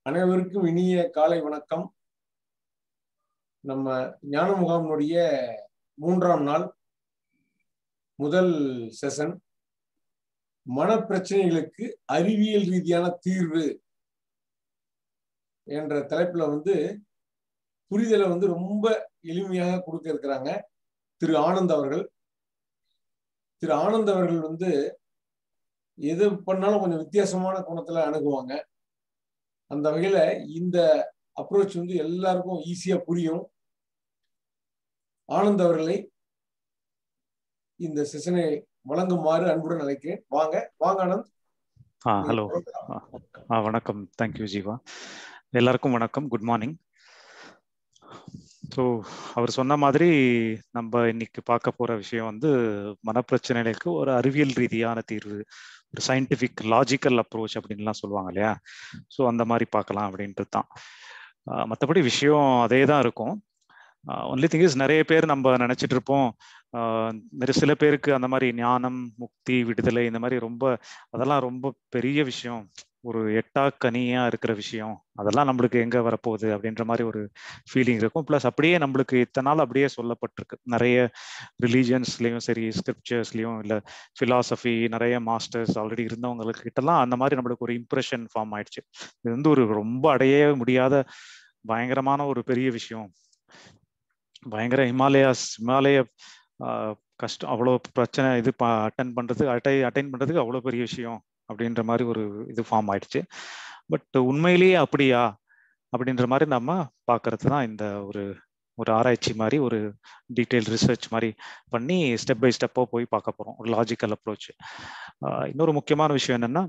அனைவருக்கும் இனிய காலை வணக்கம் நம்ம ஞான முகாமினுடைய மூன்றாம் நாள் முதல் செஷன் மனப்பிரச்சனைகளுக்கு அறிவியல் ரீதியான தீர்வு என்ற தலைப்புல வந்து புரிதலை வந்து ரொம்ப எளிமையாக கொடுக்க இருக்கிறாங்க திரு ஆனந்த் அவர்கள் திரு ஆனந்த் அவர்கள் வந்து எது பண்ணாலும் கொஞ்சம் வித்தியாசமான கோணத்துல அணுகுவாங்க அந்த வகையில இந்த அப்ரோச் வந்து எல்லாருக்கும் ஈஸியா புரியும் ஆனந்த் அவர்களை இந்த செஷனை வழங்குமாறு அன்புடன் அழைக்கிறேன் வாங்க வாங்க ஆனந்த் ஆ ஹலோ ஆ வணக்கம் தேங்க்யூ ஜீவா எல்லாருக்கும் வணக்கம் குட் மார்னிங் ஸோ அவர் சொன்ன மாதிரி நம்ம இன்னைக்கு பார்க்க போற விஷயம் வந்து மனப்பிரச்சனைகளுக்கு ஒரு அறிவியல் ரீதியான தீர்வு ஒரு சயின்டிஃபிக் லாஜிக்கல் அப்ரோச் அப்படின்லாம் சொல்லுவாங்க இல்லையா ஸோ அந்த மாதிரி பார்க்கலாம் அப்படின்ட்டு தான் மற்றபடி விஷயம் அதே தான் இருக்கும் ஒன்லி திங் இஸ் நிறைய பேர் நம்ம நினைச்சிட்டு இருப்போம் நிறைய சில பேருக்கு அந்த மாதிரி ஞானம் முக்தி விடுதலை இந்த மாதிரி ரொம்ப அதெல்லாம் ரொம்ப பெரிய விஷயம் ஒரு எட்டா கனியா இருக்கிற விஷயம் அதெல்லாம் நம்மளுக்கு எங்க வரப்போகுது அப்படின்ற மாதிரி ஒரு ஃபீலிங் இருக்கும் ப்ளஸ் அப்படியே நம்மளுக்கு இத்தனை நாள் அப்படியே சொல்லப்பட்டிருக்கு நிறைய ரிலீஜியன்ஸ்லயும் சரி ஸ்கிரிப்சர்ஸ்லயும் இல்ல பிலாசபி நிறைய மாஸ்டர்ஸ் ஆல்ரெடி இருந்தவங்களுக்கு கிட்டலாம் அந்த மாதிரி நம்மளுக்கு ஒரு இம்ப்ரெஷன் ஃபார்ம் ஆயிடுச்சு இது வந்து ஒரு ரொம்ப அடைய முடியாத பயங்கரமான ஒரு பெரிய விஷயம் பயங்கர ஹிமாலயாஸ் ஹிமாலய கஷ்டம் அவ்வளோ பிரச்சனை இது அட்டன் பண்றது அட்டை அட்டைன் பண்றதுக்கு அவ்வளோ பெரிய விஷயம் அப்படின்ற மாதிரி ஒரு இது ஃபார்ம் ஆயிடுச்சு பட் உண்மையிலேயே அப்படியா அப்படின்ற மாதிரி நம்ம பார்க்கறது தான் இந்த ஒரு ஒரு ஆராய்ச்சி மாதிரி ஒரு டீட்டெயில் ரிசர்ச் மாதிரி பண்ணி ஸ்டெப் பை ஸ்டெப்பாக போய் பார்க்க போகிறோம் ஒரு லாஜிக்கல் அப்ரோச் இன்னொரு முக்கியமான விஷயம் என்னன்னா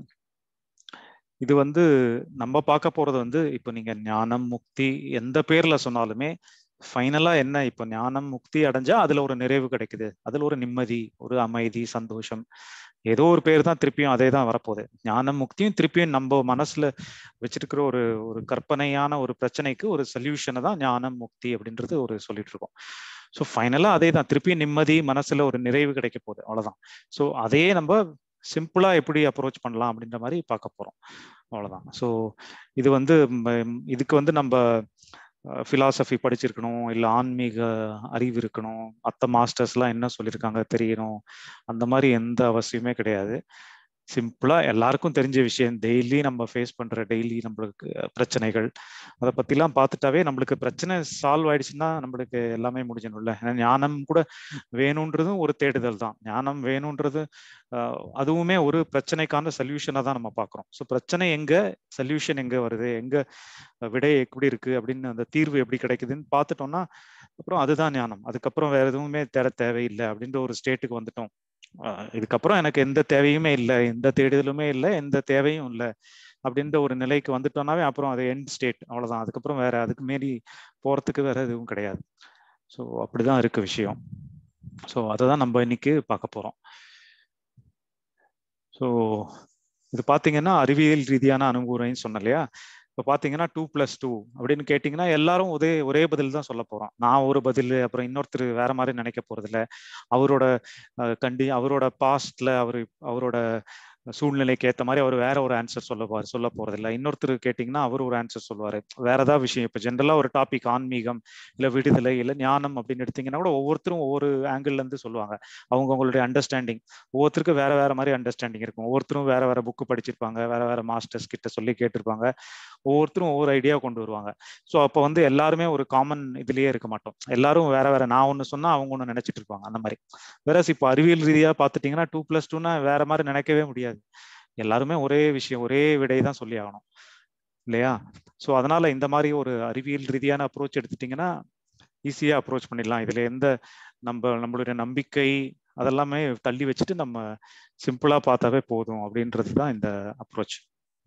இது வந்து நம்ம பார்க்க போறது வந்து இப்போ நீங்க ஞானம் முக்தி எந்த பேர்ல சொன்னாலுமே ஃபைனலா என்ன இப்போ ஞானம் முக்தி அடைஞ்சா அதுல ஒரு நிறைவு கிடைக்குது அதுல ஒரு நிம்மதி ஒரு அமைதி சந்தோஷம் ஏதோ ஒரு பேர் தான் திருப்பியும் அதே தான் வரப்போகுது ஞானம் முக்தியும் திருப்பியும் நம்ம மனசுல வச்சிருக்கிற ஒரு ஒரு கற்பனையான ஒரு பிரச்சனைக்கு ஒரு சொல்யூஷனை தான் ஞானம் முக்தி அப்படின்றது ஒரு சொல்லிட்டு இருக்கோம் ஸோ ஃபைனலா அதே தான் திருப்பியும் நிம்மதி மனசுல ஒரு நிறைவு கிடைக்க போகுது அவ்வளவுதான் ஸோ அதே நம்ம சிம்பிளா எப்படி அப்ரோச் பண்ணலாம் அப்படின்ற மாதிரி பார்க்க போறோம் அவ்வளவுதான் ஸோ இது வந்து இதுக்கு வந்து நம்ம ஃபிலாசபி படிச்சிருக்கணும் இல்லை ஆன்மீக அறிவு இருக்கணும் மற்ற மாஸ்டர்ஸ்லாம் என்ன சொல்லியிருக்காங்க தெரியணும் அந்த மாதிரி எந்த அவசியமே கிடையாது சிம்பிளா எல்லாருக்கும் தெரிஞ்ச விஷயம் டெய்லி நம்ம ஃபேஸ் பண்ற டெய்லி நம்மளுக்கு பிரச்சனைகள் அதை பத்திலாம் பார்த்துட்டாவே நம்மளுக்கு பிரச்சனை சால்வ் ஆயிடுச்சுன்னா நம்மளுக்கு எல்லாமே முடிஞ்சிடும்ல ஏன்னா ஞானம் கூட வேணுன்றதும் ஒரு தேடுதல் தான் ஞானம் வேணுன்றது அதுவுமே ஒரு பிரச்சனைக்கான சொல்யூஷனை தான் நம்ம பார்க்குறோம் ஸோ பிரச்சனை எங்க சொல்யூஷன் எங்க வருது எங்க விடை எப்படி இருக்கு அப்படின்னு அந்த தீர்வு எப்படி கிடைக்குதுன்னு பார்த்துட்டோம்னா அப்புறம் அதுதான் ஞானம் அதுக்கப்புறம் வேற எதுவுமே தேட தேவையில்லை அப்படின்ற ஒரு ஸ்டேட்டுக்கு வந்துட்டோம் இதுக்கப்புறம் எனக்கு எந்த தேவையுமே இல்லை எந்த தேடுதலுமே இல்லை எந்த தேவையும் இல்லை அப்படின்ற ஒரு நிலைக்கு வந்துட்டோம்னாவே அப்புறம் அது எண்ட் ஸ்டேட் அவ்வளவுதான் அதுக்கப்புறம் வேற அதுக்கு மீறி போறதுக்கு வேற எதுவும் கிடையாது ஸோ அப்படிதான் இருக்கு விஷயம் ஸோ அதை தான் நம்ம இன்னைக்கு பார்க்க போறோம் ஸோ இது பார்த்தீங்கன்னா அறிவியல் ரீதியான அணுகுமுறைன்னு சொன்ன இல்லையா இப்போ பார்த்தீங்கன்னா டூ பிளஸ் டூ அப்படின்னு கேட்டிங்கன்னா எல்லாரும் ஒரே ஒரே பதில் தான் சொல்ல போகிறோம் நான் ஒரு பதில் அப்புறம் இன்னொருத்தர் வேற மாதிரி நினைக்க போகிறதில்ல அவரோட கண்டி அவரோட பாஸ்ட்ல அவர் அவரோட சூழ்நிலைக்கு ஏற்ற மாதிரி அவர் வேற ஒரு ஆன்சர் சொல்லுவார் சொல்ல போறதில்ல இன்னொருத்தர் கேட்டிங்கன்னா அவர் ஒரு ஆன்சர் சொல்லுவார் வேற ஏதாவது விஷயம் இப்போ ஜென்ரலாக ஒரு டாபிக் ஆன்மீகம் இல்லை விடுதலை இல்லை ஞானம் அப்படின்னு எடுத்தீங்கன்னா கூட ஒவ்வொருத்தரும் ஒவ்வொரு ஆங்கிள் இருந்து சொல்லுவாங்க அவங்க அவங்களுடைய அண்டர்ஸ்டாண்டிங் ஒவ்வொருத்தருக்கும் வேற வேற மாதிரி அண்டர்ஸ்டாண்டிங் இருக்கும் ஒவ்வொருத்தரும் வேற வேற புக்கு படிச்சிருப்பாங்க வேற வேற மாஸ்டர்ஸ் கிட்ட சொல்லி கேட்டிருப்பாங்க ஒவ்வொருத்தரும் ஒவ்வொரு ஐடியா கொண்டு வருவாங்க ஸோ அப்போ வந்து எல்லாருமே ஒரு காமன் இதுலயே இருக்க மாட்டோம் எல்லாரும் வேற வேற நான் ஒன்று சொன்னா அவங்க ஒன்று நினைச்சிட்டு இருப்பாங்க அந்த மாதிரி வேற இப்போ அறிவியல் ரீதியாக பார்த்துட்டீங்கன்னா டூ பிளஸ் டூனா வேற மாதிரி நினைக்கவே முடியாது எல்லாருமே ஒரே விஷயம் ஒரே விடை தான் சொல்லி ஆகணும் இல்லையா ஸோ அதனால இந்த மாதிரி ஒரு அறிவியல் ரீதியான அப்ரோச் எடுத்துட்டீங்கன்னா ஈஸியாக அப்ரோச் பண்ணிடலாம் இதுல எந்த நம்ம நம்மளுடைய நம்பிக்கை அதெல்லாமே தள்ளி வச்சுட்டு நம்ம சிம்பிளா பார்த்தாவே போதும் அப்படின்றது தான் இந்த அப்ரோச்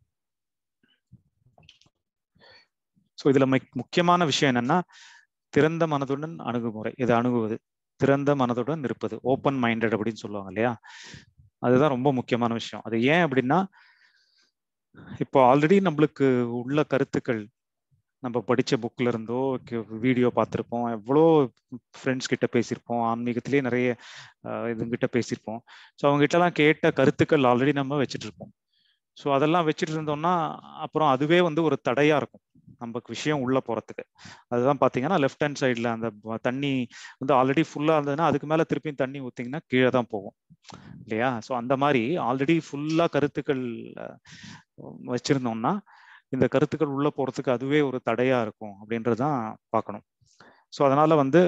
ஸோ இதுல முக்கியமான விஷயம் என்னன்னா திறந்த மனதுடன் அணுகுமுறை இதை அணுகுவது திறந்த மனதுடன் இருப்பது ஓப்பன் மைண்டட் அப்படின்னு சொல்லுவாங்க இல்லையா அதுதான் ரொம்ப முக்கியமான விஷயம் அது ஏன் அப்படின்னா இப்போ ஆல்ரெடி நம்மளுக்கு உள்ள கருத்துக்கள் நம்ம படிச்ச புக்ல இருந்தோ வீடியோ பார்த்துருப்போம் எவ்வளோ ஃப்ரெண்ட்ஸ் கிட்ட பேசியிருப்போம் ஆன்மீகத்திலேயே நிறைய இதுங்கிட்ட பேசியிருப்போம் ஸோ அவங்க கிட்டலாம் கேட்ட கருத்துக்கள் ஆல்ரெடி நம்ம வச்சுட்டு இருப்போம் ஸோ அதெல்லாம் வச்சுட்டு இருந்தோம்னா அப்புறம் அதுவே வந்து ஒரு தடையா இருக்கும் நமக்கு விஷயம் உள்ள போறதுக்கு அதுதான் பாத்தீங்கன்னா லெஃப்ட் ஹேண்ட் சைட்ல அந்த தண்ணி வந்து ஆல்ரெடி ஃபுல்லா இருந்ததுன்னா அதுக்கு மேல திருப்பியும் தண்ணி ஊத்திங்கன்னா கீழே தான் போகும் இல்லையா ஸோ அந்த மாதிரி ஆல்ரெடி ஃபுல்லா கருத்துக்கள் வச்சிருந்தோம்னா இந்த கருத்துக்கள் உள்ள போறதுக்கு அதுவே ஒரு தடையா இருக்கும் அப்படின்றதான் பார்க்கணும் ஸோ அதனால வந்து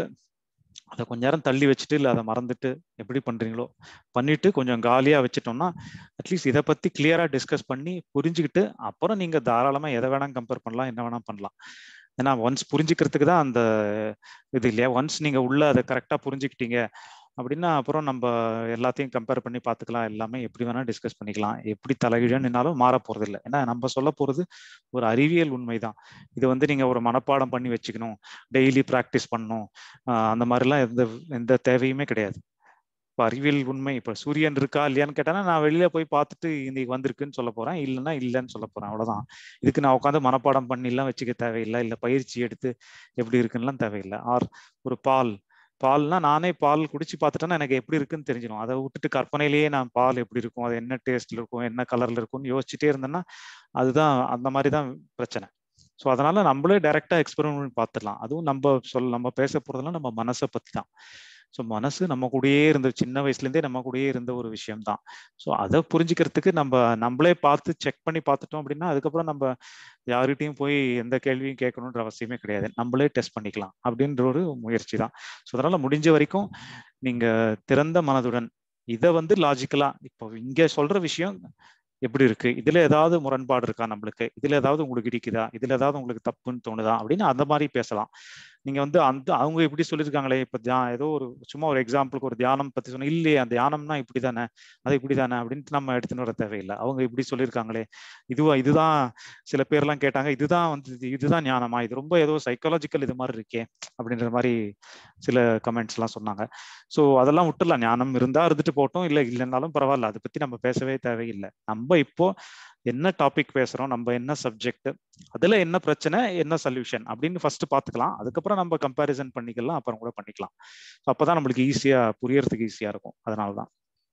அதை கொஞ்ச நேரம் தள்ளி வச்சுட்டு இல்லை அதை மறந்துட்டு எப்படி பண்றீங்களோ பண்ணிட்டு கொஞ்சம் காலியா வச்சுட்டோம்னா அட்லீஸ்ட் இதை பத்தி கிளியரா டிஸ்கஸ் பண்ணி புரிஞ்சுக்கிட்டு அப்புறம் நீங்க தாராளமா எதை வேணா கம்பேர் பண்ணலாம் என்ன வேணா பண்ணலாம் ஏன்னா ஒன்ஸ் புரிஞ்சுக்கிறதுக்கு தான் அந்த இது இல்லையா ஒன்ஸ் நீங்க உள்ள அதை கரெக்டா புரிஞ்சுக்கிட்டீங்க அப்படின்னா அப்புறம் நம்ம எல்லாத்தையும் கம்பேர் பண்ணி பார்த்துக்கலாம் எல்லாமே எப்படி வேணா டிஸ்கஸ் பண்ணிக்கலாம் எப்படி தலைகீழாலும் மாற போறது இல்லை ஏன்னா நம்ம சொல்ல போறது ஒரு அறிவியல் உண்மைதான் இது வந்து நீங்க ஒரு மனப்பாடம் பண்ணி வச்சுக்கணும் டெய்லி ப்ராக்டிஸ் பண்ணணும் அந்த மாதிரிலாம் எந்த எந்த தேவையுமே கிடையாது இப்போ அறிவியல் உண்மை இப்போ சூரியன் இருக்கா இல்லையான்னு கேட்டானா நான் வெளியில போய் பார்த்துட்டு இன்னைக்கு வந்திருக்குன்னு சொல்ல போறேன் இல்லைன்னா இல்லைன்னு சொல்ல போறேன் அவ்வளவுதான் இதுக்கு நான் உட்காந்து மனப்பாடம் பண்ணிலாம் வச்சுக்க தேவையில்லை இல்லை பயிற்சி எடுத்து எப்படி இருக்குன்னுலாம் தேவையில்லை ஆர் ஒரு பால் பால்னா நானே பால் குடிச்சு பார்த்துட்டேன்னா எனக்கு எப்படி இருக்குன்னு தெரிஞ்சிடும் அதை விட்டுட்டு கற்பனையிலேயே நான் பால் எப்படி இருக்கும் அது என்ன டேஸ்ட்ல இருக்கும் என்ன கலர்ல இருக்கும்னு யோசிச்சுட்டே இருந்தேன்னா அதுதான் அந்த மாதிரி தான் பிரச்சனை ஸோ அதனால நம்மளே டைரக்டா எக்ஸ்பெரிமெண்ட் பார்த்துடலாம் அதுவும் நம்ம சொல் நம்ம பேச போறதெல்லாம் நம்ம மனசை பத்தி தான் ஸோ மனசு நம்ம கூடயே இருந்த சின்ன வயசுலேருந்தே நம்ம கூடயே இருந்த ஒரு விஷயம் தான் ஸோ அதை புரிஞ்சுக்கிறதுக்கு நம்ம நம்மளே பார்த்து செக் பண்ணி பார்த்துட்டோம் அப்படின்னா அதுக்கப்புறம் நம்ம யார்கிட்டையும் போய் எந்த கேள்வியும் கேட்கணுன்ற அவசியமே கிடையாது நம்மளே டெஸ்ட் பண்ணிக்கலாம் அப்படின்ற ஒரு முயற்சி தான் ஸோ அதனால முடிஞ்ச வரைக்கும் நீங்க திறந்த மனதுடன் இதை வந்து லாஜிக்கலா இப்போ இங்க சொல்ற விஷயம் எப்படி இருக்கு இதுல ஏதாவது முரண்பாடு இருக்கா நம்மளுக்கு இதுல ஏதாவது உங்களுக்கு இடிக்குதா இதுல ஏதாவது உங்களுக்கு தப்புன்னு தோணுதா அப்படின்னு அந்த மாதிரி பேசலாம் நீங்க வந்து அந்த அவங்க எப்படி சொல்லியிருக்காங்களே இப்ப தியா ஏதோ ஒரு சும்மா ஒரு எக்ஸாம்பிளுக்கு ஒரு தியானம் பத்தி சொன்னா இல்லையே அந்த தியானம்னா இப்படி தானே அது இப்படி தானே அப்படின்ட்டு நம்ம எடுத்துன்னு வர தேவையில்லை அவங்க இப்படி சொல்லியிருக்காங்களே இதுவா இதுதான் சில பேர்லாம் கேட்டாங்க இதுதான் வந்து இதுதான் ஞானமா இது ரொம்ப ஏதோ சைக்காலஜிக்கல் இது மாதிரி இருக்கே அப்படின்ற மாதிரி சில கமெண்ட்ஸ் எல்லாம் சொன்னாங்க ஸோ அதெல்லாம் விட்டுலாம் ஞானம் இருந்தா இருந்துட்டு போட்டோம் இல்லை இல்லைன்னாலும் பரவாயில்ல அதை பத்தி நம்ம பேசவே தேவையில்லை நம்ம இப்போ என்ன டாபிக் பேசுறோம் நம்ம என்ன சப்ஜெக்ட் அதுல என்ன பிரச்சனை என்ன சொல்யூஷன் அப்படின்னு ஃபர்ஸ்ட் பாத்துக்கலாம் அதுக்கப்புறம் நம்ம கம்பேரிசன் பண்ணிக்கலாம் அப்புறம் கூட பண்ணிக்கலாம் அப்பதான் நம்மளுக்கு ஈஸியா புரியறதுக்கு ஈஸியா இருக்கும் அதனாலதான்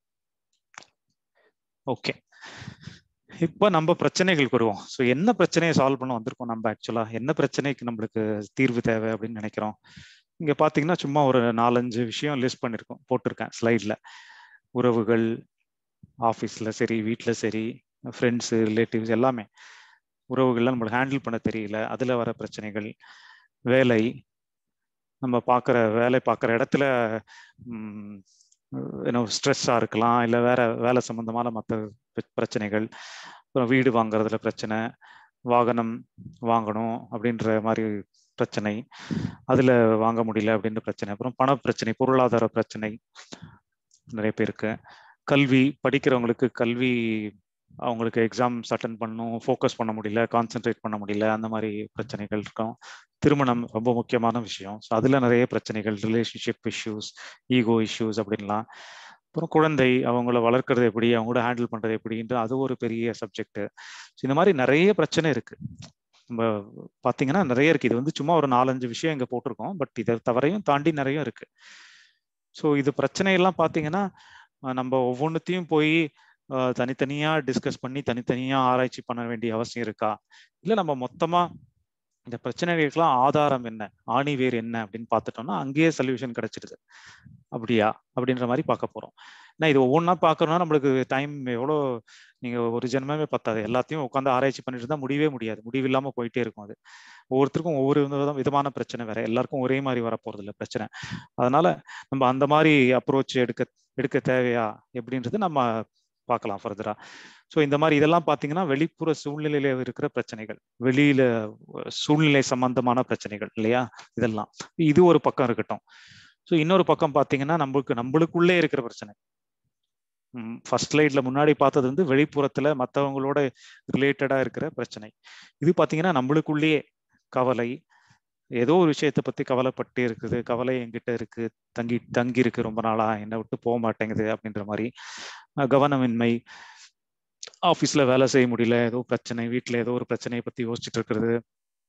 ஓகே இப்ப நம்ம பிரச்சனைகளுக்கு வருவோம் ஸோ என்ன பிரச்சனையை சால்வ் பண்ண வந்திருக்கோம் நம்ம ஆக்சுவலா என்ன பிரச்சனைக்கு நம்மளுக்கு தீர்வு தேவை அப்படின்னு நினைக்கிறோம் இங்க பாத்தீங்கன்னா சும்மா ஒரு நாலஞ்சு விஷயம் லிஸ்ட் பண்ணிருக்கோம் போட்டிருக்கேன் ஸ்லைட்ல உறவுகள் ஆஃபீஸ்ல சரி வீட்டுல சரி ஃப்ரெண்ட்ஸு ரிலேட்டிவ்ஸ் எல்லாமே உறவுகள்லாம் நம்மளுக்கு ஹேண்டில் பண்ண தெரியல அதுல வர பிரச்சனைகள் வேலை நம்ம பார்க்குற வேலை பார்க்குற இடத்துல ஏன்னோ ஸ்ட்ரெஸ்ஸாக இருக்கலாம் இல்லை வேற வேலை சம்மந்தமான மற்ற பிரச்சனைகள் அப்புறம் வீடு வாங்குறதுல பிரச்சனை வாகனம் வாங்கணும் அப்படின்ற மாதிரி பிரச்சனை அதில் வாங்க முடியல அப்படின்ற பிரச்சனை அப்புறம் பண பிரச்சனை பொருளாதார பிரச்சனை நிறைய பேருக்கு கல்வி படிக்கிறவங்களுக்கு கல்வி அவங்களுக்கு எக்ஸாம்ஸ் அட்டன் பண்ணணும் ஃபோக்கஸ் பண்ண முடியல கான்சென்ட்ரேட் பண்ண முடியல அந்த மாதிரி பிரச்சனைகள் இருக்கும் திருமணம் ரொம்ப முக்கியமான விஷயம் ஸோ அதில் நிறைய பிரச்சனைகள் ரிலேஷன்ஷிப் இஷ்யூஸ் ஈகோ இஷ்யூஸ் அப்படின்லாம் அப்புறம் குழந்தை அவங்கள வளர்க்கறது எப்படி அவங்களோட ஹேண்டில் பண்றது எப்படின்ற அது ஒரு பெரிய சப்ஜெக்ட் ஸோ இந்த மாதிரி நிறைய பிரச்சனை இருக்கு நம்ம பார்த்தீங்கன்னா நிறைய இருக்கு இது வந்து சும்மா ஒரு நாலஞ்சு விஷயம் இங்கே போட்டிருக்கோம் பட் இதை தவிரையும் தாண்டி நிறைய இருக்கு ஸோ இது பிரச்சனையெல்லாம் பார்த்தீங்கன்னா நம்ம ஒவ்வொன்றுத்தையும் போய் தனித்தனியா டிஸ்கஸ் பண்ணி தனித்தனியா ஆராய்ச்சி பண்ண வேண்டிய அவசியம் இருக்கா இல்ல நம்ம மொத்தமா இந்த பிரச்சனைகளுக்கெல்லாம் ஆதாரம் என்ன ஆணி வேர் என்ன அப்படின்னு பார்த்துட்டோம்னா அங்கேயே சொல்யூஷன் கிடைச்சிடுது அப்படியா அப்படின்ற மாதிரி பார்க்க போறோம் ஏன்னா இது ஒவ்வொன்றா பார்க்கறோம்னா நம்மளுக்கு டைம் எவ்வளோ நீங்க ஒரு ஜென்மமே பத்தாது எல்லாத்தையும் உட்காந்து ஆராய்ச்சி பண்ணிட்டு இருந்தா முடியவே முடியாது முடிவில்லாம போயிட்டே இருக்கும் அது ஒவ்வொருத்தருக்கும் ஒவ்வொரு விதமான பிரச்சனை வேற எல்லாருக்கும் ஒரே மாதிரி வர போறது இல்லை பிரச்சனை அதனால நம்ம அந்த மாதிரி அப்ரோச் எடுக்க எடுக்க தேவையா எப்படின்றது நம்ம பார்க்கலாம் ஃபர்தரா ஸோ இந்த மாதிரி இதெல்லாம் பார்த்தீங்கன்னா வெளிப்புற சூழ்நிலையில இருக்கிற பிரச்சனைகள் வெளியில சூழ்நிலை சம்பந்தமான பிரச்சனைகள் இல்லையா இதெல்லாம் இது ஒரு பக்கம் இருக்கட்டும் ஸோ இன்னொரு பக்கம் பார்த்தீங்கன்னா நம்மளுக்கு நம்மளுக்குள்ளே இருக்கிற பிரச்சனை ஃபர்ஸ்ட் லைட்ல முன்னாடி பார்த்தது வந்து வெளிப்புறத்துல மற்றவங்களோட ரிலேட்டடா இருக்கிற பிரச்சனை இது பார்த்தீங்கன்னா நம்மளுக்குள்ளேயே கவலை ஏதோ ஒரு விஷயத்தை பத்தி கவலைப்பட்டு இருக்குது கவலை என்கிட்ட இருக்கு தங்கி தங்கி இருக்கு ரொம்ப நாளா என்னை விட்டு போக மாட்டேங்குது அப்படின்ற மாதிரி கவனமின்மை ஆஃபீஸ்ல வேலை செய்ய முடியல ஏதோ பிரச்சனை வீட்டில் ஏதோ ஒரு பிரச்சனையை பத்தி யோசிச்சுட்டு இருக்கிறது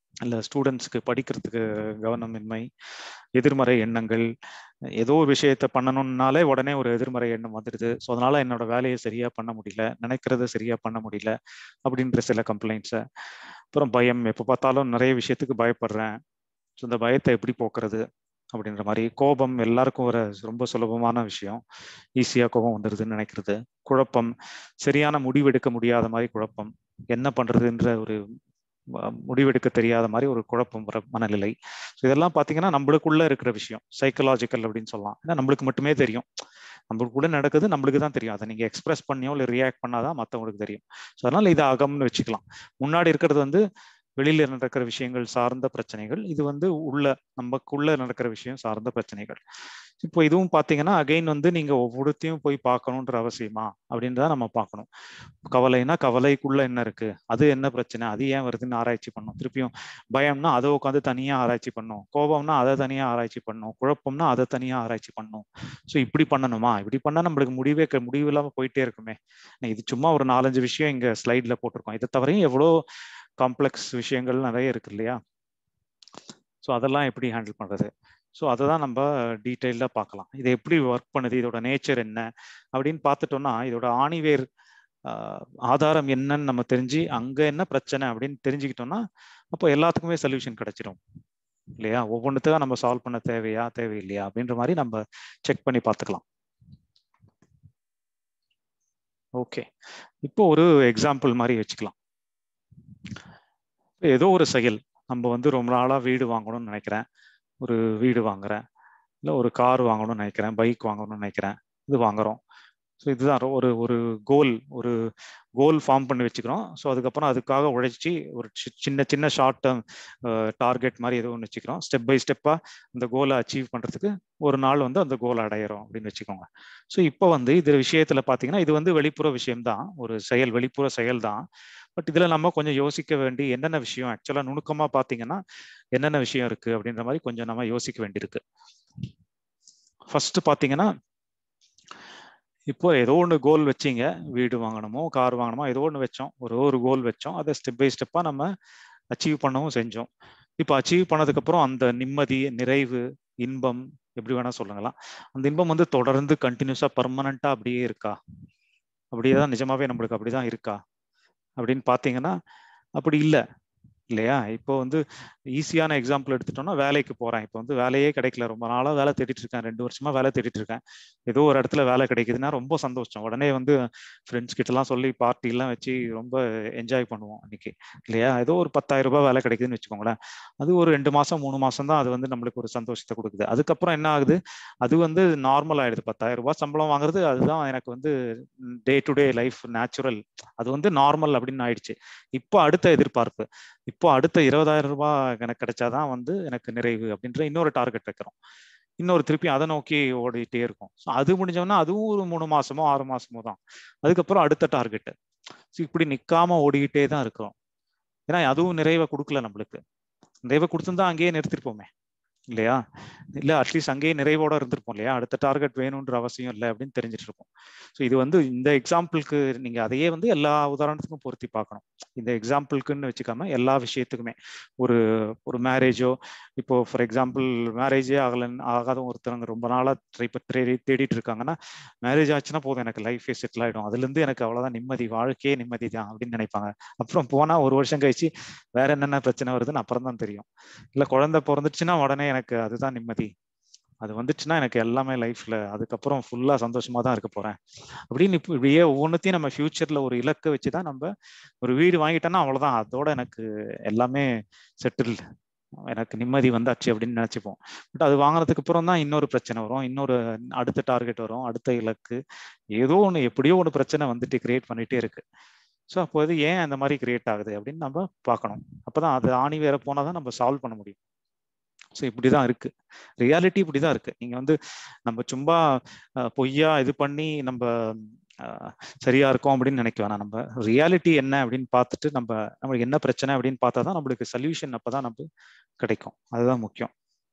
இல்லை ஸ்டூடெண்ட்ஸ்க்கு படிக்கிறதுக்கு கவனமின்மை எதிர்மறை எண்ணங்கள் ஏதோ ஒரு விஷயத்த பண்ணணும்னாலே உடனே ஒரு எதிர்மறை எண்ணம் வந்துடுது ஸோ அதனால என்னோட வேலையை சரியா பண்ண முடியல நினைக்கிறத சரியா பண்ண முடியல அப்படின்ற சில கம்ப்ளைண்ட்ஸை அப்புறம் பயம் எப்போ பார்த்தாலும் நிறைய விஷயத்துக்கு பயப்படுறேன் ஸோ இந்த பயத்தை எப்படி போக்குறது அப்படின்ற மாதிரி கோபம் எல்லாருக்கும் ஒரு ரொம்ப சுலபமான விஷயம் ஈஸியா கோபம் வந்துடுதுன்னு நினைக்கிறது குழப்பம் சரியான முடிவெடுக்க முடியாத மாதிரி குழப்பம் என்ன பண்றதுன்ற ஒரு முடிவெடுக்க தெரியாத மாதிரி ஒரு குழப்பம் வர மனநிலை இதெல்லாம் பாத்தீங்கன்னா நம்மளுக்குள்ள இருக்கிற விஷயம் சைக்கலாஜிக்கல் அப்படின்னு சொல்லலாம் ஏன்னா நம்மளுக்கு மட்டுமே தெரியும் நம்மளுக்குள்ள நடக்குது நம்மளுக்கு தான் தெரியும் அதை நீங்க எக்ஸ்பிரஸ் பண்ணியோ இல்லை ரியாக்ட் பண்ணாதான் மற்றவங்களுக்கு தெரியும் ஸோ அதனால இதை அகம்னு வச்சுக்கலாம் முன்னாடி இருக்கிறது வந்து வெளியில நடக்கிற விஷயங்கள் சார்ந்த பிரச்சனைகள் இது வந்து உள்ள நமக்குள்ள நடக்கிற விஷயம் சார்ந்த பிரச்சனைகள் இப்போ இதுவும் பாத்தீங்கன்னா அகைன் வந்து நீங்க ஒவ்வொருத்தையும் போய் பார்க்கணுன்ற அவசியமா அப்படின்றத நம்ம பார்க்கணும் கவலைனா கவலைக்குள்ள என்ன இருக்கு அது என்ன பிரச்சனை அது ஏன் வருதுன்னு ஆராய்ச்சி பண்ணும் திருப்பியும் பயம்னா அதை உட்காந்து தனியா ஆராய்ச்சி பண்ணும் கோபம்னா அதை தனியா ஆராய்ச்சி பண்ணும் குழப்பம்னா அதை தனியா ஆராய்ச்சி பண்ணும் ஸோ இப்படி பண்ணணுமா இப்படி பண்ணா நம்மளுக்கு முடிவே முடிவு இல்லாம போயிட்டே இருக்குமே இது சும்மா ஒரு நாலஞ்சு விஷயம் இங்க ஸ்லைட்ல போட்டிருக்கோம் இதை தவிரையும் எவ்வளோ காம்ப்ளெக்ஸ் விஷயங்கள் நிறைய இருக்கு இல்லையா ஸோ அதெல்லாம் எப்படி ஹேண்டில் பண்றது ஸோ அதை தான் நம்ம டீட்டெயிலாக பார்க்கலாம் இது எப்படி ஒர்க் பண்ணுது இதோட நேச்சர் என்ன அப்படின்னு பார்த்துட்டோம்னா இதோட ஆணிவேர் ஆதாரம் என்னன்னு நம்ம தெரிஞ்சு அங்கே என்ன பிரச்சனை அப்படின்னு தெரிஞ்சுக்கிட்டோம்னா அப்போ எல்லாத்துக்குமே சொல்யூஷன் கிடைச்சிடும் இல்லையா ஒவ்வொன்றுத்துக்காக நம்ம சால்வ் பண்ண தேவையா தேவையில்லையா அப்படின்ற மாதிரி நம்ம செக் பண்ணி பார்த்துக்கலாம் ஓகே இப்போ ஒரு எக்ஸாம்பிள் மாதிரி வச்சுக்கலாம் ஏதோ ஒரு செயல் நம்ம வந்து ரொம்ப நாளாக வீடு வாங்கணும்னு நினைக்கிறேன் ஒரு வீடு வாங்குறேன் இல்லை ஒரு கார் வாங்கணும்னு நினைக்கிறேன் பைக் வாங்கணும்னு நினைக்கிறேன் இது வாங்குறோம் ஸோ இதுதான் ஒரு ஒரு கோல் ஒரு கோல் ஃபார்ம் பண்ணி வச்சுக்கிறோம் ஸோ அதுக்கப்புறம் அதுக்காக உழைச்சி ஒரு சின்ன சின்ன ஷார்ட் டேர்ம் டார்கெட் மாதிரி ஏதோ ஒன்று வச்சுக்கிறோம் ஸ்டெப் பை ஸ்டெப்பாக அந்த கோலை அச்சீவ் பண்ணுறதுக்கு ஒரு நாள் வந்து அந்த கோலை அடையிறோம் அப்படின்னு வச்சுக்கோங்க ஸோ இப்போ வந்து இது விஷயத்தில் பார்த்தீங்கன்னா இது வந்து வெளிப்புற விஷயம்தான் ஒரு செயல் வெளிப்புற செயல் தான் பட் இதில் நம்ம கொஞ்சம் யோசிக்க வேண்டி என்னென்ன விஷயம் ஆக்சுவலாக நுணுக்கமாக பார்த்தீங்கன்னா என்னென்ன விஷயம் இருக்குது அப்படின்ற மாதிரி கொஞ்சம் நம்ம யோசிக்க வேண்டியிருக்கு ஃபர்ஸ்ட் பார்த்தீங்கன்னா இப்போ ஏதோ ஒன்று கோல் வச்சிங்க வீடு வாங்கணுமோ கார் வாங்கணுமோ ஏதோ ஒன்று வச்சோம் ஒரு ஒரு கோல் வச்சோம் அதை ஸ்டெப் பை ஸ்டெப்பாக நம்ம அச்சீவ் பண்ணவும் செஞ்சோம் இப்போ அச்சீவ் பண்ணதுக்கப்புறம் அந்த நிம்மதி நிறைவு இன்பம் எப்படி வேணா சொல்லுங்களா அந்த இன்பம் வந்து தொடர்ந்து கண்டினியூஸாக பர்மனண்டா அப்படியே இருக்கா அப்படியே தான் நிஜமாவே நம்மளுக்கு அப்படிதான் இருக்கா அப்படின்னு பார்த்தீங்கன்னா அப்படி இல்லை இல்லையா இப்போ வந்து ஈஸியான எக்ஸாம்பிள் எடுத்துட்டோம்னா வேலைக்கு போறேன் இப்போ வந்து வேலையே கிடைக்கல ரொம்ப நாளா வேலை தேடிட்டு இருக்கேன் ரெண்டு வருஷமா வேலை தேடிட்டு இருக்கேன் ஏதோ ஒரு இடத்துல வேலை கிடைக்குதுன்னா ரொம்ப சந்தோஷம் உடனே வந்து ஃப்ரெண்ட்ஸ் கிட்ட எல்லாம் சொல்லி பார்ட்டி எல்லாம் வச்சு ரொம்ப என்ஜாய் பண்ணுவோம் அன்னைக்கு இல்லையா ஏதோ ஒரு பத்தாயிரம் ரூபாய் வேலை கிடைக்குதுன்னு வச்சுக்கோங்களேன் அது ஒரு ரெண்டு மாசம் மூணு மாசம் தான் அது வந்து நம்மளுக்கு ஒரு சந்தோஷத்தை கொடுக்குது அதுக்கப்புறம் என்ன ஆகுது அது வந்து நார்மல் ஆயிடுது பத்தாயிரம் ரூபாய் சம்பளம் வாங்குறது அதுதான் எனக்கு வந்து day to day life natural அது வந்து நார்மல் அப்படின்னு ஆயிடுச்சு இப்போ அடுத்த எதிர்பார்ப்பு இப்போ அடுத்த இருபதாயிரம் ரூபாய் எனக்கு கிடைச்சாதான் வந்து எனக்கு நிறைவு அப்படின்ற இன்னொரு டார்கெட் வைக்கிறோம் இன்னொரு திருப்பி அதை நோக்கி ஓடிட்டே இருக்கும் ஸோ அது முடிஞ்சோம்னா அதுவும் ஒரு மூணு மாசமோ ஆறு மாசமோ தான் அதுக்கப்புறம் அடுத்த டார்கெட்டு ஸோ இப்படி நிற்காம ஓடிக்கிட்டே தான் இருக்கிறோம் ஏன்னா அதுவும் நிறைவை கொடுக்கல நம்மளுக்கு நிறைவை கொடுத்துருந்தா அங்கேயே நிறுத்திருப்போமே இல்லையா இல்ல அட்லீஸ்ட் அங்கேயே நிறைவோட இருந்திருப்போம் இல்லையா அடுத்த டார்கெட் வேணுன்ற அவசியம் இல்லை அப்படின்னு தெரிஞ்சிட்டு இருக்கும் ஸோ இது வந்து இந்த எக்ஸாம்பிளுக்கு நீங்க அதையே வந்து எல்லா உதாரணத்துக்கும் பொருத்தி பார்க்கணும் இந்த எக்ஸாம்பிளுக்குன்னு வச்சுக்காம எல்லா விஷயத்துக்குமே ஒரு ஒரு மேரேஜோ இப்போ ஃபார் எக்ஸாம்பிள் மேரேஜே ஆகலன்னு ஆகாத ஒருத்தவங்க ரொம்ப நாளா ட்ரை தேடி தேடிட்டு இருக்காங்கன்னா மேரேஜ் ஆச்சுன்னா போதும் எனக்கு லைஃபே செட்டில் ஆயிடும் அதுல இருந்து எனக்கு அவ்வளவுதான் நிம்மதி வாழ்க்கையே நிம்மதி தான் அப்படின்னு நினைப்பாங்க அப்புறம் போனா ஒரு வருஷம் கழிச்சு வேற என்னென்ன பிரச்சனை வருதுன்னு அப்புறம் தான் தெரியும் இல்ல குழந்தை பிறந்துச்சுன்னா உடனே எனக்கு அதுதான் நிம்மதி அது வந்துச்சுன்னா எனக்கு எல்லாமே லைஃப்ல அதுக்கப்புறம் ஃபுல்லா சந்தோஷமா தான் இருக்க போறேன் அப்படின்னு இப்போ இப்படியே ஒவ்வொன்றத்தையும் நம்ம ஃபியூச்சர்ல ஒரு இலக்கை வச்சுதான் நம்ம ஒரு வீடு வாங்கிட்டோம்னா அவ்வளவுதான் அதோட எனக்கு எல்லாமே செட்டில் எனக்கு நிம்மதி வந்தாச்சு அப்படின்னு நினைச்சுப்போம் பட் அது வாங்கினதுக்கு அப்புறம் தான் இன்னொரு பிரச்சனை வரும் இன்னொரு அடுத்த டார்கெட் வரும் அடுத்த இலக்கு ஏதோ ஒன்று எப்படியோ ஒன்று பிரச்சனை வந்துட்டு கிரியேட் பண்ணிட்டே இருக்கு ஸோ அப்போ அது ஏன் அந்த மாதிரி கிரியேட் ஆகுது அப்படின்னு நம்ம பார்க்கணும் அப்போதான் அது ஆணி வேற போனால் தான் நம்ம சால்வ் பண்ண முடியும் ஸோ இப்படிதான் இருக்கு ரியாலிட்டி இப்படிதான் இருக்கு நீங்க வந்து நம்ம சும்மா பொய்யா இது பண்ணி நம்ம சரியா இருக்கும் அப்படின்னு நினைக்க வேணாம் நம்ம ரியாலிட்டி என்ன அப்படின்னு பார்த்துட்டு நம்ம நம்மளுக்கு என்ன பிரச்சனை அப்படின்னு பார்த்தா தான் நம்மளுக்கு சொல்யூஷன் அப்பதான் நம்ம கிடைக்கும் அதுதான் முக்கியம்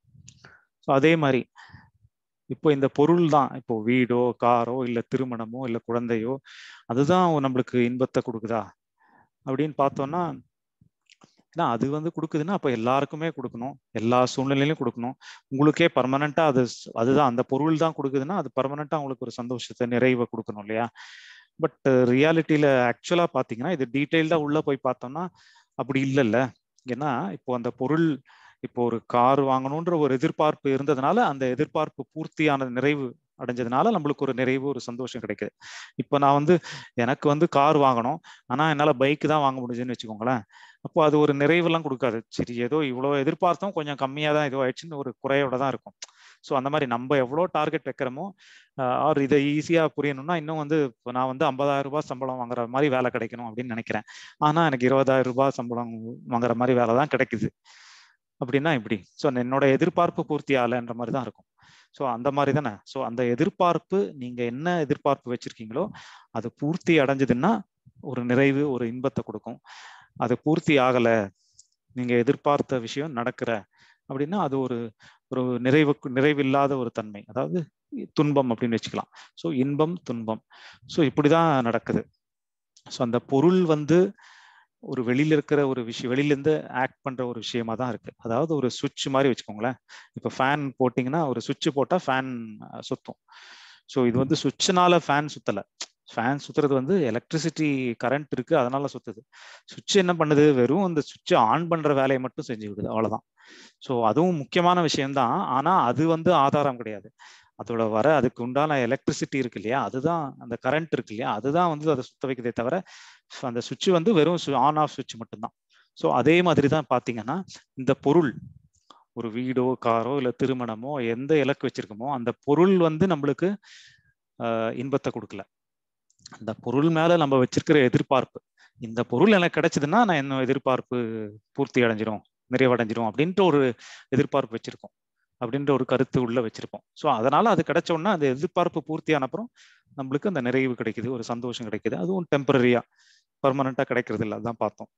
ஸோ அதே மாதிரி இப்போ இந்த பொருள் தான் இப்போ வீடோ காரோ இல்லை திருமணமோ இல்லை குழந்தையோ அதுதான் நம்மளுக்கு இன்பத்தை கொடுக்குதா அப்படின்னு பார்த்தோம்னா ஏன்னா அது வந்து கொடுக்குதுன்னா அப்போ எல்லாருக்குமே கொடுக்கணும் எல்லா சூழ்நிலையிலும் கொடுக்கணும் உங்களுக்கே பர்மனண்டா அது அதுதான் அந்த பொருள் தான் கொடுக்குதுன்னா அது பர்மனண்டா உங்களுக்கு ஒரு சந்தோஷத்தை நிறைவை கொடுக்கணும் இல்லையா பட் ரியாலிட்டியில ஆக்சுவலா பாத்தீங்கன்னா இது டீட்டெயில்டா உள்ள போய் பார்த்தோம்னா அப்படி இல்லைல்ல ஏன்னா இப்போ அந்த பொருள் இப்போ ஒரு கார் வாங்கணுன்ற ஒரு எதிர்பார்ப்பு இருந்ததுனால அந்த எதிர்பார்ப்பு பூர்த்தியான நிறைவு அடைஞ்சதுனால நம்மளுக்கு ஒரு நிறைவு ஒரு சந்தோஷம் கிடைக்குது இப்போ நான் வந்து எனக்கு வந்து கார் வாங்கணும் ஆனா என்னால பைக் தான் வாங்க முடியுதுன்னு வச்சுக்கோங்களேன் அப்போ அது ஒரு நிறைவெல்லாம் கொடுக்காது சரி ஏதோ இவ்வளோ எதிர்பார்த்தோம் கொஞ்சம் கம்மியாக தான் ஏதோ ஆயிடுச்சுன்னு ஒரு குறையோட தான் இருக்கும் ஸோ அந்த மாதிரி நம்ம எவ்வளோ டார்கெட் வைக்கிறோமோ ஆர் இதை ஈஸியாக புரியணும்னா இன்னும் வந்து இப்போ நான் வந்து ஐம்பதாயிரம் ரூபாய் சம்பளம் வாங்குற மாதிரி வேலை கிடைக்கணும் அப்படின்னு நினைக்கிறேன் ஆனால் எனக்கு இருபதாயிரம் ரூபாய் சம்பளம் வாங்குற மாதிரி வேலை தான் கிடைக்குது அப்படின்னா இப்படி ஸோ என்னோட எதிர்பார்ப்பு பூர்த்தி ஆகலைன்ற மாதிரி தான் இருக்கும் ஸோ அந்த மாதிரி தானே ஸோ அந்த எதிர்பார்ப்பு நீங்க என்ன எதிர்பார்ப்பு வச்சிருக்கீங்களோ அது பூர்த்தி அடைஞ்சதுன்னா ஒரு நிறைவு ஒரு இன்பத்தை கொடுக்கும் அது பூர்த்தி ஆகலை நீங்க எதிர்பார்த்த விஷயம் நடக்கிற அப்படின்னா அது ஒரு ஒரு நிறைவு நிறைவில்லாத ஒரு தன்மை அதாவது துன்பம் அப்படின்னு வச்சுக்கலாம் ஸோ இன்பம் துன்பம் ஸோ இப்படிதான் நடக்குது ஸோ அந்த பொருள் வந்து ஒரு வெளியில இருக்கிற ஒரு விஷயம் வெளியில இருந்து ஆக்ட் பண்ற ஒரு விஷயமா தான் இருக்கு அதாவது ஒரு சுவிட்ச் மாதிரி வச்சுக்கோங்களேன் இப்போ ஃபேன் போட்டிங்கன்னா ஒரு சுவிட்ச் போட்டா ஃபேன் சுத்தும் ஸோ இது வந்து சுவிட்ச்னால ஃபேன் சுத்தலை ஃபேன் சுத்துறது வந்து எலக்ட்ரிசிட்டி கரண்ட் இருக்கு அதனால சுத்துது சுவிட்ச் என்ன பண்ணுது வெறும் அந்த சுவிட்சை ஆன் பண்ற வேலையை மட்டும் செஞ்சு விடுது அவ்வளவுதான் ஸோ அதுவும் முக்கியமான விஷயம்தான் ஆனா அது வந்து ஆதாரம் கிடையாது அதோட வர அதுக்கு உண்டான எலக்ட்ரிசிட்டி இருக்கு இல்லையா அதுதான் அந்த கரண்ட் இருக்கு இல்லையா அதுதான் வந்து அதை சுத்த வைக்கிறதே தவிர அந்த சுவிட்ச் வந்து வெறும் ஆன் ஆஃப் சுவிட்ச் மட்டும்தான் ஸோ அதே மாதிரி தான் பார்த்தீங்கன்னா இந்த பொருள் ஒரு வீடோ காரோ இல்லை திருமணமோ எந்த இலக்கு வச்சிருக்கோமோ அந்த பொருள் வந்து நம்மளுக்கு இன்பத்தை கொடுக்கல அந்த பொருள் மேல நம்ம வச்சிருக்கிற எதிர்பார்ப்பு இந்த பொருள் எனக்கு கிடைச்சதுன்னா நான் என்ன எதிர்பார்ப்பு பூர்த்தி அடைஞ்சிரும் நிறைவடைஞ்சிரும் அப்படின்ட்டு ஒரு எதிர்பார்ப்பு வச்சிருக்கோம் அப்படின்ற ஒரு கருத்து உள்ள வச்சிருப்போம் ஸோ அதனால அது கிடைச்சோன்னா அந்த எதிர்பார்ப்பு பூர்த்தியான அப்புறம் நம்மளுக்கு அந்த நிறைவு கிடைக்குது ஒரு சந்தோஷம் கிடைக்குது அதுவும் டெம்பரரியா பர்மனண்டா கிடைக்கிறது இல்லை அதான் பார்த்தோம்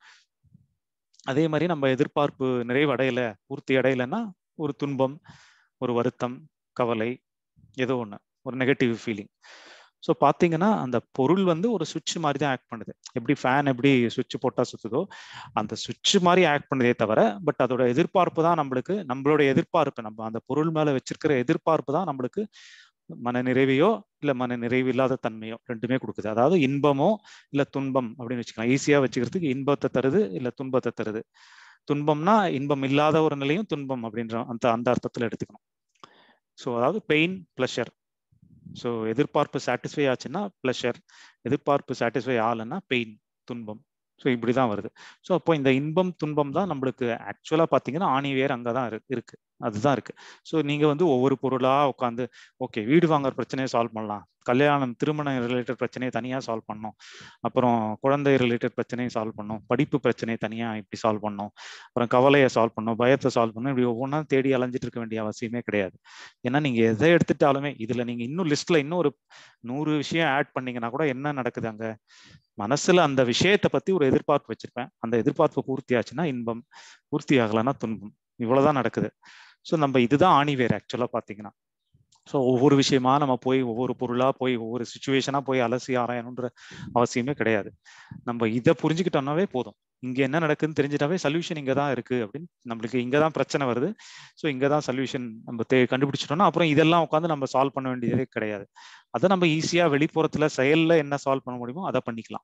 அதே மாதிரி நம்ம எதிர்பார்ப்பு நிறைவு அடையல பூர்த்தி அடையலைன்னா ஒரு துன்பம் ஒரு வருத்தம் கவலை ஏதோ ஒன்று ஒரு நெகட்டிவ் ஃபீலிங் ஸோ பார்த்தீங்கன்னா அந்த பொருள் வந்து ஒரு சுவிட்ச் மாதிரி தான் ஆக்ட் பண்ணுது எப்படி ஃபேன் எப்படி சுவிட்ச் போட்டால் சுற்றுதோ அந்த சுவிட்ச் மாதிரி ஆக்ட் பண்ணுதே தவிர பட் அதோட எதிர்பார்ப்பு தான் நம்மளுக்கு நம்மளோட எதிர்பார்ப்பு நம்ம அந்த பொருள் மேலே வச்சிருக்கிற எதிர்பார்ப்பு தான் நம்மளுக்கு மன நிறைவையோ இல்லை மன நிறைவு இல்லாத தன்மையோ ரெண்டுமே கொடுக்குது அதாவது இன்பமோ இல்லை துன்பம் அப்படின்னு வச்சுக்கலாம் ஈஸியாக வச்சுக்கிறதுக்கு இன்பத்தை தருது இல்லை துன்பத்தை தருது துன்பம்னா இன்பம் இல்லாத ஒரு நிலையும் துன்பம் அப்படின்ற அந்த அந்த அர்த்தத்தில் எடுத்துக்கணும் ஸோ அதாவது பெயின் ப்ளஷர் ஸோ எதிர்பார்ப்பு சாட்டிஸ்ஃபை ஆச்சுன்னா ப்ளஷர் எதிர்பார்ப்பு சாட்டிஸ்ஃபை ஆகலைன்னா பெயின் துன்பம் ஸோ இப்படி தான் வருது ஸோ அப்போ இந்த இன்பம் துன்பம் தான் நம்மளுக்கு ஆக்சுவலாக பார்த்தீங்கன்னா ஆணிவேர் அங்கே தான் இருக்கு அதுதான் இருக்கு ஸோ நீங்கள் வந்து ஒவ்வொரு பொருளாக உட்காந்து ஓகே வீடு வாங்குற பிரச்சனையை சால்வ் பண்ணலாம் கல்யாணம் திருமண ரிலேட்டட் பிரச்சனையை தனியாக சால்வ் பண்ணோம் அப்புறம் குழந்தை ரிலேட்டட் பிரச்சனையை சால்வ் பண்ணோம் படிப்பு பிரச்சனையை தனியாக இப்படி சால்வ் பண்ணோம் அப்புறம் கவலையை சால்வ் பண்ணோம் பயத்தை சால்வ் பண்ணோம் இப்படி ஒவ்வொன்றா தேடி அலைஞ்சிட்டு இருக்க வேண்டிய அவசியமே கிடையாது ஏன்னா நீங்கள் எதை எடுத்துட்டாலுமே இதில் நீங்கள் இன்னும் லிஸ்ட்டில் இன்னும் ஒரு நூறு விஷயம் ஆட் பண்ணீங்கன்னா கூட என்ன நடக்குது அங்கே மனசுல அந்த விஷயத்தை பத்தி ஒரு எதிர்பார்ப்பு வச்சிருப்பேன் அந்த எதிர்பார்ப்பு பூர்த்தி ஆச்சுன்னா இன்பம் பூர்த்தி ஆகலைன்னா துன்பம் இவ்வளவுதான் நடக்குது ஸோ நம்ம இதுதான் ஆணிவேர் ஆக்சுவலா பாத்தீங்கன்னா ஸோ ஒவ்வொரு விஷயமா நம்ம போய் ஒவ்வொரு பொருளா போய் ஒவ்வொரு சுச்சுவேஷனா போய் அலசி ஆராயணுன்ற அவசியமே கிடையாது நம்ம இதை புரிஞ்சுக்கிட்டோம்னாவே போதும் இங்க என்ன நடக்குதுன்னு தெரிஞ்சிட்டாவே சொல்யூஷன் இங்க தான் இருக்கு அப்படின்னு நம்மளுக்கு இங்க தான் பிரச்சனை வருது ஸோ இங்க தான் சொல்யூஷன் நம்ம தே கண்டுபிடிச்சிட்டோம்னா அப்புறம் இதெல்லாம் உட்காந்து நம்ம சால்வ் பண்ண வேண்டியதே கிடையாது அதை நம்ம ஈஸியா வெளிப்புறத்துல செயல்ல என்ன சால்வ் பண்ண முடியுமோ அதை பண்ணிக்கலாம்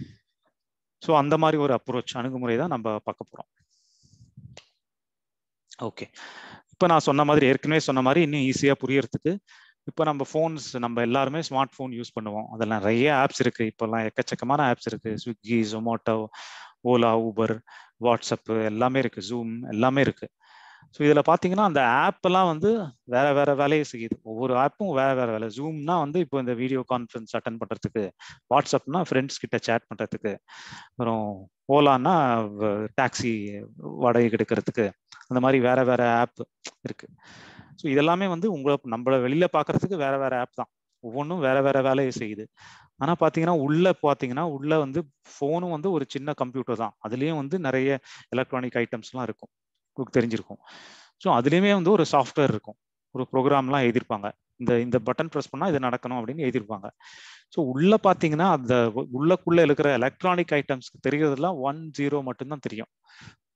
ஸோ அந்த மாதிரி ஒரு அப்ரோச் அணுகுமுறை தான் நம்ம பார்க்க போறோம் ஓகே இப்போ நான் சொன்ன மாதிரி ஏற்கனவே சொன்ன மாதிரி இன்னும் ஈஸியா புரியறதுக்கு இப்போ நம்ம ஃபோன்ஸ் நம்ம எல்லாருமே ஸ்மார்ட் ஃபோன் யூஸ் பண்ணுவோம் அதில் நிறைய ஆப்ஸ் இருக்கு இப்போல்லாம் எக்கச்சக்கமான ஆப்ஸ் இருக்கு ஸ்விக்கி ஜொமேட்டோ ஓலா ஊபர் வாட்ஸ்அப் எல்லாமே இருக்கு ஜூம் எல்லாமே இருக்கு ஸோ இதில் பார்த்தீங்கன்னா அந்த ஆப் எல்லாம் வந்து வேற வேற வேலையை செய்யுது ஒவ்வொரு ஆப்பும் வேற வேற வேலை ஜூம்னா வந்து இப்போ இந்த வீடியோ கான்ஃபரன்ஸ் அட்டன் பண்ணுறதுக்கு வாட்ஸ்அப்னா ஃப்ரெண்ட்ஸ் கிட்ட சேட் பண்ணுறதுக்கு அப்புறம் ஓலான்னா டாக்ஸி வாடகை எடுக்கிறதுக்கு அந்த மாதிரி வேற வேற ஆப் இருக்கு ஸோ இதெல்லாமே வந்து உங்களை நம்மள வெளியில பார்க்கறதுக்கு வேற வேற ஆப் தான் ஒவ்வொன்றும் வேற வேற வேலையை செய்யுது ஆனா பாத்தீங்கன்னா உள்ள பாத்தீங்கன்னா உள்ள வந்து ஃபோனும் வந்து ஒரு சின்ன கம்ப்யூட்டர் தான் அதுலயும் வந்து நிறைய எலக்ட்ரானிக் ஐட்டம்ஸ்லாம் இருக்கும் உங்களுக்கு தெரிஞ்சிருக்கும் ஸோ அதுலேயுமே வந்து ஒரு சாஃப்ட்வேர் இருக்கும் ஒரு ப்ரோக்ராம்லாம் எழுதியிருப்பாங்க இந்த இந்த பட்டன் ப்ரெஸ் பண்ணால் இது நடக்கணும் அப்படின்னு எழுதியிருப்பாங்க ஸோ உள்ள பார்த்தீங்கன்னா அந்த உள்ளக்குள்ள இருக்கிற எலக்ட்ரானிக் ஐட்டம்ஸ்க்கு தெரியறதுலாம் ஒன் ஜீரோ மட்டும்தான் தெரியும்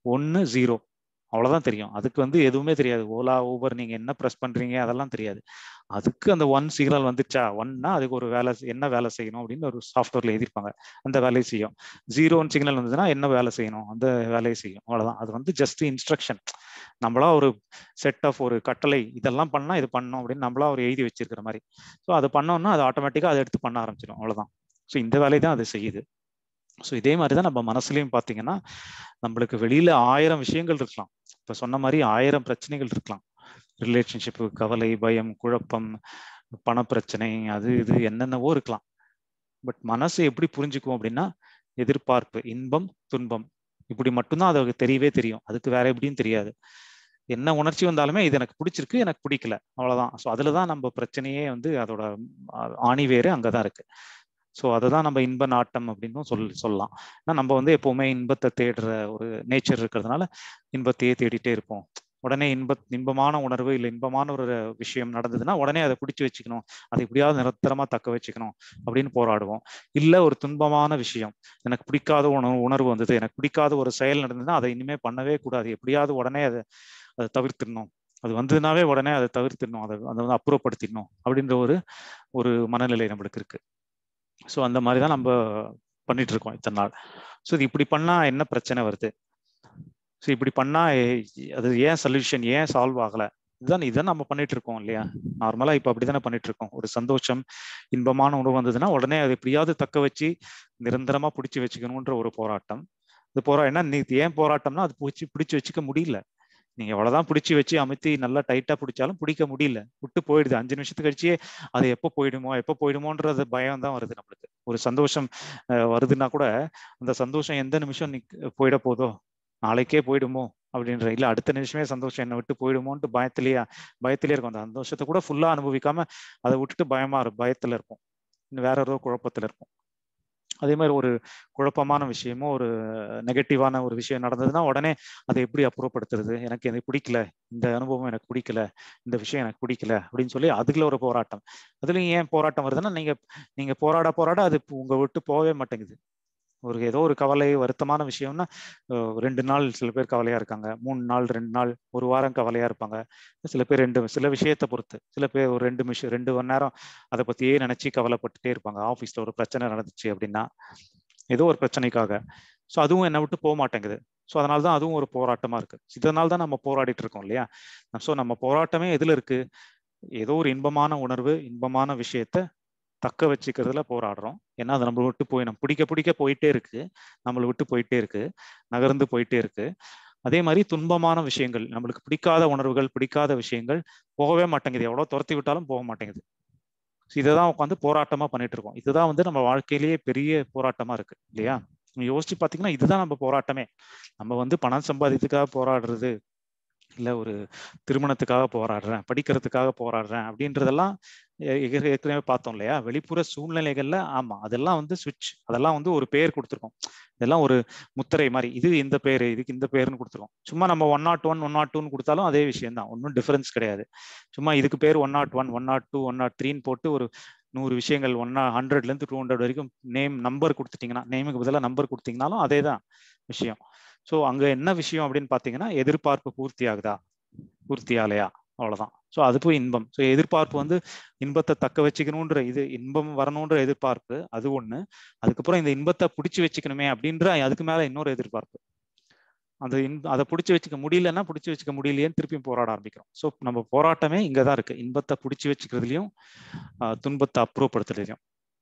ஒன்று ஜீரோ அவ்வளோதான் தெரியும் அதுக்கு வந்து எதுவுமே தெரியாது ஓலா ஊபர் நீங்கள் என்ன ப்ரெஸ் பண்ணுறீங்க அதெல்லாம் தெரியாது அதுக்கு அந்த ஒன் சிக்னல் வந்துச்சா ஒன்னா அதுக்கு ஒரு வேலை என்ன வேலை செய்யணும் அப்படின்னு ஒரு சாஃப்ட்வேர்ல எழுதியிருப்பாங்க அந்த வேலையை செய்யும் ஜீரோ ஒன் சிக்னல் வந்ததுன்னா என்ன வேலை செய்யணும் அந்த வேலையை செய்யும் அவ்வளோதான் அது வந்து ஜஸ்ட் இன்ஸ்ட்ரக்ஷன் நம்மளா ஒரு செட் ஆஃப் ஒரு கட்டளை இதெல்லாம் பண்ணா இது பண்ணணும் அப்படின்னு நம்மளா ஒரு எழுதி வச்சிருக்கிற மாதிரி ஸோ அது பண்ணோம்னா அது ஆட்டோமேட்டிக்காக அதை எடுத்து பண்ண ஆரம்பிச்சிடும் அவ்வளோதான் ஸோ இந்த வேலையை தான் அது செய்யுது ஸோ இதே மாதிரி தான் நம்ம மனசுலையும் பார்த்தீங்கன்னா நம்மளுக்கு வெளியில ஆயிரம் விஷயங்கள் இருக்கலாம் இப்போ சொன்ன மாதிரி ஆயிரம் பிரச்சனைகள் இருக்கலாம் ரிலேஷன்ஷிப்பு கவலை பயம் குழப்பம் பணப்பிரச்சனை அது இது என்னென்னவோ இருக்கலாம் பட் மனசு எப்படி புரிஞ்சுக்கும் அப்படின்னா எதிர்பார்ப்பு இன்பம் துன்பம் இப்படி மட்டும்தான் அது தெரியவே தெரியும் அதுக்கு வேற எப்படின்னு தெரியாது என்ன உணர்ச்சி வந்தாலுமே இது எனக்கு பிடிச்சிருக்கு எனக்கு பிடிக்கல அவ்வளவுதான் ஸோ அதுல தான் நம்ம பிரச்சனையே வந்து அதோட ஆணி வேறு அங்கதான் இருக்கு ஸோ அதை தான் நம்ம இன்ப நாட்டம் அப்படின்னு சொல் சொல்லலாம் ஆனால் நம்ம வந்து எப்பவுமே இன்பத்தை தேடுற ஒரு நேச்சர் இருக்கிறதுனால இன்பத்தையே தேடிட்டே இருப்போம் உடனே இன்ப இன்பமான உணர்வு இல்லை இன்பமான ஒரு விஷயம் நடந்ததுன்னா உடனே அதை பிடிச்சி வச்சுக்கணும் அதை எப்படியாவது நிரந்தரமா தக்க வச்சுக்கணும் அப்படின்னு போராடுவோம் இல்லை ஒரு துன்பமான விஷயம் எனக்கு பிடிக்காத உணர்வு உணர்வு வந்தது எனக்கு பிடிக்காத ஒரு செயல் நடந்ததுன்னா அதை இனிமே பண்ணவே கூடாது எப்படியாவது உடனே அதை அதை தவிர்த்திடணும் அது வந்ததுனாவே உடனே அதை தவிர்த்திடணும் அதை அதை வந்து அப்புறப்படுத்திடணும் அப்படின்ற ஒரு ஒரு மனநிலை நம்மளுக்கு இருக்கு ஸோ அந்த மாதிரி தான் நம்ம பண்ணிட்டு இருக்கோம் இத்தனை நாள் ஸோ இது இப்படி பண்ணா என்ன பிரச்சனை வருது ஸோ இப்படி பண்ணா அது ஏன் சொல்யூஷன் ஏன் சால்வ் ஆகல இதுதான் இதான் நம்ம பண்ணிட்டு இருக்கோம் இல்லையா நார்மலா இப்ப அப்படிதானே பண்ணிட்டு இருக்கோம் ஒரு சந்தோஷம் இன்பமான உணவு வந்ததுன்னா உடனே அது எப்படியாவது தக்க வச்சு நிரந்தரமா பிடிச்சி வச்சுக்கணுன்ற ஒரு போராட்டம் இது போரா என்ன நீ ஏன் போராட்டம்னா அது பிடிச்சி பிடிச்சி வச்சுக்க முடியல நீங்க எவ்வளவுதான் பிடிச்சி வச்சு அமுத்தி நல்லா டைட்டா பிடிச்சாலும் பிடிக்க முடியல விட்டு போயிடுது அஞ்சு நிமிஷத்துக்கு கழிச்சே அது எப்போ போயிடுமோ எப்போ போயிடுமோன்றது பயம் தான் வருது நம்மளுக்கு ஒரு சந்தோஷம் வருதுன்னா கூட அந்த சந்தோஷம் எந்த நிமிஷம் நீ போயிட போதோ நாளைக்கே போயிடுமோ அப்படின்ற இல்ல அடுத்த நிமிஷமே சந்தோஷம் என்னை விட்டு போயிடுமோன்ட்டு பயத்திலேயே பயத்திலே இருக்கும் அந்த சந்தோஷத்தை கூட ஃபுல்லா அனுபவிக்காம அதை விட்டுட்டு பயமா பயத்துல இருப்போம் வேற ஏதோ குழப்பத்துல இருப்போம் அதே மாதிரி ஒரு குழப்பமான விஷயமோ ஒரு நெகட்டிவான ஒரு விஷயம் நடந்ததுன்னா உடனே அதை எப்படி அப்புறப்படுத்துறது எனக்கு எனக்கு பிடிக்கல இந்த அனுபவம் எனக்கு பிடிக்கல இந்த விஷயம் எனக்கு பிடிக்கல அப்படின்னு சொல்லி அதுல ஒரு போராட்டம் அதுலயும் ஏன் போராட்டம் வருதுன்னா நீங்க நீங்க போராட போராட அது உங்க விட்டு போகவே மாட்டேங்குது ஒரு ஏதோ ஒரு கவலை வருத்தமான விஷயம்னா ரெண்டு நாள் சில பேர் கவலையா இருக்காங்க மூணு நாள் ரெண்டு நாள் ஒரு வாரம் கவலையா இருப்பாங்க சில பேர் ரெண்டு சில விஷயத்தை பொறுத்து சில பேர் ஒரு ரெண்டு நிமிஷம் ரெண்டு மணி நேரம் அதை பத்தியே நினைச்சு கவலைப்பட்டுட்டே இருப்பாங்க ஆஃபீஸ்ல ஒரு பிரச்சனை நடந்துச்சு அப்படின்னா ஏதோ ஒரு பிரச்சனைக்காக ஸோ அதுவும் என்னை விட்டு போக மாட்டேங்குது ஸோ அதனால தான் அதுவும் ஒரு போராட்டமா இருக்கு இதனால தான் நம்ம போராடிட்டு இருக்கோம் இல்லையா ஸோ நம்ம போராட்டமே எதுல இருக்கு ஏதோ ஒரு இன்பமான உணர்வு இன்பமான விஷயத்த தக்க வச்சுக்கிறதுல போராடுறோம் ஏன்னா அது நம்மளை விட்டு போய் நம்ம பிடிக்க பிடிக்க போயிட்டே இருக்கு நம்மளை விட்டு போயிட்டே இருக்கு நகர்ந்து போயிட்டே இருக்கு அதே மாதிரி துன்பமான விஷயங்கள் நம்மளுக்கு பிடிக்காத உணர்வுகள் பிடிக்காத விஷயங்கள் போகவே மாட்டேங்குது எவ்வளோ துரத்தி விட்டாலும் போக மாட்டேங்குது இதை தான் உட்காந்து போராட்டமா பண்ணிட்டு இருக்கோம் இதுதான் வந்து நம்ம வாழ்க்கையிலேயே பெரிய போராட்டமா இருக்கு இல்லையா யோசிச்சு பாத்தீங்கன்னா இதுதான் நம்ம போராட்டமே நம்ம வந்து பணம் சம்பாதித்துக்காக போராடுறது இல்ல ஒரு திருமணத்துக்காக போராடுறேன் படிக்கிறதுக்காக போராடுறேன் அப்படின்றதெல்லாம் ஏற்கனவே பார்த்தோம் இல்லையா வெளிப்புற சூழ்நிலைகள்ல ஆமா அதெல்லாம் வந்து சுவிட்ச் அதெல்லாம் வந்து ஒரு பேர் கொடுத்துருக்கோம் இதெல்லாம் ஒரு முத்திரை மாதிரி இது இந்த பேரு இதுக்கு இந்த பேருன்னு கொடுத்துருக்கோம் சும்மா நம்ம one naught one one naught டூன்னு கொடுத்தாலும் அதே விஷயம் தான் ஒன்றும் டிஃபரன்ஸ் கிடையாது சும்மா இதுக்கு பேர் one naught one one naught two one naught த்ரீன்னு போட்டு ஒரு நூறு விஷயங்கள் ஒன்னா ஹண்ட்ரட்ல இருந்து டூ ஹண்ட்ரட் வரைக்கும் நேம் நம்பர் கொடுத்துட்டீங்கன்னா நேமுக்கு பதிலாக நம்பர் கொடுத்தீங்கனாலும் அதே தான் விஷயம் ஸோ அங்க என்ன விஷயம் அப்படின்னு பாத்தீங்கன்னா எதிர்பார்ப்பு பூர்த்தி ஆகுதா பூர்த்தி ஆலையா அவ்வளவுதான் ஸோ அது போய் இன்பம் ஸோ எதிர்பார்ப்பு வந்து இன்பத்தை தக்க வச்சுக்கணுன்ற இது இன்பம் வரணுன்ற எதிர்பார்ப்பு அது ஒண்ணு அதுக்கப்புறம் இந்த இன்பத்தை பிடிச்சி வச்சுக்கணுமே அப்படின்ற அதுக்கு மேல இன்னொரு எதிர்பார்ப்பு அந்த இன்ப அதை பிடிச்சி வச்சுக்க முடியலன்னா பிடிச்சி வச்சுக்க முடியலையேன்னு திருப்பியும் போராட ஆரம்பிக்கிறோம் ஸோ நம்ம போராட்டமே இங்கதான் இருக்கு இன்பத்தை பிடிச்சி வச்சுக்கிறதுலையும் துன்பத்தை அப்புறப்படுத்துறதுலையும்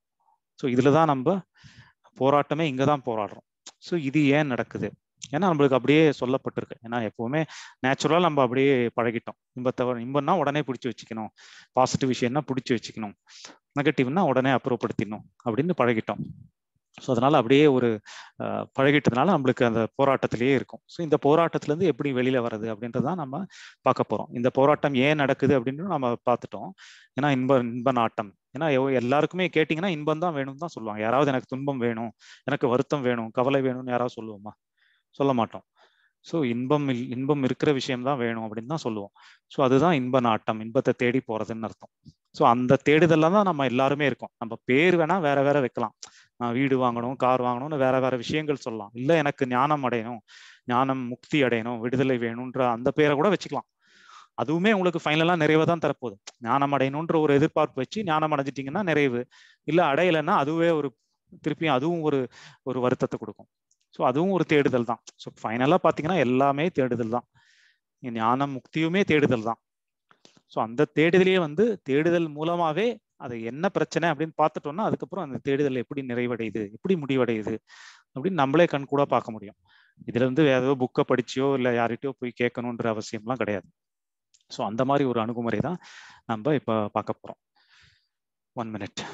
ஸோ இதுலதான் நம்ம போராட்டமே இங்கதான் போராடுறோம் ஸோ இது ஏன் நடக்குது ஏன்னா நம்மளுக்கு அப்படியே சொல்லப்பட்டிருக்கு ஏன்னா எப்பவுமே நேச்சுரலா நம்ம அப்படியே பழகிட்டோம் இன்பத்தை இன்பம்னா உடனே பிடிச்சி வச்சுக்கணும் பாசிட்டிவ் விஷயம்னா பிடிச்சி வச்சுக்கணும் நெகட்டிவ்னா உடனே அப்புறப்படுத்திடணும் அப்படின்னு பழகிட்டோம் ஸோ அதனால அப்படியே ஒரு பழகிட்டதுனால நம்மளுக்கு அந்த போராட்டத்திலேயே இருக்கும் ஸோ இந்த போராட்டத்திலேருந்து எப்படி வெளியில வர்றது அப்படின்றதான் நம்ம பார்க்க போறோம் இந்த போராட்டம் ஏன் நடக்குது அப்படின்னு நம்ம பார்த்துட்டோம் ஏன்னா இன்ப இன்ப நாட்டம் ஏன்னா எல்லாருக்குமே கேட்டிங்கன்னா இன்பம் தான் வேணும்னு தான் சொல்லுவாங்க யாராவது எனக்கு துன்பம் வேணும் எனக்கு வருத்தம் வேணும் கவலை வேணும்னு யாராவது சொல்லுவோமா சொல்ல மாட்டோம் ஸோ இன்பம் இன்பம் இருக்கிற விஷயம் தான் வேணும் அப்படின்னு தான் சொல்லுவோம் ஸோ அதுதான் இன்ப நாட்டம் இன்பத்தை தேடி போறதுன்னு அர்த்தம் ஸோ அந்த தேடுதல்ல தான் நம்ம எல்லாருமே இருக்கோம் நம்ம பேர் வேணா வேற வேற வைக்கலாம் நான் வீடு வாங்கணும் கார் வாங்கணும்னு வேற வேற விஷயங்கள் சொல்லலாம் இல்லை எனக்கு ஞானம் அடையணும் ஞானம் முக்தி அடையணும் விடுதலை வேணும்ன்ற அந்த பேரை கூட வச்சுக்கலாம் அதுவுமே உங்களுக்கு ஃபைனலாக நிறைவை தான் தரப்போகுது ஞானம் அடையணுன்ற ஒரு எதிர்பார்ப்பு வச்சு ஞானம் அடைஞ்சிட்டிங்கன்னா நிறைவு இல்லை அடையலைன்னா அதுவே ஒரு திருப்பியும் அதுவும் ஒரு ஒரு வருத்தத்தை கொடுக்கும் ஸோ அதுவும் ஒரு தேடுதல் தான் ஸோ ஃபைனலாக பார்த்தீங்கன்னா எல்லாமே தேடுதல் தான் ஞானம் முக்தியுமே தேடுதல் தான் ஸோ அந்த தேடுதலையே வந்து தேடுதல் மூலமாவே அது என்ன பிரச்சனை அப்படின்னு பார்த்துட்டோம்னா அதுக்கப்புறம் அந்த தேடுதல் எப்படி நிறைவடையுது எப்படி முடிவடையுது அப்படின்னு நம்மளே கண் கூட பார்க்க முடியும் இதுல இருந்து வேற ஏதோ புக்கை படிச்சியோ இல்லை யார்கிட்டயோ போய் கேட்கணுன்ற அவசியம்லாம் கிடையாது ஸோ அந்த மாதிரி ஒரு அணுகுமுறை தான் நம்ம இப்போ பார்க்க போகிறோம் ஒன் மினிட்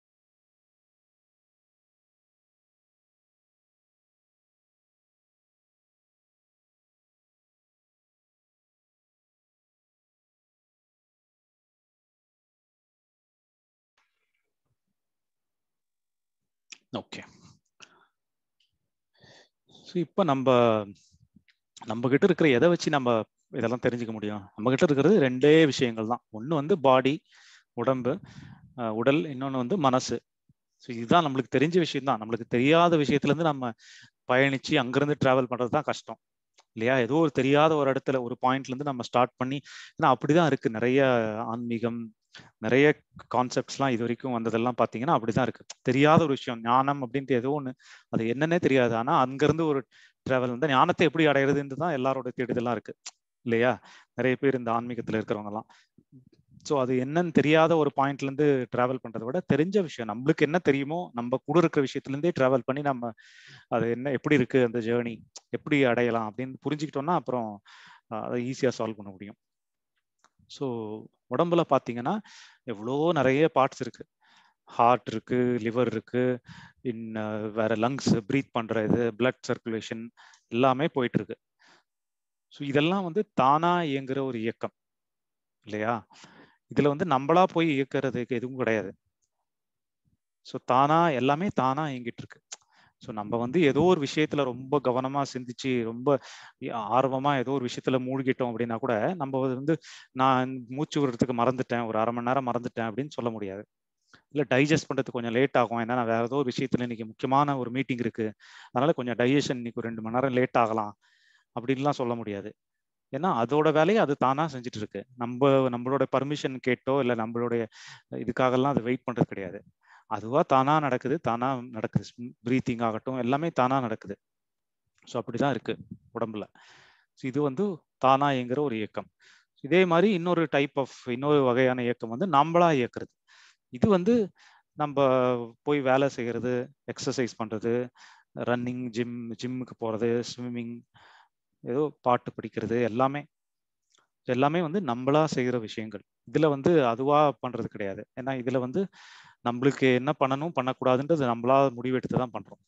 ஓகே ஸோ இப்போ நம்ம நம்ம கிட்ட இருக்கிற எதை வச்சு நம்ம இதெல்லாம் தெரிஞ்சுக்க முடியும் நம்ம கிட்ட இருக்கிறது ரெண்டே விஷயங்கள் தான் ஒன்று வந்து பாடி உடம்பு உடல் இன்னொன்று வந்து மனசு ஸோ இதுதான் நம்மளுக்கு தெரிஞ்ச விஷயம் தான் நம்மளுக்கு தெரியாத விஷயத்துலேருந்து நம்ம பயணிச்சு அங்கேருந்து ட்ராவல் பண்ணுறது தான் கஷ்டம் இல்லையா ஏதோ ஒரு தெரியாத ஒரு இடத்துல ஒரு பாயிண்ட்லேருந்து நம்ம ஸ்டார்ட் பண்ணி ஏன்னா அப்படிதான் இருக்கு நிறைய ஆன்மீகம் நிறைய கான்செப்ட்ஸ்லாம் இது வரைக்கும் வந்ததெல்லாம் பார்த்தீங்கன்னா அப்படிதான் இருக்கு தெரியாத ஒரு விஷயம் ஞானம் அப்படின்ட்டு ஏதோ ஒன்று அது என்னன்னே தெரியாது ஆனால் அங்கேருந்து ஒரு ட்ராவல் வந்து ஞானத்தை எப்படி அடையிறதுன்னு தான் எல்லாரோட தேடுதலாம் இருக்கு இல்லையா நிறைய பேர் இந்த ஆன்மீகத்தில் இருக்கிறவங்கலாம் ஸோ அது என்னன்னு தெரியாத ஒரு பாயிண்ட்ல இருந்து டிராவல் பண்றதை விட தெரிஞ்ச விஷயம் நம்மளுக்கு என்ன தெரியுமோ நம்ம கூட இருக்கிற விஷயத்துல இருந்தே டிராவல் பண்ணி நம்ம அது என்ன எப்படி இருக்கு அந்த ஜேர்னி எப்படி அடையலாம் அப்படின்னு புரிஞ்சுக்கிட்டோம்னா அப்புறம் அதை ஈஸியா சால்வ் பண்ண முடியும் ஸோ உடம்புல பார்த்தீங்கன்னா எவ்வளோ நிறைய பார்ட்ஸ் இருக்கு ஹார்ட் இருக்கு லிவர் இருக்கு இன் வேற லங்ஸ் ப்ரீத் பண்ற இது பிளட் சர்க்குலேஷன் எல்லாமே போயிட்டு இருக்கு ஸோ இதெல்லாம் வந்து தானா இயங்குற ஒரு இயக்கம் இல்லையா இதுல வந்து நம்மளா போய் இயக்கிறதுக்கு எதுவும் கிடையாது ஸோ தானா எல்லாமே தானா இயங்கிட்டு இருக்கு ஸோ நம்ம வந்து ஏதோ ஒரு விஷயத்துல ரொம்ப கவனமா சிந்திச்சு ரொம்ப ஆர்வமா ஏதோ ஒரு விஷயத்துல மூழ்கிட்டோம் அப்படின்னா கூட நம்ம வந்து நான் மூச்சு விடுறதுக்கு மறந்துட்டேன் ஒரு அரை மணி நேரம் மறந்துட்டேன் அப்படின்னு சொல்ல முடியாது இல்ல டைஜஸ்ட் பண்றதுக்கு கொஞ்சம் லேட் ஆகும் ஏன்னா நான் வேற ஏதோ ஒரு விஷயத்துல இன்னைக்கு முக்கியமான ஒரு மீட்டிங் இருக்கு அதனால கொஞ்சம் டைஜஷன் இன்னைக்கு ஒரு ரெண்டு மணி நேரம் லேட் ஆகலாம் அப்படின்லாம் சொல்ல முடியாது ஏன்னா அதோட வேலையை அது தானா செஞ்சுட்டு இருக்கு நம்ம நம்மளோட பர்மிஷன் கேட்டோ இல்லை நம்மளுடைய இதுக்காகலாம் அது வெயிட் பண்றது கிடையாது அதுவா தானா நடக்குது தானா நடக்குது ப்ரீத்திங் ஆகட்டும் எல்லாமே தானா நடக்குது ஸோ அப்படிதான் இருக்கு உடம்புல ஸோ இது வந்து தானா இயங்குற ஒரு இயக்கம் இதே மாதிரி இன்னொரு டைப் ஆஃப் இன்னொரு வகையான இயக்கம் வந்து நம்மளா இயக்குறது இது வந்து நம்ம போய் வேலை செய்யறது எக்ஸசைஸ் பண்றது ரன்னிங் ஜிம் ஜிம்முக்கு போறது ஸ்விம்மிங் ஏதோ பாட்டு படிக்கிறது எல்லாமே எல்லாமே வந்து நம்மளா செய்யற விஷயங்கள் இதுல வந்து அதுவா பண்றது கிடையாது ஏன்னா இதுல வந்து நம்மளுக்கு என்ன பண்ணணும் பண்ணக்கூடாதுன்றது நம்மளா முடிவெடுத்து தான் பண்றோம்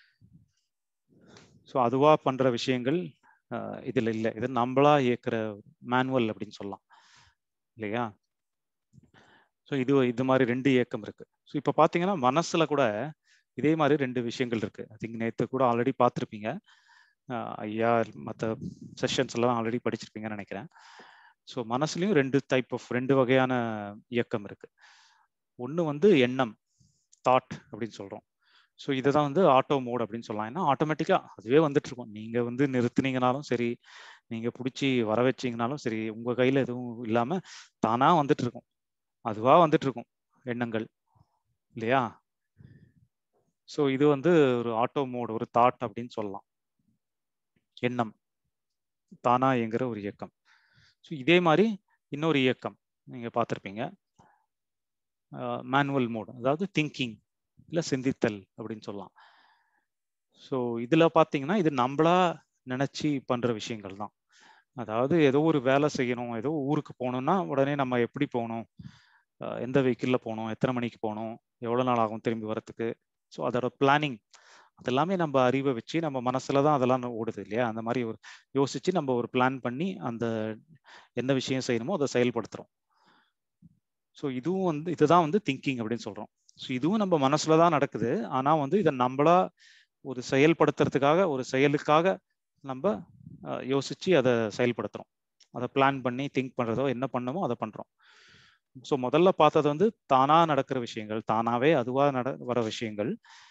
ஸோ அதுவா பண்ற விஷயங்கள் இதுல இல்லை இது நம்மளா இயக்குற மேனுவல் அப்படின்னு சொல்லலாம் இல்லையா ஸோ இது இது மாதிரி ரெண்டு இயக்கம் இருக்கு ஸோ இப்போ பார்த்தீங்கன்னா மனசுல கூட இதே மாதிரி ரெண்டு விஷயங்கள் இருக்கு ஐ திங்க் நேற்று கூட ஆல்ரெடி பார்த்துருப்பீங்க ஐயா மற்ற செஷன்ஸ் எல்லாம் ஆல்ரெடி படிச்சிருப்பீங்கன்னு நினைக்கிறேன் ஸோ மனசுலையும் ரெண்டு டைப் ஆஃப் ரெண்டு வகையான இயக்கம் இருக்கு ஒன்று வந்து எண்ணம் தாட் அப்படின்னு சொல்கிறோம் ஸோ இதை தான் வந்து ஆட்டோ மோட் அப்படின்னு சொல்லலாம் ஏன்னா ஆட்டோமேட்டிக்காக அதுவே வந்துட்டு இருக்கும் நீங்கள் வந்து நிறுத்துனீங்கனாலும் சரி நீங்கள் பிடிச்சி வர வச்சிங்கனாலும் சரி உங்கள் கையில் எதுவும் இல்லாமல் தானாக வந்துட்டு இருக்கும் அதுவாக வந்துட்டு இருக்கும் எண்ணங்கள் இல்லையா ஸோ இது வந்து ஒரு ஆட்டோ மோட் ஒரு தாட் அப்படின்னு சொல்லலாம் எண்ணம் தானா இயங்குற ஒரு இயக்கம் ஸோ இதே மாதிரி இன்னொரு இயக்கம் நீங்கள் பார்த்துருப்பீங்க மேனுவல் மோட் அதாவது திங்கிங் இல்லை சிந்தித்தல் அப்படின்னு சொல்லலாம் ஸோ இதில் பார்த்தீங்கன்னா இது நம்மளா நினச்சி பண்ணுற விஷயங்கள் தான் அதாவது ஏதோ ஒரு வேலை செய்யணும் ஏதோ ஊருக்கு போகணும்னா உடனே நம்ம எப்படி போகணும் எந்த வெஹிக்கிளில் போகணும் எத்தனை மணிக்கு போகணும் எவ்வளோ நாள் ஆகும் திரும்பி வரத்துக்கு ஸோ அதோட பிளானிங் அதெல்லாமே நம்ம அறிவை வச்சு நம்ம மனசுல தான் அதெல்லாம் ஓடுது இல்லையா அந்த மாதிரி ஒரு யோசிச்சு நம்ம ஒரு பிளான் பண்ணி அந்த என்ன விஷயம் செய்யணுமோ அதை செயல்படுத்துறோம் ஸோ இதுவும் வந்து இதுதான் வந்து திங்கிங் அப்படின்னு சொல்றோம் ஸோ இதுவும் நம்ம மனசுல தான் நடக்குது ஆனா வந்து இதை நம்மளா ஒரு செயல்படுத்துறதுக்காக ஒரு செயலுக்காக நம்ம யோசிச்சு அதை செயல்படுத்துறோம் அதை பிளான் பண்ணி திங்க் பண்றதோ என்ன பண்ணமோ அதை பண்றோம் ஸோ முதல்ல பார்த்தது வந்து தானா நடக்கிற விஷயங்கள் தானாவே அதுவா நட வர விஷயங்கள்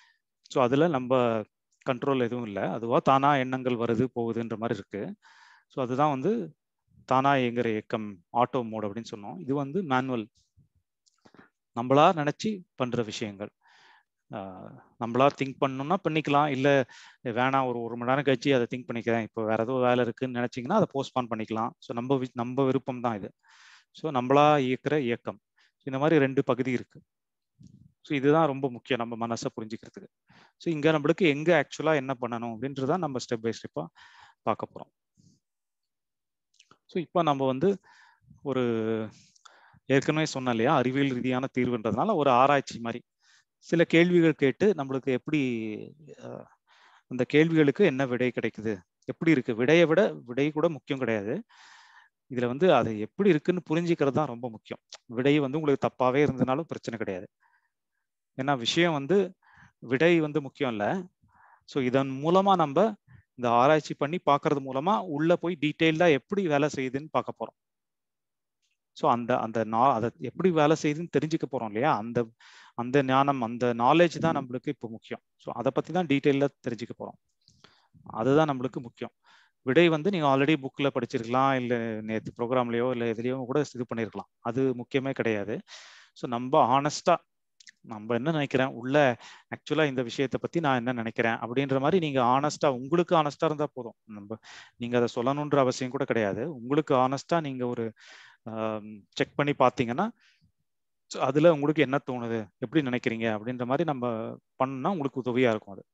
ஸோ அதில் நம்ம கண்ட்ரோல் எதுவும் இல்லை அதுவாக தானா எண்ணங்கள் வருது போகுதுன்ற மாதிரி இருக்கு ஸோ அதுதான் வந்து தானா இயங்குற இயக்கம் ஆட்டோ மோட் அப்படின்னு சொன்னோம் இது வந்து மேனுவல் நம்மளா நினச்சி பண்ணுற விஷயங்கள் நம்மளா திங்க் பண்ணணும்னா பண்ணிக்கலாம் இல்லை வேணாம் ஒரு ஒரு மணி நேரம் கழிச்சு அதை திங்க் பண்ணிக்கிறேன் இப்போ வேற ஏதோ வேலை இருக்குன்னு நினச்சிங்கன்னா அதை போஸ்ட்பான் பண்ணிக்கலாம் ஸோ நம்ம நம்ம விருப்பம் தான் இது ஸோ நம்மளா இயக்குற இயக்கம் இந்த மாதிரி ரெண்டு பகுதி இருக்கு ஸோ இதுதான் ரொம்ப முக்கியம் நம்ம மனசை புரிஞ்சுக்கிறதுக்கு ஸோ இங்கே நம்மளுக்கு எங்கே ஆக்சுவலாக என்ன பண்ணணும் அப்படின்றதான் நம்ம ஸ்டெப் பை ஸ்டெப்பாக பார்க்க போகிறோம் ஸோ இப்போ நம்ம வந்து ஒரு ஏற்கனவே சொன்னோம் இல்லையா அறிவியல் ரீதியான தீர்வுன்றதுனால ஒரு ஆராய்ச்சி மாதிரி சில கேள்விகள் கேட்டு நம்மளுக்கு எப்படி அந்த கேள்விகளுக்கு என்ன விடை கிடைக்குது எப்படி இருக்கு விடையை விட விடை கூட முக்கியம் கிடையாது இதுல வந்து அது எப்படி இருக்குன்னு புரிஞ்சுக்கிறது தான் ரொம்ப முக்கியம் விடை வந்து உங்களுக்கு தப்பாவே இருந்தனாலும் பிரச்சனை கிடையாது ஏன்னா விஷயம் வந்து விடை வந்து முக்கியம் இல்லை ஸோ இதன் மூலமா நம்ம இந்த ஆராய்ச்சி பண்ணி பார்க்கறது மூலமா உள்ள போய் டீட்டெயில்டா எப்படி வேலை செய்யுதுன்னு பார்க்க போறோம் ஸோ அந்த அந்த நா அதை எப்படி வேலை செய்யுதுன்னு தெரிஞ்சுக்க போறோம் இல்லையா அந்த அந்த ஞானம் அந்த நாலேஜ் தான் நம்மளுக்கு இப்போ முக்கியம் ஸோ அதை பத்தி தான் டீட்டெயிலாக தெரிஞ்சுக்க போறோம் அதுதான் நம்மளுக்கு முக்கியம் விடை வந்து நீங்க ஆல்ரெடி புக்ல படிச்சிருக்கலாம் இல்லை நேற்று ப்ரோக்ராம்லயோ இல்லை எதுலயோ கூட இது பண்ணிருக்கலாம் அது முக்கியமே கிடையாது ஸோ நம்ம ஆனஸ்டா நம்ம என்ன நினைக்கிறேன் உள்ள ஆக்சுவலா இந்த விஷயத்த பத்தி நான் என்ன நினைக்கிறேன் அப்படின்ற மாதிரி நீங்க ஆனஸ்டா உங்களுக்கு ஆனஸ்டா இருந்தா போதும் நம்ம நீங்க அதை சொல்லணுன்ற அவசியம் கூட கிடையாது உங்களுக்கு ஆனஸ்டா நீங்க ஒரு செக் பண்ணி பார்த்தீங்கன்னா அதுல உங்களுக்கு என்ன தோணுது எப்படி நினைக்கிறீங்க அப்படின்ற மாதிரி நம்ம பண்ணா உங்களுக்கு உதவியா இருக்கும் அது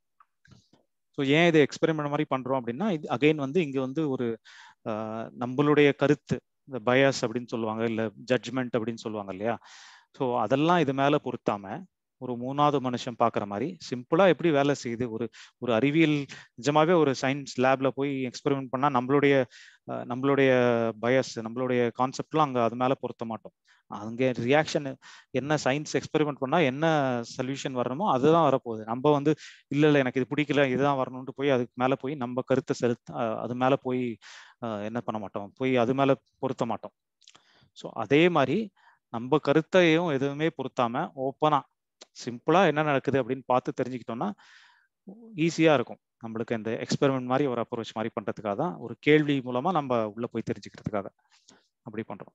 ஸோ ஏன் இதை எக்ஸ்பெரிமெண்ட் மாதிரி பண்றோம் அப்படின்னா இது அகைன் வந்து இங்க வந்து ஒரு நம்மளுடைய கருத்து இந்த பயஸ் அப்படின்னு சொல்லுவாங்க இல்லை ஜட்ஜ்மெண்ட் அப்படின்னு சொல்லுவாங்க இல்லையா ஸோ அதெல்லாம் இது மேல பொருத்தாம ஒரு மூணாவது மனுஷன் பார்க்குற மாதிரி சிம்பிளா எப்படி வேலை செய்யுது ஒரு ஒரு அறிவியல் நிஜமாவே ஒரு சயின்ஸ் லேப்ல போய் எக்ஸ்பெரிமெண்ட் பண்ணா நம்மளுடைய நம்மளுடைய பயஸ் நம்மளுடைய கான்செப்ட்லாம் அங்கே அது மேல பொருத்த மாட்டோம் அங்கே ரியாக்ஷன் என்ன சயின்ஸ் எக்ஸ்பெரிமெண்ட் பண்ணா என்ன சொல்யூஷன் வரணுமோ அதுதான் வரப்போகுது நம்ம வந்து இல்லை இல்லை எனக்கு இது பிடிக்கல இதுதான் வரணும்னு போய் அதுக்கு மேல போய் நம்ம கருத்தை செலுத்த அது மேல போய் என்ன பண்ண மாட்டோம் போய் அது மேல பொருத்த மாட்டோம் ஸோ அதே மாதிரி நம்ம கருத்தையும் எதுவுமே பொருத்தாம ஓப்பனா சிம்பிளா என்ன நடக்குது அப்படின்னு பார்த்து தெரிஞ்சுக்கிட்டோம்னா ஈஸியா இருக்கும் நம்மளுக்கு இந்த எக்ஸ்பெரிமெண்ட் மாதிரி ஒரு அப்ரோச் மாதிரி பண்றதுக்காக தான் ஒரு கேள்வி மூலமா நம்ம உள்ள போய் தெரிஞ்சுக்கிறதுக்காக அப்படி பண்றோம்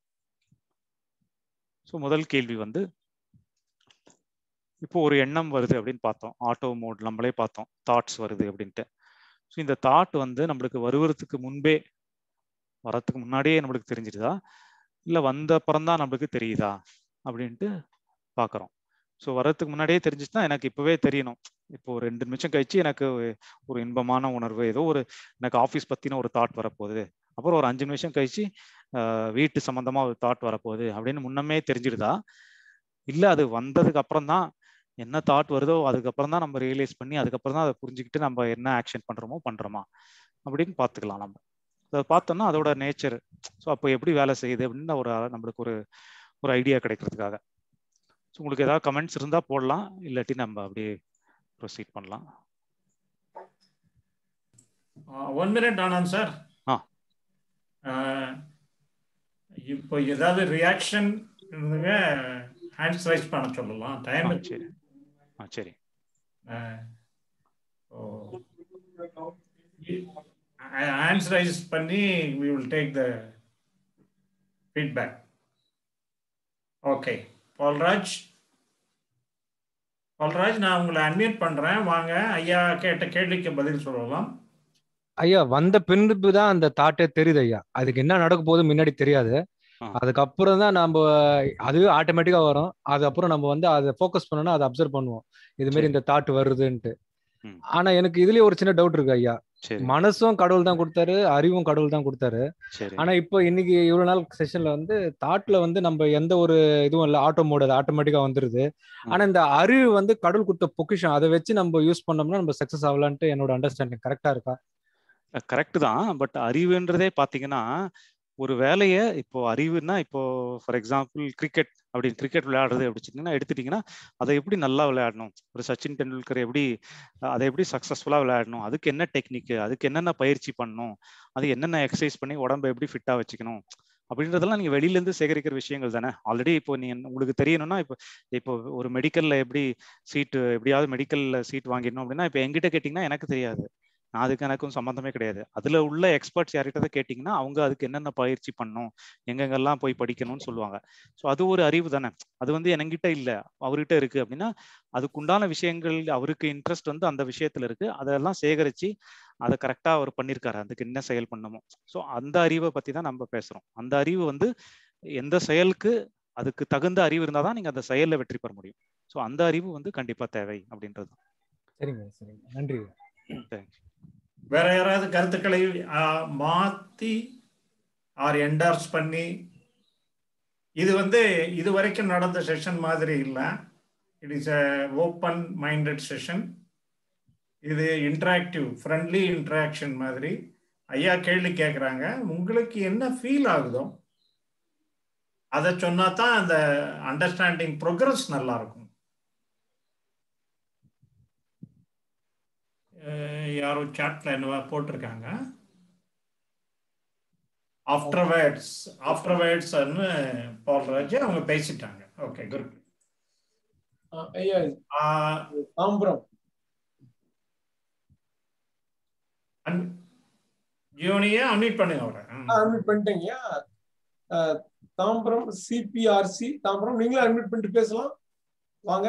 ஸோ முதல் கேள்வி வந்து இப்போ ஒரு எண்ணம் வருது அப்படின்னு பார்த்தோம் ஆட்டோ மோட் நம்மளே பார்த்தோம் தாட்ஸ் வருது அப்படின்ட்டு ஸோ இந்த தாட் வந்து நம்மளுக்கு வருவதுக்கு முன்பே வரத்துக்கு முன்னாடியே நம்மளுக்கு தெரிஞ்சிடுதா இல்லை வந்த அப்புறம் தான் நம்மளுக்கு தெரியுதா அப்படின்ட்டு பார்க்குறோம் ஸோ வரதுக்கு முன்னாடியே தெரிஞ்சிச்சுன்னா எனக்கு இப்போவே தெரியணும் இப்போ ஒரு ரெண்டு நிமிஷம் கழிச்சு எனக்கு ஒரு இன்பமான உணர்வு ஏதோ ஒரு எனக்கு ஆஃபீஸ் பற்றின ஒரு தாட் வரப்போகுது அப்புறம் ஒரு அஞ்சு நிமிஷம் கழிச்சு வீட்டு சம்மந்தமா ஒரு தாட் வரப்போகுது அப்படின்னு முன்னமே தெரிஞ்சிடுதா இல்லை அது வந்ததுக்கு அப்புறம் தான் என்ன தாட் வருதோ அதுக்கப்புறம் தான் நம்ம ரியலைஸ் பண்ணி அதுக்கப்புறம் தான் அதை புரிஞ்சுக்கிட்டு நம்ம என்ன ஆக்ஷன் பண்ணுறோமோ பண்ணுறோமா அப்படின்னு பார்த்துக்கலாம் நம்ம அதை பார்த்தோம்னா அதோட நேச்சர் ஸோ அப்போ எப்படி வேலை செய்யுது அப்படின்னு ஒரு நம்மளுக்கு ஒரு ஒரு ஐடியா கிடைக்கிறதுக்காக ஸோ உங்களுக்கு ஏதாவது கமெண்ட்ஸ் இருந்தால் போடலாம் இல்லாட்டி நம்ம அப்படியே ப்ரொசீட் பண்ணலாம் ஒன் மினிட் ஆனந்த் சார் ஆ இப்போ ஏதாவது ரியாக்ஷன் இருந்துங்க ஹேண்ட்ஸ் ரைஸ் பண்ண சொல்லலாம் டைம் சரி ஆ சரி ஹேண்ட்ஸ் ரைஸ் பண்ணி we will take the feedback okay Balraj Balraj நான் உங்களை அன்மியூட் பண்றேன் வாங்க ஐயா கேட்ட கேள்விக்கு பதில் சொல்லலாம் ஐயா வந்த பின்பு தான் அந்த தாட்டே தெரியுது ஐயா அதுக்கு என்ன நடக்க போகுது முன்னாடி தெரியாது அதுக்கப்புறம் தான் நம்ம அதுவே ஆட்டோமேட்டிக்கா வரும் அதுக்கப்புறம் நம்ம வந்து அதை ஃபோக்கஸ் பண்ணோம்னா அதை அப்சர்வ் பண்ணுவோம் இது மாதிரி இந்த தாட் வருதுன்ட்டு ஆனா எனக்கு இதுலயே ஒரு சின்ன டவுட் இருக்கு ஐயா மனசும் கடவுள் தான் கொடுத்தாரு அறிவும் கடவுள் தான் கொடுத்தாரு ஆனா இப்போ இன்னைக்கு இவ்வளவு நாள் செஷன்ல வந்து தாட்ல வந்து நம்ம எந்த ஒரு இதுவும் இல்லை ஆட்டோ மோட் அது ஆட்டோமேட்டிக்கா வந்துருது ஆனா இந்த அறிவு வந்து கடவுள் கொடுத்த பொக்கிஷம் அதை வச்சு நம்ம யூஸ் பண்ணோம்னா நம்ம சக்சஸ் ஆகலான்ட்டு என்னோட அண்டர்ஸ்டாண்டிங் கரெக்டா இருக்கா கரெக்ட் தான் பட் அறிவுன்றதே பாத்தீங்கன்னா ஒரு வேலையை இப்போ அறிவுனா இப்போ ஃபார் எக்ஸாம்பிள் கிரிக்கெட் அப்படி கிரிக்கெட் விளையாடுறது அப்படிச்சிங்கன்னா எடுத்துட்டீங்கன்னா அதை எப்படி நல்லா விளையாடணும் ஒரு சச்சின் டெண்டுல்கர் எப்படி அதை எப்படி சக்ஸஸ்ஃபுல்லாக விளையாடணும் அதுக்கு என்ன டெக்னிக்கு அதுக்கு என்னென்ன பயிற்சி பண்ணணும் அது என்னென்ன எக்ஸசைஸ் பண்ணி உடம்பை எப்படி ஃபிட்டாக வச்சுக்கணும் அப்படின்றதெல்லாம் நீங்க வெளியில இருந்து சேகரிக்கிற விஷயங்கள் தானே ஆல்ரெடி இப்போ நீங்க உங்களுக்கு தெரியணும்னா இப்போ இப்போ ஒரு மெடிக்கல்ல எப்படி சீட்டு எப்படியாவது மெடிக்கல்ல சீட் வாங்கிடணும் அப்படின்னா இப்போ எங்கிட்ட கேட்டிங்கன்னா எனக்கு தெரியாது நான் அதுக்கு எனக்கும் சம்மந்தமே கிடையாது அதுல உள்ள எக்ஸ்பர்ட்ஸ் யார்கிட்ட கேட்டிங்கன்னா அவங்க அதுக்கு என்னென்ன பயிற்சி பண்ணும் எங்கெங்கெல்லாம் போய் படிக்கணும்னு சொல்லுவாங்க ஸோ அது ஒரு அறிவு தானே அது வந்து என்கிட்ட இல்லை அவர்கிட்ட இருக்கு அப்படின்னா அதுக்குண்டான விஷயங்கள் அவருக்கு இன்ட்ரெஸ்ட் வந்து அந்த விஷயத்துல இருக்கு அதெல்லாம் சேகரிச்சு அதை கரெக்டா அவர் பண்ணியிருக்காரு அதுக்கு என்ன செயல் பண்ணணுமோ ஸோ அந்த அறிவை பத்தி தான் நம்ம பேசுறோம் அந்த அறிவு வந்து எந்த செயலுக்கு அதுக்கு தகுந்த அறிவு இருந்தால் தான் நீங்க அந்த செயல்ல வெற்றி பெற முடியும் ஸோ அந்த அறிவு வந்து கண்டிப்பா தேவை அப்படின்றது சரிங்க சரிங்க நன்றி தேங்க்யூ வேற யாராவது கருத்துக்களை ஆ, மாத்தி ஆர் என்டார்ஸ் பண்ணி இது வந்து இது வரைக்கும் நடந்த செஷன் மாதிரி இல்லை it is a open minded session இது இன்டராக்டிவ் ஃப்ரெண்ட்லி இன்டராக்ஷன் மாதிரி ஐயா கேள்வி கேட்குறாங்க உங்களுக்கு என்ன ஃபீல் ஆகுதோ அதை சொன்னா தான் அந்த அண்டர்ஸ்டாண்டிங் ப்ரோக்ரஸ் நல்லா இருக்கும் அஹ் யாரோ சாட்ல என்னவா போட்டிருக்காங்க ஆஃப்டர் வேர்ட்ஸ் ஆஃப்டர் வேர்ட்ஸ்னு பால்ராஜ் அவங்க பேசிட்டாங்க ஓகே குட் அஹ் ஐயா தாம்பரம் ஜியோனியே அன்மியூட் பண்ணுங்க அவரை ம். அட்மிட் பண்ணிட்டீங்க அஹ், தாம்பரம் சிபிஆர்சி தாம்பரம் நீங்களும் அட்மிட் பண்ணிட்டு பேசலாம் வாங்க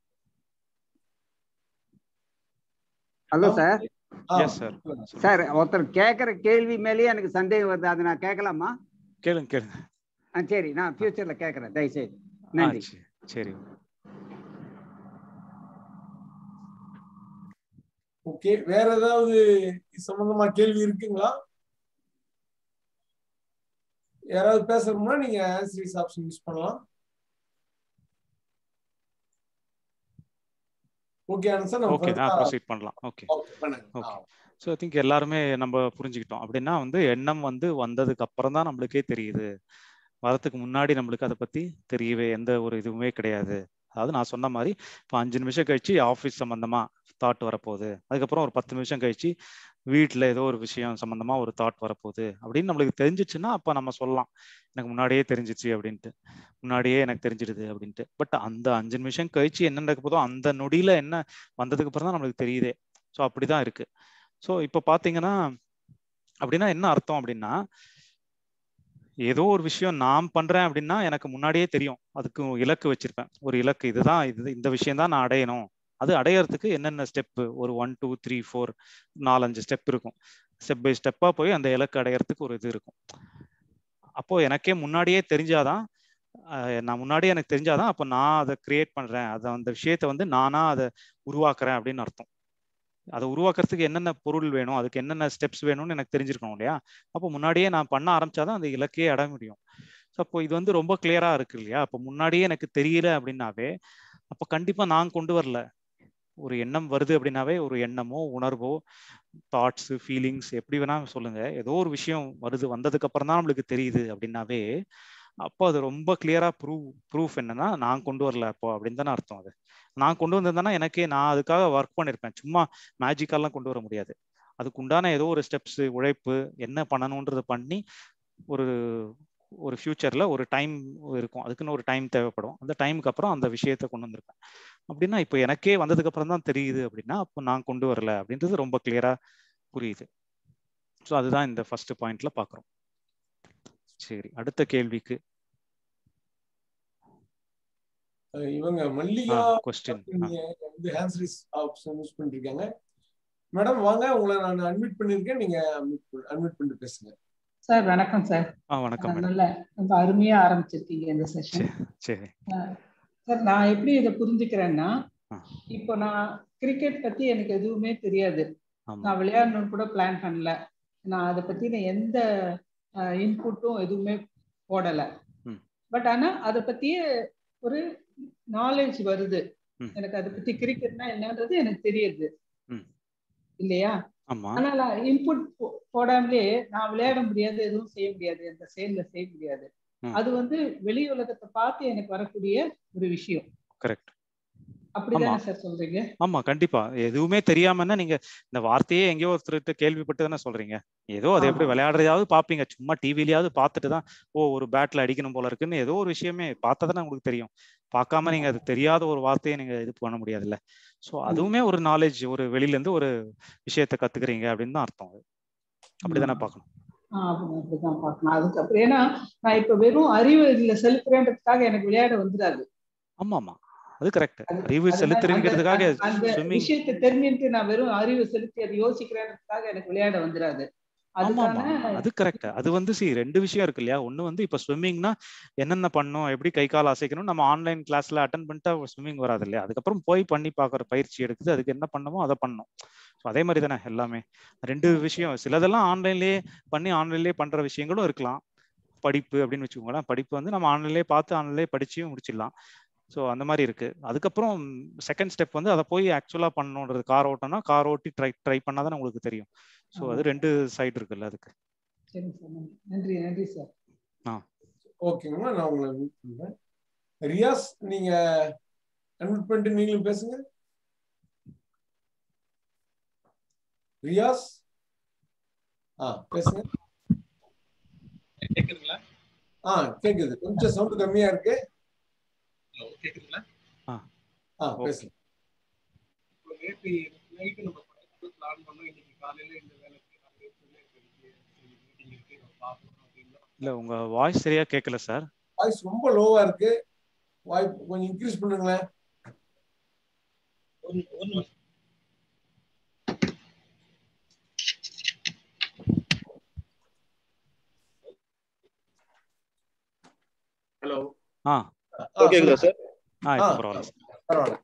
ஹலோ சார் ஆ, எஸ் சார் சார் ஒருத்தர் கேட்குற கேள்வி மேலேயே எனக்கு சந்தேகம் வருது அதை நான் கேட்கலாமா கேளுங்க கேளுங்க ஆ சரி நான் ஃபியூச்சர்ல கேட்குறேன் தயவுசெய்து ஆ, நன்றி சரி, சரி ஓகே வேற ஏதாவது இது சம்பந்தமா கேள்வி இருக்குங்களா யாராவது பேசணும்னா நீங்க ஆன்சரிஸ் ஆப்ஷன் யூஸ் பண்ணலாம் ஓகே ஆன்சர் நம்ம ஓகே தான் ப்ரொசீட் பண்ணலாம் ஓகே ஓகே பண்ணுங்க ஓகே ஆ. ஸோ ஐ திங்க் எல்லாருமே நம்ம புரிஞ்சுக்கிட்டோம் அப்படின்னா வந்து எண்ணம் வந்து வந்ததுக்கு அப்புறம் தான் நம்மளுக்கே தெரியுது வரதுக்கு முன்னாடி நம்மளுக்கு அதை பத்தி தெரியவே எந்த ஒரு இதுவுமே கிடையாது அதாவது நான் சொன்ன மாதிரி இப்போ அஞ்சு நிமிஷம் கழிச்சு ஆஃபீஸ் சம்பந்தமா தாட் வரப்போகுது அதுக்கப்புறம் ஒரு பத்து நிமிஷம் கழிச்சு வீட்டில் ஏதோ ஒரு விஷயம் சம்பந்தமா ஒரு தாட் வரப்போகுது அப்படின்னு நம்மளுக்கு தெரிஞ்சிச்சுன்னா அப்போ நம்ம சொல்லலாம் எனக்கு முன்னாடியே தெரிஞ்சிச்சு அப்படின்ட்டு முன்னாடியே எனக்கு தெரிஞ்சிடுது அப்படின்ட்டு பட் அந்த அஞ்சு நிமிஷம் கழிச்சு என்ன நடக்க போதோ அந்த நொடியில என்ன வந்ததுக்கு அப்புறம் தான் நம்மளுக்கு தெரியுதே ஸோ அப்படிதான் இருக்கு ஸோ இப்போ பார்த்தீங்கன்னா அப்படின்னா என்ன அர்த்தம் அப்படின்னா ஏதோ ஒரு விஷயம் நான் பண்றேன் அப்படின்னா எனக்கு முன்னாடியே தெரியும் அதுக்கு இலக்கு வச்சிருப்பேன் ஒரு இலக்கு இதுதான் இது இந்த விஷயம் தான் நான் அடையணும் அது அடையறதுக்கு என்னென்ன ஸ்டெப்பு ஒரு ஒன் டூ த்ரீ ஃபோர் நாலஞ்சு ஸ்டெப் இருக்கும் ஸ்டெப் பை ஸ்டெப்பா போய் அந்த இலக்கு அடையறதுக்கு ஒரு இது இருக்கும் அப்போ எனக்கே முன்னாடியே தெரிஞ்சாதான் அஹ் நான் முன்னாடியே எனக்கு தெரிஞ்சாதான் அப்போ நான் அதை கிரியேட் பண்றேன் அதை அந்த விஷயத்த வந்து நானா அதை உருவாக்குறேன் அப்படின்னு அர்த்தம் அதை உருவாக்குறதுக்கு என்னென்ன பொருள் வேணும் அதுக்கு என்னென்ன ஸ்டெப்ஸ் வேணும்னு எனக்கு தெரிஞ்சிருக்கணும் இல்லையா அப்போ முன்னாடியே நான் பண்ண ஆரம்பிச்சாதான் அந்த இலக்கையே அடைய முடியும் ஸோ அப்போ இது வந்து ரொம்ப கிளியரா இருக்கு இல்லையா அப்போ முன்னாடியே எனக்கு தெரியல அப்படின்னாவே அப்போ கண்டிப்பா நான் கொண்டு வரல ஒரு எண்ணம் வருது அப்படின்னாவே ஒரு எண்ணமோ உணர்வோ தாட்ஸ் ஃபீலிங்ஸ் எப்படி வேணா சொல்லுங்க ஏதோ ஒரு விஷயம் வருது வந்ததுக்கு அப்புறம் தான் நம்மளுக்கு தெரியுது அப்படின்னாவே அப்போ அது ரொம்ப கிளியரா ப்ரூவ் ப்ரூஃப் என்னன்னா நான் கொண்டு வரல அப்போ அப்படின்னு தானே அர்த்தம் அது நான் கொண்டு வந்திருந்தேன்னா எனக்கே நான் அதுக்காக ஒர்க் பண்ணிருப்பேன் சும்மா மேஜிக்கெல்லாம் கொண்டு வர முடியாது அதுக்கு உண்டான ஏதோ ஒரு ஸ்டெப்ஸ் உழைப்பு என்ன பண்ணணுன்றத பண்ணி ஒரு ஒரு ஃபியூச்சர்ல ஒரு டைம் இருக்கும் அதுக்குன்னு ஒரு டைம் தேவைப்படும் அந்த டைமுக்கு அப்புறம் அந்த விஷயத்த கொண்டு வந்திருப்பேன் அப்படின்னா இப்போ எனக்கே வந்ததுக்கு அப்புறம் தான் தெரியுது அப்படின்னா அப்போ நான் கொண்டு வரல அப்படின்றது ரொம்ப கிளியரா புரியுது ஸோ அதுதான் இந்த ஃபர்ஸ்ட் பாயிண்ட்ல பாக்குறோம் சரி அடுத்த கேள்விக்கு அஹ் இவங்க மல்லிகா கொஸ்டின் நீங்க வந்து ஹேண்ட்ஸ் ஆப்ஷன் யூஸ் பண்ணிருக்காங்க மேடம் வாங்க உங்களை நான் அட்மிட் பண்ணிருக்கேன் நீங்க அட்மிட் பண்ணிட்டு பேசுங்க சார் வணக்கம் சார் ஆ வணக்கம் மேடம் நல்ல ரொம்ப அருமையா ஆரம்பிச்சிருக்கீங்க இந்த செஷன் சரி சார் நான் எப்படி இதை புரிஞ்சுக்கிறேன்னா ஆ. இப்போ நான் கிரிக்கெட் பத்தி எனக்கு எதுவுமே தெரியாது ஆமா நான் விளையாடணும்னு கூட பிளான் பண்ணல நான் அதை பத்தின எந்த இன்புட்டும் எதுவுமே போடல ம். பட் ஆனா அதை பத்தியே ஒரு நாலேஜ் வருது ம். எனக்கு அதை பத்தி கிரிக்கெட்னா என்னன்றது எனக்கு தெரியுது ம். இல்லையா ஆமா ஆனா நான் இன்புட் போடாமலே நான் விளையாட முடியாது எதுவும் செய்ய முடியாது அந்த செயல்ல செய்ய முடியாது ம். அது வந்து வெளி உலகத்தை பார்த்து எனக்கு வரக்கூடிய ஒரு விஷயம் கரெக்ட் அப்படிதானே சார் சொல்றீங்க ஆமா கண்டிப்பா எதுவுமே தெரியாமன்னா நீங்க இந்த வார்த்தையே எங்கேயோ ஒருத்தர்கிட்ட கேள்விப்பட்டு தானே சொல்றீங்க ஏதோ அதை எப்படி ஆமா. விளையாடுறதாவது பாப்பீங்க சும்மா டிவிலயாவது பார்த்துட்டு தான் ஓ ஒரு பேட்ல அடிக்கணும் போல இருக்குன்னு ஏதோ ஒரு விஷயமே பார்த்தா தானே உங்களுக்கு தெரியும் பார்க்காம நீங்க அது தெரியாத ஒரு வார்த்தையை நீங்க இது பண்ண முடியாதுல்ல ஸோ அதுவுமே ஒரு நாலேஜ் ஒரு வெளியில இருந்து ஒரு விஷயத்த கத்துக்கிறீங்க அப்படின்னு தான் அர்த்தம் அது அப்படிதானே பார்க்கணும் ஆ, அப்படி அப்படிதான் பார்க்கணும் அதுக்கப்புறம் ஏன்னா நான் இப்ப வெறும் அறிவு இதுல செலுத்துறேன்றதுக்காக எனக்கு விளையாட வந்துடாது ஆமா ஆமா அது கரெக்ட் அது- அறிவு அது மாதிரி செலுத்துறீங்கிறதுக்காக அந்த- அந்த ஸ்விம்மிங் விஷயத்தை தெரிஞ்சுட்டு நான் வெறும் அறிவு செலுத்தி அதை யோசிக்கிறேன்றதுக்காக எனக்கு விளையாட வந்துடாது ஆமா ஆமா அதுக்கான அது கரெக்ட் அது வந்து சி ரெண்டு விஷயம் இருக்கு இல்லையா ஒண்ணு வந்து இப்ப ஸ்விம்மிங்னா என்னென்ன பண்ணும் எப்படி கை கால் அசைக்கணும் நம்ம ஆன்லைன் கிளாஸ்ல அட்டன் பண்ணிட்டா ஸ்விம்மிங் வராது இல்லையா அதுக்கப்புறம் போய் பண்ணி பாக்குற பயிற்சி எடுக்குது அதுக்கு என்ன பண்ணணுமோ அதை பண்ணணும் ஸோ அதே மாதிரி தானே எல்லாமே ரெண்டு விஷயம் சிலதெல்லாம் ஆன்லைன்லயே பண்ணி ஆன்லைன்லயே பண்ற விஷயங்களும் இருக்கலாம் படிப்பு அப்படின்னு வச்சுக்கோங்களேன் படிப்பு வந்து நம்ம ஆன்லைன்லயே பார்த்து ஆன்லைன்லயே படிச்சும் முடிச்சிடலாம் ஸோ அந்த மாதிரி இருக்கு அதுக்கப்புறம் செகண்ட் ஸ்டெப் வந்து அதை போய் ஆக்சுவலா பண்ணணுன்றது கார் ஓட்டம்னா கார் ஓட்டி ட்ரை ட்ரை பண்ணாதான் உங்களுக்கு தெரியும் ஸோ அது ரெண்டு சைடு இருக்குல்ல அதுக்கு சரி சார் நன்றி. நன்றி நன்றி சார் ஓகேங்கம்மா நான் உங்களை மீட் பண்றேன் ரியாஸ் நீங்க அன்மிட் பண்ணிட்டு நீங்களும் பேசுங்க ரியாஸ் ஆ பேசுங்க கேக்குதுங்களா ஆ கேக்குது கொஞ்சம் சவுண்ட் கம்மியா இருக்கு ஹலோ கேக்குதுங்களா ஆ பேசுங்க இப்போ நேற்று நைட்டு நம்ம படத்துக்கு பிளான் பண்ணோம் இன்னைக்கு காலையில இந்த வேலைக்கு நிறைய மீட்டிங் இருக்கு நம்ம பார்க்கணும் அப்படின்னா இல்ல உங்க வாய்ஸ் சரியா கேட்கல சார் வாய்ஸ் ரொம்ப லோவா இருக்கு வாய்ப்பு கொஞ்சம் இன்க்ரீஸ் பண்ணுங்களேன் ஒரு ஒரு நிமிஷம் ஹலோ ஆ ஆ, ஓகேங்களா சார் ஆ இப்போ ஆ. பரவாயில்ல sir. பரவாயில்ல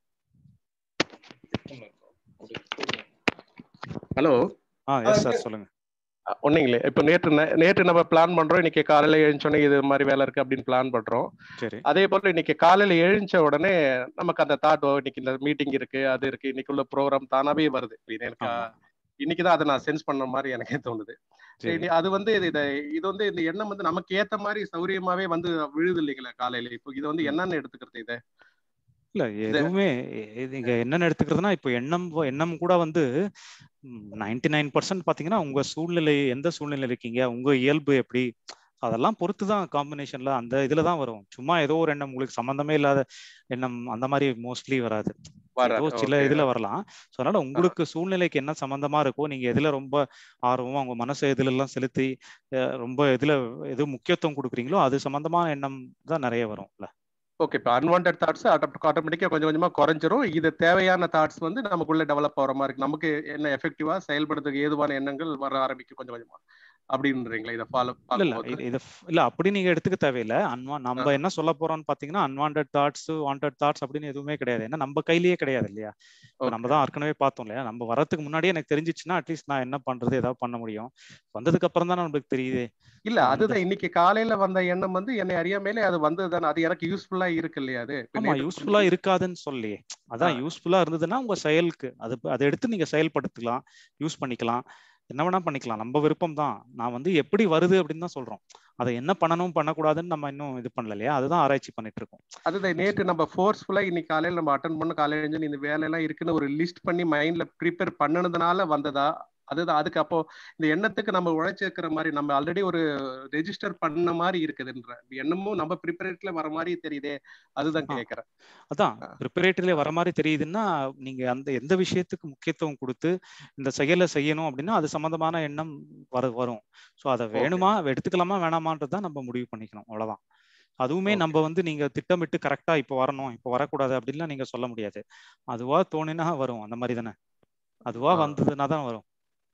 ஹலோ ஆ ஆ, எஸ் சார் yes. சொல்லுங்க ஒன்றுங்களே இப்போ நேற்று ந- நேற்று நம்ம பிளான் பண்றோம் இன்னைக்கு காலையில எழுந்தோடனே இது மாதிரி வேலை இருக்கு அப்படின்னு பிளான் பண்றோம் சரி அதே போல இன்னைக்கு காலையில எழுந்த உடனே நமக்கு அந்த தாட் இன்னைக்கு இந்த மீட்டிங் இருக்கு அது இருக்கு இன்னைக்குள்ள ப்ரோக்ராம் தானாவே வருது இது எனக்கு ஆமா இன்னைக்கு தான் அதை நான் சென்ஸ் பண்ண மாதிரி எனக்கே தோணுது சரி இது- அது வந்து இது இத- இது வந்து இந்த எண்ணம் வந்து நமக்கு ஏத்த மாதிரி சௌரியமாவே வந்து விழுது இல்லைங்களா காலையில இப்போ இது வந்து என்னன்னு எடுத்துக்கிறது இது இல்ல எதுவுமே இது இங்க என்னன்னு எடுத்துக்கிறதுனா இப்போ எண்ணம் வ- எண்ணம் கூட வந்து நைன்டி நைன் பர்சன்ட் பாத்தீங்கன்னா உங்க சூழ்நிலை எந்த சூழ்நிலை இருக்கீங்க உங்க இயல்பு எப்படி அதெல்லாம் பொறுத்து தான் காம்பினேஷன்ல அந்த இதுல தான் வரும் சும்மா ஏதோ ஒரு எண்ணம் உங்களுக்கு சம்பந்தமே இல்லாத எண்ணம் அந்த மாதிரி மோஸ்ட்லி வராது வராது. ஏதோ சில Okay. இதுல வரலாம் ஸோ அதனால உங்களுக்கு சூழ்நிலைக்கு என்ன சம்பந்தமா இருக்கோ நீங்க எதுல ரொம்ப ஆர்வமா உங்க மனசை எதுல எல்லாம் செலுத்தி அஹ் ரொம்ப எதுல எது முக்கியத்துவம் கொடுக்குறீங்களோ அது சம்பந்தமான எண்ணம் தான் நிறைய வரும்ல ஓகே இப்போ அன்வான்ட் தாட்ஸ் ஆட்டோமேட்டிக்கா கொஞ்சம் கொஞ்சமா குறைஞ்சிரும் இது தேவையான தாட்ஸ் வந்து நமக்குள்ள டெவலப் ஆகிற மாதிரி இருக்கு நமக்கு என்ன எஃபெக்டிவா செயல்படுறதுக்கு ஏதுவான எண்ணங்கள் வர ஆரம்பிக்கும் கொஞ்சம் கொஞ்சமா அப்படின்றீங்களா இதை ஃபாலோ இல்ல இல்ல இது இது f- இல்ல அப்படி நீங்க எடுத்துக்க தேவையில்ல அன்வா நம்ம ஆ. என்ன சொல்ல போறோம்னு பாத்தீங்கன்னா அன்வான்ட் தாட்ஸ் வாண்டட் தாட்ஸ் அப்படின்னு எதுவுமே கிடையாது ஏன்னா நம்ம கையிலேயே கிடையாது இல்லையா இப்ப நம்ம தான் ஏற்கனவே பார்த்தோம் இல்லையா நம்ம வரதுக்கு முன்னாடியே எனக்கு தெரிஞ்சிச்சுன்னா அட்லீஸ்ட் நான் என்ன பண்றது ஏதாவது பண்ண முடியும் வந்ததுக்கு அப்புறம் தான் நம்மளுக்கு தெரியுது இல்ல அதுதான் இன்னைக்கு காலையில வந்த எண்ணம் வந்து என்னை அறியாமலே அது வந்தது தானே அது எனக்கு யூஸ்ஃபுல்லா இருக்கு இல்லையா அது இப்ப ஆமா நேத்து யூஸ்ஃபுல்லா இருக்காதுன்னு சொல்லி அதான் ஆ. யூஸ்ஃபுல்லா இருந்ததுன்னா உங்க செயலுக்கு அது அதை எடுத்து நீங்க செயல்படுத்தலாம் யூஸ் பண்ணிக்கலாம் என்ன வேணா பண்ணிக்கலாம் நம்ம விருப்பம் தான் நான் வந்து எப்படி வருது அப்படின்னு தான் சொல்றோம் அதை என்ன பண்ணணும் பண்ணக்கூடாதுன்னு நம்ம இன்னும் இது பண்ணல இல்லையா அதுதான் ஆராய்ச்சி பண்ணிட்டு இருக்கோம் அதுதான் நேற்று நம்ம ஃபோர்ஸ்ஃபுல்லா இன்னைக்கு காலையில நம்ம அட்டன் பண்ண காலையில எழுந்து இந்த வேலையெல்லாம் இருக்குன்னு ஒரு லிஸ்ட் பண்ணி மைண்ட்ல ப்ரிப்பேர் பண்ணனதுனால வந்ததா அதுதான் அதுக்கு அப்போ இந்த எண்ணத்துக்கு நம்ம உழைச்சிருக்கிற மாதிரி நம்ம ஆல்ரெடி ஒரு ரெஜிஸ்டர் பண்ண மாதிரி இருக்குதுன்ற எண்ணமும் நம்ம ப்ரிப்பரேட்ல வர மாதிரி தெரியுதே அதுதான் ஆ. கேக்குறேன் அதான் ப்ரிப்பரேட்டரியில வர மாதிரி தெரியுதுன்னா நீங்க அந்த எந்த விஷயத்துக்கு முக்கியத்துவம் கொடுத்து இந்த செயலை செய்யணும் அப்படின்னா அது சம்பந்தமான எண்ணம் வர வரும் ஸோ அதை வேணுமா எடுத்துக்கலாமா வேணாமான்றது தான் நம்ம முடிவு பண்ணிக்கணும் அவ்வளவுதான் அதுவுமே Okay. நம்ம வந்து நீங்க திட்டமிட்டு கரெக்டா இப்போ வரணும் இப்போ வரக்கூடாது அப்படின்லாம் நீங்க சொல்ல முடியாது அதுவா தோணினா வரும் அந்த மாதிரி தானே அதுவா ஆ. வந்ததுன்னா தான் வரும்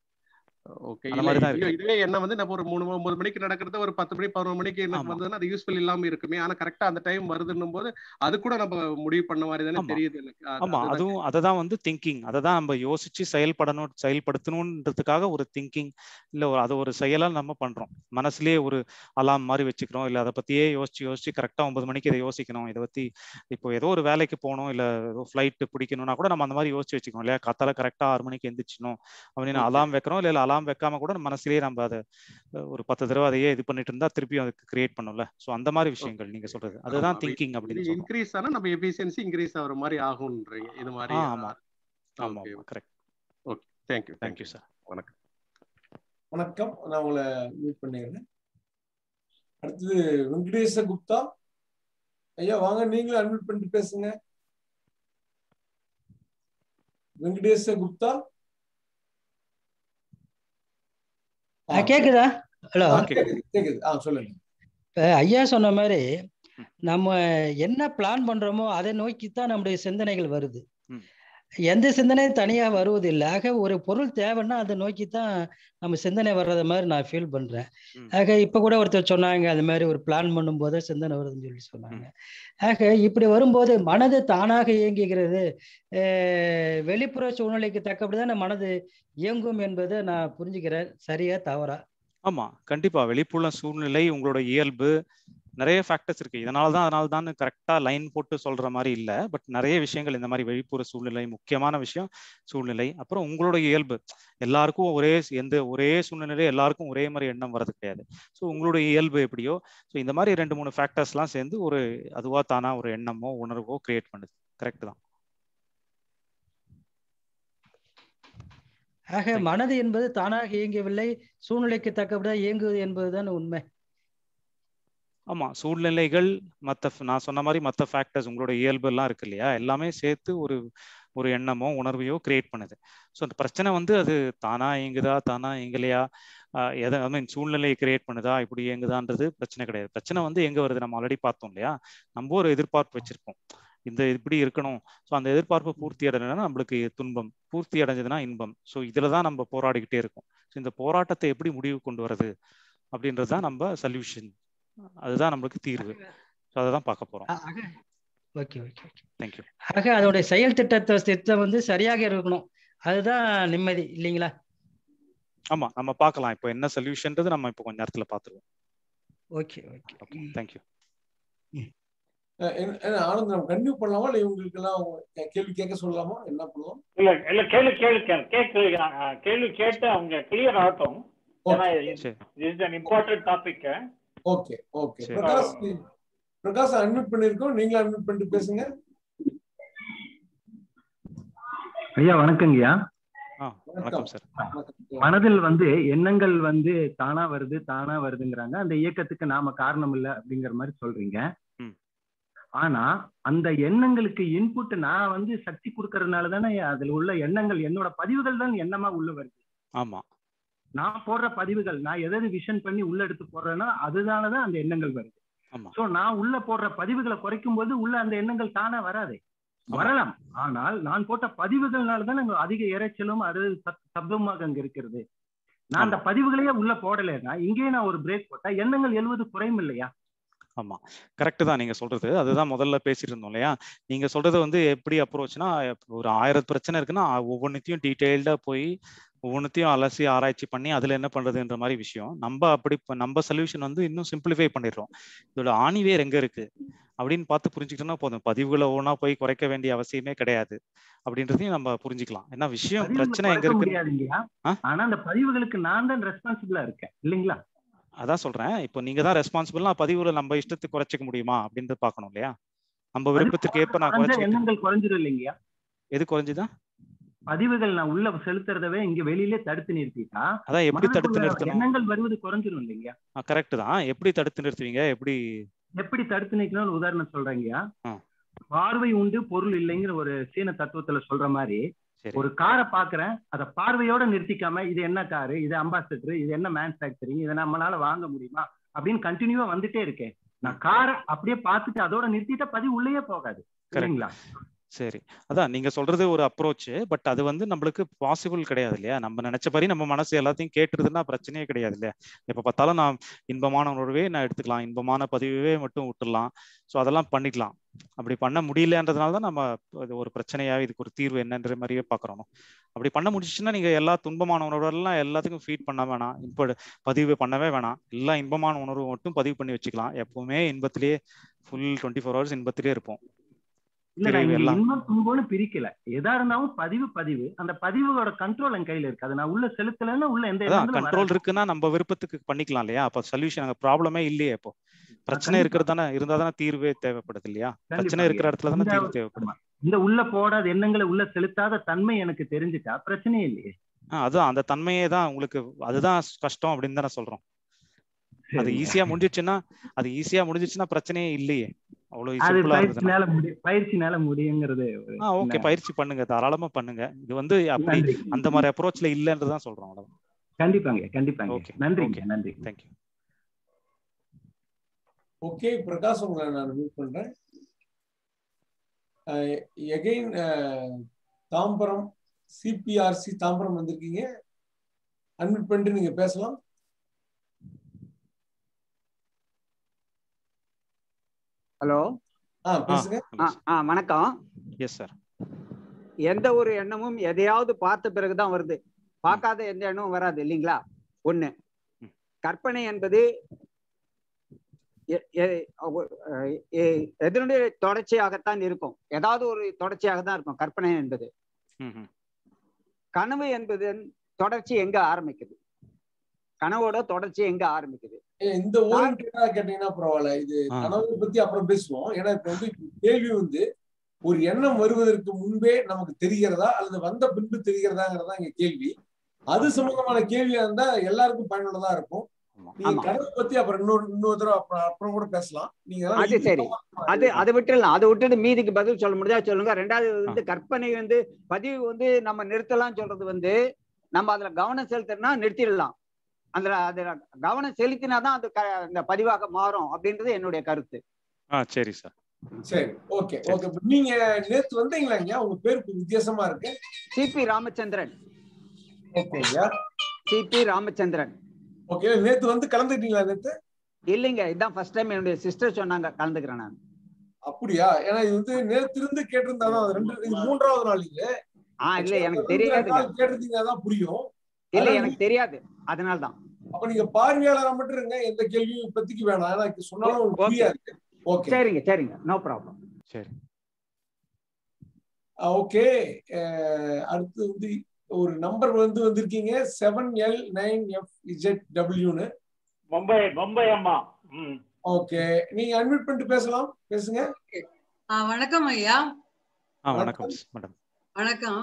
ஓகே அந்த இல்ல மாதிரி தான் இதுவே இருக்கு. இதுவே என்ன வந்து நம்ம ஒரு மூணு ஒன்பது மணிக்கு நடக்கிறத ஒரு பத்து மணி பதினொரு மணிக்கு எனக்கு ஆமா. வந்ததுன்னா அது யூஸ்ஃபுல் இல்லாம இருக்குமே ஆனா கரெக்டா அந்த டைம் வருதுன்னும் போது அது கூட நம்ம முடிவு பண்ண மாதிரி தானே ஆமா. தெரியுது எனக்கு அது- ஆமா அதுதான் அதுவும் அதை தான் வந்து திங்கிங் அதை தான் நம்ம யோசிச்சு செயல்படணும் செயல்படுத்தணுன்றதுக்காக ஒரு திங்கிங் இல்ல ஒரு அது ஒரு செயலா நம்ம பண்றோம் மனசுலயே ஒரு அலாம் மாதிரி வச்சுக்கிறோம் இல்ல அதை பத்தியே யோசிச்சு யோசிச்சு கரெக்டா ஒன்பது மணிக்கு இதை யோசிக்கணும் இதை பத்தி இப்போ ஏதோ ஒரு வேலைக்கு போகணும் இல்ல ஏதோ ஃபிளைட் பிடிக்கணும்னா கூட நம்ம அந்த மாதிரி யோசிச்சு வச்சுக்கணும் இல்லையா காத்தால கரெக்டா ஆறு மணிக்கு எந்திரிச்சணும் அப்படின்னு Okay. அலாம் வைக்கிறோம் இல்ல அலாம் அலாம் வைக்காம கூட மனசுலயே நம்ம அதை ஒரு பத்து தடவை அதையே இது பண்ணிட்டு இருந்தா திருப்பியும் அதுக்கு கிரியேட் பண்ணும்ல ஸோ அந்த மாதிரி விஷயங்கள் நீங்க சொல்றது அதுதான் திங்கிங் அப்படின்னு இது இன்க்ரீஸ் ஆனா நம்ம எஃபிஷியன்சி இன்க்ரீஸ் ஆகுற மாதிரி ஆகும்ன்றீங்க இது மாதிரி ஆமா ஆமா correct okay thank you thank you sir வணக்கம் வணக்கம் நான் உங்களை மீட் பண்ணிடுறேன் அடுத்தது வெங்கடேச குப்தா ஐயா வாங்க நீங்களும் அட்மிட் பண்ணிட்டு பேசுங்க வெங்கடேச குப்தா கேக்குதா ஹலோ கேக்குது ஆ சொல்லுங்க இப்போ ஐயா சொன்ன மாதிரி நம்ம என்ன பிளான் பண்றோமோ அதை நோக்கி தான் நம்முடைய சிந்தனைகள் வருது எந்த சிந்தனையும் தனியாக வருவதில்லை ஆக ஒரு பொருள் தேவைன்னா அதை நோக்கி தான் நம்ம சிந்தனை வர்றது மாதிரி நான் ஃபீல் பண்ணுறேன் ஆக இப்போ கூட ஒருத்தர் சொன்னாங்க அது மாதிரி ஒரு பிளான் பண்ணும்போது சிந்தனை வருதுன்னு சொல்லி சொன்னாங்க ஆக இப்படி வரும்போது மனது தானாக இயங்குகிறது வெளிப்புற சூழ்நிலைக்கு தக்கபடி தான் மனது இயங்கும் என்பதை நான் புரிஞ்சுக்கிறேன் சரியா தவறா ஆமா கண்டிப்பா வெளிப்புற சூழ்நிலை உங்களோட இயல்பு நிறைய ஃபேக்டர்ஸ் இருக்கு இதனால தான் அதனால தான் கரெக்டா லைன் போட்டு சொல்ற மாதிரி இல்ல பட் நிறைய விஷயங்கள் இந்த மாதிரி வெளிப்புற சூழ்நிலை முக்கியமான விஷயம் சூழ்நிலை அப்புறம் உங்களோட இயல்பு எல்லாருக்கும் ஒரே எந்த ஒரே சூழ்நிலை எல்லாருக்கும் ஒரே மாதிரி எண்ணம் வர்றது கிடையாது ஸோ உங்களோட இயல்பு எப்படியோ ஸோ இந்த மாதிரி ரெண்டு மூணு ஃபேக்டர்ஸ்லாம் சேர்ந்து ஒரு அதுவா தானா ஒரு எண்ணமோ உணர்வோ கிரியேட் பண்ணுது கரெக்ட் தான் ஆக மனது என்பது தானாக இயங்கவில்லை சூழ்நிலைக்கு தக்கபடிதான் இயங்குவது என்பதுதான் உண்மை ஆமா சூழ்நிலைகள் மற்ற நான் சொன்ன மாதிரி மற்ற ஃபேக்டர்ஸ் உங்களோட இயல்பு எல்லாம் இருக்கு இல்லையா எல்லாமே சேர்த்து ஒரு ஒரு எண்ணமோ உணர்வையோ கிரியேட் பண்ணுது ஸோ அந்த பிரச்சனை வந்து அது தானா இயங்குதா தானா இயங்கலையா எதை ஐ மீன் சூழ்நிலையை கிரியேட் பண்ணுதா இப்படி இயங்குதான்றது பிரச்சனை கிடையாது பிரச்சனை வந்து எங்க வருது நம்ம ஆல்ரெடி பார்த்தோம் இல்லையா நம்ம ஒரு எதிர்பார்ப்பு வச்சிருப்போம் இந்த இப்படி இருக்கணும் ஸோ அந்த எதிர்பார்ப்பு பூர்த்தி அடைஞ்சதுன்னா நம்மளுக்கு துன்பம் பூர்த்தி அடைஞ்சதுன்னா இன்பம் ஸோ இதுல தான் நம்ம போராடிக்கிட்டே இருக்கோம் ஸோ இந்த போராட்டத்தை எப்படி முடிவு கொண்டு வர்றது அப்படின்றது தான் நம்ம சொல்யூஷன் அதுதான் நம்மளுக்கு தீர்வு ஸோ அதை தான் பார்க்க போறோம் ஓகே ஓகே ஓகே தேங்க்யூ ஆக அதோடைய செயல் திட்டத்தை திட்டம் வந்து சரியாக இருக்கணும் அதுதான் நிம்மதி இல்லைங்களா ஆமா நம்ம பார்க்கலாம் இப்போ என்ன சொல்யூஷன்றது நம்ம இப்போ கொஞ்ச நேரத்துல பார்த்துருவோம் okay okay okay thank you Anand நம்ம கண்டினியூ பண்ணலாமா இல்லை இவங்களுக்கு எல்லாம் கேள்வி கேட்க சொல்லலாமா என்ன பண்ணலாம் இல்ல இல்ல கேள்வி கேள்வி கேட்கு கேள்வி கேட்டு அவங்க கிளியர் ஆகட்டும் ஏன்னா is an important topic okay okay Prakash Prakash admit பண்ணிருக்கோம் நீங்களும் அட்மிட் பண்ணிட்டு பேசுங்க ஐயா வணக்கங்கய்யா வணக்கம் சார் மனதில் வந்து எண்ணங்கள் வந்து தானா வருது தானா வருதுங்கிறாங்க அந்த இயக்கத்துக்கு நாம காரணம் இல்லை அப்படிங்கிற மாதிரி சொல்றீங்க ஆனா அந்த எண்ணங்களுக்கு இன்புட் நான் வந்து சக்தி கொடுக்கறதுனால தானே அதுல உள்ள எண்ணங்கள் என்னோட பதிவுகள் தான் எண்ணமா உள்ள வருது ஆமா நான் போடுற பதிவுகள் நான் எதாவது விஷன் பண்ணி உள்ள எடுத்து போடுறேன்னா அதனாலதான் அந்த எண்ணங்கள் வருது சோ நான் உள்ள போடுற பதிவுகளை குறைக்கும் போது உள்ள அந்த எண்ணங்கள் தானே வராது வரலாம் ஆனால் நான் போட்ட பதிவுகள்னால தான் அங்க அதிக இறைச்சலும் அது சப்தமாக அங்க இருக்கிறது நான் அந்த பதிவுகளையே உள்ள போடலைன்னா இங்கேயே நான் ஒரு பிரேக் போட்டா எண்ணங்கள் எழுவது குறையும் இல்லையா ஆமா கரெக்ட் தான் நீங்க சொல்றது அதுதான் முதல்ல பேசிட்டு இருந்தோம் இல்லையா நீங்க சொல்றது வந்து எப்படி அப்ரோச்னா ஒரு ஆயிரம் பிரச்சனை இருக்குன்னா ஒவ்வொன்றுத்தையும் டீட்டெயில்டா போய் ஒவ்வொன்றுத்தையும் அலசி ஆராய்ச்சி பண்ணி அதுல என்ன பண்றதுன்ற மாதிரி விஷயம் நம்ம அப்படி நம்ம சொல்யூஷன் வந்து இன்னும் சிம்பிளிஃபை பண்ணிடுறோம் இதோட ஆணிவேர் எங்க இருக்கு அப்படின்னு பார்த்து புரிஞ்சுக்கிட்டோம்னா போதும் பதிவுகளை ஒவ்வொன்றா போய் குறைக்க வேண்டிய அவசியமே கிடையாது அப்படின்றதையும் நம்ம புரிஞ்சுக்கலாம் ஏன்னா விஷயம் பிரச்சனை எங்க இருக்கு ஆனா அந்த பதிவுகளுக்கு நான் தான் ரெஸ்பான்சிபிளா இருக்கேன் இல்லைங்களா அதான் சொல்றேன் இப்போ நீங்க தான் ரெஸ்பான்சிபிள்னா பதிவுல நம்ம இஷ்டத்துக்கு குறைச்சிக்க முடியுமா அப்படின்றது பார்க்கணும் இல்லையா நம்ம விருப்பத்துக்கு ஏற்ப நான் குறைச்சி எண்ணங்கள் குறைஞ்சிடும் இல்லைங்கயா எது குறைஞ்சுதான் பதிவுகள் நான் உள்ள செலுத்துறதவே இங்க வெளியிலே தடுத்து நிறுத்திட்டா அதான் எப்படி தடுத்து நிறுத்தணும் எண்ணங்கள் வருவது குறைஞ்சிரும் இல்லைங்கயா கரெக்ட் தான் எப்படி தடுத்து நிறுத்துவீங்க எப்படி எப்படி தடுத்து நிற்கணும்னு உதாரணம் சொல்றேங்கய்யா பார்வை உண்டு பொருள் இல்லைங்கிற ஒரு சீன தத்துவத்துல சொல்ற மாதிரி ஒரு காரை பாக்குறேன் அத பார்வையோட நிறுத்திக்காம இது என்ன காரு இது அம்பாசிடர் இது என்ன மேனுஃபேக்சரிங் இதை நம்மளால வாங்க முடியுமா அப்படின்னு கண்டினியூவா வந்துட்டே இருக்கேன் நான் காரை அப்படியே பார்த்துட்டு அதோட நிறுத்திட்டா பதிவு உள்ளேயே போகாது சரிங்களா சரி அதான் நீங்க சொல்றது ஒரு அப்ரோச் பட் அது வந்து நம்மளுக்கு பாசிபிள் கிடையாது இல்லையா நம்ம நினைச்ச மாதிரி நம்ம மனசு எல்லாத்தையும் கேட்டுருதுன்னா பிரச்சனையே கிடையாது இல்லையா எப்ப பார்த்தாலும் நான் இன்பமான உணர்வே நான் எடுத்துக்கலாம் இன்பமான பதிவே மட்டும் விட்டுடலாம் ஸோ அதெல்லாம் பண்ணிக்கலாம் அப்படி பண்ண முடியலன்றதுனால தான் நம்ம ஒரு பிரச்சனையா இதுக்கு ஒரு தீர்வு என்னன்ற மாதிரியே பாக்குறோம் அப்படி பண்ண முடிச்சுன்னா நீங்க எல்லா துன்பமான உணர்வுகள்லாம் எல்லாத்துக்கும் ஃபீட் பண்ண வேணாம் இப்போ பதிவு பண்ணவே வேணாம் எல்லா இன்பமான உணர்வு மட்டும் பதிவு பண்ணி வச்சுக்கலாம் எப்பவுமே இன்பத்திலேயே ஃபுல் டுவெண்ட்டி ஃபோர் ஹவர்ஸ் இன்பத்திலே இருப்போம் இல்ல நான் தெரிவு இங்க எல்லாம் இன்பம் துன்பம்னு பிரிக்கல எதா இருந்தாலும் பதிவு பதிவு அந்த பதிவோட கண்ட்ரோல் என் கையில இருக்கு அது நான் உள்ள செலுத்தலைன்னா உள்ள எந்த அதான் எண்ணங்களும் கண்ட்ரோல் வராது இருக்குன்னா நம்ம விருப்பத்துக்கு பண்ணிக்கலாம் இல்லையா அப்ப சொல்யூஷன் அங்க ப்ராப்ளமே இல்லையே இப்போ பிரச்சனை கண்டிப்பா இருக்கிறது தானே இருந்தா தானே தீர்வே தேவைப்படுது இல்லையா பிரச்சனை கண்டிப்பாங்க இருக்கிற இடத்துல தானே இந்த தீர்வு தேவைப்படுது ஆமா. இந்த உள்ள போடாத எண்ணங்களை உள்ள செலுத்தாத தன்மை எனக்கு தெரிஞ்சுட்டா பிரச்சனையே இல்லையே ஆஹ் அதான் அந்த தன்மையே தான் உங்களுக்கு அதுதான் கஷ்டம் அப்படின்னு தானே சொல்றோம் அது சரிங்க ஈஸியா முடிஞ்சிச்சுன்னா அது ஈஸியா முடிஞ்சிச்சுன்னா பிரச்சனையே இல்லையே அவ்வளவு அது சிம்பிளா இருக்குதுன்னா பயிற்சினால முடி பயிற்சினால முடியுங்கிறது ஒரு ஆ ஓகே சின்ன பயிற்சி பண்ணுங்க தாராளமா பண்ணுங்க இது வந்து அப்படி நன்றி அந்த மாதிரி அப்ரோச்ல இல்லைன்றதான் சொல்றோம் அவ்வளவு கண்டிப்பாங்க கண்டிப்பாங்க ஓகே நன்றிங்க ஓகே நன்றி தேங்க்யூ ஓகே பிரகாஷ் உங்களை நான் மீட் பண்றேன் எகைன் தாம்பரம் சிபிஆர்சி தாம்பரம் வந்திருக்கீங்க அன்மிட் பண்ணிட்டு நீங்க பேசலாம் ஹலோ ஆ ஆ பேசுங்க ஆ ஆ வணக்கம் எஸ் சார் எந்த ஒரு எண்ணமும் எதையாவது பார்த்த பிறகுதான் வருது பார்க்காத எந்த எண்ணமும் வராது இல்லைங்களா ஒண்ணு ம். கற்பனை என்பது எ- எ- ஒ- எ- எதனுடைய தொடர்ச்சியாகத்தான் இருக்கும் ஏதாவது ஒரு தொடர்ச்சியாக தான் இருக்கும் கற்பனை என்பது ம் ம் கனவு என்பது தொடர்ச்சி எங்க ஆரம்பிக்குது கனவோட தொடர்ச்சி எங்க ஆரம்பிக்குது ஏ, இந்த ஓரியன்டா கேட்டீங்கன்னா பரவாயில்ல இது ஆ கனவை பத்தி அப்புறம் பேசுவோம் ஏன்னா இப்ப வந்து கேள்வி வந்து ஒரு எண்ணம் வருவதற்கு முன்பே நமக்கு தெரிகிறதா அல்லது வந்த பின்பு தெரிகிறதாங்கிறதா இங்க கேள்வி அது சம்பந்தமான கேள்வியா இருந்தா எல்லாருக்கும் பயனுள்ளதா இருக்கும் ஆமா நீங்க ஆமா கனவை பத்தி அப்புறம் இன்னொரு இன்னொரு தடவை அப்புறம் அப்புறம் கூட பேசலாம் நீங்க அதெல்லாம் அது சரி இறுக்கமா அது இது அதை விட்டுடலாம் அதை விட்டுட்டு மீதிக்கு பதில் சொல்ல முடிஞ்சா சொல்லுங்க ரெண்டாவது ஆ வந்து கற்பனை வந்து பதிவு வந்து நம்ம நிறுத்தலாம் சொல்றது வந்து நம்ம அதுல கவனம் செலுத்தினா நிறுத்திடலாம் அதுல அதுல கவனம் செலுத்தினாதான் அது க- அந்த பதிவாக மாறும் அப்படின்றது என்னுடைய கருத்து ஆ சரி சார் சரி ஓகே சரி ஓகே நீங்க நேத்து வந்தீங்களா ஐயா உங்க பேர் வித்தியாசமா இருக்கு சிபி ராமச்சந்திரன் ஓகே ஐயா சிபி ராமச்சந்திரன் ஓகே நேத்து வந்து கலந்துக்கிட்டீங்களா நேத்து இல்லைங்க இதுதான் ஃபர்ஸ்ட் டைம் என்னுடைய சிஸ்டர் சொன்னாங்க கலந்துக்கிறேன் நான் அப்படியா ஏன்னா இது வந்து நேத்து இருந்து கேட்டிருந்தாதான் அது ரெண்டு இது மூன்றாவது நாள் இது ஆ இல்ல ஆக்சுவலா எனக்கு ரெண்டு தெரியாதுங்க நாள் கேட்டிருந்தீங்க தான் புரியும் இல்ல அதனால எனக்கு தெரியாது அதனால தான் அப்ப நீங்க பார்வையாளரா மட்டும் இருங்க எந்த கேள்வியும் இப்போதைக்கு வேணாம் ஏன்னா இது சொன்னாலும் உங்களுக்கு ஓகே புரியாது ஓகே சரிங்க சரிங்க நோ ப்ராப்ளம் சரி ஓகே அடுத்து வந்து ஒரு நம்பர் வந்து வந்திருக்கீங்க seven L nine F Z டபிள்யூன்னு மும்பை மும்பை அம்மா ம் ஓகே நீங்க அட்மிட் பண்ணிட்டு பேசலாம் பேசுங்க ஆ, வணக்கம் ஐயா ஆ வணக்கம் வணக்கம் மேடம் வணக்கம்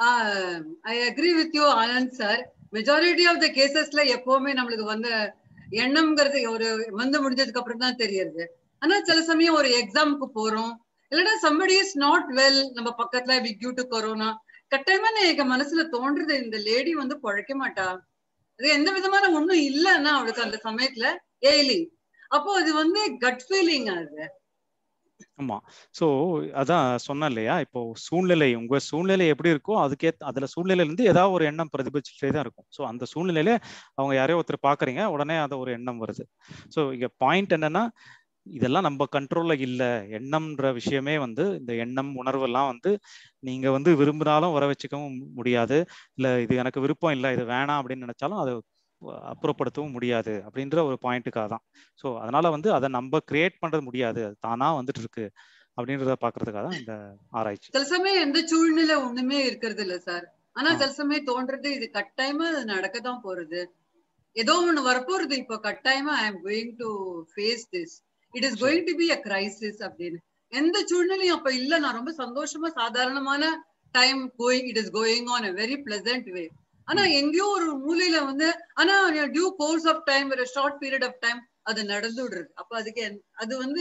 I agree with you Anand sir majority of the கேசஸ்ல எப்பவுமே நம்மளுக்கு வந்து எண்ணம்ங்கிறது ஒரு வந்து முடிஞ்சதுக்கு அப்புறம் தான் தெரியறது ஆனா சில சமயம் ஒரு எக்ஸாமுக்கு போறோம் இல்லைன்னா சம்படி இஸ் நாட் வெல் நம்ம பக்கத்துல டியூ டு கொரோனா கட்டாயமா எனக்கு மனசுல தோன்றது இந்த லேடி வந்து பொழைக்க மாட்டா அது எந்த விதமான ஒண்ணும் இல்லைன்னா அவளுக்கு அந்த சமயத்துல ஏலி அப்போ அது வந்து கட் ஃபீலிங் அது ஆமா சோ அதான் சொன்னேன் இல்லையா இப்போ சூழ்நிலை உங்க சூழ்நிலை எப்படி இருக்கோ அதுக்கே அதுல சூழ்நிலையில இருந்து ஏதாவது ஒரு எண்ணம் பிரதிபலிச்சுட்டே தான் இருக்கும் சோ அந்த சூழ்நிலையில அவங்க யாரையோ ஒருத்தர் பாக்குறீங்க உடனே அது ஒரு எண்ணம் வருது சோ இங்க பாயிண்ட் என்னன்னா இதெல்லாம் நம்ம கண்ட்ரோல்ல இல்ல எண்ணம்ன்ற விஷயமே வந்து இந்த எண்ணம் உணர்வு எல்லாம் வந்து நீங்க வந்து விரும்பினாலும் வர வச்சுக்கவும் முடியாது இல்ல இது எனக்கு விருப்பம் இல்லை இது வேணாம் அப்படின்னு நினைச்சாலும் அதை அப்புறப்படுத்தவும் முடியாது அப்படின்ற ஒரு பாயிண்ட்டுக்காக தான் ஸோ அதனால வந்து அதை நம்ம கிரியேட் பண்றது முடியாது அது தானா வந்துட்டு இருக்கு அப்படின்றத பாக்குறதுக்காக தான் இந்த ஆராய்ச்சி சில சமயம் எந்த சூழ்நிலை ஒண்ணுமே இருக்கிறது இல்ல சார் ஆனா ஆ. சில சமயம் தோன்றது இது கட்டாயமா அது நடக்கத்தான் போறது ஏதோ ஒண்ணு வரப்போறது இப்போ கட்டாயமா I am going to face this it is going to be a crisis அப்படின்னு எந்த சூழ்நிலையும் அப்ப இல்ல நான் ரொம்ப சந்தோஷமா சாதாரணமான time going it is going on a very pleasant way ஆனா எங்கேயோ ஒரு மூலையில வந்து ஆனா டியூ கோர்ஸ் ஆஃப் டைம் ஒரு ஷார்ட் பீரியட் ஆஃப் டைம் அது நடந்து விடுறது அப்ப அதுக்கு என்- அது வந்து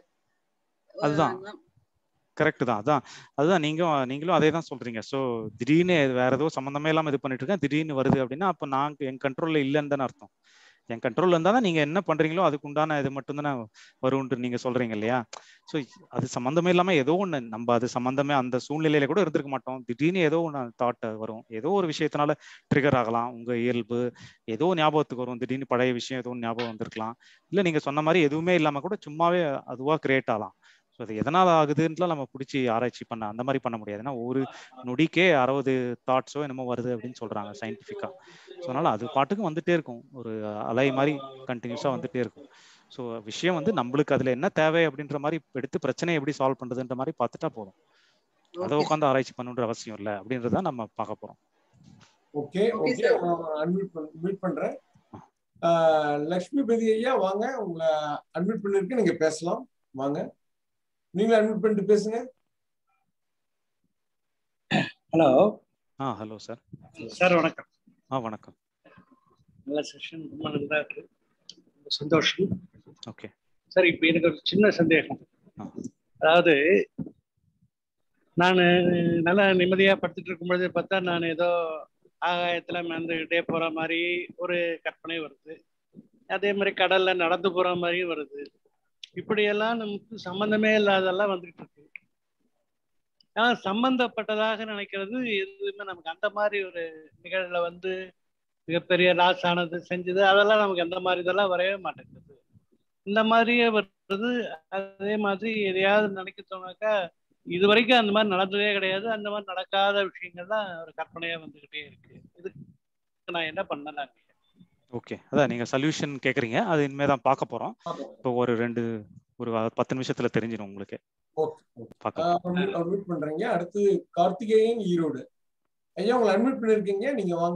அதுதான் கரெக்ட் தான் அதான் அதுதான் நீங்க நீங்களும் அதே தான் சொல்றீங்க ஸோ திடீர்னு வேற ஏதோ சம்மந்தமே இல்லாம இது பண்ணிட்டு இருக்கேன் திடீர்னு வருது அப்படின்னா அப்ப நான் என் கண்ட்ரோல்ல இல்லைன்னு தானே அர்த்தம் என் கண்ட்ரோல்ல இருந்தா தான் நீங்க என்ன பண்றீங்களோ அதுக்கு உண்டான இது மட்டும் தானே வரும்னு நீங்க சொல்றீங்க இல்லையா ஸோ அது சம்மந்தமே இல்லாம ஏதோ ஒண்ணு நம்ம அது சம்மந்தமே அந்த சூழ்நிலையில கூட இருந்திருக்க மாட்டோம் திடீர்னு ஏதோ ஒன்று தாட் வரும் ஏதோ ஒரு விஷயத்தினால ட்ரிகர் ஆகலாம் உங்க இயல்பு ஏதோ ஞாபகத்துக்கு வரும் திடீர்னு பழைய விஷயம் ஏதோ ஒண்ணு ஞாபகம் வந்திருக்கலாம் இல்ல நீங்க சொன்ன மாதிரி எதுவுமே இல்லாம கூட சும்மாவே அதுவா கிரியேட் ஆகலாம் ஸோ அது எதனால ஆகுதுன்ட்டுலாம் நம்ம பிடிச்சி ஆராய்ச்சி பண்ண அந்த மாதிரி பண்ண முடியாது ஏன்னா ஒரு நொடிக்கே அறுபது தாட்ஸோ என்னமோ வருது அப்படின்னு சொல்றாங்க சயின்டிஃபிக்கா ஸோ அதனால அது பாட்டுக்கு வந்துட்டே இருக்கும் ஒரு அலை மாதிரி கண்டினியூஸா வந்துட்டே இருக்கும் ஸோ விஷயம் வந்து நம்மளுக்கு அதுல என்ன தேவை அப்படின்ற மாதிரி எடுத்து பிரச்சனையை எப்படி சால்வ் பண்றதுன்ற மாதிரி பார்த்துட்டா போதும் அதை Okay. உட்காந்து ஆராய்ச்சி பண்ணணுன்ற அவசியம் இல்லை அப்படின்றத நம்ம பார்க்க போறோம் okay Okay, okay sir. Unmute மீட் பண்றேன் ஆஹ் லக்ஷ்மிபதி ஐயா வாங்க உங்களை அன்மியூட் பண்ணிருக்கு நீங்க பேசலாம் வாங்க நீங்களும் அன்மியூட் பண்ணிட்டு பேசுங்க ஹலோ ஆ ஹலோ சார் சார் வணக்கம் ஆ வணக்கம் நல்ல செஷன் ரொம்ப நல்லா இருக்கு ரொம்ப சந்தோஷம் ஓகே சார் இப்போ எனக்கு ஒரு சின்ன சந்தேகம் அதாவது நான் நல்லா நிம்மதியாக படுத்துட்டு இருக்கும்பொழுது பார்த்தா நான் ஏதோ ஆகாயத்தில் மேந்துக்கிட்டே போகிற மாதிரி ஒரு கற்பனை வருது அதே மாதிரி கடல்ல நடந்து போகிற மாதிரியும் வருது இப்படியெல்லாம் நமக்கு சம்மந்தமே இல்லாதெல்லாம் வந்துகிட்டு இருக்கு ஆனால் சம்பந்தப்பட்டதாக நினைக்கிறது எதுவுமே நமக்கு அந்த மாதிரி ஒரு நிகழ்வுல வந்து மிகப்பெரிய லாஸ் ஆனது செஞ்சது அதெல்லாம் நமக்கு அந்த மாதிரி இதெல்லாம் வரவே மாட்டேங்குது இந்த மாதிரியே வருது அதே மாதிரி எதையாவது நினைக்க தோணாக்கா இது வரைக்கும் அந்த மாதிரி நடந்ததே கிடையாது அந்த மாதிரி நடக்காத விஷயங்கள்லாம் ஒரு கற்பனையா வந்துகிட்டே இருக்கு இதுக்கு நான் என்ன பண்ணலாம் ஓகே அதான் நீங்க சொல்யூஷன் கேக்குறீங்க அது இனிமே தான் பார்க்க போறோம் இப்போ ஒரு ரெண்டு ஒரு பத்து நிமிஷத்துல தெரிஞ்சிடும் உங்களுக்கு ஓகே பார்க்கலாம் அன்மியூட் பண்றீங்க அடுத்து கார்த்திகேயன் ஈரோடு ஐயா உங்களை அன்மியூட் பண்ணிருக்கீங்க நீங்க வாங்க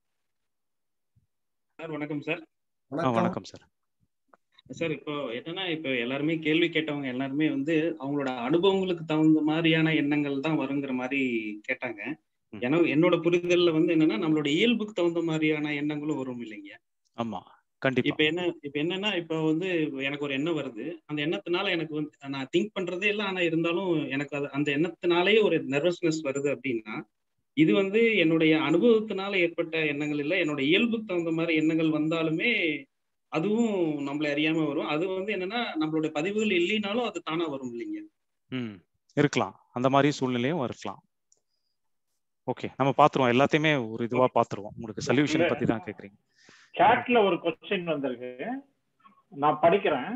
சார் வணக்கம் சார் ஆ வணக்கம் சார் சார் இப்போ என்னன்னா இப்போ எல்லாருமே கேள்வி கேட்டவங்க எல்லாருமே வந்து அவங்களோட அனுபவங்களுக்கு தகுந்த மாதிரியான எண்ணங்கள் தான் வருங்கிற மாதிரி கேட்டாங்க ஏன்னா என்னோட புரிதல்ல வந்து என்னன்னா நம்மளோட இயல்புக்கு தகுந்த மாதிரியான எண்ணங்களும் வரும் இல்லைங்க ஆமா கண்டிப்பா இப்ப என்ன இப்ப என்னன்னா இப்ப வந்து எனக்கு ஒரு எண்ணம் வருது அந்த எண்ணத்தினால எனக்கு வந்து நான் திங்க் பண்றதே இல்லை ஆனா இருந்தாலும் எனக்கு அது அந்த எண்ணத்தினாலேயே ஒரு நர்வஸ்னஸ் வருது அப்படின்னா இது வந்து என்னுடைய அனுபவத்தினால ஏற்பட்ட எண்ணங்கள் இல்லை என்னோட இயல்புக்கு தகுந்த மாதிரி எண்ணங்கள் வந்தாலுமே அதுவும் நம்மளை அறியாம வரும் அது வந்து என்னன்னா நம்மளுடைய பதிவுகள் இல்லைனாலும் அது தானா வரும் இல்லைங்க ம் இருக்கலாம் அந்த மாதிரி சூழ்நிலையும் இருக்கலாம் ஓகே நம்ம பாத்துருவோம் எல்லாத்தையுமே ஒரு இதுவா பாத்துருவோம் உங்களுக்கு சொல்யூஷன் பத்தி தான் கேக்குறீங்க சாட்ல ஒரு கொஸ்டின் வந்திருக்கு நான் படிக்கிறேன்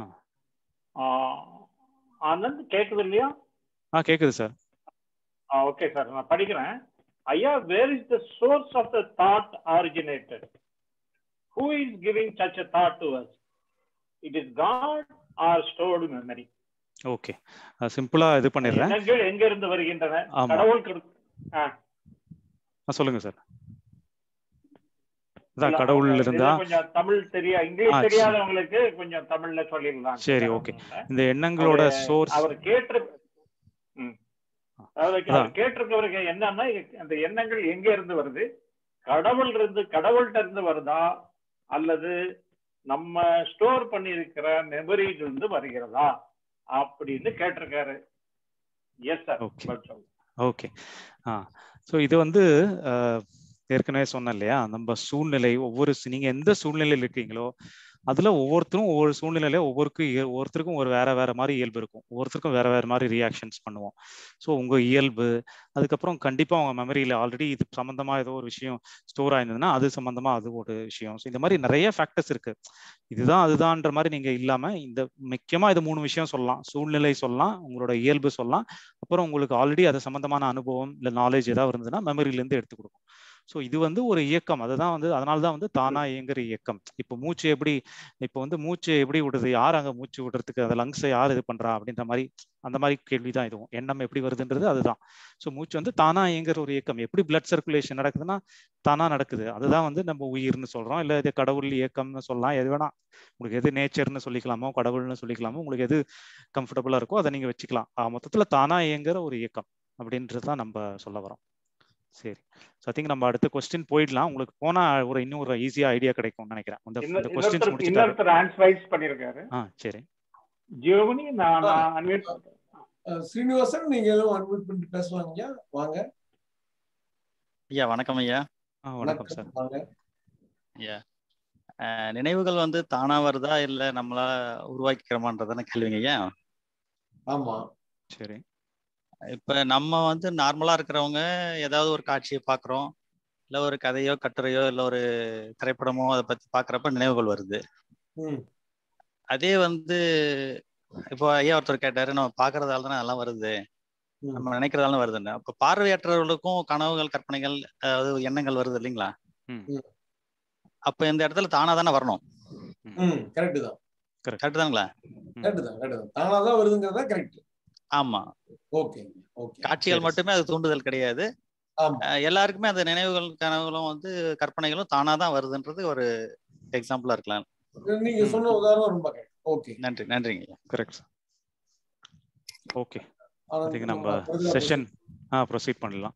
ஆனந்த் கேக்குது இல்லையா ஆ கேக்குது சார் ஓகே சார் நான் படிக்கிறேன் ஐயா where is the source of the thought originated who is giving such a thought to us it is God or stored memory okay சிம்பிளா இது பண்ணிடுறேன் எண்ணங்கள் எங்க இருந்து வருகின்றன ஆமா. கடவுள் கொடு- ஆ. ஆ, சொல்லுங்க சார் அதான் இல்ல, கடவுள் அவங்க இருந்தா இது கொஞ்சம் தமிழ் தெரியா ஆ, இங்கிலீஷ் சரி. தெரியாதவங்களுக்கு கொஞ்சம் தமிழ்ல சொல்லிடலாம் சரி ஓகே இந்த எண்ணங்களோட அவரு- சோர்ஸ் அவர் கேட்டு ம். அதாவது அதான். அவர் கேட்டிருக்கவருக்கு என்னன்னா அந்த எண்ணங்கள் எங்க இருந்து வருது கடவுள் இருந்து கடவுள்கிட்ட இருந்து வருதா அல்லது நம்ம ஸ்டோர் பண்ணி இருக்கிற மெமரியில இருந்து வருகிறதா அப்படின்னு கேட்டிருக்காரு எஸ் சார் ஓகே ஆ ஸோ இது வந்து அஹ், ஏற்கனவே சொன்னேன் இல்லையா நம்ம சூழ்நிலை ஒவ்வொரு சி- நீங்க எந்த சூழ்நிலையில் இருக்கீங்களோ அதுல ஒவ்வொருத்தரும் ஒவ்வொரு சூழ்நிலையில ஒவ்வொருக்கு இய- ஒவ்வொருத்தருக்கும் ஒரு வேற வேற மாதிரி இயல்பு இருக்கும் ஒவ்வொருத்தருக்கும் வேற வேற மாதிரி ரியாக்ஷன்ஸ் பண்ணுவோம் ஸோ உங்க இயல்பு அதுக்கப்புறம் கண்டிப்பா உங்க மெமரியில ஆல்ரெடி இது சம்பந்தமா ஏதோ ஒரு விஷயம் ஸ்டோர் ஆயிருந்ததுன்னா அது சம்பந்தமா அது ஒரு விஷயம் ஸோ இந்த மாதிரி நிறைய ஃபேக்டர்ஸ் இருக்கு இதுதான் அதுதான்ற மாதிரி நீங்க இல்லாம இந்த முக்கியமா இது மூணு விஷயம் சொல்லலாம் சூழ்நிலை சொல்லலாம் உங்களோட இயல்பு சொல்லலாம் அப்புறம் உங்களுக்கு ஆல்ரெடி அது சம்பந்தமான அனுபவம் இல்லை நாலேஜ் ஏதாவது இருந்ததுன்னா மெமரியில இருந்து எடுத்து கொடுக்கும் ஸோ இது வந்து ஒரு இயக்கம் அதுதான் வந்து அதனால தான் வந்து தானா இயங்குற இயக்கம் இப்போ மூச்சு எப்படி இப்போ வந்து மூச்சு எப்படி விடுறது யார் அங்கே மூச்சு விடுறதுக்கு அந்த லங்ஸை யார் இது பண்றா அப்படின்ற மாதிரி அந்த மாதிரி கேள்வி தான் இதுவும் எண்ணம் எப்படி வருதுன்றது அதுதான் ஸோ மூச்சு வந்து தானா இயங்குற ஒரு இயக்கம் எப்படி பிளட் சர்க்குலேஷன் நடக்குதுன்னா தானா நடக்குது அதுதான் வந்து நம்ம உயிர்னு சொல்றோம் இல்லை இது கடவுள் இயக்கம்னு சொல்லலாம் எது வேணா உங்களுக்கு எது நேச்சர்னு சொல்லிக்கலாமோ கடவுள்னு சொல்லிக்கலாமோ உங்களுக்கு எது கம்ஃபர்டபுளா இருக்கோ அதை நீங்க வச்சுக்கலாம் ஆக மொத்தத்துல தானா இயங்குற ஒரு இயக்கம் அப்படின்றது தான் நம்ம சொல்ல வரோம் சரி ஸோ ஐ திங்க் நம்ம அடுத்த கொஸ்டின் போயிடலாம் உங்களுக்கு போனா ஒரு இன்னும் ஒரு ஈஸியா ஐடியா கிடைக்கும்னு நினைக்கிறேன் இந்த இந்த கொஸ்டின்ஸ் இன்னொருத்தர் முடிச்சுட்டாரு இன்னொருத்தர் ஆன்சர் ரைஸ் பண்ணிருக்காரு ஆ சரி ஜியோமணி நான் நான் unmute பண்றேன். அஹ் ஸ்ரீனிவாசன் நீங்களும் அன்மியூட் பண்ணிட்டு பேசலாம் ஐயா வாங்க ஐயா வணக்கம் ஐயா ஆ வணக்கம் சார் வாங்க ஐயா அஹ் நினைவுகள் வந்து தானா வருதா இல்ல நம்மளா உருவாக்கிக்கிறோமான்றதான கேள்விங்க ஐயா ஆமா சரி இப்ப நம்ம வந்து நார்மலா இருக்கிறவங்க ஏதாவது ஒரு காட்சியை பாக்குறோம் இல்ல ஒரு கதையோ கட்டுரையோ இல்ல ஒரு திரைப்படமோ அதை பத்தி பாக்குறப்ப நினைவுகள் வருது ம் அதே வந்து இப்போ ஐயா ஒருத்தர் கேட்டாரு நம்ம பாக்குறதால தானே அதெல்லாம் வருது நம்ம நினைக்கிறதால வருதுன்னு அப்ப பார்வையற்றவர்களுக்கும் கனவுகள் கற்பனைகள் அதாவது எண்ணங்கள் வருது இல்லைங்களா ம் அப்ப இந்த இடத்துல தானா தானே வரணும் ம் கரெக்ட் தான் கரெக்ட் தானுங்களா கரெக்ட் தான் கரெக்ட் தான் தானா தான் வருதுங்கிறதா கரெக்ட் ஆமா ஓகே ஓகே காட்சிகள் மட்டுமே அது தூண்டுதல் கிடையாது ஆமா அஹ் எல்லாருக்குமே அந்த நினைவுகள் கனவுகளும் வந்து கற்பனைகளும் தானா தான் வருதுன்றது ஒரு எக்ஸாம்பிளா இருக்கலாம் நீங்க சொன்ன உதாரணம் ரொம்ப கரெக்ட் ஓகே நன்றி நன்றிங்க கரெக்ட் ஓகே ஆனந்த், அதுக்கு நம்ம நம்ம further செஷன் ஆ ப்ரொசீட் பண்ணலாம்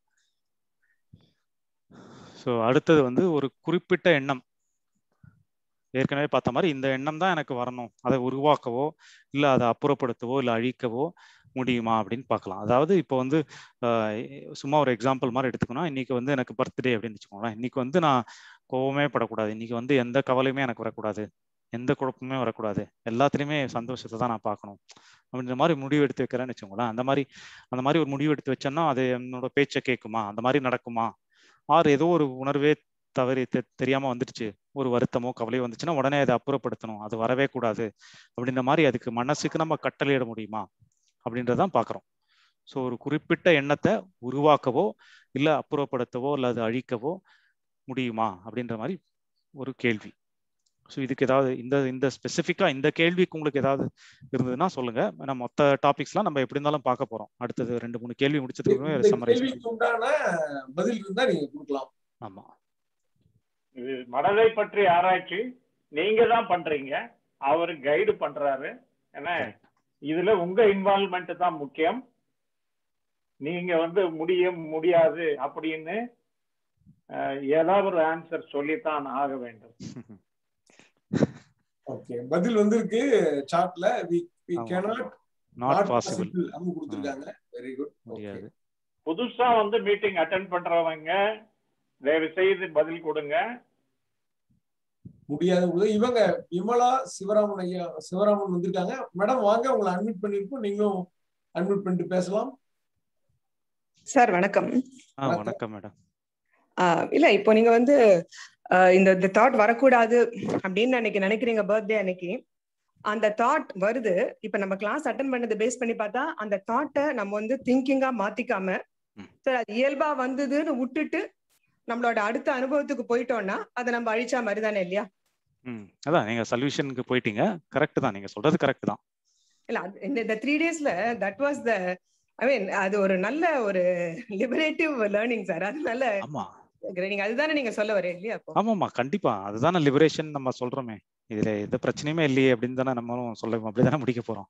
ஸோ அடுத்தது வந்து ஒரு குறிப்பிட்ட எண்ணம் ஏற்கனவே பார்த்த மாதிரி இந்த எண்ணம் தான் எனக்கு வரணும் அதை உருவாக்கவோ இல்லை அதை அப்புறப்படுத்தவோ இல்லை அழிக்கவோ முடியுமா அப்படின்னு பார்க்கலாம் அதாவது இப்போ வந்து ஆஹ் சும்மா ஒரு எக்ஸாம்பிள் மாதிரி எடுத்துக்கணும் இன்னைக்கு வந்து எனக்கு பர்த்டே அப்படின்னு வச்சுக்கோங்களேன் இன்னைக்கு வந்து நான் கோவமே படக்கூடாது இன்னைக்கு வந்து எந்த கவலையுமே எனக்கு வரக்கூடாது எந்த குழப்பமே வரக்கூடாது எல்லாத்துலேயுமே சந்தோஷத்தை தான் நான் பார்க்கணும் அப்படின்ற மாதிரி முடிவு எடுத்து வைக்கிறேன்னு வச்சுக்கோங்களேன் அந்த மாதிரி அந்த மாதிரி ஒரு முடிவு எடுத்து வச்சேன்னா அது என்னோட பேச்சை கேட்குமா அந்த மாதிரி நடக்குமா ஆர் ஏதோ ஒரு உணர்வே தவறி தெ- தெரியாம வந்துடுச்சு ஒரு வருத்தமோ கவலையோ வந்துச்சுன்னா உடனே அதை அப்புறப்படுத்தணும் அது வரவே கூடாது அப்படின்ற மாதிரி அதுக்கு மனசுக்கு நம்ம கட்டளையிட முடியுமா அப்படின்றதான் பார்க்குறோம் ஸோ ஒரு குறிப்பிட்ட எண்ணத்தை உருவாக்கவோ இல்லை அப்புறப்படுத்தவோ இல்லை அதை அழிக்கவோ முடியுமா அப்படின்ற மாதிரி ஒரு கேள்வி ஸோ இதுக்கு ஏதாவது இந்த இந்த ஸ்பெசிஃபிக்கா இந்த கேள்விக்கு உங்களுக்கு ஏதாவது இருந்ததுன்னா சொல்லுங்க நம்ம மொத்த டாபிக்ஸ்லாம் நம்ம எப்படி இருந்தாலும் பார்க்க போறோம் அடுத்தது ரெண்டு மூணு கேள்வி முடிச்சதுக்கு இந்த சம்மரைஸ் கேள்விக்கு உண்டான பதில் இருந்தா நீங்க கொடுக்கலாம் ஆமா இது மனதை பற்றி ஆராய்ச்சி நீங்க தான் பண்றீங்க அவர் கைடு பண்றாரு ஏன்னா இதுல உங்க இன்வால்மெண்ட் தான் முக்கியம் நீங்க வந்து முடியும் முடியாது அப்படின்னு அஹ், ஏதாவது ஒரு ஆன்சர் சொல்லித்தான் ஆக வேண்டும் ஓகே பதில் வந்திருக்கு சார்ட்ல வி வி ஆமா. cannot Not not possible. possible அப்படின்னு கொடுத்திருக்காங்க வெரி குட் முடியாது புதுசா வந்து மீட்டிங் அட்டென்ட் பண்றவங்க தயவு செய்து பதில் கொடுங்க முடியாது உதவி. இவங்க விமலா சிவராமன் ஐயா சிவராமன் வந்திருக்காங்க மேடம் வாங்க உங்களை அட்மிட் பண்ணிருக்கோம் நீங்களும் அட்மிட் பண்ணிட்டு பேசலாம் சார் வணக்கம் ஆ வணக்கம் மேடம் ஆஹ் இல்ல இப்போ நீங்க வந்து ஆஹ் இந்த இந்த தாட் வரக்கூடாது அப்படின்னு அன்னைக்கு நினைக்கிறீங்க பர்த்டே அன்னைக்கு அந்த தாட் வருது இப்ப நம்ம கிளாஸ் அட்டன் பண்ணது பேஸ் பண்ணி பார்த்தா அந்த தாட்டை நம்ம வந்து திங்கிங்கா மாத்திக்காம சார் அது இயல்பா வந்ததுன்னு விட்டுட்டு நம்மளோட அடுத்த அனுபவத்துக்கு போயிட்டோம்னா அதை நம்ம அழிச்சா மாதிரி தானே இல்லையா ம் அதான் நீங்க சொல்யூஷனுக்கு போயிட்டீங்க கரெக்ட் தான் நீங்க சொல்றது கரெக்ட் தான் இல்ல அது- இந்த இந்த த்ரீ டேஸ்ல தட் வாஸ் த ஐ மீன் அது ஒரு நல்ல ஒரு லிபரேட்டிவ் லேர்னிங் சார் அதனால ஆமா நீங்க அதுதானே நீங்க சொல்ல வரேன் இல்லையா அப்போ ஆமாமா கண்டிப்பா அதுதானே லிபரேஷன் நம்ம சொல்றோமே இதுல எந்த பிரச்சனையுமே இல்லையே அப்படின்னு தானே நம்மளும் சொல்ல அப்படிதானே முடிக்க போறோம்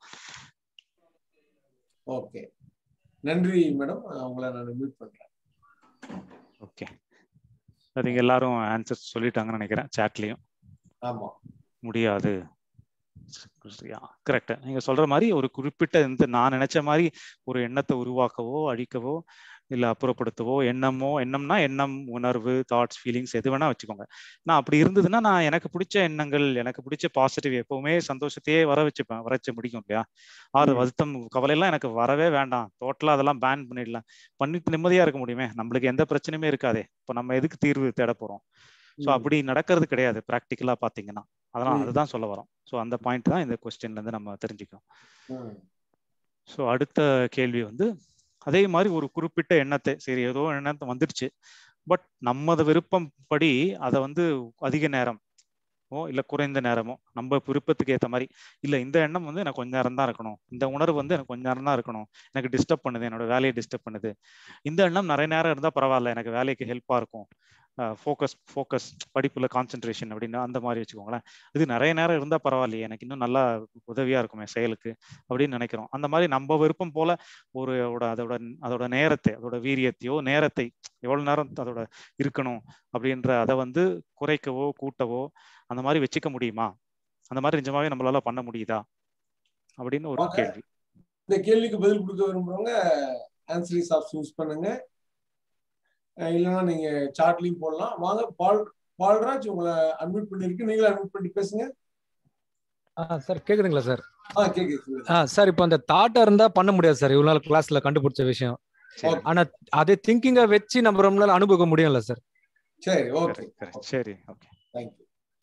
ஓகே நன்றி மேடம் உங்களை நான் மீட் பண்றேன் ஓகே நீங்க எல்லாரும் ஆன்சர் சொல்லிட்டாங்கன்னு நினைக்கிறேன் சாட்லயும் ஆமா முடியாது கரெக்ட் நீங்க சொல்ற மாதிரி ஒரு குறிப்பிட்ட இந்த நான் நினைச்ச மாதிரி ஒரு எண்ணத்தை உருவாக்கவோ அழிக்கவோ இல்ல அப்புறப்படுத்தவோ எண்ணமோ எண்ணம்னா எண்ணம் உணர்வு தாட்ஸ் ஃபீலிங்ஸ் எது வேணா வச்சுக்கோங்க நான் அப்படி இருந்ததுன்னா நான் எனக்கு பிடிச்ச எண்ணங்கள் எனக்கு பிடிச்ச பாசிட்டிவ் எப்பவுமே சந்தோஷத்தையே வர வச்சுப்பேன் வர வச்சு முடிக்கும் இல்லையா ஆறு வருத்தம் கவலை எல்லாம் எனக்கு வரவே வேண்டாம் டோட்டலா அதெல்லாம் பேன் பண்ணிடலாம் பண்ணிட்டு நிம்மதியா இருக்க முடியுமே நம்மளுக்கு எந்த பிரச்சனையுமே இருக்காதே இப்போ நம்ம எதுக்கு தீர்வு தேட போறோம் ஸோ அப்படி நடக்கிறது கிடையாது ப்ராக்டிக்கலா பாத்தீங்கன்னா அதெல்லாம் ம். அதுதான் சொல்ல வரோம் ஸோ அந்த பாயிண்ட் தான் இந்த கொஸ்டின்ல இருந்து நம்ம தெரிஞ்சுக்கணும் ம். ஸோ அடுத்த கேள்வி வந்து அதே மாதிரி ஒரு குறிப்பிட்ட எண்ணத்தை சரி ஏதோ எண்ணத்தை வந்துடுச்சு பட் நமது விருப்பம் படி அதை வந்து அதிக நேரம் ஓ இல்ல குறைந்த நேரமோ நம்ம விருப்பத்துக்கு ஏத்த மாதிரி இல்ல இந்த எண்ணம் வந்து எனக்கு கொஞ்ச நேரம் தான் இருக்கணும் இந்த உணர்வு வந்து எனக்கு கொஞ்ச நேரம் தான் இருக்கணும் எனக்கு டிஸ்டர்ப் பண்ணுது என்னோட வேலையை டிஸ்டர்ப் பண்ணுது இந்த எண்ணம் நிறைய நேரம் இருந்தா பரவாயில்ல எனக்கு வேலைக்கு ஹெல்ப்பா இருக்கும் ஃபோக்கஸ் ஃபோக்கஸ் படிப்புல கான்சென்ட்ரேஷன் அப்படின்னு அந்த மாதிரி வச்சுக்கோங்களேன் இது நிறைய நேரம் இருந்தா பரவாயில்லையே எனக்கு இன்னும் நல்லா உதவியா இருக்குமே செயலுக்கு அப்படின்னு நினைக்கிறோம் அந்த மாதிரி நம்ம விருப்பம் போல ஒரு அதோட அதோட அதோட நேரத்தை அதோட வீரியத்தையோ நேரத்தை எவ்வளவு நேரம் அதோட இருக்கணும் அப்படின்ற அதை வந்து குறைக்கவோ கூட்டவோ அந்த மாதிரி வச்சுக்க முடியுமா அந்த மாதிரி நிஜமாவே நம்மளால பண்ண முடியுதா அப்படின்னு ஒரு வாங்க. கேள்வி இந்த கேள்விக்கு பதில் கொடுக்க விரும்புறவங்க ஆன்சரிஸ் ஆப்ஷன் யூஸ் பண்ணுங்க அஹ் இல்லைன்னா நீங்க சார்ட்லயும் போடலாம் வாங்க பால் பால்ராஜ் உங்களை அட்மிட் பண்ணிருக்கு நீங்களும் அட்மிட் பண்ணி பேசுங்க சார் கேக்குதுங்களா சார் ஆ கேக்குது ஆ சார் இப்போ அந்த தாட்டா இருந்தா பண்ண முடியாது சார் இவ்வளவு நாள் கிளாஸ்ல கண்டுபிடிச்ச விஷயம் ஆனா அதே திங்கிங்கை வச்சு நம்ம ரொம்ப நாள் அனுபவிக்க முடியும்ல சார் சரி ஓகே சரி ஓகே தேங்க்யூ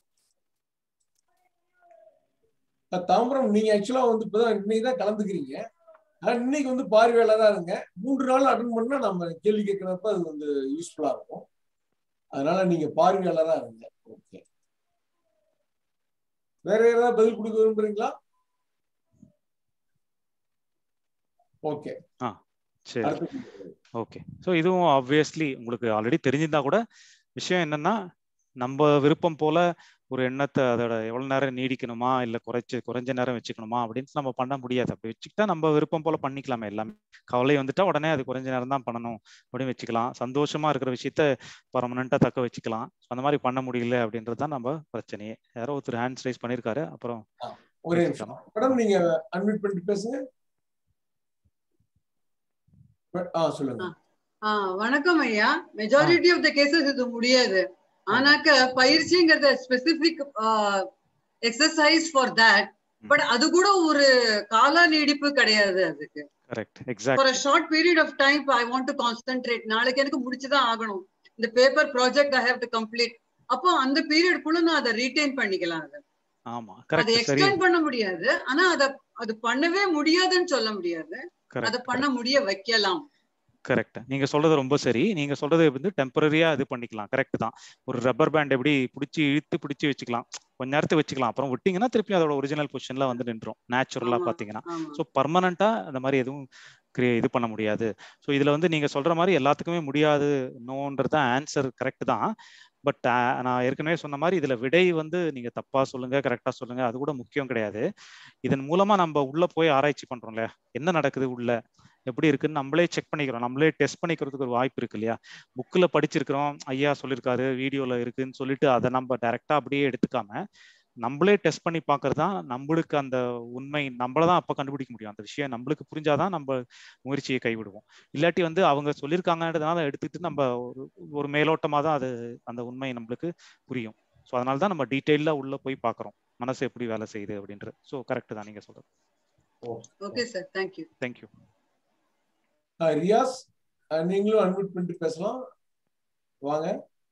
தாம்பரம் நீங்க ஆக்சுவலா வந்து இப்பதான் இன்னைக்கு தான் கலந்துக்கிறீங்க ஆனா இன்னைக்கு வந்து பார்வையாளரா இருங்க மூன்று நாள் அட்டன் பண்ணா நம்ம கேள்வி கேட்கறப்ப அது வந்து யூஸ்ஃபுல்லா இருக்கும் அதனால நீங்க பார்வையாளரா இருங்க ஓகே வேற யாராவது பதில் கொடுக்க விரும்புறீங்களா ஓகே ஆ சரி ஓகே ஸோ இதுவும் ஆப்வியஸ்லி உங்களுக்கு ஆல்ரெடி தெரிஞ்சிருந்தா கூட விஷயம் என்னன்னா நம்ம விருப்பம் போல ஒரு எண்ணத்தை அதோட எவ்வளவு நேரம் நீடிக்கணுமா இல்ல குறைச்சு குறைஞ்ச நேரம் வச்சுக்கணுமா அப்படின்னு நம்ம பண்ண முடியாது அப்படி வச்சுக்கிட்டா நம்ம விருப்பம் போல பண்ணிக்கலாமே எல்லாமே கவலை வந்துட்டா உடனே அது குறைஞ்ச நேரம் தான் பண்ணணும் அப்படின்னு வச்சுக்கலாம் சந்தோஷமா இருக்கிற விஷயத்த பர்மனண்டா தக்க வச்சுக்கலாம் அந்த மாதிரி பண்ண முடியல அப்படின்றது தான் நம்ம பிரச்சனையே யாரோ ஒருத்தர் ஹேண்ட்ஸ் ரைஸ் பண்ணியிருக்காரு அப்புறம் ஒரே நிமிஷம் மேடம் நீங்க அன்மியூட் பண்ணிட்டு பேசுங்க ஆ சொல்லுங்க வணக்கம் ஐயா மெஜாரிட்டி ஆஃப் த கேசஸ் இது முடியாது ஆனாக்க பயிற்சிங்கிறத specific exercise for that but அது கூட ஒரு கால நீடிப்பு கிடையாது அதுக்கு correct for exact a short period of time I want to concentrate நாளைக்கு எனக்கு முடிச்சுதான் ஆகணும் இந்த paper project I have to complete அப்போ அந்த பீரியட் குள்ள நான் அதை ரீடைன் பண்ணிக்கலாம் அதை ஆமா அதை கரெக்ட் சரி எக்ஸ்டெண்ட் பண்ண முடியாது ஆனா அத அது பண்ணவே முடியாதுன்னு சொல்ல முடியாது Correct, அதை பண்ண முடிய வைக்கலாம் கரெக்ட் நீங்க சொல்றது ரொம்ப சரி நீங்க சொல்றது வந்து டெம்பரரியா இது பண்ணிக்கலாம் கரெக்ட் தான் ஒரு ரப்பர் பேண்ட் எப்படி பிடிச்சி இழுத்து பிடிச்சி வச்சுக்கலாம் கொஞ்ச நேரத்துக்கு வச்சுக்கலாம் அப்புறம் விட்டீங்கன்னா திருப்பி அதோட ஒரிஜினல் பொசிஷன்ல வந்து நின்றோம் நேச்சுரலா ஆமா, பாத்தீங்கன்னா ஆமா. ஸோ பர்மனண்டா அந்த மாதிரி எதுவும் கிரியே இது பண்ண முடியாது ஸோ இதுல வந்து நீங்க சொல்ற மாதிரி எல்லாத்துக்குமே முடியாது நோன்றது தான் ஆன்சர் கரெக்ட் தான் பட் நான் ஏற்கனவே சொன்ன மாதிரி இதுல விடை வந்து நீங்க தப்பா சொல்லுங்க கரெக்டா சொல்லுங்க அது கூட முக்கியம் கிடையாது இதன் மூலமா நம்ம உள்ள போய் ஆராய்ச்சி பண்றோம் இல்லையா என்ன நடக்குது உள்ள எப்படி இருக்குன்னு நம்மளே செக் பண்ணிக்கிறோம் நம்மளே டெஸ்ட் பண்ணிக்கிறதுக்கு ஒரு வாய்ப்பு இருக்கு இல்லையா புக்கில் படிச்சிருக்கிறோம் ஐயா சொல்லியிருக்காரு வீடியோல இருக்குன்னு சொல்லிட்டு அதை நம்ம டைரக்டா அப்படியே எடுத்துக்காம நம்மளே டெஸ்ட் பண்ணி பார்க்கறது தான் நம்மளுக்கு அந்த உண்மை நம்மள தான் அப்போ கண்டுபிடிக்க முடியும் அந்த விஷயம் நம்மளுக்கு புரிஞ்சாதான் நம்ம முயற்சியை கைவிடுவோம் இல்லாட்டி வந்து அவங்க சொல்லியிருக்காங்கன்றதுனால எடுத்துக்கிட்டு நம்ம ஒரு ஒரு மேலோட்டமாக தான் அது அந்த உண்மை நம்மளுக்கு புரியும் ஸோ அதனால தான் நம்ம டீட்டெயிலாக உள்ள போய் பார்க்குறோம் மனசு எப்படி வேலை செய்யுது அப்படின்றது ஸோ கரெக்ட் தான் நீங்க சொல்றது okay sir thank you thank you Riyaz நீங்களும் அன்மியூட் பண்ணிட்டு பேசலாம் வாங்க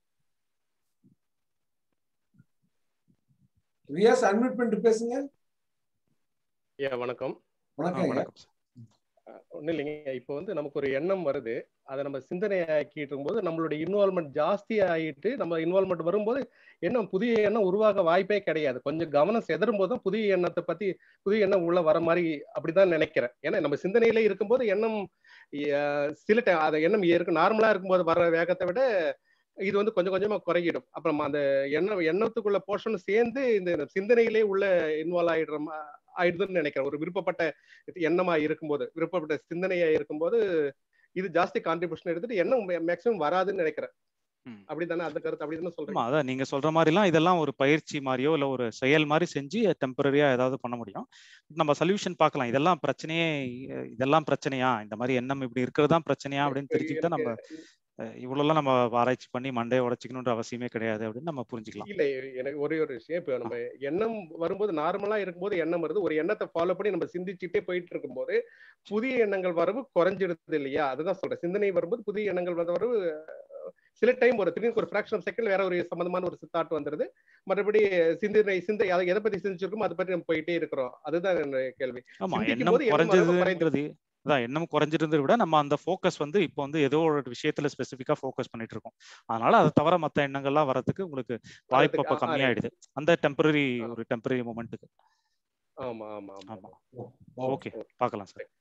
ரியாஸ் அன்மியூட் பண்ணிட்டு பேசுங்க ஐயா வணக்கம் வணக்கம் ஒன்றும் இல்லைங்க இப்போ வந்து நமக்கு ஒரு எண்ணம் வருது அதை நம்ம சிந்தனை ஆக்கிட்டு இருக்கும்போது நம்மளுடைய இன்வால்மெண்ட் ஜாஸ்தி ஆகிட்டு நம்ம இன்வால்மெண்ட் வரும்போது எண்ணம் புதிய எண்ணம் உருவாக வாய்ப்பே கிடையாது கொஞ்சம் கவனம் செதறும் போது தான் புதிய எண்ணத்தை பத்தி புதிய எண்ணம் உள்ள வர மாதிரி அப்படிதான் நினைக்கிறேன் ஏன்னா நம்ம சிந்தனையிலே இருக்கும்போது எண்ணம் சில டைம் அதை எண்ணம் இருக்கு நார்மலா இருக்கும்போது வர வேகத்தை விட இது வந்து கொஞ்சம் கொஞ்சமா குறையிடும் அப்புறம் அந்த எண்ணம் எண்ணத்துக்குள்ள போர்ஷன் சேர்ந்து இந்த சிந்தனையிலே உள்ள இன்வால்வ் ஆயிடுற ஆயிடுதுன்னு நினைக்கிறேன் ஒரு விருப்பப்பட்ட எண்ணமா இருக்கும்போது விருப்பப்பட்ட சிந்தனையா இருக்கும்போது இது ஜாஸ்தி கான்ட்ரிபியூஷன் எடுத்துட்டு எண்ணம் மேக்சிமம் வராதுன்னு நினைக்கிறேன் அப்படிதானே அந்த கருத்து அப்படிதானே சொல்றேன் ஆமா அதான் நீங்க சொல்ற மாதிரிலாம் இதெல்லாம் ஒரு பயிற்சி மாதிரியோ இல்ல ஒரு செயல் மாதிரி செஞ்சு டெம்பரரியா ஏதாவது பண்ண முடியும் நம்ம சொல்யூஷன் பார்க்கலாம் இதெல்லாம் பிரச்சனையே இதெல்லாம் பிரச்சனையா இந்த மாதிரி எண்ணம் இப்படி இருக்கிறது தான் பிரச்சனையா அப்படின்னு தெரிஞ்சுக்கிட்டா நம்ம இவ்வளவுலாம் நம்ம ஆராய்ச்சி பண்ணி மண்டையை உடைச்சிக்கணுன்ற அவசியமே கிடையாது அப்படின்னு நம்ம புரிஞ்சுக்கலாம் இல்ல எனக்கு ஒரே ஒரு விஷயம் இப்போ நம்ம எண்ணம் வரும்போது நார்மலா இருக்கும்போது எண்ணம் வருது ஒரு எண்ணத்தை ஃபாலோ பண்ணி நம்ம சிந்திச்சுட்டே போயிட்டு இருக்கும்போது புதிய எண்ணங்கள் வரவு குறைஞ்சிடுது இல்லையா அதுதான் சொல்றேன் சிந்தனை வரும்போது புதிய எண்ணங்கள் வந்த வரவு சில டைம் ஒரு திடீர்னு ஒரு ஃபிராக்ஷன் ஆஃப் செகண்ட் வேற ஒரு சம்பந்தமான ஒரு தாட் வந்துருது மறுபடி சிந்தனை சிந்தை அதை எதை பத்தி சிந்திச்சிருக்கோமோ அதை பத்தி நம்ம போயிட்டே இருக்கிறோம் அதுதான் என்னுடைய கேள்வி ஆமா எண்ணம் குறைஞ்சதுன்றது அதான் எண்ணம் குறைஞ்சிருந்ததை விட நம்ம அந்த ஃபோக்கஸ் வந்து இப்போ வந்து ஏதோ ஒரு விஷயத்துல ஸ்பெசிஃபிக்கா ஃபோக்கஸ் பண்ணிட்டு இருக்கோம் அதனால அதை தவிர மற்ற எண்ணங்கள்லாம் வரதுக்கு உங்களுக்கு வாய்ப்பு அப்ப கம்மியாயிடுது அந்த டெம்பரரி ஒரு டெம்பரரி மூமெண்ட்டுக்கு ஆமா ஆமா ஆமா ஓகே பார்க்கலாம் சார்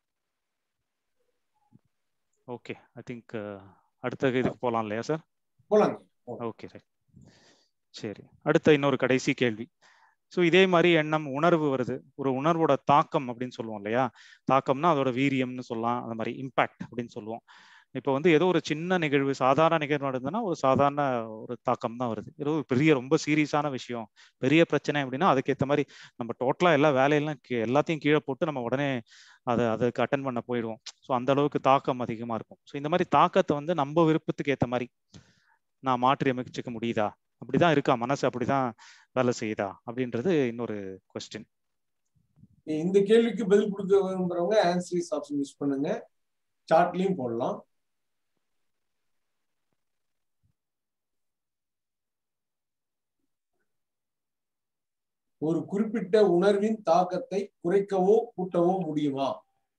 ஓகே ஐ திங்க் அடுத்த இதுக்கு போகலாம் இல்லையா சார் போலாம் ஓகே ரைட் சரி அடுத்த இன்னொரு கடைசி கேள்வி ஸோ இதே மாதிரி எண்ணம் உணர்வு வருது ஒரு உணர்வோட தாக்கம் அப்படின்னு சொல்லுவோம் இல்லையா தாக்கம்னா அதோட வீரியம்னு சொல்லலாம் அந்த மாதிரி இம்பாக்ட் அப்படின்னு சொல்லுவோம் இப்போ வந்து ஏதோ ஒரு சின்ன நிகழ்வு சாதாரண நிகழ்வு நடந்ததுன்னா ஒரு சாதாரண ஒரு தாக்கம் தான் வருது ஏதோ ஒரு பெரிய ரொம்ப சீரியஸான விஷயம் பெரிய பிரச்சனை அப்படின்னா அதுக்கேற்ற மாதிரி நம்ம டோட்டலா எல்லா வேலையெல்லாம் எல்லாத்தையும் கீழே போட்டு நம்ம உடனே அதை அதுக்கு அட்டன் பண்ண போயிடுவோம் ஸோ அந்த அளவுக்கு தாக்கம் அதிகமா இருக்கும் ஸோ இந்த மாதிரி தாக்கத்தை வந்து நம்ம விருப்பத்துக்கு ஏற்ற மாதிரி நான் மாற்றி அமைச்சுக்க முடியுதா அப்படிதான் இருக்கா மனசு அப்படிதான் வேலை செய்யுதா அப்படின்றது இன்னொரு கொஸ்டின் இந்த கேள்விக்கு பதில் கொடுக்க விரும்புறவங்க ஆன்சரிஸ் ஆப்ஷன் யூஸ் பண்ணுங்க சார்ட்லயும் போடலாம் ஒரு குறிப்பிட்ட உணர்வின் தாக்கத்தை குறைக்கவோ கூட்டவோ முடியுமா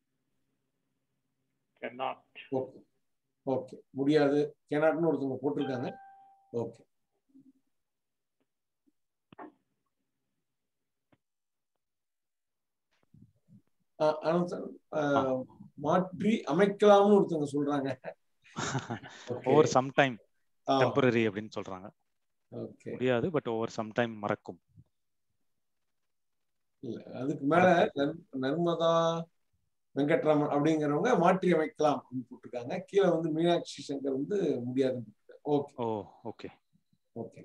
ஓகே ஓகே முடியாது கேனாட்னு ஒருத்தவங்க போட்டிருக்காங்க ஓகே அனந்த் சார் மாற்றி அமைக்கலாம்னு ஒருத்தவங்க சொல்றாங்க ஓவர் சம் டைம் டெம்பரரி அப்படின்னு சொல்றாங்க ஓகே முடியாது பட் ஓவர் சம் டைம் மறக்கும் இல்ல அதுக்கு மேல நர்மதா வெங்கட்ராமன் அப்படிங்கிறவங்க மாற்றி அமைக்கலாம் அப்படின்னு போட்டிருக்காங்க கீழே வந்து மீனாட்சி சங்கர் வந்து முடியாதுன்னு ஓகே ஓ ஓகே ஓகே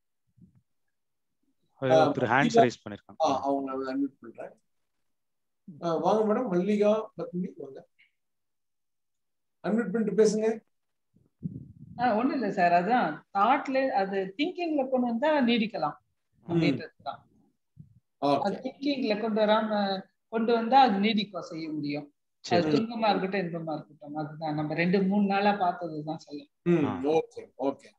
ஒருத்தர் ஹேண்ட்ஸ் ரைஸ் பண்ணிருக்காங்க அவங்க அன்மியூட் பண்றேன் வாங்க மேடம் மல்லிகா பத்மினி வாங்க அன்மியூட் பண்ணிட்டு பேசுங்க ஒண்ணும் இல்ல சார் அதான் தாட்ல அது திங்கிங்ல கொண்டு வந்தா நீடிக்கலாம் அப்படின்றது தான் அது திங்கிங்ல கொண்டு வராம கொண்டு வந்தா அது நீடிக்கும் செய்ய முடியும் அது துன்பமா இருக்கட்டும் இன்பமா இருக்கட்டும் அதுதான் நம்ம ரெண்டு மூணு நாளா பார்த்ததுதான் சொல்லும் ஓகே ஓகே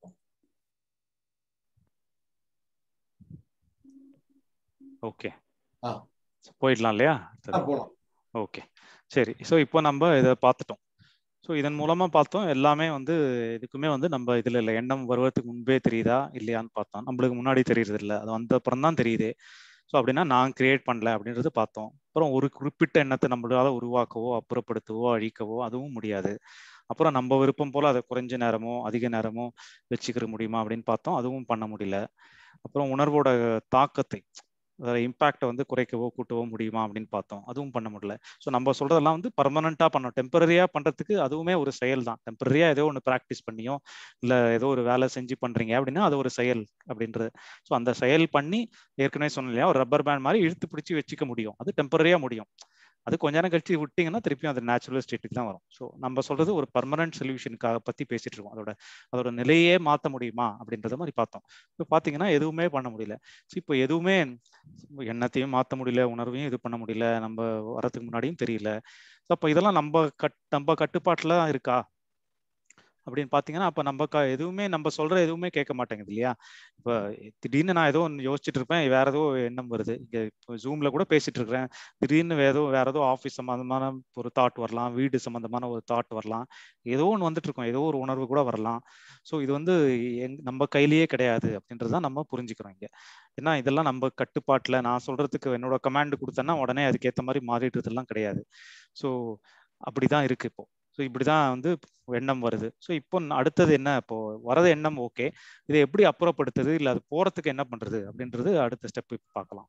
ஓகே போயிடலாம் இல்லையா ஓகே சரி ஸோ இப்போ நம்ம இதை பார்த்துட்டோம் ஸோ இதன் மூலமா பார்த்தோம் எல்லாமே வந்து இதுக்குமே வந்து நம்ம இதுல இல்லை எண்ணம் வருவதற்கு முன்பே தெரியுதா இல்லையான்னு பார்த்தோம் நம்மளுக்கு முன்னாடி தெரியறது இல்லை அது வந்த அப்புறம் தான் தெரியுது ஸோ அப்படின்னா நான் கிரியேட் பண்ணல அப்படின்றது பார்த்தோம் அப்புறம் ஒரு குறிப்பிட்ட எண்ணத்தை நம்மளால உருவாக்கவோ அப்புறப்படுத்தவோ அழிக்கவோ அதுவும் முடியாது அப்புறம் நம்ம விருப்பம் போல அதை குறைஞ்ச நேரமோ அதிக நேரமோ வச்சுக்கிற முடியுமா அப்படின்னு பார்த்தோம் அதுவும் பண்ண முடியல அப்புறம் உணர்வோட தாக்கத்தை இம்பாக்டை வந்து குறைக்கவோ கூட்டவோ முடியுமா அப்படின்னு பார்த்தோம் அதுவும் பண்ண முடியல ஸோ நம்ம சொல்றதெல்லாம் வந்து பர்மனண்டா பண்ணோம் டெம்பரரியா பண்றதுக்கு அதுவுமே ஒரு செயல் தான் டெம்பரரியா ஏதோ ஒன்று ப்ராக்டிஸ் பண்ணியோ இல்லை ஏதோ ஒரு வேலை செஞ்சு பண்றீங்க அப்படின்னா அது ஒரு செயல் அப்படின்றது ஸோ அந்த செயல் பண்ணி ஏற்கனவே சொன்ன இல்லையா ஒரு ரப்பர் பேண்ட் மாதிரி இழுத்து பிடிச்சி வச்சுக்க முடியும் அது டெம்பரரியா முடியும் அது கொஞ்ச நேரம் கழிச்சு விட்டீங்கன்னா திருப்பியும் அது நேச்சுரல் ஸ்டேட்டுக்கு தான் வரும் ஸோ நம்ம சொல்றது ஒரு பர்மனன்ட் சொல்யூஷனுக்காக பத்தி பேசிட்டு இருக்கோம் அதோட அதோட நிலையே மாற்ற முடியுமா அப்படின்றத மாதிரி பார்த்தோம் இப்போ பார்த்தீங்கன்னா எதுவுமே பண்ண முடியல ஸோ இப்போ எதுவுமே எண்ணத்தையும் மாற்ற முடியல உணர்வையும் இது பண்ண முடியல நம்ம வரதுக்கு முன்னாடியும் தெரியல ஸோ அப்போ இதெல்லாம் நம்ம கட் நம்ம கட்டுப்பாட்டில் இருக்கா அப்படின்னு பார்த்தீங்கன்னா அப்போ நம்ம க எதுவுமே நம்ம சொல்ற எதுவுமே கேட்க மாட்டேங்குது இல்லையா இப்போ திடீர்னு நான் ஏதோ ஒன்று யோசிச்சுட்டு இருப்பேன் வேற ஏதோ எண்ணம் வருது இங்கே இப்போ ஜூம்ல கூட பேசிட்டு இருக்கிறேன் திடீர்னு ஏதோ வேற ஏதோ ஆஃபீஸ் சம்மந்தமான ஒரு தாட் வரலாம் வீடு சம்மந்தமான ஒரு தாட் வரலாம் ஏதோ ஒன்று வந்துட்டு இருக்கோம் ஏதோ ஒரு உணர்வு கூட வரலாம் ஸோ இது வந்து எங் நம்ம கையிலேயே கிடையாது அப்படின்றதான் நம்ம புரிஞ்சுக்கிறோம் இங்கே ஏன்னா இதெல்லாம் நம்ம கட்டுப்பாட்டில் நான் சொல்றதுக்கு என்னோட கமாண்ட் கொடுத்தேன்னா உடனே அதுக்கேற்ற மாதிரி மாறிடுறதுலாம் கிடையாது ஸோ அப்படிதான் இருக்கு இப்போ ஸோ இப்படிதான் வந்து எண்ணம் வருது ஸோ இப்போ அடுத்தது என்ன இப்போ வரது எண்ணம் ஓகே இதை எப்படி அப்புறப்படுத்துது இல்லை அது போறதுக்கு என்ன பண்றது அப்படின்றது அடுத்த ஸ்டெப் பார்க்கலாம்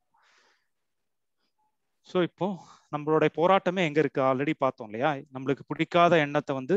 ஸோ இப்போ நம்மளுடைய போராட்டமே எங்க இருக்கு ஆல்ரெடி பார்த்தோம் இல்லையா நம்மளுக்கு பிடிக்காத எண்ணத்தை வந்து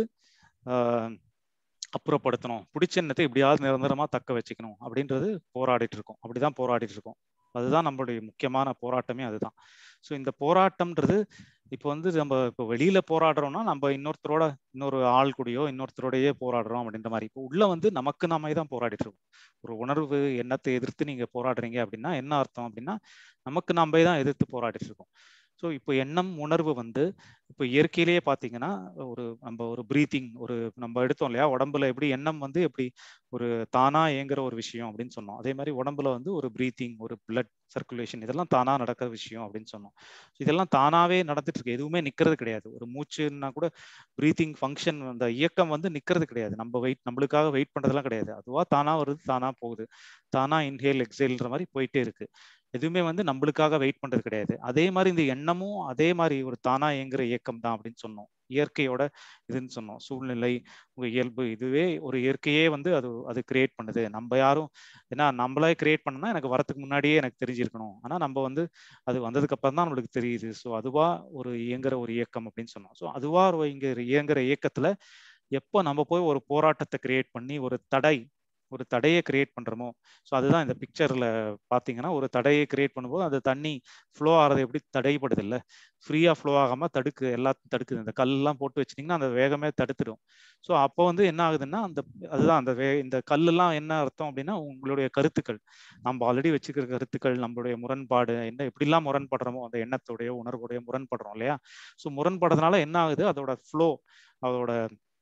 அப்புறப்படுத்தணும் பிடிச்ச எண்ணத்தை எப்படியாவது நிரந்தரமா தக்க வச்சுக்கணும் அப்படின்றது போராடிட்டு இருக்கோம் அப்படிதான் போராடிட்டு இருக்கோம் அதுதான் நம்மளுடைய முக்கியமான போராட்டமே அதுதான் ஸோ இந்த போராட்டம்ன்றது இப்போ வந்து நம்ம இப்போ வெளியில போராடுறோம்னா நம்ம இன்னொருத்தரோட இன்னொரு ஆள் கூடயோ இன்னொருத்தரோடயே போராடுறோம் அப்படின்ற மாதிரி இப்போ உள்ள வந்து நமக்கு நாமே தான் போராடிட்டு இருக்கோம் ஒரு உணர்வு எண்ணத்தை எதிர்த்து நீங்க போராடுறீங்க அப்படின்னா என்ன அர்த்தம் அப்படின்னா நமக்கு நாமே தான் எதிர்த்து போராடிட்டு இருக்கோம் ஸோ இப்போ எண்ணம் உணர்வு வந்து இப்போ இயற்கையிலேயே பார்த்தீங்கன்னா ஒரு நம்ம ஒரு ப்ரீத்திங் ஒரு நம்ம எடுத்தோம் இல்லையா உடம்புல எப்படி எண்ணம் வந்து எப்படி ஒரு தானா இயங்குற ஒரு விஷயம் அப்படின்னு சொன்னோம் அதே மாதிரி உடம்புல வந்து ஒரு ப்ரீத்திங் ஒரு பிளட் சர்க்குலேஷன் இதெல்லாம் தானா நடக்கிற விஷயம் அப்படின்னு சொன்னோம் இதெல்லாம் தானாவே நடந்துட்டு இருக்கு எதுவுமே நிக்கிறது கிடையாது ஒரு மூச்சுன்னா கூட ப்ரீத்திங் ஃபங்க்ஷன் அந்த இயக்கம் வந்து நிக்கிறது கிடையாது நம்ம வெயிட் நம்மளுக்காக வெயிட் பண்றதெல்லாம் கிடையாது அதுவா தானா வருது தானா போகுது தானா இன்ஹேல் எக்ஸேல்ன்ற மாதிரி போயிட்டே இருக்கு எதுவுமே வந்து நம்மளுக்காக வெயிட் பண்றது கிடையாது அதே மாதிரி இந்த எண்ணமும் அதே மாதிரி ஒரு தானா இயங்குற இயக்கம் தான் அப்படின்னு சொன்னோம் இயற்கையோட இதுன்னு சொன்னோம் சூழ்நிலை உங்க இயல்பு இதுவே ஒரு இயற்கையே வந்து அது அது கிரியேட் பண்ணுது நம்ம யாரும் ஏன்னா நம்மளே கிரியேட் பண்ணனா எனக்கு வரதுக்கு முன்னாடியே எனக்கு தெரிஞ்சிருக்கணும் ஆனா நம்ம வந்து அது வந்ததுக்கு அப்புறம் தான் நம்மளுக்கு தெரியுது ஸோ அதுவா ஒரு இயங்குற ஒரு இயக்கம் அப்படின்னு சொன்னோம் ஸோ அதுவா ஒரு இங்க இயங்குற இயக்கத்துல எப்போ நம்ம போய் ஒரு போராட்டத்தை கிரியேட் பண்ணி ஒரு தடை ஒரு தடையை கிரியேட் பண்றோமோ ஸோ அதுதான் இந்த பிக்சர்ல பாத்தீங்கன்னா ஒரு தடையை கிரியேட் பண்ணும்போது அந்த தண்ணி ஃப்ளோ ஆகிறது எப்படி தடைப்படுது இல்லை ஃப்ரீயா ஃப்ளோ ஆகாம தடுக்கு எல்லாத்தையும் தடுக்குது இந்த கல்லாம் போட்டு வச்சிட்டிங்கன்னா அந்த வேகமே தடுத்துடும் ஸோ அப்போ வந்து என்ன ஆகுதுன்னா அந்த அதுதான் அந்த வே இந்த கல்லெல்லாம் என்ன அர்த்தம் அப்படின்னா உங்களுடைய கருத்துக்கள் நம்ம ஆல்ரெடி வச்சுக்கிற கருத்துக்கள் நம்மளுடைய முரண்பாடு என்ன எப்படிலாம் முரண்படுறோமோ அந்த எண்ணத்துடைய உணர்வுடைய முரண்படுறோம் இல்லையா ஸோ முரண்படுறதுனால என்ன ஆகுது அதோட ஃப்ளோ அதோட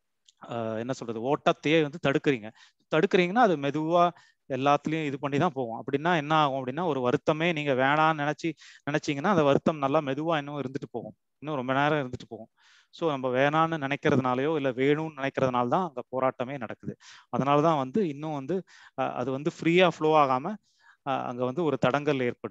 என்ன சொல்றது ஓட்டத்தையே வந்து தடுக்கிறீங்க தடுக்கிறீங்கன்னா அது மெதுவா எல்லாத்துலயும் இது பண்ணி தான் போகும் அப்படின்னா என்ன ஆகும் அப்படின்னா ஒரு வருத்தமே நீங்க வேணாம்னு நினைச்சு நினைச்சீங்கன்னா அந்த வருத்தம் நல்லா மெதுவா இன்னும் இருந்துட்டு போகும் இன்னும் ரொம்ப நேரம் இருந்துட்டு போகும் ஸோ நம்ம வேணான்னு நினைக்கிறதுனாலயோ இல்லை வேணும்னு நினைக்கிறதுனால தான் அங்கே போராட்டமே நடக்குது அதனால தான் வந்து இன்னும் வந்து அது வந்து ஃப்ரீயாக ஃப்ளோ ஆகாம அங்கே வந்து ஒரு தடங்கல் ஏற்படுது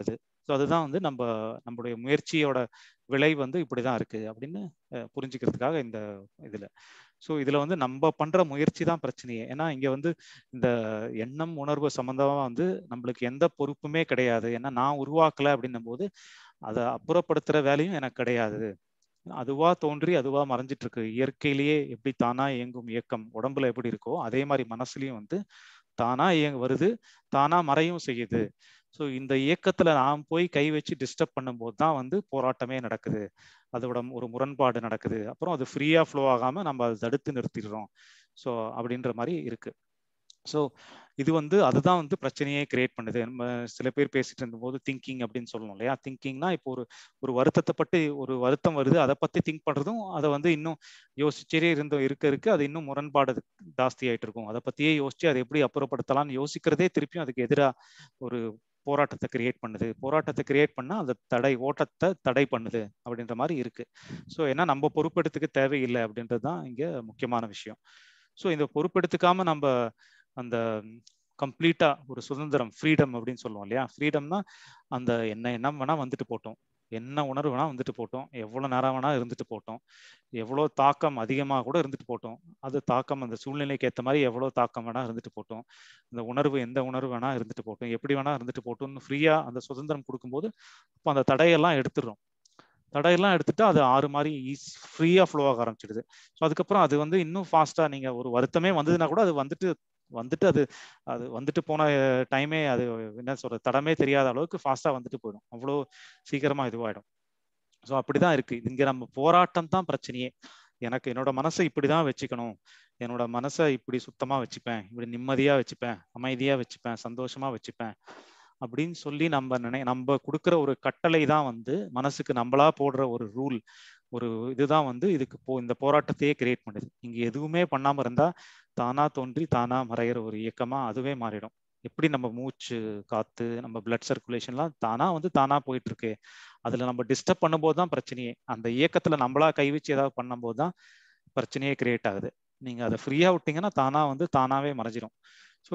ஸோ அதுதான் வந்து நம்ம நம்மளுடைய முயற்சியோட விலை வந்து இப்படிதான் இருக்கு அப்படின்னு புரிஞ்சுக்கிறதுக்காக இந்த இதுல ஸோ இதுல வந்து நம்ம பண்ற முயற்சி தான் பிரச்சனையே ஏன்னா இங்க வந்து இந்த எண்ணம் உணர்வு சம்பந்தமா வந்து நம்மளுக்கு எந்த பொறுப்புமே கிடையாது ஏன்னா நான் உருவாக்கல அப்படின்னும் போது அதை அப்புறப்படுத்துற வேலையும் எனக்கு கிடையாது அதுவா தோன்றி அதுவா மறைஞ்சிட்டு இருக்கு இயற்கையிலேயே எப்படி தானா இயங்கும் இயக்கம் உடம்புல எப்படி இருக்கோ அதே மாதிரி மனசுலயும் வந்து தானா இயங்க வருது தானா மறையும் செய்யுது ஸோ இந்த இயக்கத்துல நாம் போய் கை வச்சு டிஸ்டர்ப் பண்ணும்போது தான் வந்து போராட்டமே நடக்குது அதோட ஒரு முரண்பாடு நடக்குது அப்புறம் அது ஃப்ரீயா ஃப்ளோ ஆகாம நம்ம அதை தடுத்து நிறுத்திடுறோம் ஸோ அப்படின்ற மாதிரி இருக்கு ஸோ இது வந்து அதுதான் வந்து பிரச்சனையே கிரியேட் பண்ணுது நம்ம சில பேர் பேசிட்டு இருந்தபோது திங்கிங் அப்படின்னு சொல்லணும் இல்லையா திங்கிங்னா இப்போ ஒரு ஒரு வருத்தத்தை பற்றி ஒரு வருத்தம் வருது அதை பத்தி திங்க் பண்றதும் அதை வந்து இன்னும் யோசிச்சே இருந்த இருக்க இருக்க அது இன்னும் முரண்பாடு ஜாஸ்தி ஆயிட்டு இருக்கும் அதை பத்தியே யோசிச்சு அதை எப்படி அப்புறப்படுத்தலாம்னு யோசிக்கிறதே திருப்பியும் அதுக்கு எதிராக ஒரு போராட்டத்தை கிரியேட் பண்ணுது போராட்டத்தை கிரியேட் பண்ணா அந்த தடை ஓட்டத்தை தடை பண்ணுது அப்படின்ற மாதிரி இருக்கு ஸோ ஏன்னா நம்ம பொறுப்பெடுத்துக்க தேவையில்லை அப்படின்றது தான் இங்க முக்கியமான விஷயம் ஸோ இந்த பொறுப்பெடுத்துக்காம நம்ம அந்த கம்ப்ளீட்டா ஒரு சுதந்திரம் ஃப்ரீடம் அப்படின்னு சொல்லுவோம் இல்லையா ஃப்ரீடம்னா அந்த என்ன எண்ணம் வேணா வந்துட்டு போட்டோம் என்ன உணர்வு வேணா வந்துட்டு போட்டோம் எவ்வளவு நேரம் வேணா இருந்துட்டு போட்டோம் எவ்வளவு தாக்கம் அதிகமாக கூட இருந்துட்டு போட்டோம் அது தாக்கம் அந்த சூழ்நிலைக்கு ஏற்ற மாதிரி எவ்வளவு தாக்கம் வேணா இருந்துட்டு போட்டோம் இந்த உணர்வு எந்த உணர்வு வேணா இருந்துட்டு போட்டோம் எப்படி வேணா இருந்துட்டு போட்டோம்னு ஃப்ரீயா அந்த சுதந்திரம் கொடுக்கும்போது அப்போ அந்த தடையெல்லாம் எடுத்துடுறோம் தடையெல்லாம் எடுத்துட்டு அது ஆறு மாதிரி ஈஸி ஃப்ரீயா ஃப்ளோ ஆக ஆரம்பிச்சிடுது ஸோ அதுக்கப்புறம் அது வந்து இன்னும் ஃபாஸ்டா நீங்க ஒரு வருத்தமே வந்ததுன்னா கூட அது வந்துட்டு வந்துட்டு அது அது வந்துட்டு போன டைமே அது என்ன சொல்றது தடமே தெரியாத அளவுக்கு ஃபாஸ்டா வந்துட்டு போயிடும் அவ்வளோ சீக்கிரமா இதுவாயிடும் ஸோ அப்படிதான் இருக்கு இங்க நம்ம போராட்டம் தான் பிரச்சனையே எனக்கு என்னோட மனசை இப்படிதான் வச்சுக்கணும் என்னோட மனசை இப்படி சுத்தமா வச்சுப்பேன் இப்படி நிம்மதியா வச்சுப்பேன் அமைதியா வச்சுப்பேன் சந்தோஷமா வச்சுப்பேன் அப்படின்னு சொல்லி நம்ம நினை நம்ம கொடுக்குற ஒரு கட்டளை தான் வந்து மனசுக்கு நம்மளா போடுற ஒரு ரூல் ஒரு இதுதான் வந்து இதுக்கு போ இந்த போராட்டத்தையே கிரியேட் பண்ணுது இங்க எதுவுமே பண்ணாம இருந்தா தானா தோன்றி தானா மறையிற ஒரு இயக்கமா அதுவே மாறிடும் எப்படி நம்ம மூச்சு காத்து நம்ம பிளட் சர்க்குலேஷன்லாம் தானா வந்து தானா போயிட்டு இருக்கு அதுல நம்ம டிஸ்டர்ப் பண்ணும்போது தான் பிரச்சனையே அந்த இயக்கத்துல நம்மளா கை வச்சு ஏதாவது பண்ணும்போது தான் பிரச்சனையே கிரியேட் ஆகுது நீங்க அதை ஃப்ரீயா விட்டீங்கன்னா தானா வந்து தானாவே மறைஞ்சிடும் ஸோ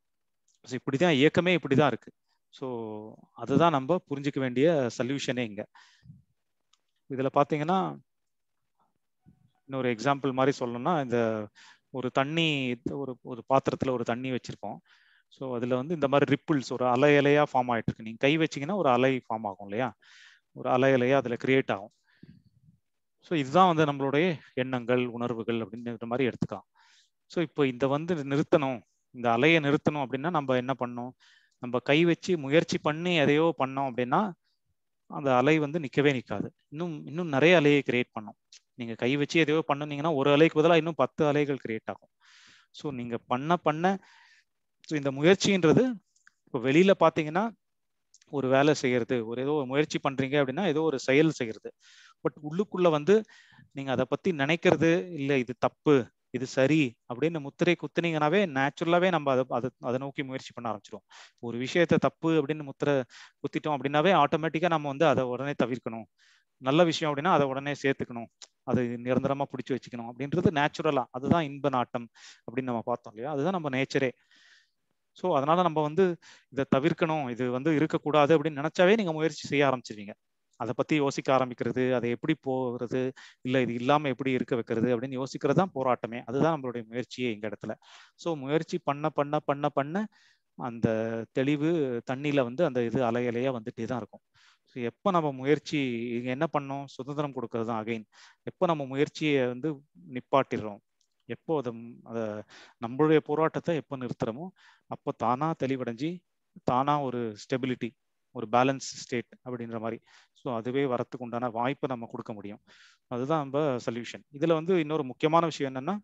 இப்படிதான் இயக்கமே இப்படிதான் இருக்கு ஸோ அதுதான் நம்ம புரிஞ்சுக்க வேண்டிய சொல்யூஷனே இங்க இதுல பாத்தீங்கன்னா இன்னொரு எக்ஸாம்பிள் மாதிரி சொல்லணும்னா இந்த ஒரு தண்ணி ஒரு ஒரு பாத்திரத்துல ஒரு தண்ணி வச்சிருப்போம் ஸோ அதுல வந்து இந்த மாதிரி ரிப்பிள்ஸ் ஒரு அலை அலையா ஃபார்ம் ஆயிட்டு இருக்கு நீங்க கை வச்சீங்கன்னா ஒரு அலை ஃபார்ம் ஆகும் இல்லையா ஒரு அலை அலையா அதுல கிரியேட் ஆகும் ஸோ இதுதான் வந்து நம்மளுடைய எண்ணங்கள் உணர்வுகள் அப்படின்ற மாதிரி எடுத்துக்கலாம் ஸோ இப்போ இந்த வந்து நிறுத்தணும் இந்த அலையை நிறுத்தணும் அப்படின்னா நம்ம என்ன பண்ணோம் நம்ம கை வச்சு முயற்சி பண்ணி எதையோ பண்ணோம் அப்படின்னா அந்த அலை வந்து நிற்கவே நிற்காது இன்னும் இன்னும் நிறைய அலையை கிரியேட் பண்ணும் நீங்க கை வச்சு எதையோ பண்ணுனீங்கன்னா ஒரு அலைக்கு பதிலாக இன்னும் பத்து அலைகள் கிரியேட் ஆகும் ஸோ நீங்க பண்ண பண்ண ஸோ இந்த முயற்சின்றது இப்போ வெளியில பார்த்தீங்கன்னா ஒரு வேலை செய்யறது ஒரு ஏதோ ஒரு முயற்சி பண்றீங்க அப்படின்னா ஏதோ ஒரு செயல் செய்யறது பட் உள்ளுக்குள்ள வந்து நீங்க அதை பத்தி நினைக்கிறது இல்லை இது தப்பு இது சரி அப்படின்னு முத்திரை குத்துனீங்கன்னாவே நேச்சுரலாவே நம்ம அதை அதை அதை நோக்கி முயற்சி பண்ண ஆரம்பிச்சிடும் ஒரு விஷயத்த தப்பு அப்படின்னு முத்திரை குத்திட்டோம் அப்படின்னாவே ஆட்டோமேட்டிக்கா நம்ம வந்து அதை உடனே தவிர்க்கணும் நல்ல விஷயம் அப்படின்னா அதை உடனே சேர்த்துக்கணும் அது நிரந்தரமா பிடிச்சி வச்சுக்கணும் அப்படின்றது நேச்சுரலா அதுதான் இன்ப நாட்டம் அப்படின்னு நம்ம பார்த்தோம் இல்லையா அதுதான் நம்ம நேச்சரே ஸோ அதனால நம்ம வந்து இதை தவிர்க்கணும் இது வந்து இருக்கக்கூடாது அப்படின்னு நினைச்சாவே நீங்க முயற்சி செய்ய ஆரம்பிச்சிருவீங்க அதை பத்தி யோசிக்க ஆரம்பிக்கிறது அதை எப்படி போகிறது இல்லை இது இல்லாம எப்படி இருக்க வைக்கிறது அப்படின்னு யோசிக்கிறது தான் போராட்டமே அதுதான் நம்மளுடைய முயற்சியே இந்த இடத்துல ஸோ முயற்சி பண்ண பண்ண பண்ண பண்ண அந்த தெளிவு தண்ணியில வந்து அந்த இது அலை அலையா வந்துட்டே தான் இருக்கும் ஸோ எப்போ நம்ம முயற்சி என்ன பண்ணோம் சுதந்திரம் கொடுக்கறது தான் அகைன் எப்போ நம்ம முயற்சியை வந்து நிப்பாட்டிடுறோம் எப்போ அதை அதை நம்மளுடைய போராட்டத்தை எப்போ நிறுத்துறோமோ அப்போ தானா தெளிவடைஞ்சு தானா ஒரு ஸ்டெபிலிட்டி ஒரு பேலன்ஸ் ஸ்டேட் அப்படின்ற மாதிரி ஸோ அதுவே வரத்துக்கு உண்டான வாய்ப்பை நம்ம கொடுக்க முடியும் அதுதான் நம்ம சொல்யூஷன் இதுல வந்து இன்னொரு முக்கியமான விஷயம் என்னன்னா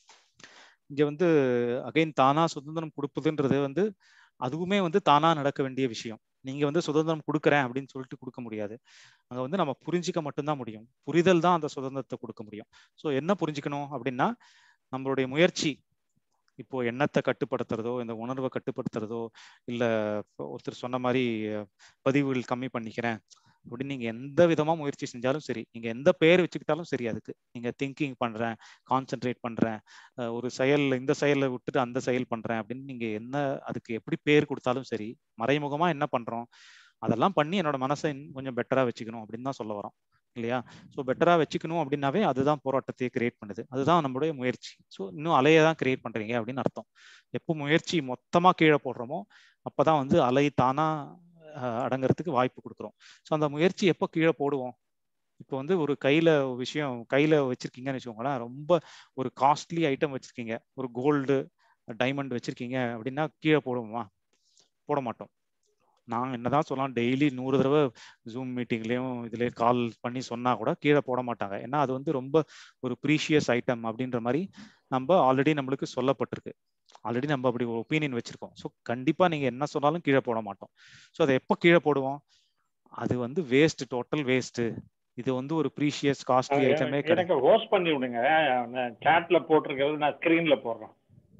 இங்க வந்து அகைன் தானா சுதந்திரம் கொடுப்பதுன்றது வந்து அதுவுமே வந்து தானா நடக்க வேண்டிய விஷயம் நீங்க வந்து சுதந்திரம் கொடுக்குறேன் அப்படின்னு சொல்லிட்டு கொடுக்க முடியாது அங்க வந்து நம்ம புரிஞ்சிக்க மட்டும்தான் முடியும் புரிதல் தான் அந்த சுதந்திரத்தை கொடுக்க முடியும் ஸோ என்ன புரிஞ்சுக்கணும் அப்படின்னா நம்மளுடைய முயற்சி இப்போ எண்ணத்தை கட்டுப்படுத்துறதோ இந்த உணர்வை கட்டுப்படுத்துறதோ இல்ல ஒருத்தர் சொன்ன மாதிரி பதிவுகள் கம்மி பண்ணிக்கிறேன் அப்படின்னு நீங்க எந்த விதமா முயற்சி செஞ்சாலும் சரி நீங்க எந்த பேர் வச்சுக்கிட்டாலும் சரி அதுக்கு நீங்க திங்கிங் பண்றேன் கான்சென்ட்ரேட் பண்றேன் ஒரு செயல் இந்த செயலை விட்டுட்டு அந்த செயல் பண்றேன் அப்படின்னு நீங்க என்ன அதுக்கு எப்படி பேர் கொடுத்தாலும் சரி மறைமுகமா என்ன பண்றோம் அதெல்லாம் பண்ணி என்னோட மனசை கொஞ்சம் பெட்டரா வச்சுக்கணும் அப்படின்னு தான் சொல்ல வரோம் இல்லையா ஸோ பெட்டரா வச்சுக்கணும் அப்படின்னாவே அதுதான் போராட்டத்தையே கிரியேட் பண்ணுது அதுதான் நம்மளுடைய முயற்சி ஸோ இன்னும் அலையை தான் கிரியேட் பண்றீங்க அப்படின்னு அர்த்தம் எப்போ முயற்சி மொத்தமா கீழே போடுறோமோ அப்பதான் வந்து அலை தானா அடங்குறதுக்கு வாய்ப்பு கொடுக்குறோம் ஸோ அந்த முயற்சி எப்போ கீழே போடுவோம் இப்போ வந்து ஒரு கையில விஷயம் கையில வச்சிருக்கீங்கன்னு வச்சுக்கோங்களேன் ரொம்ப ஒரு காஸ்ட்லி ஐட்டம் வச்சிருக்கீங்க ஒரு கோல்டு டைமண்ட் வச்சிருக்கீங்க அப்படின்னா கீழே போடுவோமா போட மாட்டோம் நான் என்னதான் சொல்லலாம் டெய்லி நூறு தடவை ஜூம் மீட்டிங்லயும் இதுலயும் கால் பண்ணி சொன்னா கூட கீழே போட மாட்டாங்க ஏன்னா அது வந்து ரொம்ப ஒரு ப்ரீஷியஸ் ஐட்டம் அப்படின்ற மாதிரி நம்ம ஆல்ரெடி நம்மளுக்கு சொல்லப்பட்டிருக்கு ஆல்ரெடி நம்ம அப்படி ஒரு ஒப்பீனியன் வச்சிருக்கோம் ஸோ கண்டிப்பா நீங்க என்ன சொன்னாலும் கீழே போட மாட்டோம் ஸோ அதை எப்போ கீழே போடுவோம் அது வந்து வேஸ்ட் டோட்டல் வேஸ்ட் இது வந்து ஒரு ப்ரீஷியஸ் காஸ்ட்லி ஐட்டமே எனக்கு ஹோஸ்ட் பண்ணி விடுங்க சாட்ல போட்டிருக்கிறது நான் ஸ்கிரீன்ல போடுறேன்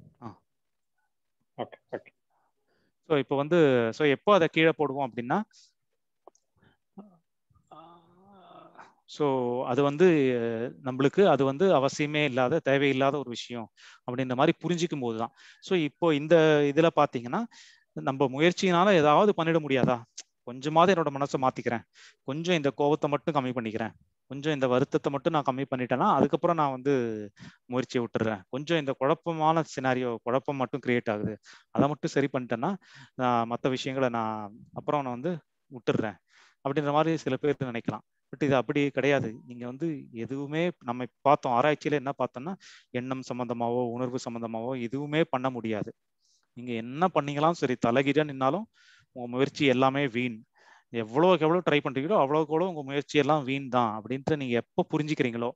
ஓகே ஓகே ஸோ இப்போ வந்து ஸோ எப்போ அதை கீழே போடுவோம் அப்படின்னா ஸோ அது வந்து நம்மளுக்கு அது வந்து அவசியமே இல்லாத தேவையில்லாத ஒரு விஷயம் அப்படின்ற மாதிரி புரிஞ்சிக்கும் போது தான் ஸோ இப்போ இந்த இதில் பார்த்தீங்கன்னா நம்ம முயற்சியினால ஏதாவது பண்ணிட முடியாதா கொஞ்சமாவது என்னோட மனசை மாத்திக்கிறேன் கொஞ்சம் இந்த கோபத்தை மட்டும் கம்மி பண்ணிக்கிறேன் கொஞ்சம் இந்த வருத்தத்தை மட்டும் நான் கம்மி பண்ணிட்டேன்னா அதுக்கப்புறம் நான் வந்து முயற்சியை விட்டுறேன் கொஞ்சம் இந்த குழப்பமான சினாரியோ குழப்பம் மட்டும் கிரியேட் ஆகுது அதை மட்டும் சரி பண்ணிட்டேன்னா நான் மற்ற விஷயங்களை நான் அப்புறம் நான் வந்து விட்டுடுறேன் அப்படின்ற மாதிரி சில பேர் நினைக்கலாம் பட் இது அப்படி கிடையாது நீங்க வந்து எதுவுமே நம்ம பார்த்தோம் ஆராய்ச்சியில என்ன பார்த்தோம்னா எண்ணம் சம்பந்தமாவோ உணர்வு சம்பந்தமாவோ எதுவுமே பண்ண முடியாது நீங்க என்ன பண்ணீங்களாம் சரி தலைகீழா நின்னாலும் உங்க முயற்சி எல்லாமே வீண் எவ்வளோக்கு எவ்வளோ ட்ரை பண்றீங்களோ அவ்வளோக்கு எவ்வளோ உங்க முயற்சி எல்லாம் வீண் தான் அப்படின்ட்டு நீங்க எப்போ புரிஞ்சுக்கிறீங்களோ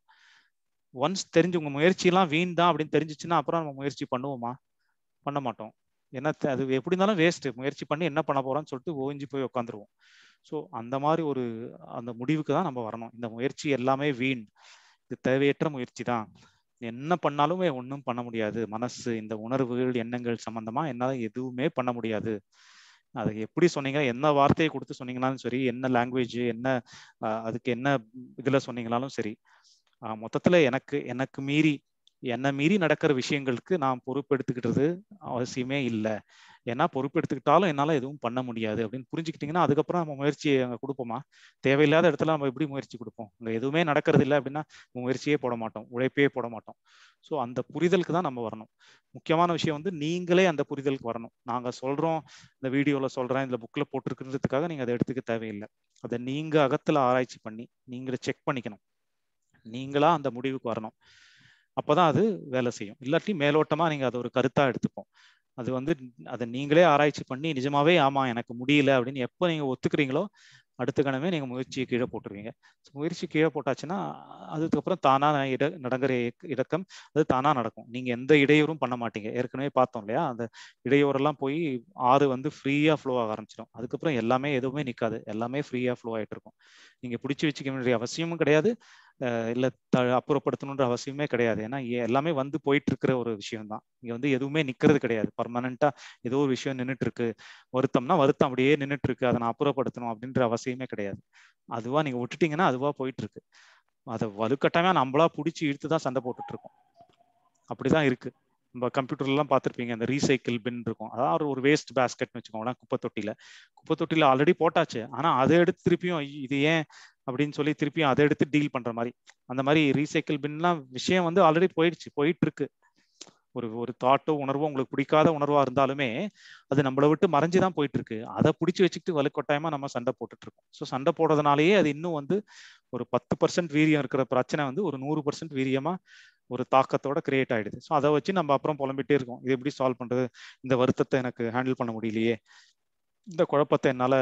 ஒன்ஸ் தெரிஞ்சு உங்க முயற்சி எல்லாம் வீண் தான் அப்படின்னு தெரிஞ்சிச்சுன்னா அப்புறம் நம்ம முயற்சி பண்ணுவோமா பண்ண மாட்டோம் ஏன்னா அது எப்படி இருந்தாலும் வேஸ்ட் முயற்சி பண்ணி என்ன பண்ண போறோம்னு சொல்லிட்டு ஓஞ்சி போய் உட்காந்துருவோம் ஸோ அந்த மாதிரி ஒரு அந்த முடிவுக்கு தான் நம்ம வரணும் இந்த முயற்சி எல்லாமே வீண் இது தேவையற்ற முயற்சி தான் என்ன பண்ணாலுமே ஒன்றும் பண்ண முடியாது மனசு இந்த உணர்வுகள் எண்ணங்கள் சம்பந்தமா என்னால் எதுவுமே பண்ண முடியாது அது எப்படி சொன்னீங்க என்ன வார்த்தையை கொடுத்து சொன்னீங்கனாலும் சரி என்ன லாங்குவேஜ் என்ன அதுக்கு என்ன இதுல சொன்னீங்கனாலும் சரி மொத்தத்துல எனக்கு எனக்கு மீறி என்னை மீறி நடக்கிற விஷயங்களுக்கு நான் பொறுப்பெடுத்துக்கிட்டது அவசியமே இல்லை ஏன்னா பொறுப்பெடுத்துக்கிட்டாலும் என்னால் எதுவும் பண்ண முடியாது அப்படின்னு புரிஞ்சுக்கிட்டிங்கன்னா அதுக்கப்புறம் நம்ம முயற்சியை அங்கே கொடுப்போமா தேவையில்லாத இடத்துல நம்ம எப்படி முயற்சி கொடுப்போம் அங்கே எதுவுமே நடக்கிறது இல்லை அப்படின்னா முயற்சியே போட மாட்டோம் உழைப்பே போட மாட்டோம் ஸோ அந்த புரிதலுக்கு தான் நம்ம வரணும் முக்கியமான விஷயம் வந்து நீங்களே அந்த புரிதலுக்கு வரணும் நாங்கள் சொல்கிறோம் இந்த வீடியோவில் சொல்கிறேன் இந்த புக்கில் போட்டிருக்கிறதுக்காக நீங்கள் அதை எடுத்துக்க தேவையில்லை அதை நீங்கள் அகத்தில் ஆராய்ச்சி பண்ணி நீங்களே செக் பண்ணிக்கணும் நீங்களா அந்த முடிவுக்கு வரணும் அப்போதான் அது வேலை செய்யும் இல்லாட்டி மேலோட்டமா நீங்க அதை ஒரு கருத்தா எடுத்துப்போம் அது வந்து அதை நீங்களே ஆராய்ச்சி பண்ணி நிஜமாவே ஆமா எனக்கு முடியல அப்படின்னு எப்போ நீங்க ஒத்துக்கிறீங்களோ அடுத்த கணமே நீங்க முயற்சியை கீழே போட்டுருவீங்க முயற்சி கீழே போட்டாச்சுன்னா அதுக்கப்புறம் தானா இட நடக்கிற இடக்கம் அது தானா நடக்கும் நீங்க எந்த இடையூறும் பண்ண மாட்டீங்க ஏற்கனவே பார்த்தோம் இல்லையா அந்த இடையூறெல்லாம் போய் ஆறு வந்து ஃப்ரீயா ஃப்ளோ ஆக ஆரம்பிச்சிடும் அதுக்கப்புறம் எல்லாமே எதுவுமே நிற்காது எல்லாமே ஃப்ரீயா ஃப்ளோ ஆயிட்டு இருக்கும் நீங்க பிடிச்சி வச்சுக்க வேண்டிய அவசியமும் கிடையாது இல்ல த அப்புறப்படுத்தணுன்ற அவசியமே கிடையாது ஏன்னா எல்லாமே வந்து போயிட்டு இருக்கிற ஒரு விஷயம் தான் இங்க வந்து எதுவுமே நிக்கிறது கிடையாது பர்மனண்டா ஏதோ ஒரு விஷயம் நின்றுட்டு இருக்கு வருத்தம்னா வருத்தம் அப்படியே நின்றுட்டு இருக்கு அதை நான் அப்புறப்படுத்தணும் அப்படின்ற அவசியமே கிடையாது அதுவா நீங்க விட்டுட்டீங்கன்னா அதுவா போயிட்டு இருக்கு அதை வலுக்கட்டாயமா நம்மளா பிடிச்சி இழுத்து தான் சண்டை போட்டுட்டு இருக்கோம் அப்படிதான் இருக்கு நம்ம கம்ப்யூட்டர்லாம் பார்த்துருப்பீங்க அந்த ரீசைக்கிள் பின் இருக்கும் அதாவது ஒரு வேஸ்ட் பேஸ்கெட்னு வச்சுக்கோங்களேன் குப்பை தொட்டியில குப்பை தொட்டியில ஆல்ரெடி போட்டாச்சு ஆனா அதை எடுத்து திருப்பியும் இது ஏன் அப்படின்னு சொல்லி திருப்பியும் அதை எடுத்து டீல் பண்ற மாதிரி அந்த மாதிரி ரீசைக்கிள் பின்லாம் விஷயம் வந்து ஆல்ரெடி போயிடுச்சு போயிட்டு இருக்கு ஒரு ஒரு தாட்டோ உணர்வோ உங்களுக்கு பிடிக்காத உணர்வா இருந்தாலுமே அது நம்மளை விட்டு மறைஞ்சு தான் போயிட்டு இருக்கு அதை பிடிச்சி வச்சுக்கிட்டு வலுக்கொட்டாயமா நம்ம சண்டை போட்டுட்டு இருக்கோம் ஸோ சண்டை போடுறதுனாலயே அது இன்னும் வந்து ஒரு பத்து பர்சன்ட் வீரியம் இருக்கிற பிரச்சனை வந்து ஒரு நூறு பர்சன்ட் வீரியமா ஒரு தாக்கத்தோட கிரியேட் ஆயிடுது ஸோ அதை வச்சு நம்ம அப்புறம் புலம்பிட்டே இருக்கோம் இது எப்படி சால்வ் பண்றது இந்த வருத்தத்தை எனக்கு ஹேண்டில் பண்ண முடியலையே இந்த குழப்பத்தை என்னால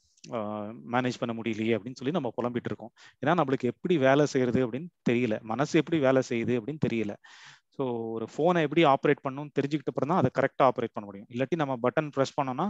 மேனேஜ் பண்ண முடியலையே அப்படின்னு சொல்லி நம்ம புலம்பிட்டு இருக்கோம் ஏன்னா நம்மளுக்கு எப்படி வேலை செய்யறது அப்படின்னு தெரியல மனசு எப்படி வேலை செய்யுது அப்படின்னு தெரியல ஸோ ஒரு ஃபோனை எப்படி ஆப்ரேட் பண்ணணும்னு தெரிஞ்சுக்கிட்ட அப்புறம் தான் அதை கரெக்டாக ஆப்ரேட் பண்ண முடியும் இல்லாட்டி நம்ம பட்டன் ப்ரெஸ் பண்ணோம்னா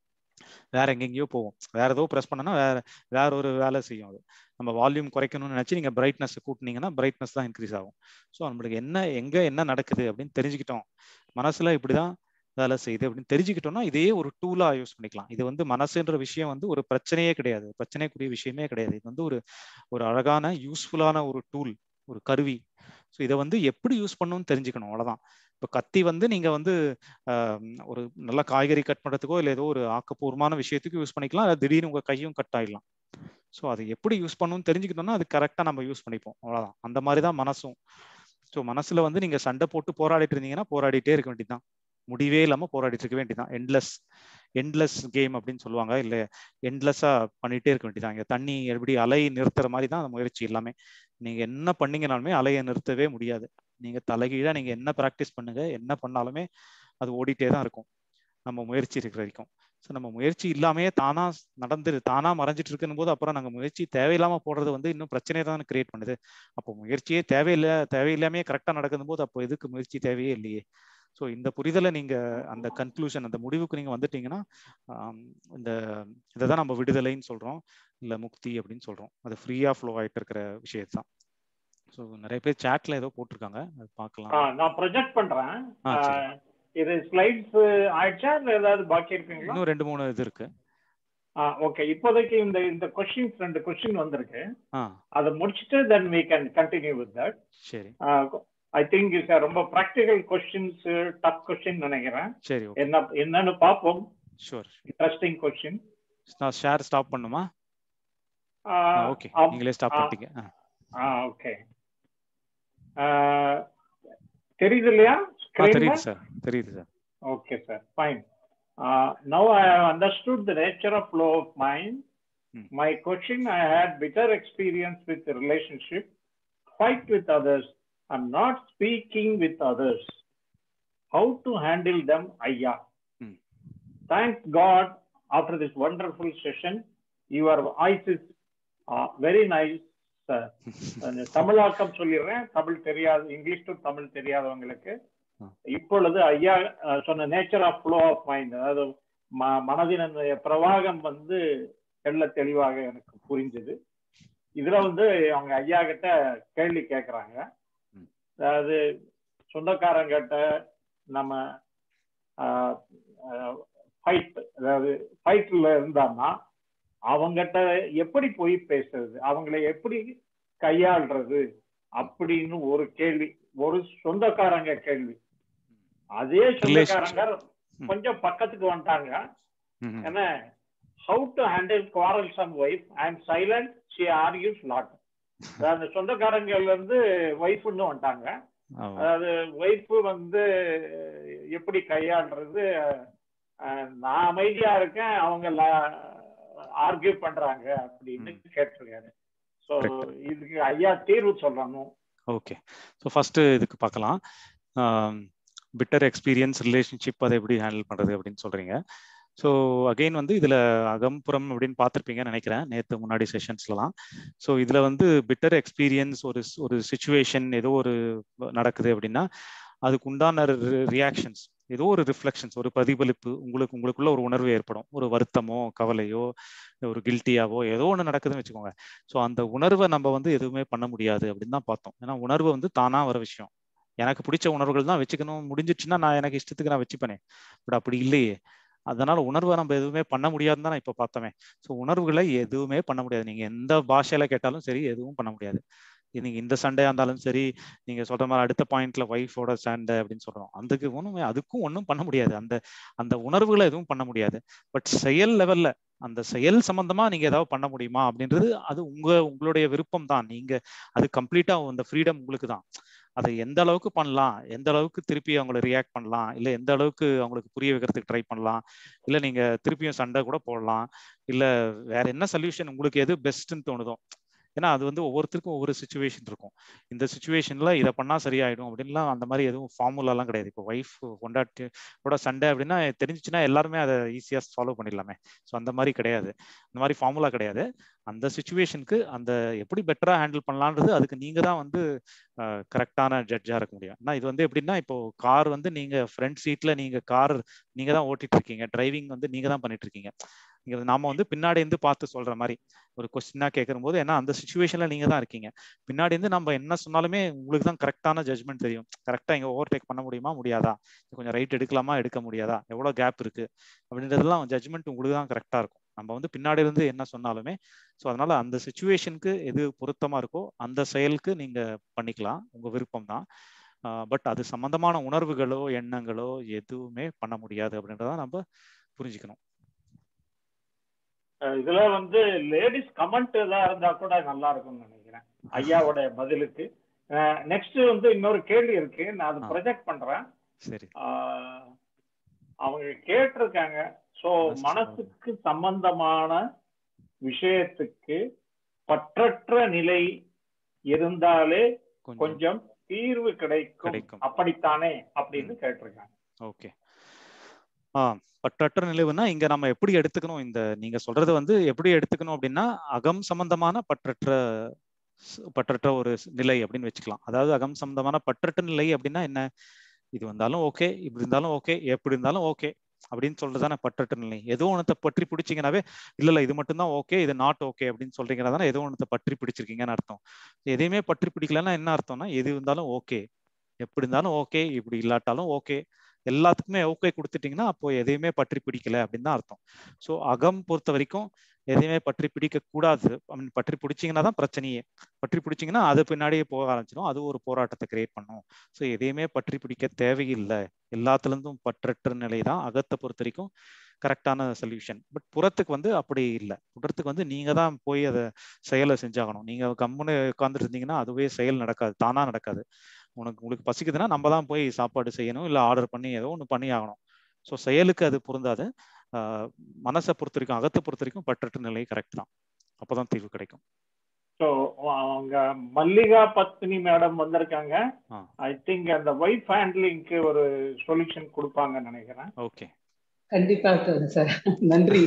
வேற எங்கெங்கேயோ போவோம் வேற ஏதோ ப்ரெஸ் பண்ணோம்னா வேற வேற ஒரு வேலை செய்யும் அது நம்ம வால்யூம் குறைக்கணும்னு நினைச்சு நீங்க பிரைட்னஸ் கூட்டினீங்கன்னா பிரைட்னஸ் தான் இன்க்ரீஸ் ஆகும் ஸோ நம்மளுக்கு என்ன எங்க என்ன நடக்குது அப்படின்னு தெரிஞ்சுக்கிட்டோம் மனசுல இப்படிதான் வேலை செய்யுது அப்படின்னு தெரிஞ்சுக்கிட்டோம்னா இதே ஒரு டூலா யூஸ் பண்ணிக்கலாம் இது வந்து மனசுன்ற விஷயம் வந்து ஒரு பிரச்சனையே கிடையாது பிரச்சனைக்குரிய விஷயமே கிடையாது இது வந்து ஒரு ஒரு அழகான யூஸ்ஃபுல்லான ஒரு டூல் ஒரு கருவி ஸோ இதை வந்து எப்படி யூஸ் பண்ணணும்னு தெரிஞ்சுக்கணும் அவ்வளவுதான் இப்போ கத்தி வந்து நீங்க வந்து ஒரு நல்ல காய்கறி கட் பண்ணுறதுக்கோ இல்லை ஏதோ ஒரு ஆக்கப்பூர்வமான விஷயத்துக்கு யூஸ் பண்ணிக்கலாம் இல்லை திடீர்னு உங்க கையும் கட் ஆயிடலாம் ஸோ அது எப்படி யூஸ் பண்ணணும்னு தெரிஞ்சுக்கிட்டோம்னா அது கரெக்டாக நம்ம யூஸ் பண்ணிப்போம் அவ்வளோதான் அந்த மாதிரி தான் மனசும் ஸோ மனசுல வந்து நீங்க சண்டை போட்டு போராடிட்டு இருந்தீங்கன்னா போராடிட்டே இருக்க வேண்டியதுதான் முடிவே இல்லாம போராடிட்டு இருக்க வேண்டியதான் எண்ட்லெஸ் எண்ட்லெஸ் கேம் அப்படின்னு சொல்லுவாங்க இல்ல எண்ட்லெஸ்ஸா பண்ணிட்டே இருக்க வேண்டியதான் இங்க தண்ணி எப்படி அலை நிறுத்துற மாதிரி தான் அந்த முயற்சி எல்லாமே நீங்க என்ன பண்ணீங்கனாலுமே அலையை நிறுத்தவே முடியாது நீங்க தலைகீழா நீங்க என்ன ப்ராக்டிஸ் பண்ணுங்க என்ன பண்ணாலுமே அது ஓடிட்டே தான் இருக்கும் நம்ம முயற்சி இருக்கிற வரைக்கும் ஸோ நம்ம முயற்சி இல்லாமே தானா நடந்து தானா மறைஞ்சிட்டு இருக்குன்னு போது அப்புறம் நாங்கள் முயற்சி தேவையில்லாம போடுறது வந்து இன்னும் பிரச்சனையை தான் கிரியேட் பண்ணுது அப்போ முயற்சியே தேவையில்லை தேவையில்லாமே கரெக்டாக நடக்கும் போது அப்போ எதுக்கு முயற்சி தேவையே இல்லையே ஸோ இந்த புரிதலை நீங்க அந்த கன்க்ளூஷன் அந்த முடிவுக்கு நீங்க வந்துட்டீங்கன்னா இந்த இதை தான் நம்ம விடுதலைன்னு சொல்றோம் இல்லை முக்தி அப்படின்னு சொல்றோம் அது ஃப்ரீயா ஃப்ளோ ஆயிட்டு இருக்கிற விஷயத்தான் ஸோ நிறைய பேர் சாட்ல ஏதோ போட்டிருக்காங்க அது பார்க்கலாம் நான் ப்ரொஜெக்ட் பண்றேன் இது ஸ்லைட்ஸ் ஆயிடுச்சா இல்ல ஏதாவது பாக்கி இருக்குங்களா இன்னும் ரெண்டு மூணு இது இருக்கு ஓகே இப்போதைக்கு இந்த இந்த கொஸ்டின்ஸ் ரெண்டு கொஸ்டின் வந்திருக்கு ஆ அதை முடிச்சுட்டு then we can continue with that சரி ஐ திங்க் இஸ் ரொம்ப ப்ராக்டிக்கல் கொஸ்டின்ஸ் டஃப் கொஸ்டின் நினைக்கிறேன் சரி என்ன என்னன்னு பார்ப்போம் ஷூர் இன்ட்ரெஸ்டிங் கொஸ்டின் நான் ஷேர் ஸ்டாப் பண்ணுமா ஓகே நீங்களே ஸ்டாப் பண்ணிட்டீங்க ஆ ஓகே தெரியுது இல்லையா தெரியுது சார் தெரியுது sir okay sir fine now I have understood the nature of flow of mind my question I had bitter experience with relationship fight with others I'm not speaking with others how to handle them ஐயா thank God after this wonderful session your voice is very nice தமிழாக்கம் சொல்லிடுறேன் தமிழ் தெரியாது English to Tamil தெரியாதவங்களுக்கு இப்பொழுது ஐயா சொன்ன nature of flow of mind அதாவது மனதின் பிரவாகம் வந்து தெள்ள தெளிவாக எனக்கு புரிஞ்சது இதுல வந்து அவங்க ஐயா கிட்ட கேள்வி கேட்கறாங்க அதாவது சொந்தக்காரங்கிட்ட நம்ம ஃபைட் அதாவது ஃபைட்ல இருந்தான்னா அவங்ககிட்ட எப்படி போய் பேசுறது அவங்கள எப்படி கையாள்றது அப்படின்னு ஒரு கேள்வி ஒரு சொந்தக்காரங்க கேள்வி அதே சொந்தக்காரங்க கொஞ்சம் பக்கத்துக்கு வந்துட்டாங்க என்ன how to handle quarrelsome wife and silent she argues lot அந்த சொந்தக்காரங்கள்ல இருந்து ஒய்ஃப்னு வந்துட்டாங்க அதாவது ஒய்ஃப் வந்து எப்படி கையாளுறது நான் அமைதியா இருக்கேன் அவங்க ஆர்கியூ பண்றாங்க அப்படின்னு கேட்டிருக்காரு ஸோ இதுக்கு ஐயா தீர்வு சொல்லணும் ஓகே ஸோ ஃபர்ஸ்ட் இதுக்கு பார்க்கலாம் பிட்டர் எக்ஸ்பீரியன்ஸ் ரிலேஷன்ஷிப் அதை எப்படி ஹேண்டில் பண்றது அப்படின்னு சொல்றீங்க ஸோ அகெயின் வந்து இதுல அகம்புறம் அப்படின்னு பார்த்துருப்பீங்கன்னு நினைக்கிறேன் நேற்று முன்னாடி செஷன்ஸ்லாம் ஸோ இதுல வந்து பிட்டர் எக்ஸ்பீரியன்ஸ் ஒரு ஒரு சுச்சுவேஷன் ஏதோ ஒரு நடக்குது அப்படின்னா அதுக்கு உண்டான ரியாக்ஷன்ஸ் ஏதோ ஒரு ரிஃப்ளெக்ஷன்ஸ் ஒரு பிரதிபலிப்பு உங்களுக்கு உங்களுக்குள்ள ஒரு உணர்வு ஏற்படும் ஒரு வருத்தமோ கவலையோ ஒரு கில்ட்டியாவோ ஏதோ ஒன்று நடக்குதுன்னு வச்சுக்கோங்க ஸோ அந்த உணர்வை நம்ம வந்து எதுவுமே பண்ண முடியாது அப்படின்னு தான் பார்த்தோம் ஏன்னா உணர்வு வந்து தானா வர விஷயம் எனக்கு பிடிச்ச உணர்வுகள் தான் வச்சுக்கணும் முடிஞ்சிச்சுன்னா நான் எனக்கு இஷ்டத்துக்கு நான் வச்சுப்பேனே பட் அப்படி இல்லையே அதனால உணர்வை நம்ம எதுவுமே பண்ண முடியாதுன்னு தான் நான் இப்போ பார்த்தோமே ஸோ உணர்வுகளை எதுவுமே பண்ண முடியாது நீங்க எந்த பாஷையில கேட்டாலும் சரி எதுவும் பண்ண முடியாது நீங்க இந்த சண்டையா இருந்தாலும் சரி நீங்க சொல்ற மாதிரி அடுத்த பாயிண்ட்ல ஒய்ஃபோட சண்டை அப்படின்னு சொல்றோம் அதுக்கு ஒண்ணுமே அதுக்கும் ஒன்றும் பண்ண முடியாது அந்த அந்த உணர்வுகளை எதுவும் பண்ண முடியாது பட் செயல் லெவல்ல அந்த செயல் சம்பந்தமா நீங்க ஏதாவது பண்ண முடியுமா அப்படின்றது அது உங்க உங்களுடைய விருப்பம் தான் நீங்க அது கம்ப்ளீட்டா அந்த ஃப்ரீடம் உங்களுக்கு தான் அதை எந்த அளவுக்கு பண்ணலாம் எந்த அளவுக்கு திருப்பி அவங்கள ரியாக்ட் பண்ணலாம் இல்லை எந்த அளவுக்கு அவங்களுக்கு புரிய வைக்கிறதுக்கு ட்ரை பண்ணலாம் இல்லை நீங்க திருப்பியும் சண்டை கூட போடலாம் இல்லை வேற என்ன சொல்யூஷன் உங்களுக்கு எது பெஸ்ட்னு தோணுதோ ஏன்னா அது வந்து ஒவ்வொருத்தருக்கும் ஒவ்வொரு சுச்சுவேஷன் இருக்கும் இந்த சுச்சுவேஷன்ல இதை பண்ணா சரியாயிடும் அப்படின்லாம் அந்த மாதிரி எதுவும் ஃபார்முலாலாம் கிடையாது இப்போ ஒய்ஃப் கொண்டாட்டியோட சண்டை அப்படின்னா தெரிஞ்சிச்சுன்னா எல்லாருமே அதை ஈஸியா ஃபாலோ பண்ணிடலாமே ஸோ அந்த மாதிரி கிடையாது அந்த மாதிரி ஃபார்முலா கிடையாது அந்த சுச்சுவேஷனுக்கு அந்த எப்படி பெட்டரா ஹேண்டில் பண்ணலான்றது அதுக்கு நீங்க தான் வந்து கரெக்டான ஜட்ஜா இருக்க முடியும் ஆனா இது வந்து எப்படின்னா இப்போ கார் வந்து நீங்க ஃப்ரண்ட் சீட்ல நீங்க கார் நீங்க தான் ஓட்டிட்டு இருக்கீங்க டிரைவிங் வந்து நீங்க தான் பண்ணிட்டு இருக்கீங்க இங்க நாம வந்து பின்னாடி இருந்து பார்த்து சொல்ற மாதிரி ஒரு கொஸ்டினா கேட்கும் போது ஏன்னா அந்த சுச்சுவேஷன்ல நீங்க தான் இருக்கீங்க பின்னாடி இருந்து நம்ம என்ன சொன்னாலுமே உங்களுக்கு தான் கரெக்டான ஜட்மெண்ட் தெரியும் கரெக்டா இங்க ஓவர் டேக் பண்ண முடியுமா முடியாதா கொஞ்சம் ரைட் எடுக்கலாமா எடுக்க முடியாதா எவ்வளவு கேப் இருக்கு அப்படின்றதெல்லாம் ஜட்மெண்ட் உங்களுக்கு தான் கரெக்டா இருக்கும் நம்ம வந்து பின்னாடி இருந்து என்ன சொன்னாலுமே ஸோ அதனால அந்த சுச்சுவேஷனுக்கு எது பொருத்தமா இருக்கோ அந்த செயலுக்கு நீங்க பண்ணிக்கலாம் உங்க விருப்பம் தான் பட் அது சம்பந்தமான உணர்வுகளோ எண்ணங்களோ எதுவுமே பண்ண முடியாது அப்படின்றத நம்ம புரிஞ்சுக்கணும் இதுல வந்து லேடிஸ் கமெண்ட் ஏதாவது இருந்தா கூட நல்லா இருக்கும்னு நினைக்கிறேன் ஐயாவோட பதிலுக்கு நெக்ஸ்ட் வந்து இன்னொரு கேள்வி இருக்கு நான் அதை ப்ரொஜெக்ட் பண்றேன் சரி அவங்க கேட்டிருக்காங்க சோ மனசுக்கு சம்பந்தமான விஷயத்துக்கு பற்றற்ற நிலை இருந்தாலே கொஞ்சம் தீர்வு கிடைக்கும் அப்படித்தானே அப்படின்னு கேட்டிருக்காங்க ஓகே ஆ பற்றற்ற நிலைவுனா இங்க நம்ம எப்படி எடுத்துக்கணும் இந்த நீங்க சொல்றது வந்து எப்படி எடுத்துக்கணும் அப்படின்னா அகம் சம்பந்தமான பற்றற்ற பற்றற்ற ஒரு நிலை அப்படின்னு வச்சுக்கலாம் அதாவது அகம் சம்பந்தமான பற்றற்ற நிலை அப்படின்னா என்ன இது வந்தாலும் ஓகே இப்படி இருந்தாலும் ஓகே எப்படி இருந்தாலும் ஓகே அப்படின்னு சொல்றதுதானே பற்றற்ற நிலை ஏதோ ஒன்றத்தை பற்றி பிடிச்சிங்கனாவே இல்ல இல்ல இது மட்டும்தான் ஓகே இது நாட் ஓகே அப்படின்னு சொல்றீங்கன்னா தானே ஏதோ ஒன்றத்தை பற்றி பிடிச்சிருக்கீங்கன்னு அர்த்தம் எதையுமே பற்றி பிடிக்கலன்னா என்ன அர்த்தம்னா எது இருந்தாலும் ஓகே எப்படி இருந்தாலும் ஓகே இப்படி இல்லாட்டாலும் ஓகே எல்லாத்துக்குமே ஓகே கொடுத்துட்டீங்கன்னா அப்போ எதையுமே பற்றி பிடிக்கல அப்படின்னு தான் அர்த்தம் ஸோ அகம் பொறுத்த வரைக்கும் எதையுமே பற்றி பிடிக்க கூடாது ஐ மீன் பற்றி பிடிச்சிங்கன்னா தான் பிரச்சனையே பற்றி பிடிச்சிங்கன்னா அது பின்னாடியே போக ஆரம்பிச்சிடும் அது ஒரு போராட்டத்தை கிரியேட் பண்ணும் ஸோ எதையுமே பற்றி பிடிக்க தேவையில்லை எல்லாத்துலேருந்தும் பற்றற்ற நிலை தான் அகத்தை பொறுத்த வரைக்கும் கரெக்டான சொல்யூஷன் பட் புறத்துக்கு வந்து அப்படி இல்லை புறத்துக்கு வந்து நீங்க தான் போய் அதை செயலை செஞ்சாகணும் நீங்க கம்முன்னு உட்காந்துட்டு இருந்தீங்கன்னா அதுவே செயல் நடக்காது தானா நடக்காது உனக்கு உங்களுக்கு பசிக்குதுன்னா நம்ம தான் போய் சாப்பாடு செய்யணும் இல்லை ஆர்டர் பண்ணி ஏதோ ஒன்று பண்ணி ஆகணும் ஸோ செயலுக்கு அது பொருந்தாது மனசை பொறுத்த வரைக்கும் அகத்தை பொறுத்த வரைக்கும் பற்றற்ற நிலை கரெக்ட் தான் அப்போதான் தீர்வு கிடைக்கும் ஸோ அவங்க மல்லிகா பத்மினி மேடம் வந்திருக்காங்க ஐ திங்க் அந்த ஒய்ஃப் ஹேண்ட்லிங்க்கு ஒரு சொல்யூஷன் கொடுப்பாங்கன்னு நினைக்கிறேன் ஓகே கண்டிப்பா சார் நன்றி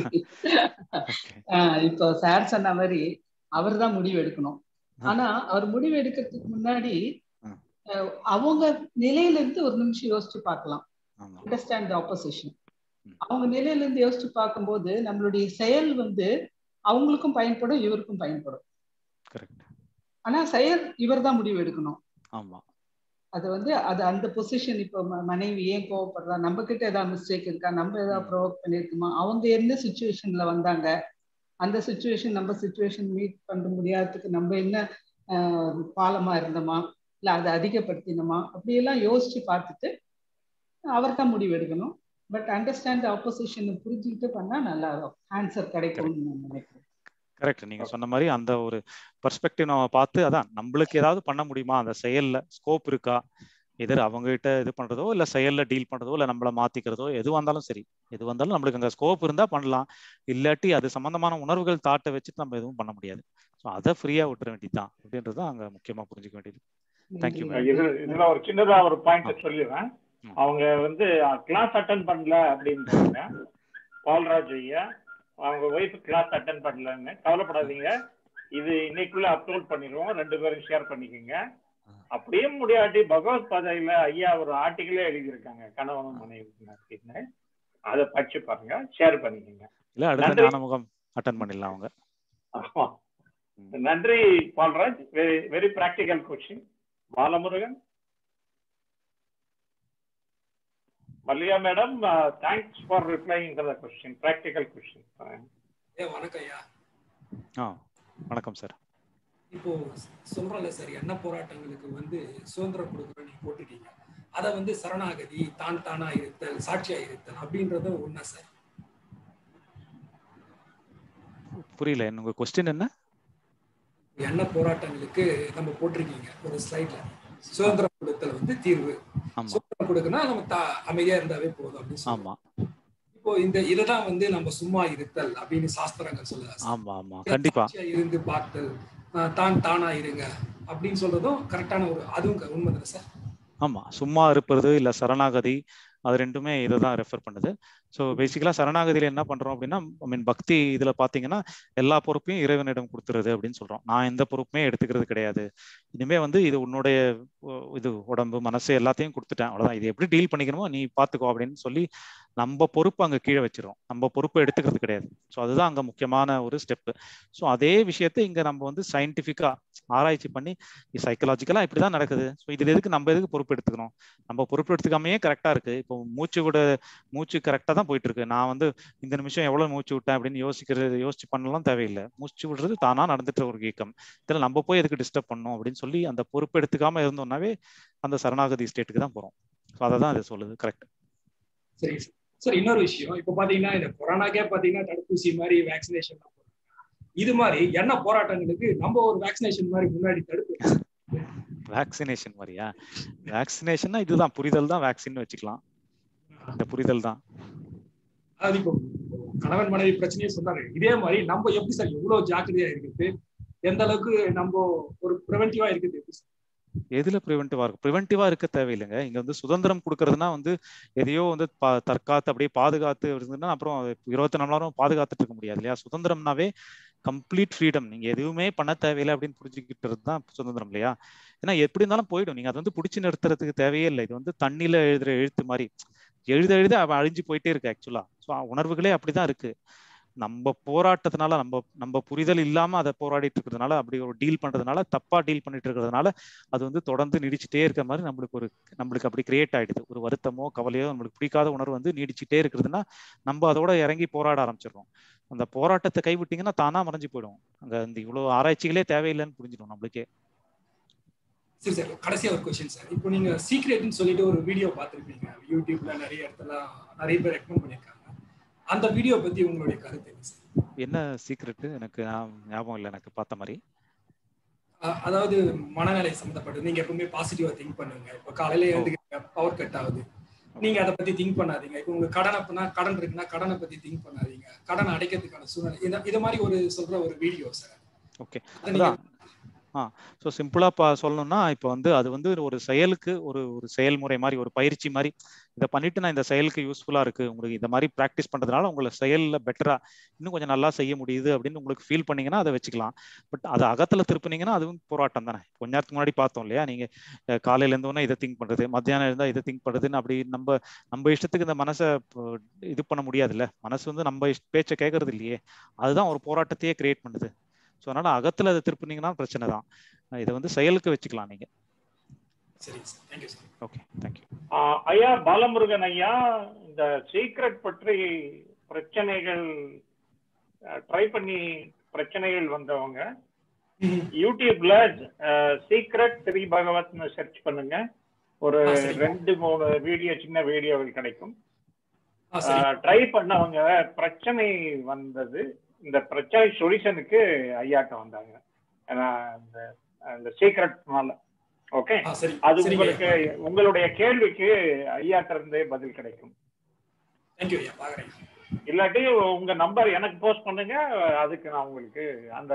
இப்போ சார் சொன்ன மாதிரி அவர் தான் முடிவு எடுக்கணும் ஆனா அவர் முடிவு எடுக்கிறதுக்கு முன்னாடி அவங்க நிலையில இருந்து ஒரு நிமிஷம் யோசிச்சு பார்க்கலாம் அண்டர்ஸ்டாண்ட் ஆப்போசிஷன் அவங்க நிலையில இருந்து யோசிச்சு பார்க்கும்போது நம்மளுடைய செயல் வந்து அவங்களுக்கும் பயன்படும் இவருக்கும் பயன்படும் ஆனா செயல் இவர் தான் முடிவு எடுக்கணும் ஆமா அது வந்து அது அந்த பொசிஷன் இப்போ மனைவி ஏன் கோவப்படுறா நம்ம கிட்ட ஏதாவது மிஸ்டேக் இருக்கா நம்ம ஏதாவது ப்ரொவோக் பண்ணிருக்குமா அவங்க என்ன சுச்சுவேஷன்ல வந்தாங்க அந்த சுச்சுவேஷன் நம்ம சுச்சுவேஷன் மீட் பண்ண முடியாததுக்கு நம்ம என்ன பாலமா இருந்தோமா இல்ல அதை அதிகப்படுத்தினோமா அப்படியெல்லாம் யோசிச்சு பார்த்துட்டு அவர் தான் முடிவு எடுக்கணும் பட் அண்டர்ஸ்டாண்ட் ஆப்போசிஷன் புரிஞ்சுக்கிட்டு பண்ணா நல்லா ஆன்சர் கிடைக்கும்னு நான் நினைக்கிறேன் கரெக்ட் நீங்க சொன்ன மாதிரி அந்த ஒரு பர்ஸ்பெக்டிவ் நம்ம பார்த்து அதான் நம்மளுக்கு ஏதாவது பண்ண முடியுமா அந்த செயல்ல ஸ்கோப் இருக்கா எதிர் அவங்க கிட்ட இது பண்றதோ இல்ல செயல்ல டீல் பண்றதோ இல்ல நம்மள மாத்திக்கிறதோ எதுவாக இருந்தாலும் சரி எது வந்தாலும் நம்மளுக்கு அங்க ஸ்கோப் இருந்தா பண்ணலாம் இல்லாட்டி அது சம்பந்தமான உணர்வுகள் தாட்டை வச்சுட்டு நம்ம எதுவும் பண்ண முடியாது ஸோ அதை ஃப்ரீயா விட்டுற வேண்டியதுதான் அப்படின்றது அங்க முக்கியமா புரிஞ்சுக்க வேண்டியது தேங்க்யூ இதுல ஒரு சின்னதா ஒரு பாயிண்ட் சொல்லிடுறேன் அவங்க வந்து கிளாஸ் அட்டன் பண்ணல அப்படின்றாங்க பால்ராஜ் ஐயா அவங்க ஒய்ஃப் கிளாஸ் அட்டன் பண்ணலன்னு கவலைப்படாதீங்க இது இன்னைக்குள்ள அப்லோட் பண்ணிடுவோம் ரெண்டு பேரும் ஷேர் பண்ணிக்கோங்க அப்படியே முடியாட்டி பகவத் பாதையில ஐயா ஒரு ஆர்டிகிளே எழுதியிருக்காங்க கணவனும் மனைவி அப்படின்னு அதை படிச்சு பாருங்க ஷேர் பண்ணிக்கோங்க இல்ல அடுத்த ஞானமுகம் அட்டன் பண்ணிடலாம் அவங்க நன்றி Palraj very very practical question Balamurugan Mallika madam thanks for replying the question practical question ஏ வணக்கம் ஐயா ஆ வணக்கம் சார் இப்போ சொல்றல சார் என்ன போராட்டங்களுக்கு வந்து சுதந்திரம் கொடுக்குறோம் நீங்க போட்டிருக்கீங்க அதை வந்து சரணாகதி தான் தானா இருத்தல் சாட்சியா இருத்தல் அப்படின்றத ஒண்ணா சார் புரியல உங்க கொஸ்டின் என்ன என்ன போராட்டங்களுக்கு நம்ம போட்டிருக்கீங்க ஒரு ஸ்லைட்ல சுதந்திரம் கொடுத்தல் வந்து தீர்வு சுதந்திரம் கொடுக்கனா நம்ம அமைதியா இருந்தாவே போதும் அப்படின்னு ஆமா இப்போ இந்த இததான் வந்து நம்ம சும்மா இருத்தல் அப்படின்னு சாஸ்திரங்கள் சொல்லுது ஆமா ஆமா கண்டிப்பா இருந்து பார்த்தல் தான் தானா இருங்க அப்படின்னு சொல்றதும் கரெக்டான ஒரு அதுவும் உண்மை தானே சார் ஆமா சும்மா இருப்பது இல்ல சரணாகதி அது ரெண்டுமே இதை தான் ரெஃபர் பண்ணுது ஸோ பேசிக்கலா சரணாகதியில என்ன பண்றோம் அப்படின்னா ஐ மீன் பக்தி இதுல பாத்தீங்கன்னா எல்லா பொறுப்பையும் இறைவனிடம் கொடுத்துருது அப்படின்னு சொல்றோம் நான் எந்த பொறுப்புமே எடுத்துக்கிறது கிடையாது இனிமே வந்து இது உன்னுடைய இது உடம்பு மனசு எல்லாத்தையும் கொடுத்துட்டேன் அவ்வளவுதான் இது எப்படி டீல் பண்ணிக்கணுமோ நீ பாத்துக்கோ அப்படின்னு சொல்லி நம்ம பொறுப்பு அங்கே கீழே வச்சிரும் நம்ம பொறுப்பை எடுத்துக்கிறது கிடையாது ஸோ அதுதான் அங்கே முக்கியமான ஒரு ஸ்டெப்பு ஸோ அதே விஷயத்தை இங்கே நம்ம வந்து சயின்டிஃபிக்காக ஆராய்ச்சி பண்ணி சைக்கலாஜிக்கலாக இப்படி தான் நடக்குது ஸோ இதில் எதுக்கு நம்ம எதுக்கு பொறுப்பு எடுத்துக்கணும் நம்ம பொறுப்பு எடுத்துக்காமையே கரெக்டாக இருக்கு இப்போ மூச்சு விட மூச்சு கரெக்டாக தான் போயிட்டு இருக்கு நான் வந்து இந்த நிமிஷம் எவ்வளோ மூச்சு விட்டேன் அப்படின்னு யோசிக்கிறது யோசிச்சு பண்ணலாம் தேவையில்லை மூச்சு விடுறது தானாக நடந்துட்டு ஒரு இயக்கம் இதில் நம்ம போய் எதுக்கு டிஸ்டர்ப் பண்ணணும் அப்படின்னு சொல்லி அந்த பொறுப்பு எடுத்துக்காம இருந்தோம்னாவே அந்த சரணாகதி ஸ்டேட்டுக்கு தான் போகிறோம் ஸோ அதை தான் இது சொல்லுது கரெக்ட் சரி சார் இன்னொரு விஷயம் இப்போ பாத்தீங்கன்னா இந்த கொரோனாக்கே பாத்தீங்கன்னா தடுப்பூசி மாதிரி வேக்சினேஷன் இது மாதிரி என்ன போராட்டங்களுக்கு நம்ம ஒரு வேக்சினேஷன் மாதிரி முன்னாடி தடுப்பு வேக்சினேஷன் மாதிரியா வேக்சினேஷன்னா இதுதான் புரிதல் தான் வேக்சின் வச்சுக்கலாம் இந்த புரிதல் தான் அது இப்போ கணவன் மனைவி பிரச்சனையே சொன்னாரு இதே மாதிரி நம்ம எப்படி சார் எவ்வளவு ஜாக்கிரதையா இருக்குது எந்த அளவுக்கு நம்ம ஒரு ப்ரிவென்டிவா இருக்குது எப்படி சார் எதுல ப்ரிவென்டிவா இருக்கும் ப்ரிவென்டிவா இருக்க தேவையில்லைங்க இங்க வந்து சுதந்திரம் கொடுக்கறதுனா வந்து எதையோ வந்து பா- தற்காத்து அப்படியே பாதுகாத்து இருந்ததுன்னா அப்புறம் இருபத்தி நாலு நேரம் பாதுகாத்துட்டு இருக்க முடியாது இல்லையா சுதந்திரம்னாவே கம்ப்ளீட் ஃப்ரீடம் நீங்க எதுவுமே பண்ண தேவையில்லை அப்படின்னு புரிஞ்சுக்கிட்டு தான் சுதந்திரம் இல்லையா ஏன்னா எப்படி இருந்தாலும் போயிடும் நீங்க அதை வந்து பிடிச்சி நிறுத்துறதுக்கு தேவையே இல்லை இது வந்து தண்ணியில எழுதுற எழுத்து மாதிரி எழுத எழுத அவன் அழிஞ்சு போயிட்டே இருக்கு ஆக்சுவலா ஸோ உணர்வுகளே அப்படிதான் இருக்கு நம்ம போராட்டத்தினால நம்ம நம்ம புரிதல் இல்லாம அதை போராடிட்டு இருக்கிறதுனால அப்படி ஒரு டீல் பண்றதுனால தப்பா டீல் பண்ணிட்டு இருக்கிறதுனால அது வந்து தொடர்ந்து நீடிச்சுட்டே இருக்கிற மாதிரி நம்மளுக்கு ஒரு நம்மளுக்கு அப்படி கிரியேட் ஆயிடுது ஒரு வருத்தமோ கவலையோ நம்மளுக்கு பிடிக்காத உணர்வு வந்து நீடிச்சுட்டே இருக்கிறதுனா நம்ம அதோட இறங்கி போராட ஆரம்பிச்சிடுறோம் அந்த போராட்டத்தை கைவிட்டீங்கன்னா தானா மறைஞ்சு போயிடும் அங்க இந்த இவ்வளவு ஆராய்ச்சிகளே தேவையில்லைன்னு புரிஞ்சிடும் நம்மளுக்கே சரி சார் கடைசியா ஒரு கொஸ்டின் சார் இப்போ நீங்க சீக்ரெட்னு சொல்லிட்டு ஒரு வீடியோ பார்த்துருப்பீங்க யூடியூப்ல நிறைய இடத்துல நிறைய பேர் ரெக்கமெண்ட் பண்ணியிருக்காங்க அந்த வீடியோ பத்தி உங்களுடைய கருத்து என்ன சார் என்ன சீக்ரெட் எனக்கு ஞா- ஞாபகம் இல்லை எனக்கு பார்த்த மாதிரி அ- அதாவது மனநிலை சம்மந்தப்பட்டது நீங்க எப்பவுமே பாசிட்டிவா திங்க் பண்ணுங்க இப்போ காலையில எழுந்துக்கிறீங்க பவர் கட் ஆகுது நீங்க அதை பத்தி திங்க் பண்ணாதீங்க இப்போ உங்க கடனை பண்ணா கடன் இருக்குன்னா கடனை பத்தி திங்க் பண்ணாதீங்க கடனை அடைக்கிறதுக்கான சூழ்நிலை இந்த இது மாதிரி ஒரு சொல்ற ஒரு வீடியோ சார் ஓகே அதை நீங்க அதான் ஆ ஸோ சிம்பிளா பா சொல்லணும்னா இப்போ வந்து அது வந்து ஒரு செயலுக்கு ஒரு ஒரு செயல்முறை மாதிரி ஒரு பயிற்சி மாதிரி இதை பண்ணிட்டு நான் இந்த செயலுக்கு யூஸ்ஃபுல்லா இருக்கு உங்களுக்கு இந்த மாதிரி ப்ராக்டிஸ் பண்றதுனால உங்களை செயல்ல பெட்டரா இன்னும் கொஞ்சம் நல்லா செய்ய முடியுது அப்படின்னு உங்களுக்கு ஃபீல் பண்ணீங்கன்னா அதை வச்சுக்கலாம் பட் அதை அகத்துல திருப்பினீங்கன்னா அதுவும் போராட்டம் தானே கொஞ்ச நேரத்துக்கு முன்னாடி பார்த்தோம் இல்லையா நீங்க அஹ், காலையில இருந்தோன்னே இதை திங்க் பண்றது மத்தியானம் இருந்தா இதை திங்க் பண்றதுன்னு அப்படி நம்ம நம்ம இஷ்டத்துக்கு இந்த மனசை இப்போ இது பண்ண முடியாதுல்ல மனசு வந்து நம்ம இஷ்ட- பேச்சை கேட்கறது இல்லையே அதுதான் ஒரு போராட்டத்தையே கிரியேட் பண்ணுது ஸோ அதனால அகத்துல அதை திருப்பினீங்கன்னா பிரச்சனை தான் அஹ் இதை வந்து செயலுக்கு வச்சுக்கலாம் நீங்க சரி sir thank you sir okay thank you ஆஹ் ஐயா பாலமுருகன் ஐயா இந்த சீக்ரெட் பற்றி பிரச்சனைகள் ட்ரை பண்ணி பிரச்சனைகள் வந்தவங்க யூடியூப்ல சீக்ரெட் ஸ்ரீ பகவத்னு சர்ச் பண்ணுங்க ஒரு ஆ, சரிங்க. ரெண்டு மூணு வீடியோ சின்ன வீடியோவில் கிடைக்கும் ஆ, சரி. ட்ரை பண்ணவங்க பிரச்சனை வந்தது இந்த பிரச்சனை சொல்யூஷனுக்கு ஐயாட்ட வந்தாங்க ஏன்னா இந்த இந்த சீக்ரெட்னால ஓகே ஆ, சரி. அது சரிங்க உங்களுக்கு உங்களுடைய கேள்விக்கு ஐயாட்ட இருந்தே பதில் கிடைக்கும் தேங்க்யூ ஐயா பாக்குறேன் இல்லாட்டி உங்க நம்பர் எனக்கு போஸ்ட் பண்ணுங்க அதுக்கு நான் உங்களுக்கு அந்த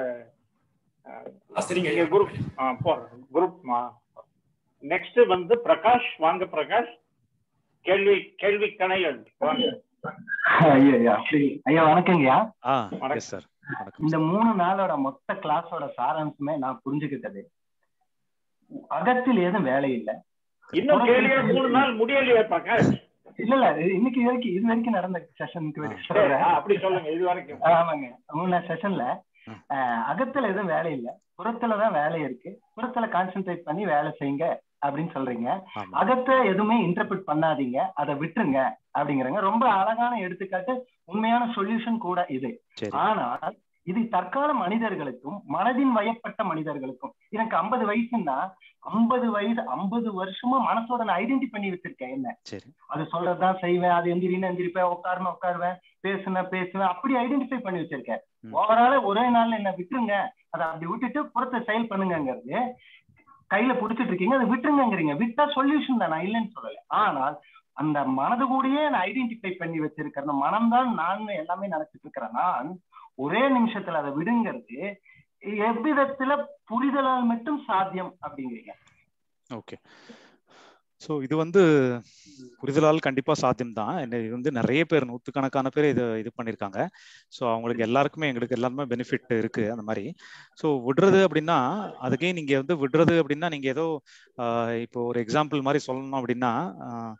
ஆ, சரிங்க நீங்க ஐயா குரூப் போடுறேன் குரூப் நெக்ஸ்ட் வந்து பிரகாஷ் வாங்க பிரகாஷ் கேள்வி கேள்வி கணைகள் வாங்க ஐயா ஐயா சரி ஐயா வணக்கங்கய்யா ஆ எஸ் சார் வணக்கம் இந்த மூணு நாளோட மொத்த கிளாஸோட சாராம்சமே நான் புரிஞ்சுக்கிட்டது அகத்தில் ஏதும் வேலை இல்லை இன்னும் கேள்வியே மூணு நாள் முடியலையே பிரகாஷ் இல்ல இல்ல இது இன்னைக்கு வரைக்கும் இது வரைக்கும் நடந்த செஷனுக்கு சரி, சொல்றேன் ஆ, அப்படி சொல்லுங்க இது வரைக்கும் ஆமாங்க மூணு செஷன்ல அகத்துல எதுவும் வேலை இல்ல புறத்துலதான் வேலை இருக்கு புறத்துல கான்சென்ட்ரேட் பண்ணி வேலை செய்யுங்க அப்படின்னு சொல்றீங்க அகத்தை எதுவுமே இன்டர்பிரட் பண்ணாதீங்க அதை விட்டுருங்க அப்படிங்கிறங்க ரொம்ப அழகான எடுத்துக்காட்டு உண்மையான சொல்யூஷன் கூட இது சரி ஆனால் இது தற்கால மனிதர்களுக்கும் மனதின் வயப்பட்ட மனிதர்களுக்கும் எனக்கு ஐம்பது வயசுன்னா ஐம்பது வயசு ஐம்பது வருஷமா மனசோட நான் ஐடென்டி பண்ணி வச்சிருக்கேன் என்ன சரி அது சொல்றதுதான் செய்வேன் அது எந்திரின்னு எந்திரிப்பேன் உட்காருன்னு உட்காருவேன் பேசுன பேசுவேன் அப்படி ஐடென்டிஃபை பண்ணி வச்சிருக்கேன் ஓவரால ஒரே நாள்ல என்ன விட்டுருங்க அதை அப்படி விட்டுட்டு புறத்தை செயல் பண்ணுங்கங்கிறது கையில புடிச்சிட்டு இருக்கீங்க அதை விட்டுருங்கங்கிறீங்க விட்டா சொல்யூஷன் தான் நான் இல்லைன்னு சொல்லல ஆனால் அந்த மனது கூடயே நான் ஐடென்டிஃபை பண்ணி வச்சிருக்கிற அந்த மனம்தான் நான் எல்லாமே நினைச்சிட்டு இருக்கிறேன் நான் ஒரே நிமிஷத்துல அதை விடுங்கிறது எவ்விதத்துல புரிதலால் மட்டும் சாத்தியம் அப்படிங்கிறீங்க ஓகே ஸோ இது வந்து புரிதலால் கண்டிப்பாக சாத்தியம்தான் என்ன இது வந்து நிறைய பேர் நூற்றுக்கணக்கான பேர் இது இது பண்ணியிருக்காங்க ஸோ அவங்களுக்கு எல்லாருக்குமே எங்களுக்கு எல்லாருமே பெனிஃபிட் இருக்கு அந்த மாதிரி ஸோ விடுறது அப்படின்னா அதுக்கே நீங்கள் வந்து விடுறது அப்படின்னா நீங்கள் ஏதோ ஆஹ் இப்போ ஒரு எக்ஸாம்பிள் மாதிரி சொல்லணும் அப்படின்னா ஆஹ்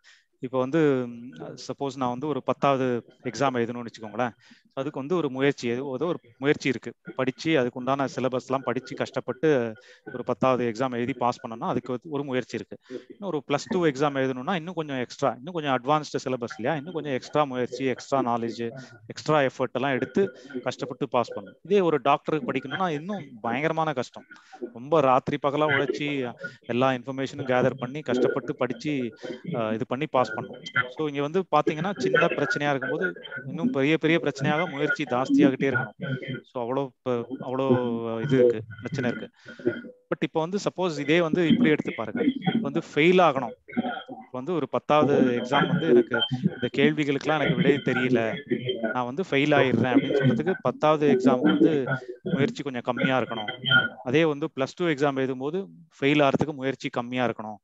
இப்போ வந்து சப்போஸ் நான் வந்து ஒரு பத்தாவது எக்ஸாம் எழுதணும்னு வச்சுக்கோங்களேன் அதுக்கு வந்து ஒரு முயற்சி ஏதோ ஏதோ ஒரு முயற்சி இருக்கு படிச்சு அதுக்கு உண்டான சிலபஸ்லாம் படிச்சு கஷ்டப்பட்டு ஒரு பத்தாவது எக்ஸாம் எழுதி பாஸ் பண்ணோம்னா அதுக்கு வந்து ஒரு முயற்சி இருக்கு இன்னும் ஒரு ப்ளஸ் டூ எக்ஸாம் எழுதணும்னா இன்னும் கொஞ்சம் எக்ஸ்ட்ரா இன்னும் கொஞ்சம் அட்வான்ஸ்டு சிலபஸ் இல்லையா இன்னும் கொஞ்சம் எக்ஸ்ட்ரா முயற்சி எக்ஸ்ட்ரா நாலேஜ் எக்ஸ்ட்ரா எஃபர்ட் எல்லாம் எடுத்து கஷ்டப்பட்டு பாஸ் பண்ணணும் இதே ஒரு டாக்டருக்கு படிக்கணும்னா இன்னும் பயங்கரமான கஷ்டம் ரொம்ப ராத்திரி பகலா உழைச்சி எல்லா இன்ஃபர்மேஷனும் கேதர் பண்ணி கஷ்டப்பட்டு படிச்சு இது பண்ணி பாஸ் பண்ணும் ஸோ இங்க வந்து பாத்தீங்கன்னா சின்ன பிரச்சனையா இருக்கும்போது இன்னும் பெரிய பெரிய பிரச்சனையாக முயற்சி ஜாஸ்தியாகிட்டே இருக்கணும் ஸோ அவ்வளோ அவ்வளோ இது இருக்கு பிரச்சனை இருக்கு பட் இப்போ வந்து சப்போஸ் இதே வந்து இப்படி எடுத்து பாருங்க வந்து ஃபெயில் ஆகணும் இப்போ வந்து ஒரு பத்தாவது எக்ஸாம் வந்து எனக்கு இந்த கேள்விகளுக்கெல்லாம் எனக்கு விடை தெரியல நான் வந்து ஃபெயில் ஆயிடுறேன் அப்படின்னு சொல்றதுக்கு பத்தாவது எக்ஸாம் வந்து முயற்சி கொஞ்சம் கம்மியா இருக்கணும் அதே வந்து பிளஸ் டூ எக்ஸாம் எழுதும்போது ஃபெயில் ஆகிறதுக்கு முயற்சி கம்மியா இருக்கணும்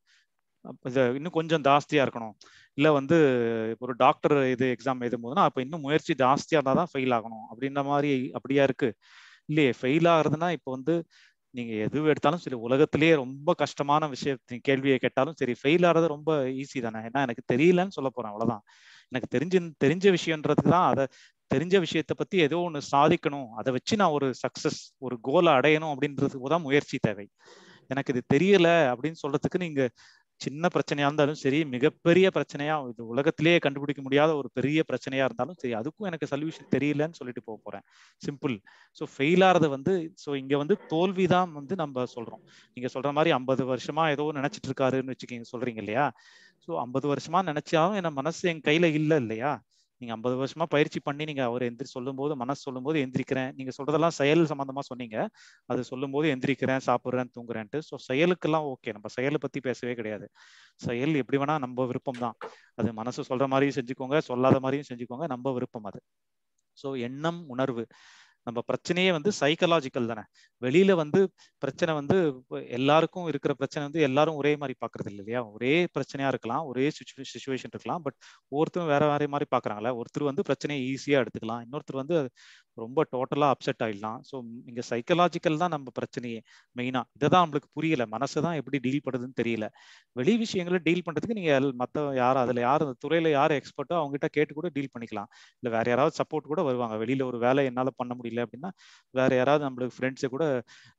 இது இன்னும் கொஞ்சம் ஜாஸ்தியா இருக்கணும் இல்ல வந்து ஒரு டாக்டர் இது எக்ஸாம் எழுதும் போதுனா அப்ப இன்னும் முயற்சி ஜாஸ்தியா இருந்தா தான் ஃபெயில் ஆகணும் அப்படின்ற மாதிரி அப்படியா இருக்கு இல்லையே ஃபெயில் ஆகுறதுன்னா இப்போ வந்து நீங்க எது எடுத்தாலும் சரி உலகத்திலேயே ரொம்ப கஷ்டமான விஷயத்த கேள்வியை கேட்டாலும் சரி ஃபெயில் ஆகிறது ரொம்ப ஈஸி தானே ஏன்னா எனக்கு தெரியலன்னு சொல்ல போறேன் அவ்வளவுதான் எனக்கு தெரிஞ்ச தெரிஞ்ச விஷயன்றதுக்கு தான் அதை தெரிஞ்ச விஷயத்த பத்தி ஏதோ ஒன்று சாதிக்கணும் அதை வச்சு நான் ஒரு சக்சஸ் ஒரு கோலை அடையணும் அப்படின்றதுக்கு தான் முயற்சி தேவை எனக்கு இது தெரியல அப்படின்னு சொல்றதுக்கு நீங்க சின்ன பிரச்சனையா இருந்தாலும் சரி மிகப்பெரிய பிரச்சனையா இது உலகத்திலேயே கண்டுபிடிக்க முடியாத ஒரு பெரிய பிரச்சனையா இருந்தாலும் சரி அதுக்கும் எனக்கு சொல்யூஷன் தெரியலன்னு சொல்லிட்டு போக போறேன் சிம்பிள் ஸோ ஃபெயில் ஆறது வந்து ஸோ இங்க வந்து தோல்விதான் வந்து நம்ம சொல்றோம் நீங்க சொல்ற மாதிரி ஐம்பது வருஷமா ஏதோ நினைச்சிட்டு இருக்காருன்னு வச்சுக்கீங்க சொல்றீங்க இல்லையா ஸோ ஐம்பது வருஷமா நினைச்சாலும் என்ன மனசு என் கையில இல்லை இல்லையா நீங்க ஐம்பது வருஷமா பயிற்சி பண்ணி நீங்க அவர் எந்திரி சொல்லும் போது மனசு சொல்லும் போது எந்திரிக்கிறேன் நீங்க சொல்றதெல்லாம் செயல் சம்பந்தமா சொன்னீங்க அது சொல்லும் போது எந்திரிக்கிறேன் சாப்பிடுறேன் தூங்குறேன்ட்டு ஸோ செயலுக்கெல்லாம் ஓகே நம்ம செயலை பத்தி பேசவே கிடையாது செயல் எப்படி வேணா நம்ம விருப்பம் தான் அது மனசு சொல்ற மாதிரியும் செஞ்சுக்கோங்க சொல்லாத மாதிரியும் செஞ்சுக்கோங்க நம்ம விருப்பம் அது ஸோ எண்ணம் உணர்வு நம்ம பிரச்சனையே வந்து சைக்கலாஜிக்கல் தானே வெளியில வந்து பிரச்சனை வந்து எல்லாருக்கும் இருக்கிற பிரச்சனை வந்து எல்லாரும் ஒரே மாதிரி பாக்குறது இல்லை இல்லையா ஒரே பிரச்சனையா இருக்கலாம் ஒரே சுச்சுவேஷன் இருக்கலாம் பட் ஒருத்தரும் வேற வேற மாதிரி பாக்குறாங்களே ஒருத்தர் வந்து பிரச்சனையை ஈஸியா எடுத்துக்கலாம் இன்னொருத்தர் வந்து ரொம்ப டோட்டலா அப்செட் ஆயிடலாம் ஸோ இங்க சைக்கலாஜிக்கல் தான் நம்ம பிரச்சனையே மெயினா இதை தான் நம்மளுக்கு புரியல மனசு தான் எப்படி டீல் பண்ணுறதுன்னு தெரியல வெளி விஷயங்களை டீல் பண்றதுக்கு நீங்க மற்ற யார் அதுல யார் அந்த துறையில யார் எக்ஸ்பர்ட்டோ அவங்க கிட்ட கேட்டு கூட டீல் பண்ணிக்கலாம் இல்ல வேற யாராவது சப்போர்ட் கூட வருவாங்க வெளியில ஒரு வேலை என்னால பண்ண முடியல அப்படின்னா வேற யாராவது நம்மளுக்கு ஃப்ரெண்ட்ஸை கூட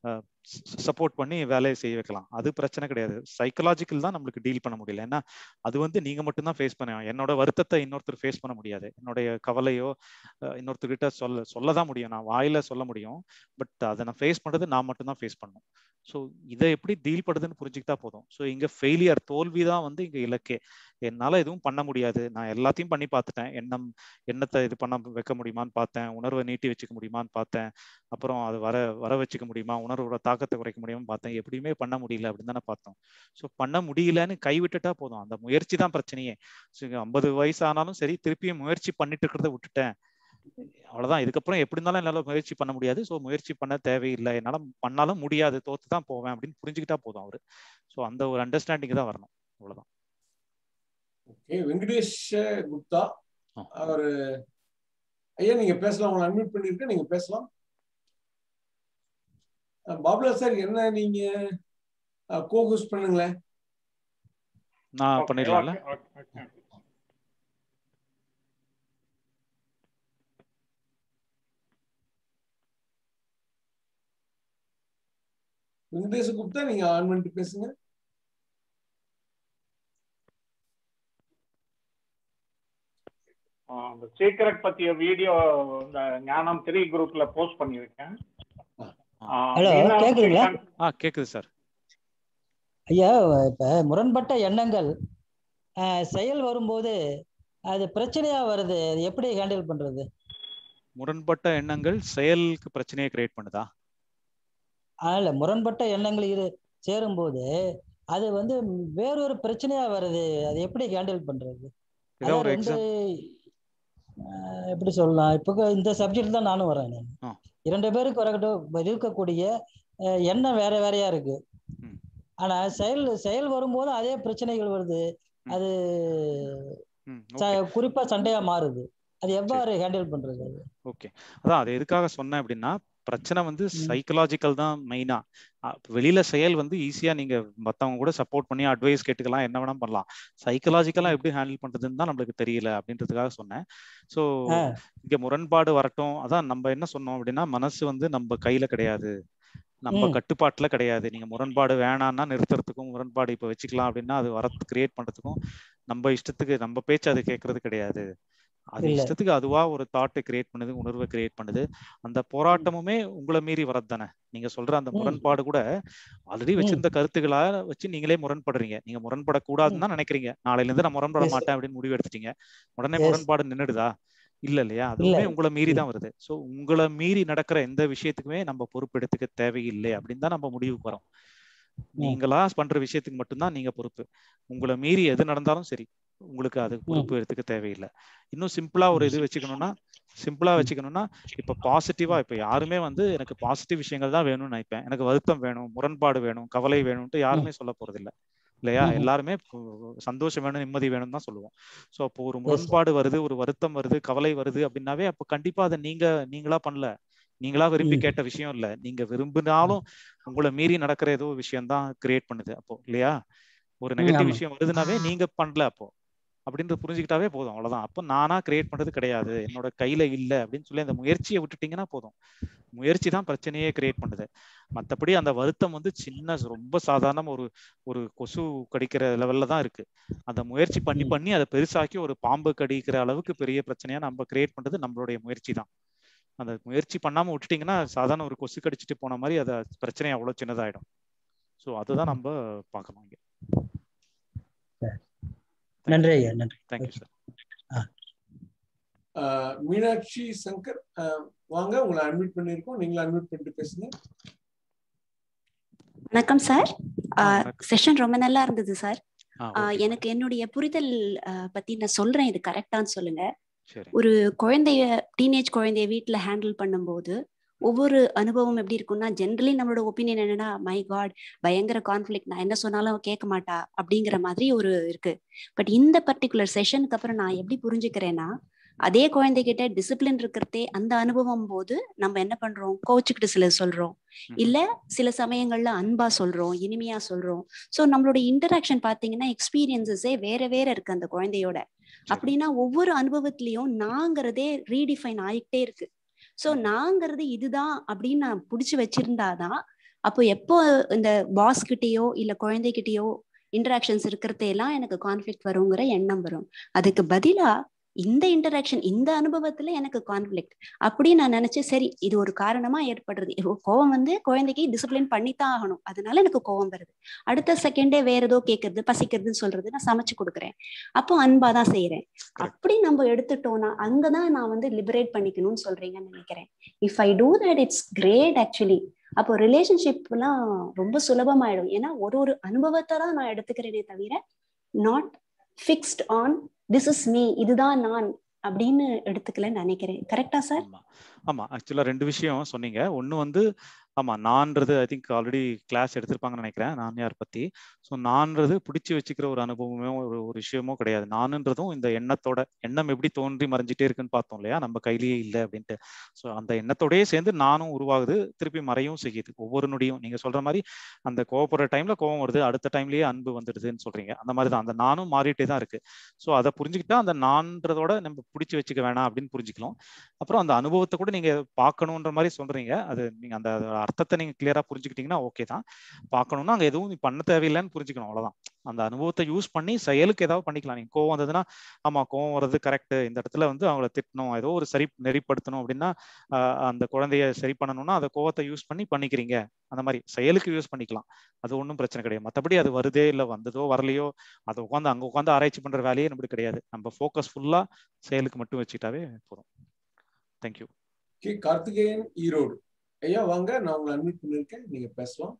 சப்போர்ட் பண்ணி வேலையை செய்ய வைக்கலாம் அது பிரச்சனை கிடையாது சைக்கலாஜிக்கல் தான் நம்மளுக்கு டீல் பண்ண முடியல ஏன்னா அது வந்து நீங்க மட்டும்தான் ஃபேஸ் பண்ண என்னோட வருத்தத்தை இன்னொருத்தர் ஃபேஸ் பண்ண முடியாது என்னுடைய கவலையோ இன்னொருத்தர்கிட்ட சொல்ல சொல்ல தான் முடியும் நான் வாயில சொல்ல முடியும் பட் அதை நான் ஃபேஸ் பண்றது நான் மட்டும்தான் ஃபேஸ் பண்ணணும் ஸோ இதை எப்படி டீல் பண்ணுறதுன்னு புரிஞ்சுக்கிட்டா போதும் ஸோ இங்க ஃபெயிலியர் தோல்வி தான் வந்து இங்க இலக்கே என்னால எதுவும் பண்ண முடியாது நான் எல்லாத்தையும் பண்ணி பார்த்துட்டேன் எண்ணம் எண்ணத்தை இது பண்ண வைக்க முடியுமான்னு பார்த்தேன் உணர்வை நீட்டி வச்சுக்க முடியுமான்னு பார்த்தேன் அப்புறம் அது வர வர வச்சுக்க முடியுமா உணர்வோட தாக்கத்தை குறைக்க முடியுமான்னு பார்த்தேன் எப்படியுமே பண்ண முடியல அப்படின்னு தானே பார்த்தோம் ஸோ பண்ண முடியலன்னு கைவிட்டுட்டா போதும் அந்த முயற்சி தான் பிரச்சனையே ஸோ ஐம்பது வயசு ஆனாலும் சரி திருப்பியும் முயற்சி பண்ணிட்டு இருக்கிறத விட்டுட்டேன் அவ்வளவுதான் இதுக்கப்புறம் எப்படி இருந்தாலும் என்னால முயற்சி பண்ண முடியாது ஸோ முயற்சி பண்ண தேவையில்லை என்னால பண்ணாலும் முடியாது தோத்து தான் போவேன் அப்படின்னு புரிஞ்சுக்கிட்டா போதும் அவரு ஸோ அந்த ஒரு அண்டர்ஸ்டாண்டிங் தான் வரணும் அவ்வளவுதான் ஓகே வெங்கடேஷ் குப்தா அவரு ஐயா நீங்க பேசலாம் உங்களை அட்மிட் பண்ணிருக்கேன் நீங்க பேசலாம் பாபுலா சார் என்ன நீங்க கோஹோஸ்ட் பண்ணுங்களேன் நான் பண்ணிடலாம்ல வெங்கடேஷ் குப்தா நீங்க ஆன் பண்ணிட்டு பேசுங்க அந்த சீக்கிரட் பத்திய வீடியோ இந்த ஞானம் த்ரீ குரூப்ல போஸ்ட் பண்ணியிருக்கேன் ஹலோ கேக்குதுங்களா ஆ கேக்குது சார் ஐயா இப்ப முரண்பட்ட எண்ணங்கள் செயல் வரும்போது அது பிரச்சனையா வருது அது எப்படி ஹேண்டில் பண்றது முரண்பட்ட எண்ணங்கள் செயலுக்கு பிரச்சனையை கிரியேட் பண்ணுதா இல்ல முரண்பட்ட எண்ணங்கள் இரு சேரும்போது அது வந்து வேறொரு பிரச்சனையா வருது அது எப்படி ஹேண்டில் பண்றது ஒரு ரெண்டு எப்படி சொல்லலாம் இப்போ இந்த சப்ஜெக்ட் தான் நானும் வரேன் நான் இரண்டு பேருக்கு வரக்கட்டும் இருக்கக்கூடிய எண்ணம் வேற வேறையா இருக்கு ஆனா செயல் செயல் வரும்போது அதே பிரச்சனைகள் வருது அது குறிப்பா சண்டையா மாறுது அது எவ்வாறு ஹேண்டில் பண்றது ஓகே அதான் அது எதுக்காக சொன்னேன் அப்படின்னா பிரச்சனை வந்து சைக்கலாஜிக்கல் தான் மெயினா வெளியில செயல் வந்து ஈஸியா நீங்க மத்தவங்க கூட சப்போர்ட் பண்ணி அட்வைஸ் கேட்டுக்கலாம் என்ன வேணா பண்ணலாம் சைக்கலாஜிக்கலா எப்படி ஹேண்டில் பண்றதுன்னு தான் நம்மளுக்கு தெரியல அப்படின்றதுக்காக சொன்னேன் ஸோ இங்க முரண்பாடு வரட்டும் அதான் நம்ம என்ன சொன்னோம் அப்படின்னா மனசு வந்து நம்ம கையில கிடையாது நம்ம கட்டுப்பாட்டுல கிடையாது நீங்க முரண்பாடு வேணாம்னா நிறுத்துறதுக்கும் முரண்பாடு இப்ப வச்சுக்கலாம் அப்படின்னா அது வர கிரியேட் பண்றதுக்கும் நம்ம இஷ்டத்துக்கு நம்ம பேச்சு அது கேட்கறது கிடையாது அது இஷ்டத்துக்கு அதுவா ஒரு தாட்டை கிரியேட் பண்ணுது உணர்வை கிரியேட் பண்ணுது அந்த போராட்டமுமே உங்களை மீறி வரது தானே நீங்க சொல்ற அந்த முரண்பாடு கூட ஆல்ரெடி வச்சிருந்த கருத்துக்களா வச்சு நீங்களே முரண்படுறீங்க நீங்க முரண்படக்கூடாதுன்னு தான் நினைக்கிறீங்க நாளையில இருந்து நான் முரண்பட மாட்டேன் அப்படின்னு முடிவு எடுத்துட்டீங்க உடனே முரண்பாடு நின்றுடுதா இல்ல இல்லையா அதுவுமே உங்களை மீறி தான் வருது சோ உங்களை மீறி நடக்கிற எந்த விஷயத்துக்குமே நம்ம பொறுப்பெடுத்துக்க தேவையில்லை அப்படின்னு தான் நம்ம முடிவுக்கு வரோம் நீங்களா பண்ற விஷயத்துக்கு மட்டும்தான் நீங்க பொறுப்பு உங்களை மீறி எது நடந்தாலும் சரி உங்களுக்கு அது பொறுப்பு எடுத்துக்க தேவையில்லை இன்னும் சிம்பிளா ஒரு இது வச்சுக்கணும்னா சிம்பிளா வச்சுக்கணும்னா இப்ப பாசிட்டிவா இப்ப யாருமே வந்து எனக்கு பாசிட்டிவ் விஷயங்கள் தான் வேணும்னு நினைப்பேன் எனக்கு வருத்தம் வேணும் முரண்பாடு வேணும் கவலை வேணும்ட்டு யாருமே சொல்ல போறது இல்ல இல்லையா எல்லாருமே சந்தோஷம் வேணும் நிம்மதி வேணும் தான் சொல்லுவோம் சோ அப்போ ஒரு முரண்பாடு வருது ஒரு வருத்தம் வருது கவலை வருது அப்படின்னாவே அப்ப கண்டிப்பா அதை நீங்க நீங்களா பண்ணல நீங்களா விரும்பி கேட்ட விஷயம் இல்ல நீங்க விரும்பினாலும் உங்களை மீறி நடக்கிற ஏதோ விஷயம் தான் கிரியேட் பண்ணுது அப்போ இல்லையா ஒரு நெகட்டிவ் விஷயம் வருதுனாவே நீங்க பண்ணல அப்போ அப்படின்றது புரிஞ்சுக்கிட்டாவே போதும் அவ்வளவுதான் அப்போ நானா கிரியேட் பண்றது கிடையாது என்னோட கையில இல்ல அப்படின்னு சொல்லி அந்த முயற்சியை விட்டுட்டீங்கன்னா போதும் முயற்சி தான் பிரச்சனையே கிரியேட் பண்ணுது மத்தபடி அந்த வருத்தம் வந்து சின்ன ரொம்ப சாதாரண ஒரு ஒரு கொசு கடிக்கிற லெவல்ல தான் இருக்கு அந்த முயற்சி பண்ணி பண்ணி அதை பெருசாக்கி ஒரு பாம்பு கடிக்கிற அளவுக்கு பெரிய பிரச்சனையா நம்ம கிரியேட் பண்றது நம்மளுடைய முயற்சி தான் அந்த முயற்சி பண்ணாம விட்டுட்டீங்கன்னா சாதாரண ஒரு கொசு கடிச்சிட்டு போன மாதிரி அதை பிரச்சனை அவ்வளவு சின்னதாயிடும் ஸோ அதுதான் நம்ம பார்க்கணும் இங்க நன்றி ஐயா நன்றி தேங்க்யூ சார் மீனாட்சி சங்கர் வாங்க உங்களை அட்மிட் பண்ணிருக்கோம் நீங்களும் அட்மிட் பண்ணிட்டு பேசுங்க வணக்கம் சார் செஷன் ரொம்ப நல்லா இருந்தது சார் எனக்கு என்னுடைய புரிதல் பத்தி நான் சொல்றேன் இது கரெக்டான்னு சொல்லுங்க ஒரு குழந்தைய டீனேஜ் குழந்தைய வீட்டுல ஹேண்டில் பண்ணும்போது ஒவ்வொரு அனுபவம் எப்படி இருக்கும்னா ஜென்ரலி நம்மளோட ஒப்பீனியன் என்னன்னா மை காட் பயங்கர கான்ஃபிளிக் நான் என்ன சொன்னாலும் கேட்க மாட்டா அப்படிங்கிற மாதிரி ஒரு இருக்கு பட் இந்த பர்டிகுலர் செஷனுக்கு அப்புறம் நான் எப்படி புரிஞ்சுக்கிறேன்னா அதே குழந்தைகிட்ட டிசிப்ளின் இருக்கிறதே அந்த அனுபவம் போது நம்ம என்ன பண்றோம் கோச்சுக்கிட்டு சில சொல்றோம் இல்ல சில சமயங்கள்ல அன்பா சொல்றோம் இனிமையா சொல்றோம் சோ நம்மளோட இன்டராக்ஷன் பாத்தீங்கன்னா எக்ஸ்பீரியன்சஸே வேற வேற இருக்கு அந்த குழந்தையோட அப்படின்னா ஒவ்வொரு அனுபவத்திலயும் நாங்கிறதே ரீடிஃபைன் ஆகிட்டே இருக்கு சோ நாங்கிறது இதுதான் அப்படின்னு நான் புடிச்சு வச்சிருந்தாதான் அப்போ எப்போ இந்த பாஸ் கிட்டேயோ இல்ல குழந்தைகிட்டயோ இன்டராக்ஷன்ஸ் இருக்கிறதையெல்லாம் எனக்கு கான்ஃபிளிக் வருங்கிற எண்ணம் வரும் அதுக்கு பதிலா இந்த இன்டராக்ஷன் இந்த அனுபவத்துல எனக்கு கான்ஃபிளிக்ட் அப்படி நான் நினைச்சேன் சரி இது ஒரு காரணமா ஏற்படுறது கோவம் வந்து குழந்தைக்கு டிசிப்ளின் பண்ணித்தான் ஆகணும் அதனால எனக்கு கோவம் வருது அடுத்த செகண்டே வேற ஏதோ கேட்கறது பசிக்கிறதுன்னு சொல்றது நான் சமைச்சு கொடுக்குறேன் அப்போ அன்பா தான் செய்யறேன் அப்படி நம்ம எடுத்துட்டோம்னா அங்கதான் நான் வந்து லிபரேட் பண்ணிக்கணும்னு சொல்றீங்கன்னு நினைக்கிறேன் if I do that it's great actually அப்போ ரிலேஷன்ஷிப்லாம் ரொம்ப சுலபமாயிடும் ஏன்னா ஒரு ஒரு அனுபவத்தை தான் நான் எடுத்துக்கிறேனே தவிர not fixed on this is me இதுதான் நான் அப்படின்னு எடுத்துக்கலன்னு நினைக்கிறேன் கரெக்டா சார் ஆமா ஆக்சுவலா ரெண்டு விஷயம் சொன்னீங்க ஒன்னு வந்து ஆமா நான்றது ஐ திங்க் ஆல்ரெடி கிளாஸ் எடுத்திருப்பாங்கன்னு நினைக்கிறேன் நான் யார் பத்தி ஸோ நான்றது பிடிச்சி வச்சுக்கிற ஒரு அனுபவமோ ஒரு ஒரு விஷயமோ கிடையாது நானுன்றதும் இந்த எண்ணத்தோட எண்ணம் எப்படி தோன்றி மறைஞ்சிட்டே இருக்குன்னு பார்த்தோம் இல்லையா நம்ம கையிலேயே இல்லை அப்படின்ட்டு ஸோ அந்த எண்ணத்தோடயே சேர்ந்து நானும் உருவாகுது திருப்பி மறையும் செய்யுது ஒவ்வொரு நொடியும் நீங்க சொல்ற மாதிரி அந்த கோவப்படுற டைம்ல கோவம் வருது அடுத்த டைம்லயே அன்பு வந்துடுதுன்னு சொல்றீங்க அந்த மாதிரி தான் அந்த நானும் மாறிட்டே தான் இருக்கு ஸோ அதை புரிஞ்சுக்கிட்டா அந்த நான்றதோட நம்ம பிடிச்சி வச்சுக்க வேணாம் அப்படின்னு புரிஞ்சுக்கலாம் அப்புறம் அந்த அனுபவத்தை கூட நீங்க பார்க்கணுன்ற மாதிரி சொல்றீங்க அது நீங்க அந்த அர்த்தத்தை நீங்க கிளியரா புரிஞ்சுக்கிட்டீங்கன்னா ஓகே தான் பார்க்கணும்னா அங்க எதுவும் பண்ண தேவையில்லைன்னு புரிஞ்சுக்கணும் அவ்வளவுதான் அந்த அனுபவத்தை யூஸ் பண்ணி செயலுக்கு ஏதாவது பண்ணிக்கலாம் நீங்க கோவம் வந்ததுன்னா ஆமா கோவம் வர்றது கரெக்ட் இந்த இடத்துல வந்து அவங்கள திட்டணும் ஏதோ ஒரு சரி நெறிப்படுத்தணும் அப்படின்னா அந்த குழந்தைய சரி பண்ணணும்னா அந்த கோவத்தை யூஸ் பண்ணி பண்ணிக்கிறீங்க அந்த மாதிரி செயலுக்கு யூஸ் பண்ணிக்கலாம் அது ஒன்றும் பிரச்சனை கிடையாது மற்றபடி அது வருதே இல்லை வந்ததோ வரலையோ அதை உட்காந்து அங்கே உட்காந்து ஆராய்ச்சி பண்ற வேலையே நம்மளுக்கு கிடையாது நம்ம ஃபோக்கஸ் ஃபுல்லா செயலுக்கு மட்டும் வச்சுக்கிட்டாவே போதும் தேங்க்யூ கே கார்த்திகேயன் ஈரோடு ஐயா வாங்க நான் உங்களை அட்மிட் பண்ணிருக்கேன் நீங்க பேசலாம்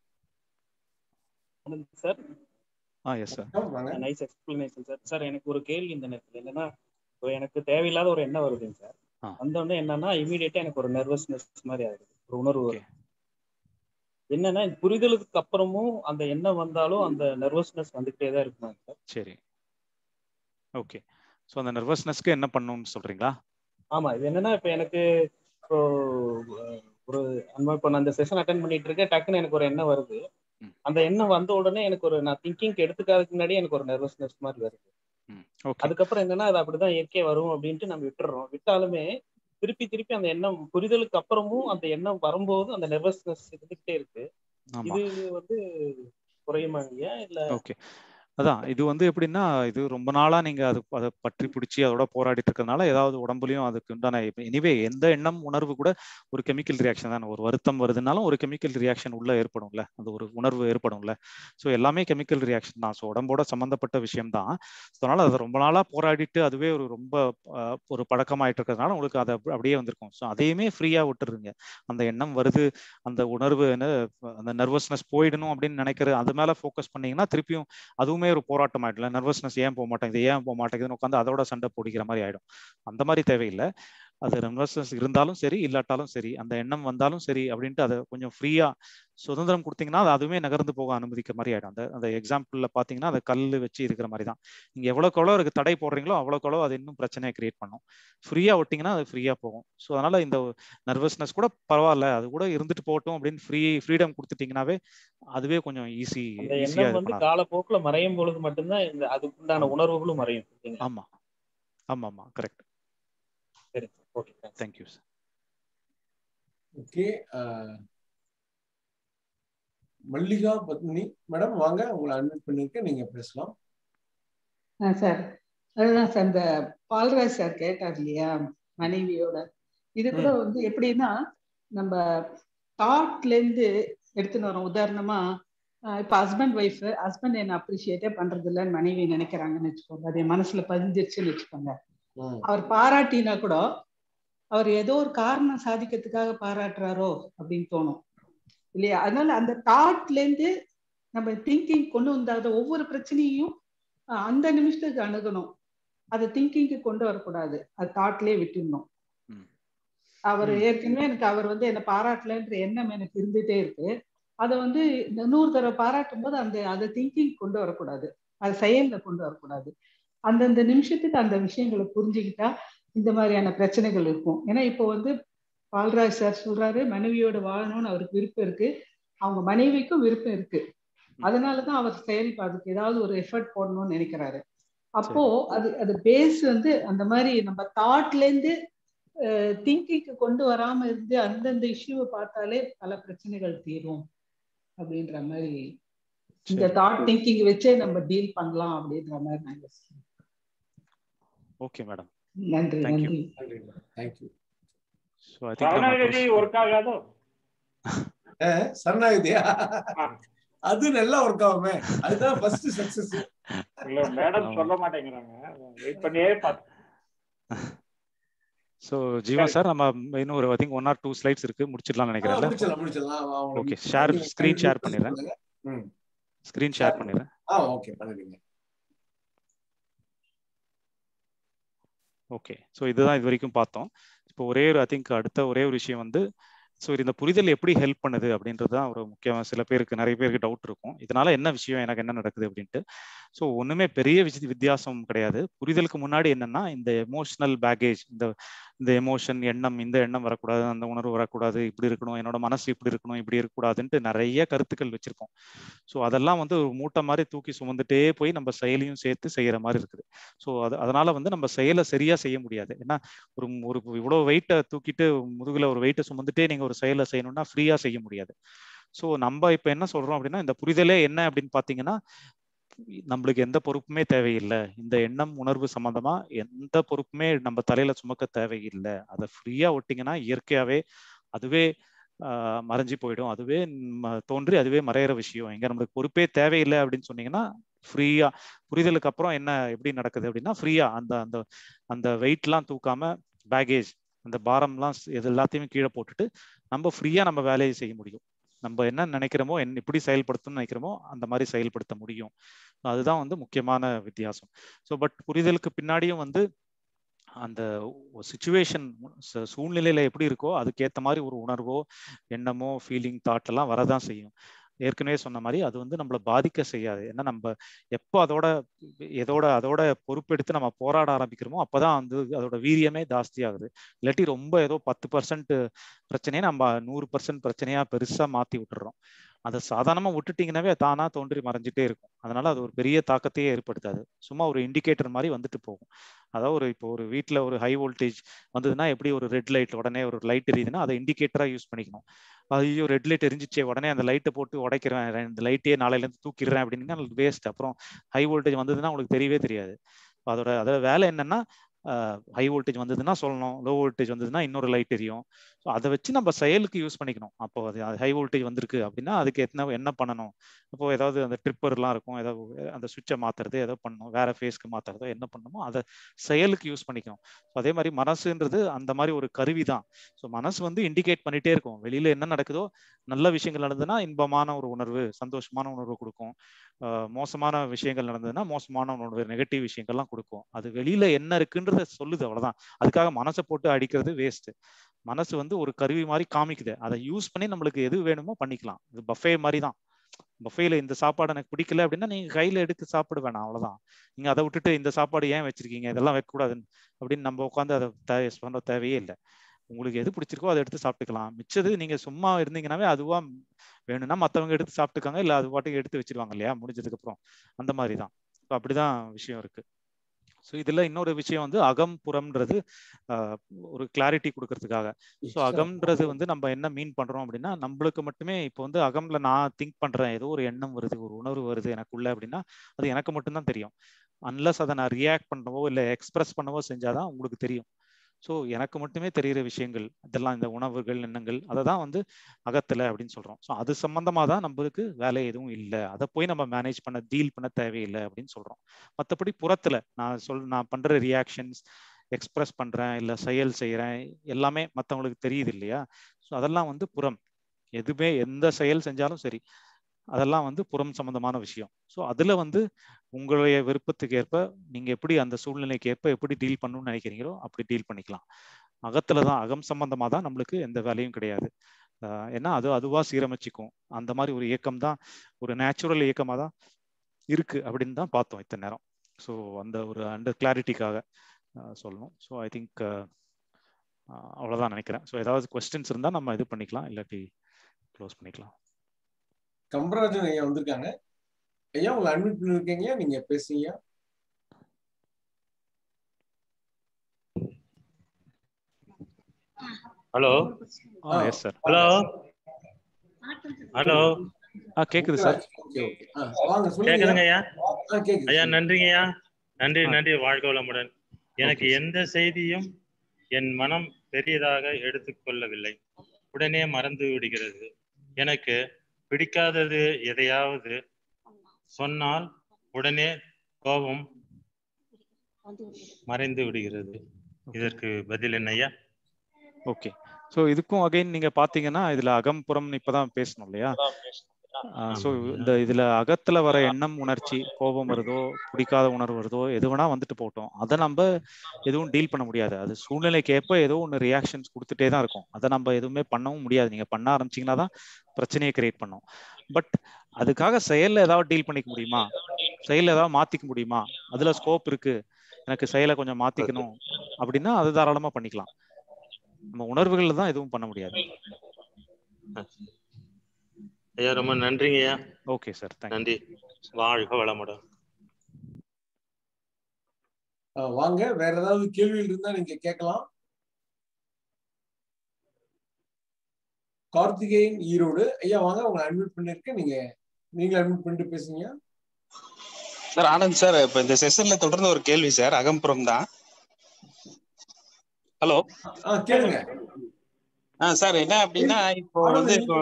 சார் ஆ yes sir nice explanation sir sir எனக்கு ஒரு கேள்வி இந்த நேரத்தில் என்னன்னா இப்போ எனக்கு தேவையில்லாத ஒரு எண்ணம் வருதுங்க சார் வந்தோடனே என்னன்னா இமீடியட்டா எனக்கு ஒரு நர்வஸ்னஸ் மாதிரி ஆகுது ஒரு உணர்வு வரும் என்னன்னா புரிதலுக்கு அப்புறமும் அந்த எண்ணம் வந்தாலும் அந்த நர்வஸ்னஸ் வந்துகிட்டே தான் இருக்குமா சார் சரி ஓகே ஸோ அந்த நர்வஸ்னஸ்க்கு என்ன பண்ணணும்னு சொல்றீங்களா ஆமா இது என்னன்னா இப்போ எனக்கு இப்போ ஒரு நம்ம இப்போ நான் இந்த செஷன் அட்டன் பண்ணிட்டு இருக்கேன் டக்குன்னு எனக்கு ஒரு எண்ணம் வருது அந்த எண்ணம் வந்த உடனே எனக்கு ஒரு நான் திங்கிங் எடுத்துக்காததுக்கு முன்னாடி எனக்கு ஒரு நர்வஸ்னஸ் மாதிரி வருது அதுக்கப்புறம் என்னன்னா அது அப்படிதான் இயற்கையா வரும் அப்படின்ட்டு நம்ம விட்டுறோம் விட்டாலுமே திருப்பி திருப்பி அந்த எண்ணம் புரிதலுக்கு அப்புறமும் அந்த எண்ணம் வரும்போது அந்த நர்வஸ்னஸ் இருந்துகிட்டே இருக்கு இது வந்து குறையுமா இல்லையா இல்ல ஓகே அதான் இது வந்து எப்படின்னா இது ரொம்ப நாளா நீங்க அது அதை பற்றி பிடிச்சி அதோட போராடிட்டு இருக்கிறதுனால ஏதாவது உடம்புலயும் அதுக்கு உண்டான எனிவே எந்த எண்ணம் உணர்வு கூட ஒரு கெமிக்கல் ரியாக்ஷன் தான் ஒரு வருத்தம் வருதுனாலும் ஒரு கெமிக்கல் ரியாக்ஷன் உள்ள ஏற்படும்ல அந்த ஒரு உணர்வு ஏற்படும்ல ஸோ எல்லாமே கெமிக்கல் ரியாக்ஷன் தான் ஸோ உடம்போட சம்மந்தப்பட்ட விஷயம் தான் அதனால அதை ரொம்ப நாளா போராடிட்டு அதுவே ஒரு ரொம்ப ஒரு பழக்கமாயிட்டு இருக்கிறதுனால உங்களுக்கு அதை அப்படியே வந்திருக்கும் ஸோ அதையுமே ஃப்ரீயா விட்டுருங்க அந்த எண்ணம் வருது அந்த உணர்வு அந்த நர்வஸ்னஸ் போயிடணும் அப்படின்னு நினைக்கிற அது மேல ஃபோக்கஸ் பண்ணீங்கன்னா திருப்பியும் அதுவுமே ஒரு போராட்டம் ஆயிடல நர்வஸ்னஸ் ஏன் போக மாட்டேங்குது ஏன் போக மாட்டேங்குதுன்னு உட்காந்து அதோட சண்டை பிடிக்கிற மாதிரி ஆயிடும் அந்த மாதிரி தேவையில்லை அது நர்வஸ்னஸ் இருந்தாலும் சரி இல்லாட்டாலும் சரி அந்த எண்ணம் வந்தாலும் சரி அப்படின்ட்டு அதை கொஞ்சம் ஃப்ரீயா சுதந்திரம் கொடுத்தீங்கன்னா அது அதுவுமே நகர்ந்து போக அனுமதிக்கிற மாதிரி ஆயிடும் அந்த அந்த எக்ஸாம்பிள்ல பாத்தீங்கன்னா அதை கல் வச்சு இருக்கிற மாதிரி தான் நீங்க எவ்வளோக்கு எவ்வளோ அதுக்கு தடை போடுறீங்களோ அவ்வளோக்கு எவ்வளோ அது இன்னும் பிரச்சனையை கிரியேட் பண்ணும் ஃப்ரீயா விட்டீங்கன்னா அது ஃப்ரீயா போகும் ஸோ அதனால இந்த நர்வஸ்னஸ் கூட பரவாயில்ல அது கூட இருந்துட்டு போகட்டும் அப்படின்னு ஃப்ரீ ஃப்ரீடம் கொடுத்துட்டீங்கன்னாவே அதுவே கொஞ்சம் ஈஸி அந்த எண்ணம் வந்து காலப்போக்கில் மறையும் பொழுது மட்டும்தான் இந்த அதுக்குண்டான உணர்வுகளும் மறையும் ஆமா ஆமா ஆமா கரெக்ட் சரி okay thank you sir okay Mallika Padmini madam வாங்க உங்களை அட்மிட் பண்ணிருக்கேன் நீங்க பேசலாம் சார் அதுதான் சார் இந்த பால்ராஜ் சார் கேட்டார் இல்லையா மனைவியோட இது கூட வந்து எப்படின்னா நம்ம தாட்ல இருந்து எடுத்துன்னு வரோம் உதாரணமா இப்ப ஹஸ்பண்ட் ஒய்ஃப் ஹஸ்பண்ட் என்ன அப்ரிஷியேட்டே பண்றது இல்லைன்னு மனைவி நினைக்கிறாங்கன்னு வச்சுக்கோங்க அது என் மனசுல பதிஞ்சிருச்சுன்னு வச்சுக்கோங்க அவர் பாராட்டினா கூட அவர் ஏதோ ஒரு காரணம் சாதிக்கிறதுக்காக பாராட்டுறாரோ அப்படின்னு தோணும் இல்லையா அதனால அந்த தாட்ல இருந்து நம்ம திங்கிங் கொண்டு வந்தாத ஒவ்வொரு பிரச்சனையும் அந்த நிமிஷத்துக்கு அணுகணும் அதை திங்கிங்க்கு கொண்டு வரக்கூடாது அது தாட்லயே விட்டுடணும் அவர் ஏற்கனவே எனக்கு அவர் வந்து என்ன பாராட்டலன்ற எண்ணம் எனக்கு இருந்துட்டே இருக்கு அதை வந்து நூறு தடவை பாராட்டும் போது அந்த அதை திங்கிங் கொண்டு வரக்கூடாது அது செயல்ல கொண்டு வரக்கூடாது அந்தந்த நிமிஷத்துக்கு அந்த விஷயங்களை புரிஞ்சுக்கிட்டா இந்த மாதிரியான பிரச்சனைகள் இருக்கும் ஏன்னா இப்போ வந்து பால்ராஜ் சார் சொல்றாரு மனைவியோட வாழணும்னு அவருக்கு விருப்பம் இருக்கு அவங்க மனைவிக்கும் விருப்பம் இருக்கு அதனாலதான் அவர் செயல் அதுக்கு ஏதாவது ஒரு எஃபர்ட் போடணும்னு நினைக்கிறாரு அப்போ அது அது பேஸ் வந்து அந்த மாதிரி நம்ம தாட்ல இருந்து திங்கிங்க்கு கொண்டு வராம இருந்து அந்தந்த இஷ்யூவை பார்த்தாலே பல பிரச்சனைகள் தீரும் அப்படின்ற மாதிரி இந்த தாட் திங்கிங் வச்சே நம்ம டீல் பண்ணலாம் அப்படின்ற மாதிரி நான் யோசிக்கிறேன் ஓகே மேடம் நன்றி நன்றி தேங்க்யூ ஸோ ஐ திங்க் சரணாகதி ஒர்க் ஆகாதோ சரணாகதியா அது நல்லா ஒர்க் ஆகுமே அதுதான் ஃபர்ஸ்ட் சக்சஸ் இல்ல மேடம் சொல்ல மாட்டேங்கிறாங்க வெயிட் பண்ணியே பார்த்து ஸோ ஜீவா சார் நம்ம இன்னும் ஒரு I think one or two slides இருக்கு முடிச்சிடலாம்னு நினைக்கிறேன் முடிச்சிடலாம் முடிச்சிடலாம் ஓகே ஷேர் ஸ்கிரீன் ஷேர் பண்ணிடுறேன் ஸ்கிரீன் ஷேர் பண்ணிடுறேன் ஆ ஓகே பண்ணிடுங்க ஓகே ஸோ இதுதான் இது வரைக்கும் பார்த்தோம் இப்போ ஒரே ஒரு ஐ திங்க் அடுத்த ஒரே ஒரு விஷயம் வந்து ஸோ இந்த புரிதல் எப்படி ஹெல்ப் பண்ணுது அப்படின்றது தான் ஒரு முக்கியமாக சில பேருக்கு நிறைய பேருக்கு டவுட் இருக்கும் இதனால என்ன விஷயம் எனக்கு என்ன நடக்குது அப்படின்ட்டு ஸோ ஒன்றுமே பெரிய வித்தியாசம் கிடையாது புரிதலுக்கு முன்னாடி என்னன்னா இந்த எமோஷனல் பேகேஜ் இந்த இந்த எமோஷன் எண்ணம் இந்த எண்ணம் வரக்கூடாது அந்த உணர்வு வரக்கூடாது இப்படி இருக்கணும் என்னோட மனசு இப்படி இருக்கணும் இப்படி இருக்கக்கூடாதுன்ட்டு நிறைய கருத்துக்கள் வச்சிருக்கோம் ஸோ அதெல்லாம் வந்து ஒரு மூட்டை மாதிரி தூக்கி சுமந்துட்டே போய் நம்ம செயலையும் சேர்த்து செய்யற மாதிரி இருக்குது ஸோ அது அதனால வந்து நம்ம செயலை சரியா செய்ய முடியாது ஏன்னா ஒரு ஒரு இவ்வளோ வெயிட்டை தூக்கிட்டு முதுகுல ஒரு வெயிட்டை சுமந்துட்டே நீங்க ஒரு செயலை செய்யணும்னா ஃப்ரீயா செய்ய முடியாது ஸோ நம்ம இப்போ என்ன சொல்றோம் அப்படின்னா இந்த புரிதலே என்ன அப்படின்னு பார்த்தீங்கன்னா நம்மளுக்கு எந்த பொறுப்புமே தேவையில்லை இந்த எண்ணம் உணர்வு சம்பந்தமா எந்த பொறுப்புமே நம்ம தலையில சுமக்க தேவையில்லை அதை ஃப்ரீயா விட்டிங்கன்னா இயற்கையாவே அதுவே மறைஞ்சு போயிடும் அதுவே தோன்றி அதுவே மறையிற விஷயம் எங்க நம்மளுக்கு பொறுப்பே தேவையில்லை அப்படின்னு சொன்னீங்கன்னா ஃப்ரீயா புரிதலுக்கு அப்புறம் என்ன எப்படி நடக்குது அப்படின்னா ஃப்ரீயா அந்த அந்த அந்த வெயிட்லாம் தூக்காம பேகேஜ் அந்த பாரம்லாம் இது எல்லாத்தையுமே கீழே போட்டுட்டு நம்ம ஃப்ரீயா நம்ம வேலையை செய்ய முடியும் நம்ம என்ன நினைக்கிறோமோ என்ன இப்படி செயல்படுத்தணும்னு நினைக்கிறோமோ அந்த மாதிரி செயல்படுத்த முடியும் அதுதான் வந்து முக்கியமான வித்தியாசம் ஸோ பட் புரிதலுக்கு பின்னாடியும் வந்து அந்த சுச்சுவேஷன் சூழ்நிலையில எப்படி இருக்கோ அதுக்கேற்ற மாதிரி ஒரு உணர்வோ எண்ணமோ ஃபீலிங் தாட் எல்லாம் வரதான் செய்யும் ஏற்கனவே சொன்ன மாதிரி அது வந்து நம்மளை பாதிக்க செய்யாது ஏன்னா நம்ம எப்போ அதோட எதோட அதோட பொறுப்பெடுத்து நம்ம போராட ஆரம்பிக்கிறோமோ அப்பதான் வந்து அதோட வீரியமே ஜாஸ்தி ஆகுது இல்லாட்டி ரொம்ப ஏதோ பத்து பர்சன்ட் பிரச்சனையை நம்ம நூறு பர்சன்ட் பிரச்சனையா பெருசா மாத்தி விட்டுறோம் அதை சாதாரணமா விட்டுட்டீங்கன்னாவே தானா தோன்றி மறைஞ்சிட்டே இருக்கும் அதனால அது ஒரு பெரிய தாக்கத்தையே ஏற்படுத்தாது சும்மா ஒரு இண்டிகேட்டர் மாதிரி வந்துட்டு போகும் அதாவது ஒரு இப்போ ஒரு வீட்டில் ஒரு ஹை வோல்டேஜ் வந்ததுன்னா எப்படி ஒரு ரெட் லைட் உடனே ஒரு லைட் எரியுதுன்னா அதை இண்டிகேட்டரா யூஸ் பண்ணிக்கணும் ஐயோ ரெட் லைட் எரிஞ்சிச்சே உடனே அந்த லைட்டை போட்டு உடைக்கிறேன் இந்த லைட்டே நாளையில இருந்து தூக்கிடுறேன் அப்படின்னா வேஸ்ட் அப்புறம் ஹை வோல்டேஜ் வந்ததுன்னா உங்களுக்கு தெரியவே தெரியாது அதோட அதோட வேலை என்னன்னா ஹை வோல்டேஜ் வந்ததுன்னா சொல்லணும் லோ வோல்டேஜ் வந்ததுன்னா இன்னொரு லைட் எரியும் ஸோ அதை வச்சு நம்ம செயலுக்கு யூஸ் பண்ணிக்கணும் அப்போ அது ஹை வோல்டேஜ் வந்திருக்கு அப்படின்னா அதுக்கு என்ன என்ன பண்ணணும் இப்போ ஏதாவது அந்த ட்ரிப்பர்லாம் இருக்கும் ஏதாவது அந்த சுவிட்சை மாத்துறது ஏதோ பண்ணணும் வேற ஃபேஸ்க்கு மாத்துறதோ என்ன பண்ணணுமோ அதை செயலுக்கு யூஸ் பண்ணிக்கணும் ஸோ அதே மாதிரி மனசுன்றது அந்த மாதிரி ஒரு கருவி தான் ஸோ மனசு வந்து இண்டிகேட் பண்ணிட்டே இருக்கும் வெளியில என்ன நடக்குதோ நல்ல விஷயங்கள் நடந்ததுன்னா இன்பமான ஒரு உணர்வு சந்தோஷமான உணர்வு கொடுக்கும் மோசமான விஷயங்கள் நடந்ததுன்னா மோசமான உணர்வு நெகட்டிவ் விஷயங்கள்லாம் கொடுக்கும் அது வெளியில என்ன இருக்குன்றத சொல்லுது அவ்வளவுதான் அதுக்காக மனசை போட்டு அடிக்கிறது வேஸ்ட் மனசு வந்து ஒரு கருவி மாதிரி காமிக்குது அதை யூஸ் பண்ணி நம்மளுக்கு எது வேணுமோ பண்ணிக்கலாம் இது பஃபே மாதிரி தான் பஃபேல இந்த சாப்பாடு எனக்கு பிடிக்கல அப்படின்னா நீங்க கையில எடுத்து சாப்பிட வேணாம் அவ்வளவுதான் நீங்க அதை விட்டுட்டு இந்த சாப்பாடு ஏன் வச்சிருக்கீங்க இதெல்லாம் வைக்கக்கூடாது அப்படின்னு நம்ம உட்காந்து அதை தேவை பண்ண தேவையே இல்லை உங்களுக்கு எது பிடிச்சிருக்கோ அதை எடுத்து சாப்பிட்டுக்கலாம் மிச்சது நீங்க சும்மா இருந்தீங்கன்னாவே அதுவா வேணும்னா மத்தவங்க எடுத்து சாப்பிட்டுக்காங்க இல்ல அது பாட்டுக்கு எடுத்து வச்சிருவாங்க இல்லையா முடிஞ்சதுக்கு அப்புறம் அந்த மாதிரி தான் அப்படிதான் விஷயம் இருக்கு ஸோ இதுல இன்னொரு விஷயம் வந்து அகம் புறம்ன்றது ஒரு கிளாரிட்டி கொடுக்கறதுக்காக ஸோ அகம்ன்றது வந்து நம்ம என்ன மீன் பண்றோம் அப்படின்னா நம்மளுக்கு மட்டுமே இப்போ வந்து அகம்ல நான் திங்க் பண்றேன் ஏதோ ஒரு எண்ணம் வருது ஒரு உணர்வு வருது எனக்குள்ள அப்படின்னா அது எனக்கு மட்டும்தான் தெரியும் அன்லஸ் அதை நான் ரியாக்ட் பண்ணவோ இல்லை எக்ஸ்பிரஸ் பண்ணவோ செஞ்சாதான் உங்களுக்கு தெரியும் ஸோ எனக்கு மட்டுமே தெரிகிற விஷயங்கள் இதெல்லாம் இந்த உணவுகள் எண்ணங்கள் அதை தான் வந்து அகத்துல அப்படின்னு சொல்றோம் ஸோ அது சம்பந்தமா தான் நம்மளுக்கு வேலை எதுவும் இல்லை அதை போய் நம்ம மேனேஜ் பண்ண டீல் பண்ண தேவையில்லை அப்படின்னு சொல்றோம் மற்றபடி புறத்துல நான் சொல் நான் பண்ற ரியாக்ஷன்ஸ் எக்ஸ்பிரஸ் பண்றேன் இல்லை செயல் செய்யறேன் எல்லாமே மற்றவங்களுக்கு தெரியுது இல்லையா ஸோ அதெல்லாம் வந்து புறம் எதுவுமே எந்த செயல் செஞ்சாலும் சரி அதெல்லாம் வந்து புறம் சம்பந்தமான விஷயம் ஸோ அதுல வந்து உங்களுடைய விருப்பத்துக்கு ஏற்ப நீங்க எப்படி அந்த சூழ்நிலைக்கு ஏற்ப எப்படி டீல் பண்ணணும்னு நினைக்கிறீங்களோ அப்படி டீல் பண்ணிக்கலாம் அகத்துல தான் அகம் சம்பந்தமா தான் நம்மளுக்கு எந்த வேலையும் கிடையாது ஏன்னா அது அதுவா சீரமைச்சிக்கும் அந்த மாதிரி ஒரு இயக்கம் தான் ஒரு நேச்சுரல் இயக்கமா தான் இருக்கு அப்படின்னு தான் பார்த்தோம் இத்தனை நேரம் ஸோ அந்த ஒரு அண்டர் கிளாரிட்டிக்காக சொல்லணும் ஸோ ஐ திங்க் அவ்வளோதான் நினைக்கிறேன் ஸோ ஏதாவது கொஸ்டின்ஸ் இருந்தால் நம்ம இது பண்ணிக்கலாம் இல்லாட்டி க்ளோஸ் பண்ணிக்கலாம் கம்பராஜன் ஐயா வந்திருக்காங்க ஐயா உங்களை அட்மிட் பண்ணிருக்கீங்க நீங்க பேசுங்க hello yes sir hello hello ஆ கேக்குது சார் வாங்க கேக்குதுங்க ஐயா கேக்குது ஐயா நன்றிங்க ஐயா நன்றி நன்றி வாழ்க வளமுடன் எனக்கு எந்த செய்தியும் என் மனம் பெரியதாக எடுத்துக்கொள்ளவில்லை உடனே மறந்து விடுகிறது எனக்கு பிடிக்காதது எதையாவது சொன்னால் உடனே கோபம் மறைந்து விடுகிறது இதற்கு பதில் என்னையா ஓகே ஸோ இதுக்கும் அகைன் நீங்க பாத்தீங்கன்னா இதுல அகம்புறம் இப்பதான் பேசணும் இல்லையா ஸோ இந்த இதுல அகத்துல வர எண்ணம் உணர்ச்சி கோபம் வருதோ பிடிக்காத உணர்வு வருதோ எது வேணா வந்துட்டு போட்டோம் அதை நம்ம எதுவும் டீல் பண்ண முடியாது அது சூழ்நிலைக்கு ஏற்ப ஏதோ ஒன்று ரியாக்ஷன்ஸ் கொடுத்துட்டே தான் இருக்கும் அதை நம்ம எதுவுமே பண்ணவும் முடியாது நீங்க பண்ண ஆரம்பிச்சீங்கன்னா தான் பிரச்சனையை கிரியேட் பண்ணும் பட் அதுக்காக செயல்ல ஏதாவது டீல் பண்ணிக்க முடியுமா செயல் ஏதாவது மாத்திக்க முடியுமா அதுல ஸ்கோப் இருக்கு எனக்கு செயலை கொஞ்சம் மாத்திக்கணும் அப்படின்னா அது தாராளமா பண்ணிக்கலாம் நம்ம உணர்வுகள்ல தான் எதுவும் பண்ண முடியாது ஐயா ரொம்ப நன்றிங்க ஐயா ஓகே சார் நன்றி வாழ்க வளமுடன் வாங்க வேற ஏதாவது கேள்விகள் இருந்தா நீங்க கேட்கலாம் கார்த்திகேயன் ஈரோடு ஐயா வாங்க உங்களை அட்மிட் பண்ணிருக்கேன் நீங்க நீங்க அட்மிட் பண்ணிட்டு பேசுங்க சார் ஆனந்த் சார் இப்ப இந்த செஷன்ல தொடர்ந்து ஒரு கேள்வி சார் அகம்புறம் தான் ஹலோ கேளுங்க ஆ சார் என்ன அப்படின்னா இப்போ வந்து இப்போ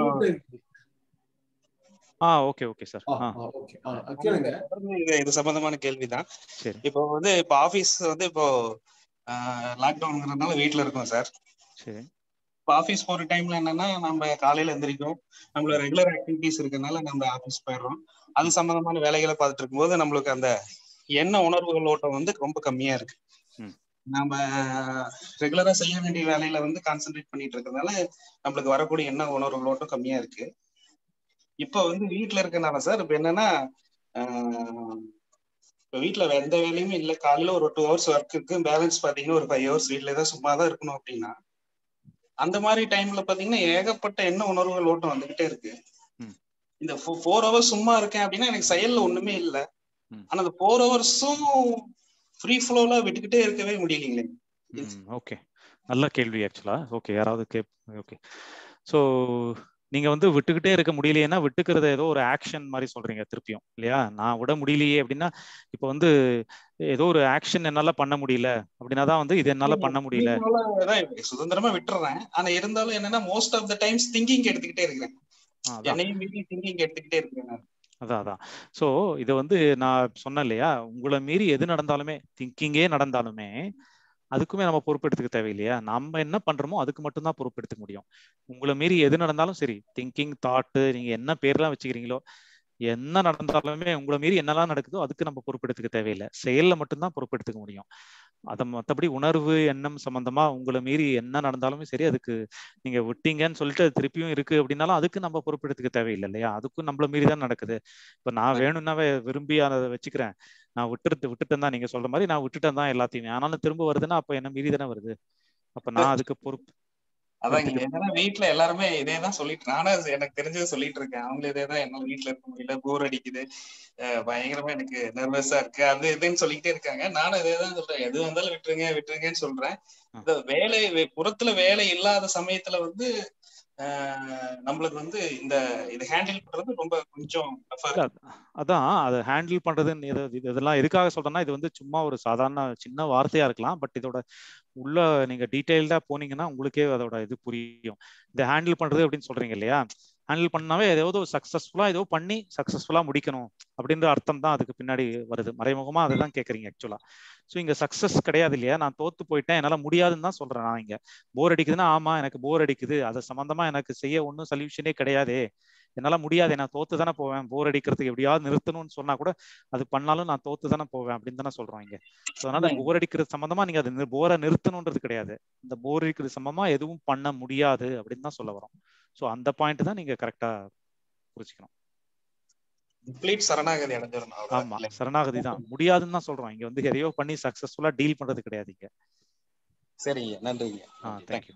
ஆ ஓகே ஓகே சார் கேளுங்க இது இது சம்பந்தமான கேள்விதான் சரி இப்போ வந்து இப்போ ஆபீஸ் வந்து இப்போ லாக்டவுன்ங்கிறதுனால வீட்ல இருக்கோம் சார் சரி இப்போ ஆஃபீஸ் போற டைம்ல என்னன்னா நம்ம காலையில எந்திரிக்கும் நம்மள ரெகுலர் ஆக்டிவிட்டிஸ் இருக்கனால நம்ம ஆஃபீஸ் போயிடுறோம் அது சம்பந்தமான வேலைகளை பார்த்துட்டு இருக்கும்போது நம்மளுக்கு அந்த எண்ண உணர்வுகள் ஓட்டம் வந்து ரொம்ப கம்மியா இருக்கு நம்ம ரெகுலரா செய்ய வேண்டிய வேலையில வந்து கான்சென்ட்ரேட் பண்ணிட்டு இருக்கிறதுனால நம்மளுக்கு வரக்கூடிய எண்ண உணர்வுகள் ஓட்டம் கம்மியா இருக்கு இப்ப வந்து வீட்டுல இருக்கனால சார் இப்ப என்னன்னா ஆஹ் இப்ப வீட்டுல எந்த வேலையுமே இல்ல காலையில ஒரு டூ ஹவர்ஸ் ஒர்க் இருக்கு பேலன்ஸ் பாத்தீங்கன்னா ஒரு ஃபைவ் ஹவர்ஸ் வீட்ல தான் சும்மா தான் இருக்கணும் அப்படின்னா அந்த மாதிரி டைம்ல பாத்தீங்கன்னா ஏகப்பட்ட எண்ண உணர்வுகள் ஓட்டம் வந்துகிட்டே இருக்கு இந்த ஃபோர் ஹவர்ஸ் சும்மா இருக்கேன் அப்படின்னா எனக்கு செயல்ல ஒண்ணுமே இல்லை ஆனா அந்த ஃபோர் ஹவர்ஸும் ஃப்ரீ ஃப்ளோல விட்டுக்கிட்டே இருக்கவே முடியலைங்களே ஓகே நல்ல கேள்வி ஆக்சுவலா ஓகே யாராவது கே ஓகே ஸோ நீங்க வந்து விட்டுக்கிட்டே இருக்க முடியலையேன்னா விட்டுக்கிறத ஏதோ ஒரு ஆக்ஷன் மாதிரி சொல்றீங்க திருப்பியும் இல்லையா நான் விட முடியலையே அப்படின்னா இப்போ வந்து ஏதோ ஒரு ஆக்ஷன் என்னால பண்ண முடியல அப்படின்னா தான் வந்து இது என்னால பண்ண முடியல சுதந்திரமா விட்டுறேன் ஆனா இருந்தாலும் என்னன்னா most of the times thinking எடுத்துக்கிட்டே இருக்கிறேன் என்னையும் மீறி திங்கிங் எடுத்துக்கிட்டே இருக்கிறேன் அதான் அதான் ஸோ இதை வந்து நான் சொன்னேன் இல்லையா உங்களை மீறி எது நடந்தாலுமே திங்கிங்கே நடந்தாலுமே அதுக்குமே நம்ம பொறுப்பெடுத்துக்க தேவையில்லையா நம்ம என்ன பண்றோமோ அதுக்கு மட்டும்தான் பொறுப்பெடுத்துக்க முடியும் உங்களை மீறி எது நடந்தாலும் சரி திங்கிங் தாட்டு நீங்க என்ன பேர்லாம் வச்சுக்கிறீங்களோ என்ன நடந்தாலுமே உங்களை மீறி என்னெல்லாம் நடக்குதோ அதுக்கு நம்ம பொறுப்பெடுத்துக்க தேவையில்லை செயல்ல மட்டும்தான் பொறுப்பெடுத்துக்க முடியும் அதை மற்றபடி உணர்வு எண்ணம் சம்பந்தமா உங்களை மீறி என்ன நடந்தாலுமே சரி அதுக்கு நீங்க விட்டீங்கன்னு சொல்லிட்டு அது திருப்பியும் இருக்கு அப்படின்னாலும் அதுக்கு நம்ம பொறுப்பெடுத்துக்க தேவையில்லை இல்லையா அதுக்கும் நம்மள மீறி தான் நடக்குது இப்ப நான் வேணும்னாவே விரும்பி அதை வச்சுக்கிறேன் நான் விட்டுறது விட்டுட்டேன் தான் நீங்க சொல்ற மாதிரி நான் விட்டுட்டேன் தான் எல்லாத்தையுமே ஆனாலும் திரும்ப வருதுன்னா அப்ப என்ன மீறி தானே வருது அப்ப நான் அதுக்கு பொறுப்பு அதான் என்னன்னா வீட்டுல எல்லாருமே இதேதான் சொல்லிட்டு நானும் எனக்கு தெரிஞ்சதை சொல்லிட்டு இருக்கேன் அவங்களும் இதேதான் என்னால வீட்டுல இருக்க முடியல போர் அடிக்குது பயங்கரமா எனக்கு நர்வஸா இருக்கு அது இதுன்னு சொல்லிக்கிட்டே இருக்காங்க நானும் இதேதான் சொல்றேன் எது வந்தாலும் விட்டுருங்க விட்டுருங்கன்னு சொல்றேன் இந்த வேலை புறத்துல வேலை இல்லாத சமயத்துல வந்து நம்மளுக்கு வந்து இந்த இது ஹேண்டில் பண்றது ரொம்ப கொஞ்சம் அதான் அதை ஹேண்டில் பண்றதுன்னு இதெல்லாம் எதுக்காக சொல்றேன்னா இது வந்து சும்மா ஒரு சாதாரண சின்ன வார்த்தையா இருக்கலாம் பட் இதோட உள்ள நீங்க டீட்டெயில்டா போனீங்கன்னா உங்களுக்கே அதோட இது புரியும் இந்த ஹேண்டில் பண்றது அப்படின்னு சொல்றீங்க இல்லையா ஹேண்டில் பண்ணாவே ஏதாவது சக்சஸ்ஃபுல்லா ஏதோ பண்ணி சக்சஸ்ஃபுல்லா முடிக்கணும் அப்படின்ற அர்த்தம் தான் அதுக்கு பின்னாடி வருது மறைமுகமா அதை தான் கேட்குறீங்க ஆக்சுவலா ஸோ இங்க சக்சஸ் கிடையாது இல்லையா நான் தோத்து போயிட்டேன் என்னால முடியாதுன்னு தான் சொல்றேன் நான் இங்க போர் அடிக்குதுன்னா ஆமா எனக்கு போர் அடிக்குது அது சம்பந்தமா எனக்கு செய்ய ஒன்றும் சொல்யூஷனே கிடையாதே என்னால முடியாது நான் தோத்து தானே போவேன் போர் அடிக்கிறதுக்கு எப்படியாவது நிறுத்தணும்னு சொன்னா கூட அது பண்ணாலும் நான் தோத்து தானே போவேன் அப்படின்னு தானே சொல்றோம் இங்க ஸோ அதனால போர் அடிக்கிறது சம்பந்தமா நீங்க அது போரை நிறுத்தணுன்றது கிடையாது இந்த போர் அடிக்கிறது சம்பந்தமா எதுவும் பண்ண முடியாது அப்படின்னு தான் சொல்ல வரோம் ஸோ அந்த பாயிண்ட் தான் நீங்க கரெக்டா புரிச்சுக்கணும் கம்ப்ளீட் சரணாகதி அடைஞ்சிடணும் ஆமா சரணாகதி தான் முடியாதுன்னு தான் சொல்றோம் இங்க வந்து எதையோ பண்ணி சக்சஸ்ஃபுல்லா டீல் பண்றது கிடையாது இங்க சரிங்க நன்றிங்க ஆ தேங்க்யூ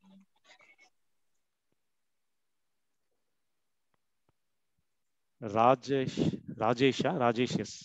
ராஜேஷ் ராஜேஷா ராஜேஷ் எஸ்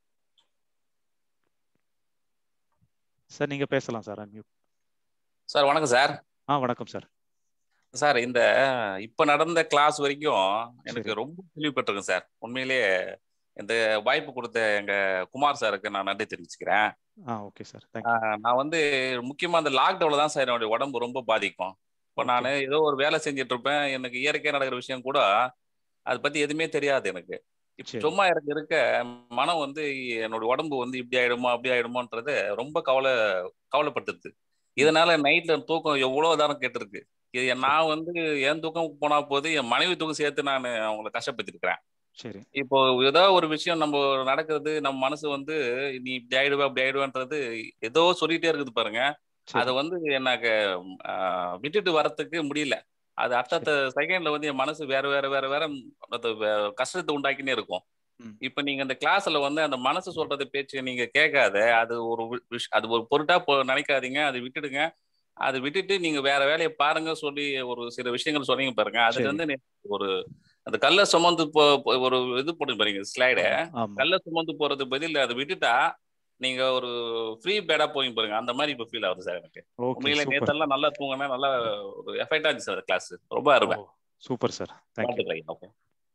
சார் நீங்க பேசலாம் சார் அன்மியூட் சார் வணக்கம் சார் ஆ வணக்கம் சார் சார் இந்த இப்ப நடந்த கிளாஸ் வரைக்கும் எனக்கு ரொம்ப தெளிவுபட்டிருக்கேன் சார் உண்மையிலேயே இந்த வாய்ப்பு கொடுத்த எங்க குமார் சாருக்கு நான் நன்றி தெரிவிச்சுக்கிறேன் ஓகே சார் நான் வந்து முக்கியமா அந்த லாக்டவுன்ல தான் சார் என்னுடைய உடம்பு ரொம்ப பாதிக்கும் இப்போ நான் ஏதோ ஒரு வேலை செஞ்சுட்டு இருப்பேன் எனக்கு இயற்கையா நடக்கிற விஷயம் கூட அதை பத்தி எதுவுமே தெரியாது எனக்கு சும்மா எனக்கு இருக்க மனம் வந்து என்னோட உடம்பு வந்து இப்படி ஆயிடுமோ அப்படி ஆயிடுமோன்றது ரொம்ப கவலை கவலைப்பட்டுது இதனால நைட்ல தூக்கம் எவ்வளவு தானம் கேட்டிருக்கு இது நான் வந்து என் தூக்கம் போனா போது என் மனைவி தூக்கம் சேர்த்து நான் அவங்கள கஷ்டப்படுத்திருக்கிறேன் சரி இப்போ ஏதோ ஒரு விஷயம் நம்ம நடக்கிறது நம்ம மனசு வந்து நீ இப்படி ஆயிடுவ அப்படி ஆயிடுவேன்றது ஏதோ சொல்லிட்டே இருக்குது பாருங்க அதை வந்து எனக்கு விட்டுட்டு வரத்துக்கு முடியல அது அடுத்த செகண்ட்ல வந்து என் மனசு வேற வேற வேற வேற கஷ்டத்தை உண்டாக்கினே இருக்கும் இப்ப நீங்க அந்த கிளாஸ்ல வந்து அந்த மனசு சொல்றது பேச்சு நீங்க கேட்காத அது ஒரு அது ஒரு பொருட்டா நினைக்காதீங்க அதை விட்டுடுங்க அதை விட்டுட்டு நீங்க வேற வேலையை பாருங்க சொல்லி ஒரு சில விஷயங்கள் சொன்னீங்க பாருங்க அதுல வந்து ஒரு அந்த கல்ல சுமந்து போ ஒரு இது போட்டு பாருங்க ஸ்லைட கல்ல சுமந்து போறது பதில் அதை விட்டுட்டா நீங்க ஒரு ஃப்ரீ பேடா போய் பாருங்க அந்த மாதிரி இப்ப ஃபீல் ஆகுது சார் எனக்கு உண்மையில நேத்தெல்லாம் நல்லா தூங்கினா நல்லா ஒரு எஃபெக்ட் ஆச்சு சார் கிளாஸ் ரொம்ப அருமை சூப்பர் சார் தேங்க்யூ ஓகே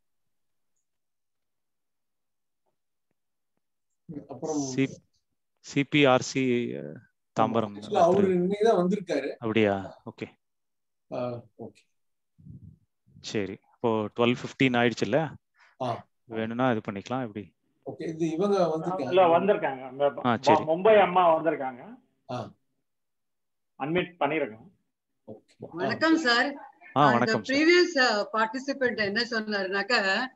அப்புறம் சிபிஆர்சி தாம்பரம் அவரு இன்னைக்கு தான் வந்திருக்காரு அப்படியா ஓகே ஓகே சரி இப்போ டுவெல் ஃபிஃப்டீன் ஆயிடுச்சுல்ல வேணும்னா இது பண்ணிக்கலாம் எப்படி ஓகே இது இவங்க இல்ல வந்திருக்காங்க அந்த மும்பை அம்மா வந்திருக்காங்க அட்மிட் பண்ணிருக்கோம் வணக்கம் சார் ஆ அந்த வணக்கம் சார் ப்ரீவியஸ் பார்ட்டிசிபென்ட் என்ன சொன்னாருனாக்க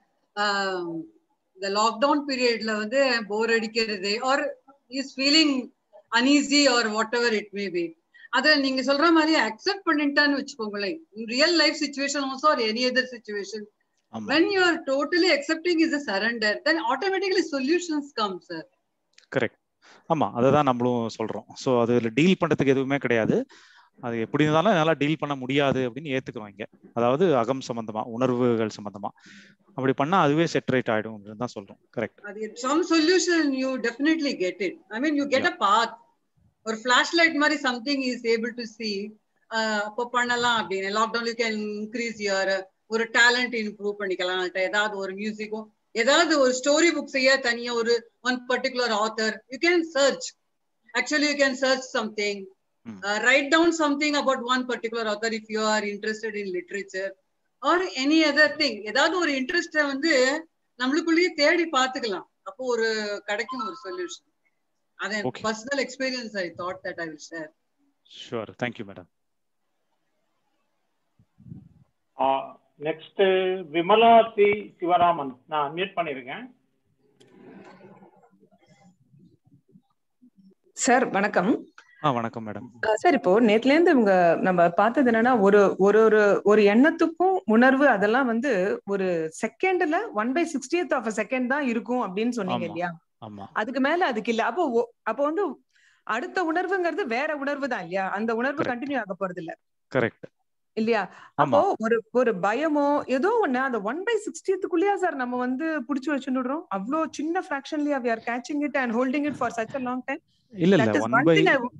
இந்த லாக்டவுன் பீரியட்ல வந்து போர் அடிக்கிறது or is feeling uneasy or whatever it may be அத நீங்க சொல்ற மாதிரி அக்செப்ட் பண்ணிட்டான்னு வச்சுக்கோங்களேன் real life situation also or any other situation when you are totally accepting is a surrender then automatically solutions come sir correct ஆமா அதை தான் நம்மளும் சொல்றோம் ஸோ அதுல டீல் பண்றதுக்கு எதுவுமே கிடையாது அது எப்படி இருந்தாலும் என்னால டீல் பண்ண முடியாது அப்படின்னு ஏத்துக்கிறோம் இங்க அதாவது அகம் சம்பந்தமா உணர்வுகள் சம்பந்தமா அப்படி பண்ணா அதுவே செட்டரேட் ஆயிடும் அப்படின்னு தான் சொல்றோம் கரெக்ட் அது some solution you definitely get it i mean you get a path ஒரு flashlight மாதிரி something is able to see அப்போ பண்ணலாம் அப்படின்னு lockdown you can increase your ஒரு டேலண்ட் இம்ப்ரூவ் பண்ணிக்கலாம் ஏதாவது ஒரு மியூசிக்கோ ஏதாவது ஒரு ஸ்டோரி புக் செய்ய தனியா ஒரு one particular author you can search actually you can search something write down something about one particular author if you are interested in literature or any other thing ஏதாவது ஒரு இன்ட்ரெஸ்ட வந்து நம்மளுக்குள்ளேயே தேடி பார்த்துக்கலாம் அப்போ ஒரு கிடைக்கும் ஒரு சொல்யூஷன் அது personal experience I thought that I will share sure thank you madam next Vimala C Sivaraman நான் மியூட் பண்ணிருக்கேன் சார் வணக்கம் வணக்கம் மேடம் சார் இப்போ நேத்துல இருந்து இவங்க நம்ம பார்த்தது என்னன்னா ஒரு ஒரு ஒரு ஒரு எண்ணத்துக்கும் உணர்வு அதெல்லாம் வந்து ஒரு செகண்ட்ல one by sixtieth of second தான் இருக்கும் அப்படின்னு சொன்னீங்க இல்லையா அதுக்கு மேல அதுக்கு இல்ல அப்போ அப்போ வந்து அடுத்த உணர்வுங்கிறது வேற உணர்வு தான் இல்லையா அந்த உணர்வு கண்டினியூ ஆக போறது இல்ல கரெக்ட் இல்லையா அப்போ ஒரு ஒரு பயமோ ஏதோ ஒண்ணு அந்த ஒன் பை சிக்ஸ்டியத்துக்குள்ளேயா சார் நம்ம வந்து புடிச்சு வச்சுடுறோம் அவ்வளோ சின்ன ஃபிராக்ஷன்லயா we are catching it and holding it for such a long time இல்ல இல்ல ஒன் பை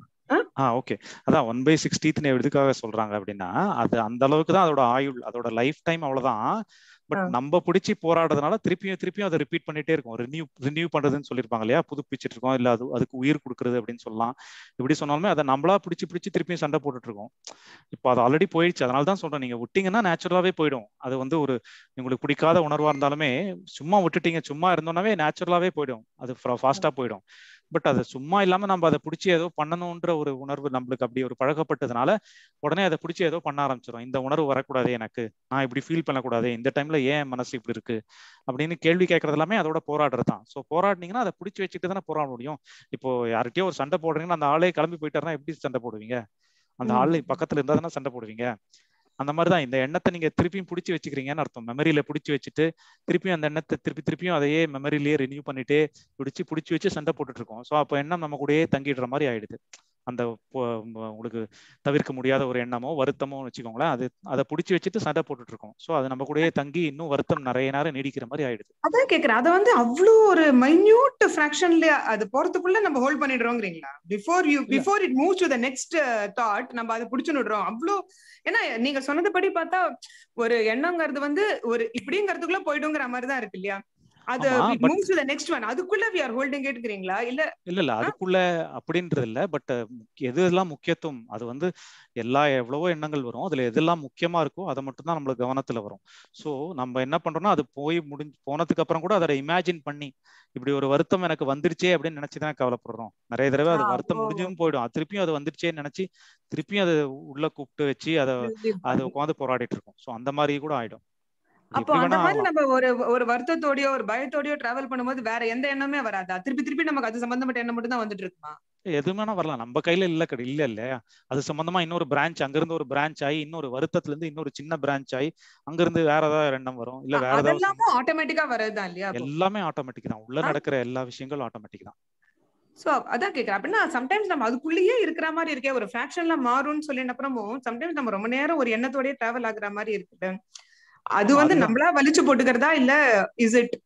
ஆ ஓகே அதான் ஒன் பை சிக்ஸ்டீத் எதுக்காக சொல்றாங்க அப்படின்னா அது அந்த அளவுக்கு தான் அதோட ஆயுள் அதோட லைஃப் டைம் அவ்வளவுதான் பட் நம்ம பிடிச்சி போராடுறதுனால திருப்பியும் திருப்பியும் அதை ரிப்பீட் பண்ணிட்டே இருக்கும் ரினியூ ரினியூ பண்றதுன்னு சொல்லியிருப்பாங்க இல்லையா புதுப்பிச்சிட்டு இருக்கோம் இல்ல அது அதுக்கு உயிர் கொடுக்குறது அப்படின்னு சொல்லலாம் எப்படி சொன்னாலுமே அதை நம்மளா பிடிச்சி பிடிச்சி திருப்பியும் சண்டை போட்டுட்டு இருக்கோம் இப்போ அது ஆல்ரெடி போயிடுச்சு அதனால தான் சொல்றேன் நீங்க விட்டீங்கன்னா நேச்சுரலாவே போயிடும் அது வந்து ஒரு உங்களுக்கு பிடிக்காத உணர்வா இருந்தாலுமே சும்மா விட்டுட்டீங்க சும்மா இருந்தோம்னாவே நேச்சுரலாவே போயிடும் அது ஃபாஸ்டா போயிடும் பட் அது சும்மா இல்லாம நம்ம அதை பிடிச்சி ஏதோ பண்ணணும்ன்ற ஒரு உணர்வு நம்மளுக்கு அப்படி ஒரு பழகப்பட்டதுனால உடனே அதை பிடிச்சி ஏதோ பண்ண ஆரம்பிச்சிடும் இந்த உணர்வு வரக்கூடாது எனக்கு நான் இப்படி ஃபீல் பண்ணக்கூடாது இந்த டைம்ல ஏன் மனசு இப்படி இருக்கு அப்படின்னு கேள்வி கேட்கறது எல்லாமே அதோட போராடுறது தான் ஸோ போராடினீங்கன்னா அதை பிடிச்சி வச்சுட்டு தானே போராட முடியும் இப்போ யார்கிட்டயோ ஒரு சண்டை போடுறீங்கன்னா அந்த ஆளே கிளம்பி போயிட்டாருன்னா எப்படி சண்டை போடுவீங்க அந்த ஆள் பக்கத்துல இருந்தா தானே சண்டை போடுவீங்க அந்த மாதிரி தான் இந்த எண்ணத்தை நீங்க திருப்பியும் பிடிச்சி வச்சுக்கிறீங்கன்னு அர்த்தம் மெமரியில பிடிச்சி வச்சுட்டு திருப்பியும் அந்த எண்ணத்தை திருப்பி திருப்பியும் அதையே மெமரிலேயே ரினியூ பண்ணிட்டு பிடிச்சி பிடிச்சி வச்சு சண்டை போட்டுட்டு இருக்கோம் ஸோ அப்போ எண்ணம் நம்ம கூடயே தங்கிடுற மாதிரி ஆயிடுது அந்த உங்களுக்கு தவிர்க்க முடியாத ஒரு எண்ணமோ வருத்தமோ வச்சுக்கோங்களேன் அது அதை பிடிச்சி வச்சுட்டு சண்டை போட்டுட்டு இருக்கோம் ஸோ அது நம்ம கூடயே தங்கி இன்னும் வருத்தம் நிறைய நேரம் நீடிக்கிற மாதிரி ஆயிடுது அதான் கேக்குறேன் அதை வந்து அவ்வளோ ஒரு மைன்யூட் ஃபிராக்ஷன்ல அது போறதுக்குள்ள நம்ம ஹோல்ட் பண்ணிடுறோங்கிறீங்களா before you before it move to the next thought நம்ம அதை பிடிச்சு விடுறோம் அவ்வளோ ஏன்னா நீங்க சொன்னதுபடி பார்த்தா ஒரு எண்ணங்கிறது வந்து ஒரு இப்படிங்கிறதுக்குள்ள போயிடுங்கிற மாதிரி தான் இருக்கு இல்லையா அது move to the next one அதுக்குள்ள வி ஆர் ஹோல்டிங் இட்ங்கறீங்களா இல்ல இல்ல இல்ல அதுக்குள்ள அப்படின்றது இல்ல பட் எது எல்லாம் முக்கியத்துவம் அது வந்து எல்லா எவ்வளவோ எண்ணங்கள் வரும் அதுல எதெல்லாம் முக்கியமா இருக்கோ அதை மட்டும் தான் நம்மளுக்கு கவனத்துல வரும் சோ நம்ம என்ன பண்றோம்னா அது போய் முடிஞ்சு போனதுக்கு அப்புறம் கூட அதை இமேஜின் பண்ணி இப்படி ஒரு வருத்தம் எனக்கு வந்துருச்சே அப்படின்னு நினைச்சுதான் கவலைப்படுறோம் நிறைய தடவை அது வருத்தம் முடிஞ்சும் போயிடும் திருப்பியும் அது வந்துருச்சேன்னு நினைச்சு திருப்பியும் அதை உள்ள கூப்பிட்டு வச்சு அதை அதை உட்காந்து போராடிட்டு இருக்கோம் சோ அந்த மாதிரி கூட ஆயிடும் அப்போ அந்த மாதிரி நம்ம ஒரு ஒரு வருத்தத்தோடயோ ஒரு பயத்தோடயோ டிராவல் பண்ணும்போது வேற எந்த எண்ணமே வராதா திருப்பி திருப்பி நமக்கு அது சம்பந்தப்பட்ட எண்ணம் மட்டும் தான் வந்துட்டு இருக்குமா எதுவுமே வரலாம் நம்ம கையில இல்ல கிடையாது இல்ல இல்லையா அது சம்பந்தமா இன்னொரு பிரான்ச் அங்கிருந்து ஒரு பிரான்ச் ஆகி இன்னொரு வருத்தத்துல இருந்து இன்னொரு சின்ன பிரான்ச் ஆகி அங்கிருந்து வேற ஏதாவது எண்ணம் வரும் இல்ல வேற ஏதாவது ஆட்டோமேட்டிக்கா வரதுதான் இல்லையா எல்லாமே ஆட்டோமேட்டிக் தான் உள்ள நடக்கிற எல்லா விஷயங்களும் ஆட்டோமேட்டிக் தான் சோ அதான் கேக்குறேன் அப்படின்னா சம்டைம்ஸ் நம்ம அதுக்குள்ளேயே இருக்கிற மாதிரி இருக்கே ஒரு ஃபிராக்ஷன்ல மாறும்னு சொல்லின அப்புறமும் சம்டைம்ஸ் நம்ம ரொம்ப நேரம் ஒரு எண்ணத்தோடய டிராவல் ஆகுற மாதிரி இருக்குது அது வந்து நம்மளா வலிச்சு போட்டுக்கிறதா இல்ல இஸ் இட்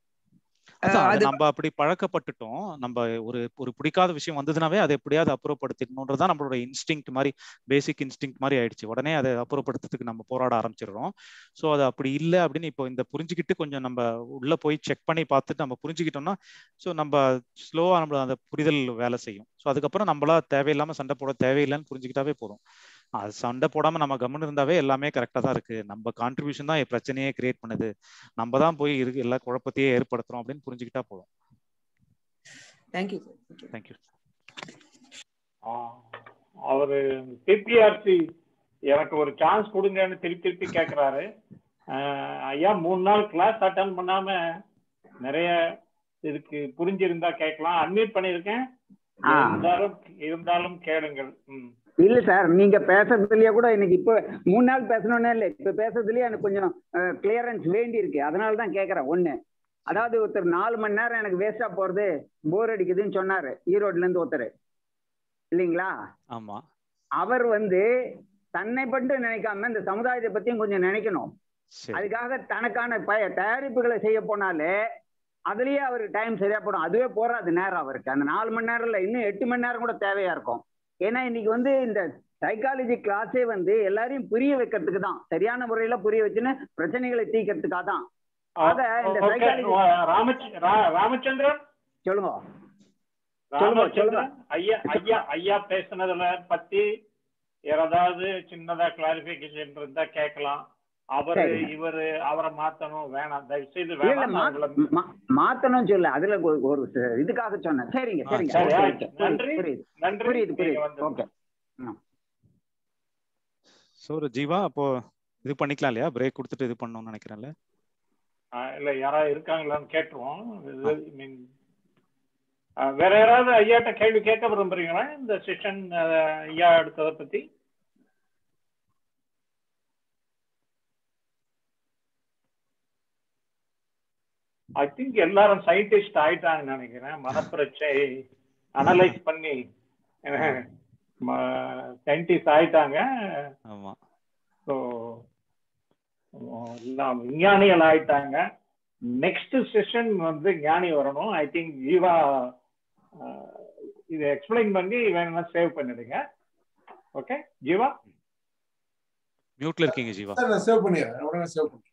நம்ம அப்படி பழக்கப்பட்டுட்டோம் நம்ம ஒரு ஒரு பிடிக்காத விஷயம் வந்ததுனாவே அதை எப்படியாவது அப்புறப்படுத்திடணுன்றதான் நம்மளோட இன்ஸ்டிங் மாதிரி பேசிக் இன்ஸ்டிங் மாதிரி ஆயிடுச்சு உடனே அதை அப்புறப்படுத்துறதுக்கு நம்ம போராட ஆரம்பிச்சிடுறோம் ஸோ அது அப்படி இல்லை அப்படின்னு இப்போ இந்த புரிஞ்சுக்கிட்டு கொஞ்சம் நம்ம உள்ள போய் செக் பண்ணி பார்த்துட்டு நம்ம புரிஞ்சுக்கிட்டோம்னா ஸோ நம்ம ஸ்லோவா நம்மள அந்த புரிதல் வேலை செய்யும் ஸோ அதுக்கப்புறம் நம்மளா தேவையில்லாம சண்டை போட தேவையில்லைன்னு புரிஞ்சுக்கிட்டாவே போதும் அது சண்டை போடாம நம்ம கவனம் இருந்தாவே எல்லாமே கரெக்டா தான் இருக்கு நம்ம கான்ட்ரிபியூஷன் தான் பிரச்சனையே கிரியேட் பண்ணுது நம்ம தான் போய் இருக்கு எல்லா குழப்பத்தையே ஏற்படுத்துறோம் அப்படின்னு புரிஞ்சுக்கிட்டா போதும் தேங்க்யூ தேங்க்யூ அவரு பிபிஆர்சி எனக்கு ஒரு சான்ஸ் கொடுங்கன்னு திருப்பி திருப்பி கேக்குறாரு ஐயா மூணு நாள் கிளாஸ் அட்டன் பண்ணாம நிறைய இதுக்கு புரிஞ்சிருந்தா கேட்கலாம் அட்மிட் பண்ணிருக்கேன் இருந்தாலும் இருந்தாலும் கேளுங்கள் இல்ல சார் நீங்க பேசுறதுலயே கூட எனக்கு இப்ப மூணு நாள் பேசணும்னே இல்ல இப்ப பேசுறதுலயே எனக்கு கொஞ்சம் கிளியரன்ஸ் வேண்டி இருக்கு அதனால தான் கேக்குறேன் ஒண்ணு அதாவது ஒருத்தர் நாலு மணி நேரம் எனக்கு வேஸ்டா போறது போர் அடிக்குதுன்னு சொன்னாரு ஈரோட்ல இருந்து ஒருத்தர் இல்லைங்களா ஆமா அவர் வந்து தன்னை மட்டும் நினைக்காம இந்த சமுதாயத்தை பத்தியும் கொஞ்சம் நினைக்கணும் அதுக்காக தனக்கான பய தயாரிப்புகளை செய்ய போனாலே அதுலயே அவருக்கு டைம் சரியா போடும் அதுவே போறாது நேரம் அவருக்கு அந்த நாலு மணி நேரம் இல்ல இன்னும் எட்டு மணி நேரம் கூட தேவையா இருக்கும் ஏன்னா இன்னைக்கு வந்து இந்த சைக்காலஜி கிளாஸே வந்து எல்லாரையும் புரிய வைக்கிறதுக்கு தான் சரியான முறையில புரிய வச்சுன்னு பிரச்சனைகளை தீக்கிறதுக்காக தான் ஆக இந்த Okay, சைக்காலஜி ராமச்ச- ரா- ராமச்சந்திரன் சொல்லுங்க சொல்லுங்க, ராமச்சந்திரன் ஐயா ஐயா ஐயா பேசுனதுல பத்தி ஏதாவது சின்னதா கிளாரிபிகேஷன் இருந்தா கேட்கலாம் அவரு சரி. இவரு அவரை மாத்தணும் வேணாம் தயவு செய்து இல்ல, இல்ல, வேணாம் மா- உங்களை மா- மாத்தணும்னு சொல்ல அதுல ஒரு- ஒரு ச- இதுக்காக சொன்னேன் சரிங்க ஆ, சரிங்க சரி, ஓகே, ஆயிடுச்சு. ஓகே. நன்றி. புரியுது நன்றி. புரியுது நீங்க புரியுது வந்து- ஓகே ஸோ ஜீவா அப்போ இது பண்ணிக்கலாம் இல்லையா பிரேக் கொடுத்துட்டு இது பண்ணணும்னு நினைக்கிறேன்ல ஆ, இல்ல யாராவது இருக்காங்களான்னு கேட்டுருவோம் இது, I mean, ஆ, வேற யாராவது ஐயாட்ட கேள்வி கேட்க விரும்புறீங்களா இந்த செஷன் ஐயா எடுத்ததை பத்தி ஐ திங்க் எல்லாரும் சயின்டிஸ்ட் ஆயிட்டாங்கன்னு நினைக்கிறேன் மனப்பிரச்சை அனலைஸ் பண்ணி சயின்டிஸ்ட் ஆயிட்டாங்க ஆமா ஸோ எல்லாம் விஞ்ஞானிகள் ஆயிட்டாங்க நெக்ஸ்ட் செஷன் வந்து ஞானி வரணும் ஐ திங்க் ஜீவா அஹ், இதை எக்ஸ்பிளைன் பண்ணி வேணும்னா சேவ் பண்ணிடுங்க ஓகே ஜீவா மியூட்ல இருக்கீங்க ஜீவா சார் நான் சேவ் பண்ணிடுறேன் உடனே சேவ் பண்ணி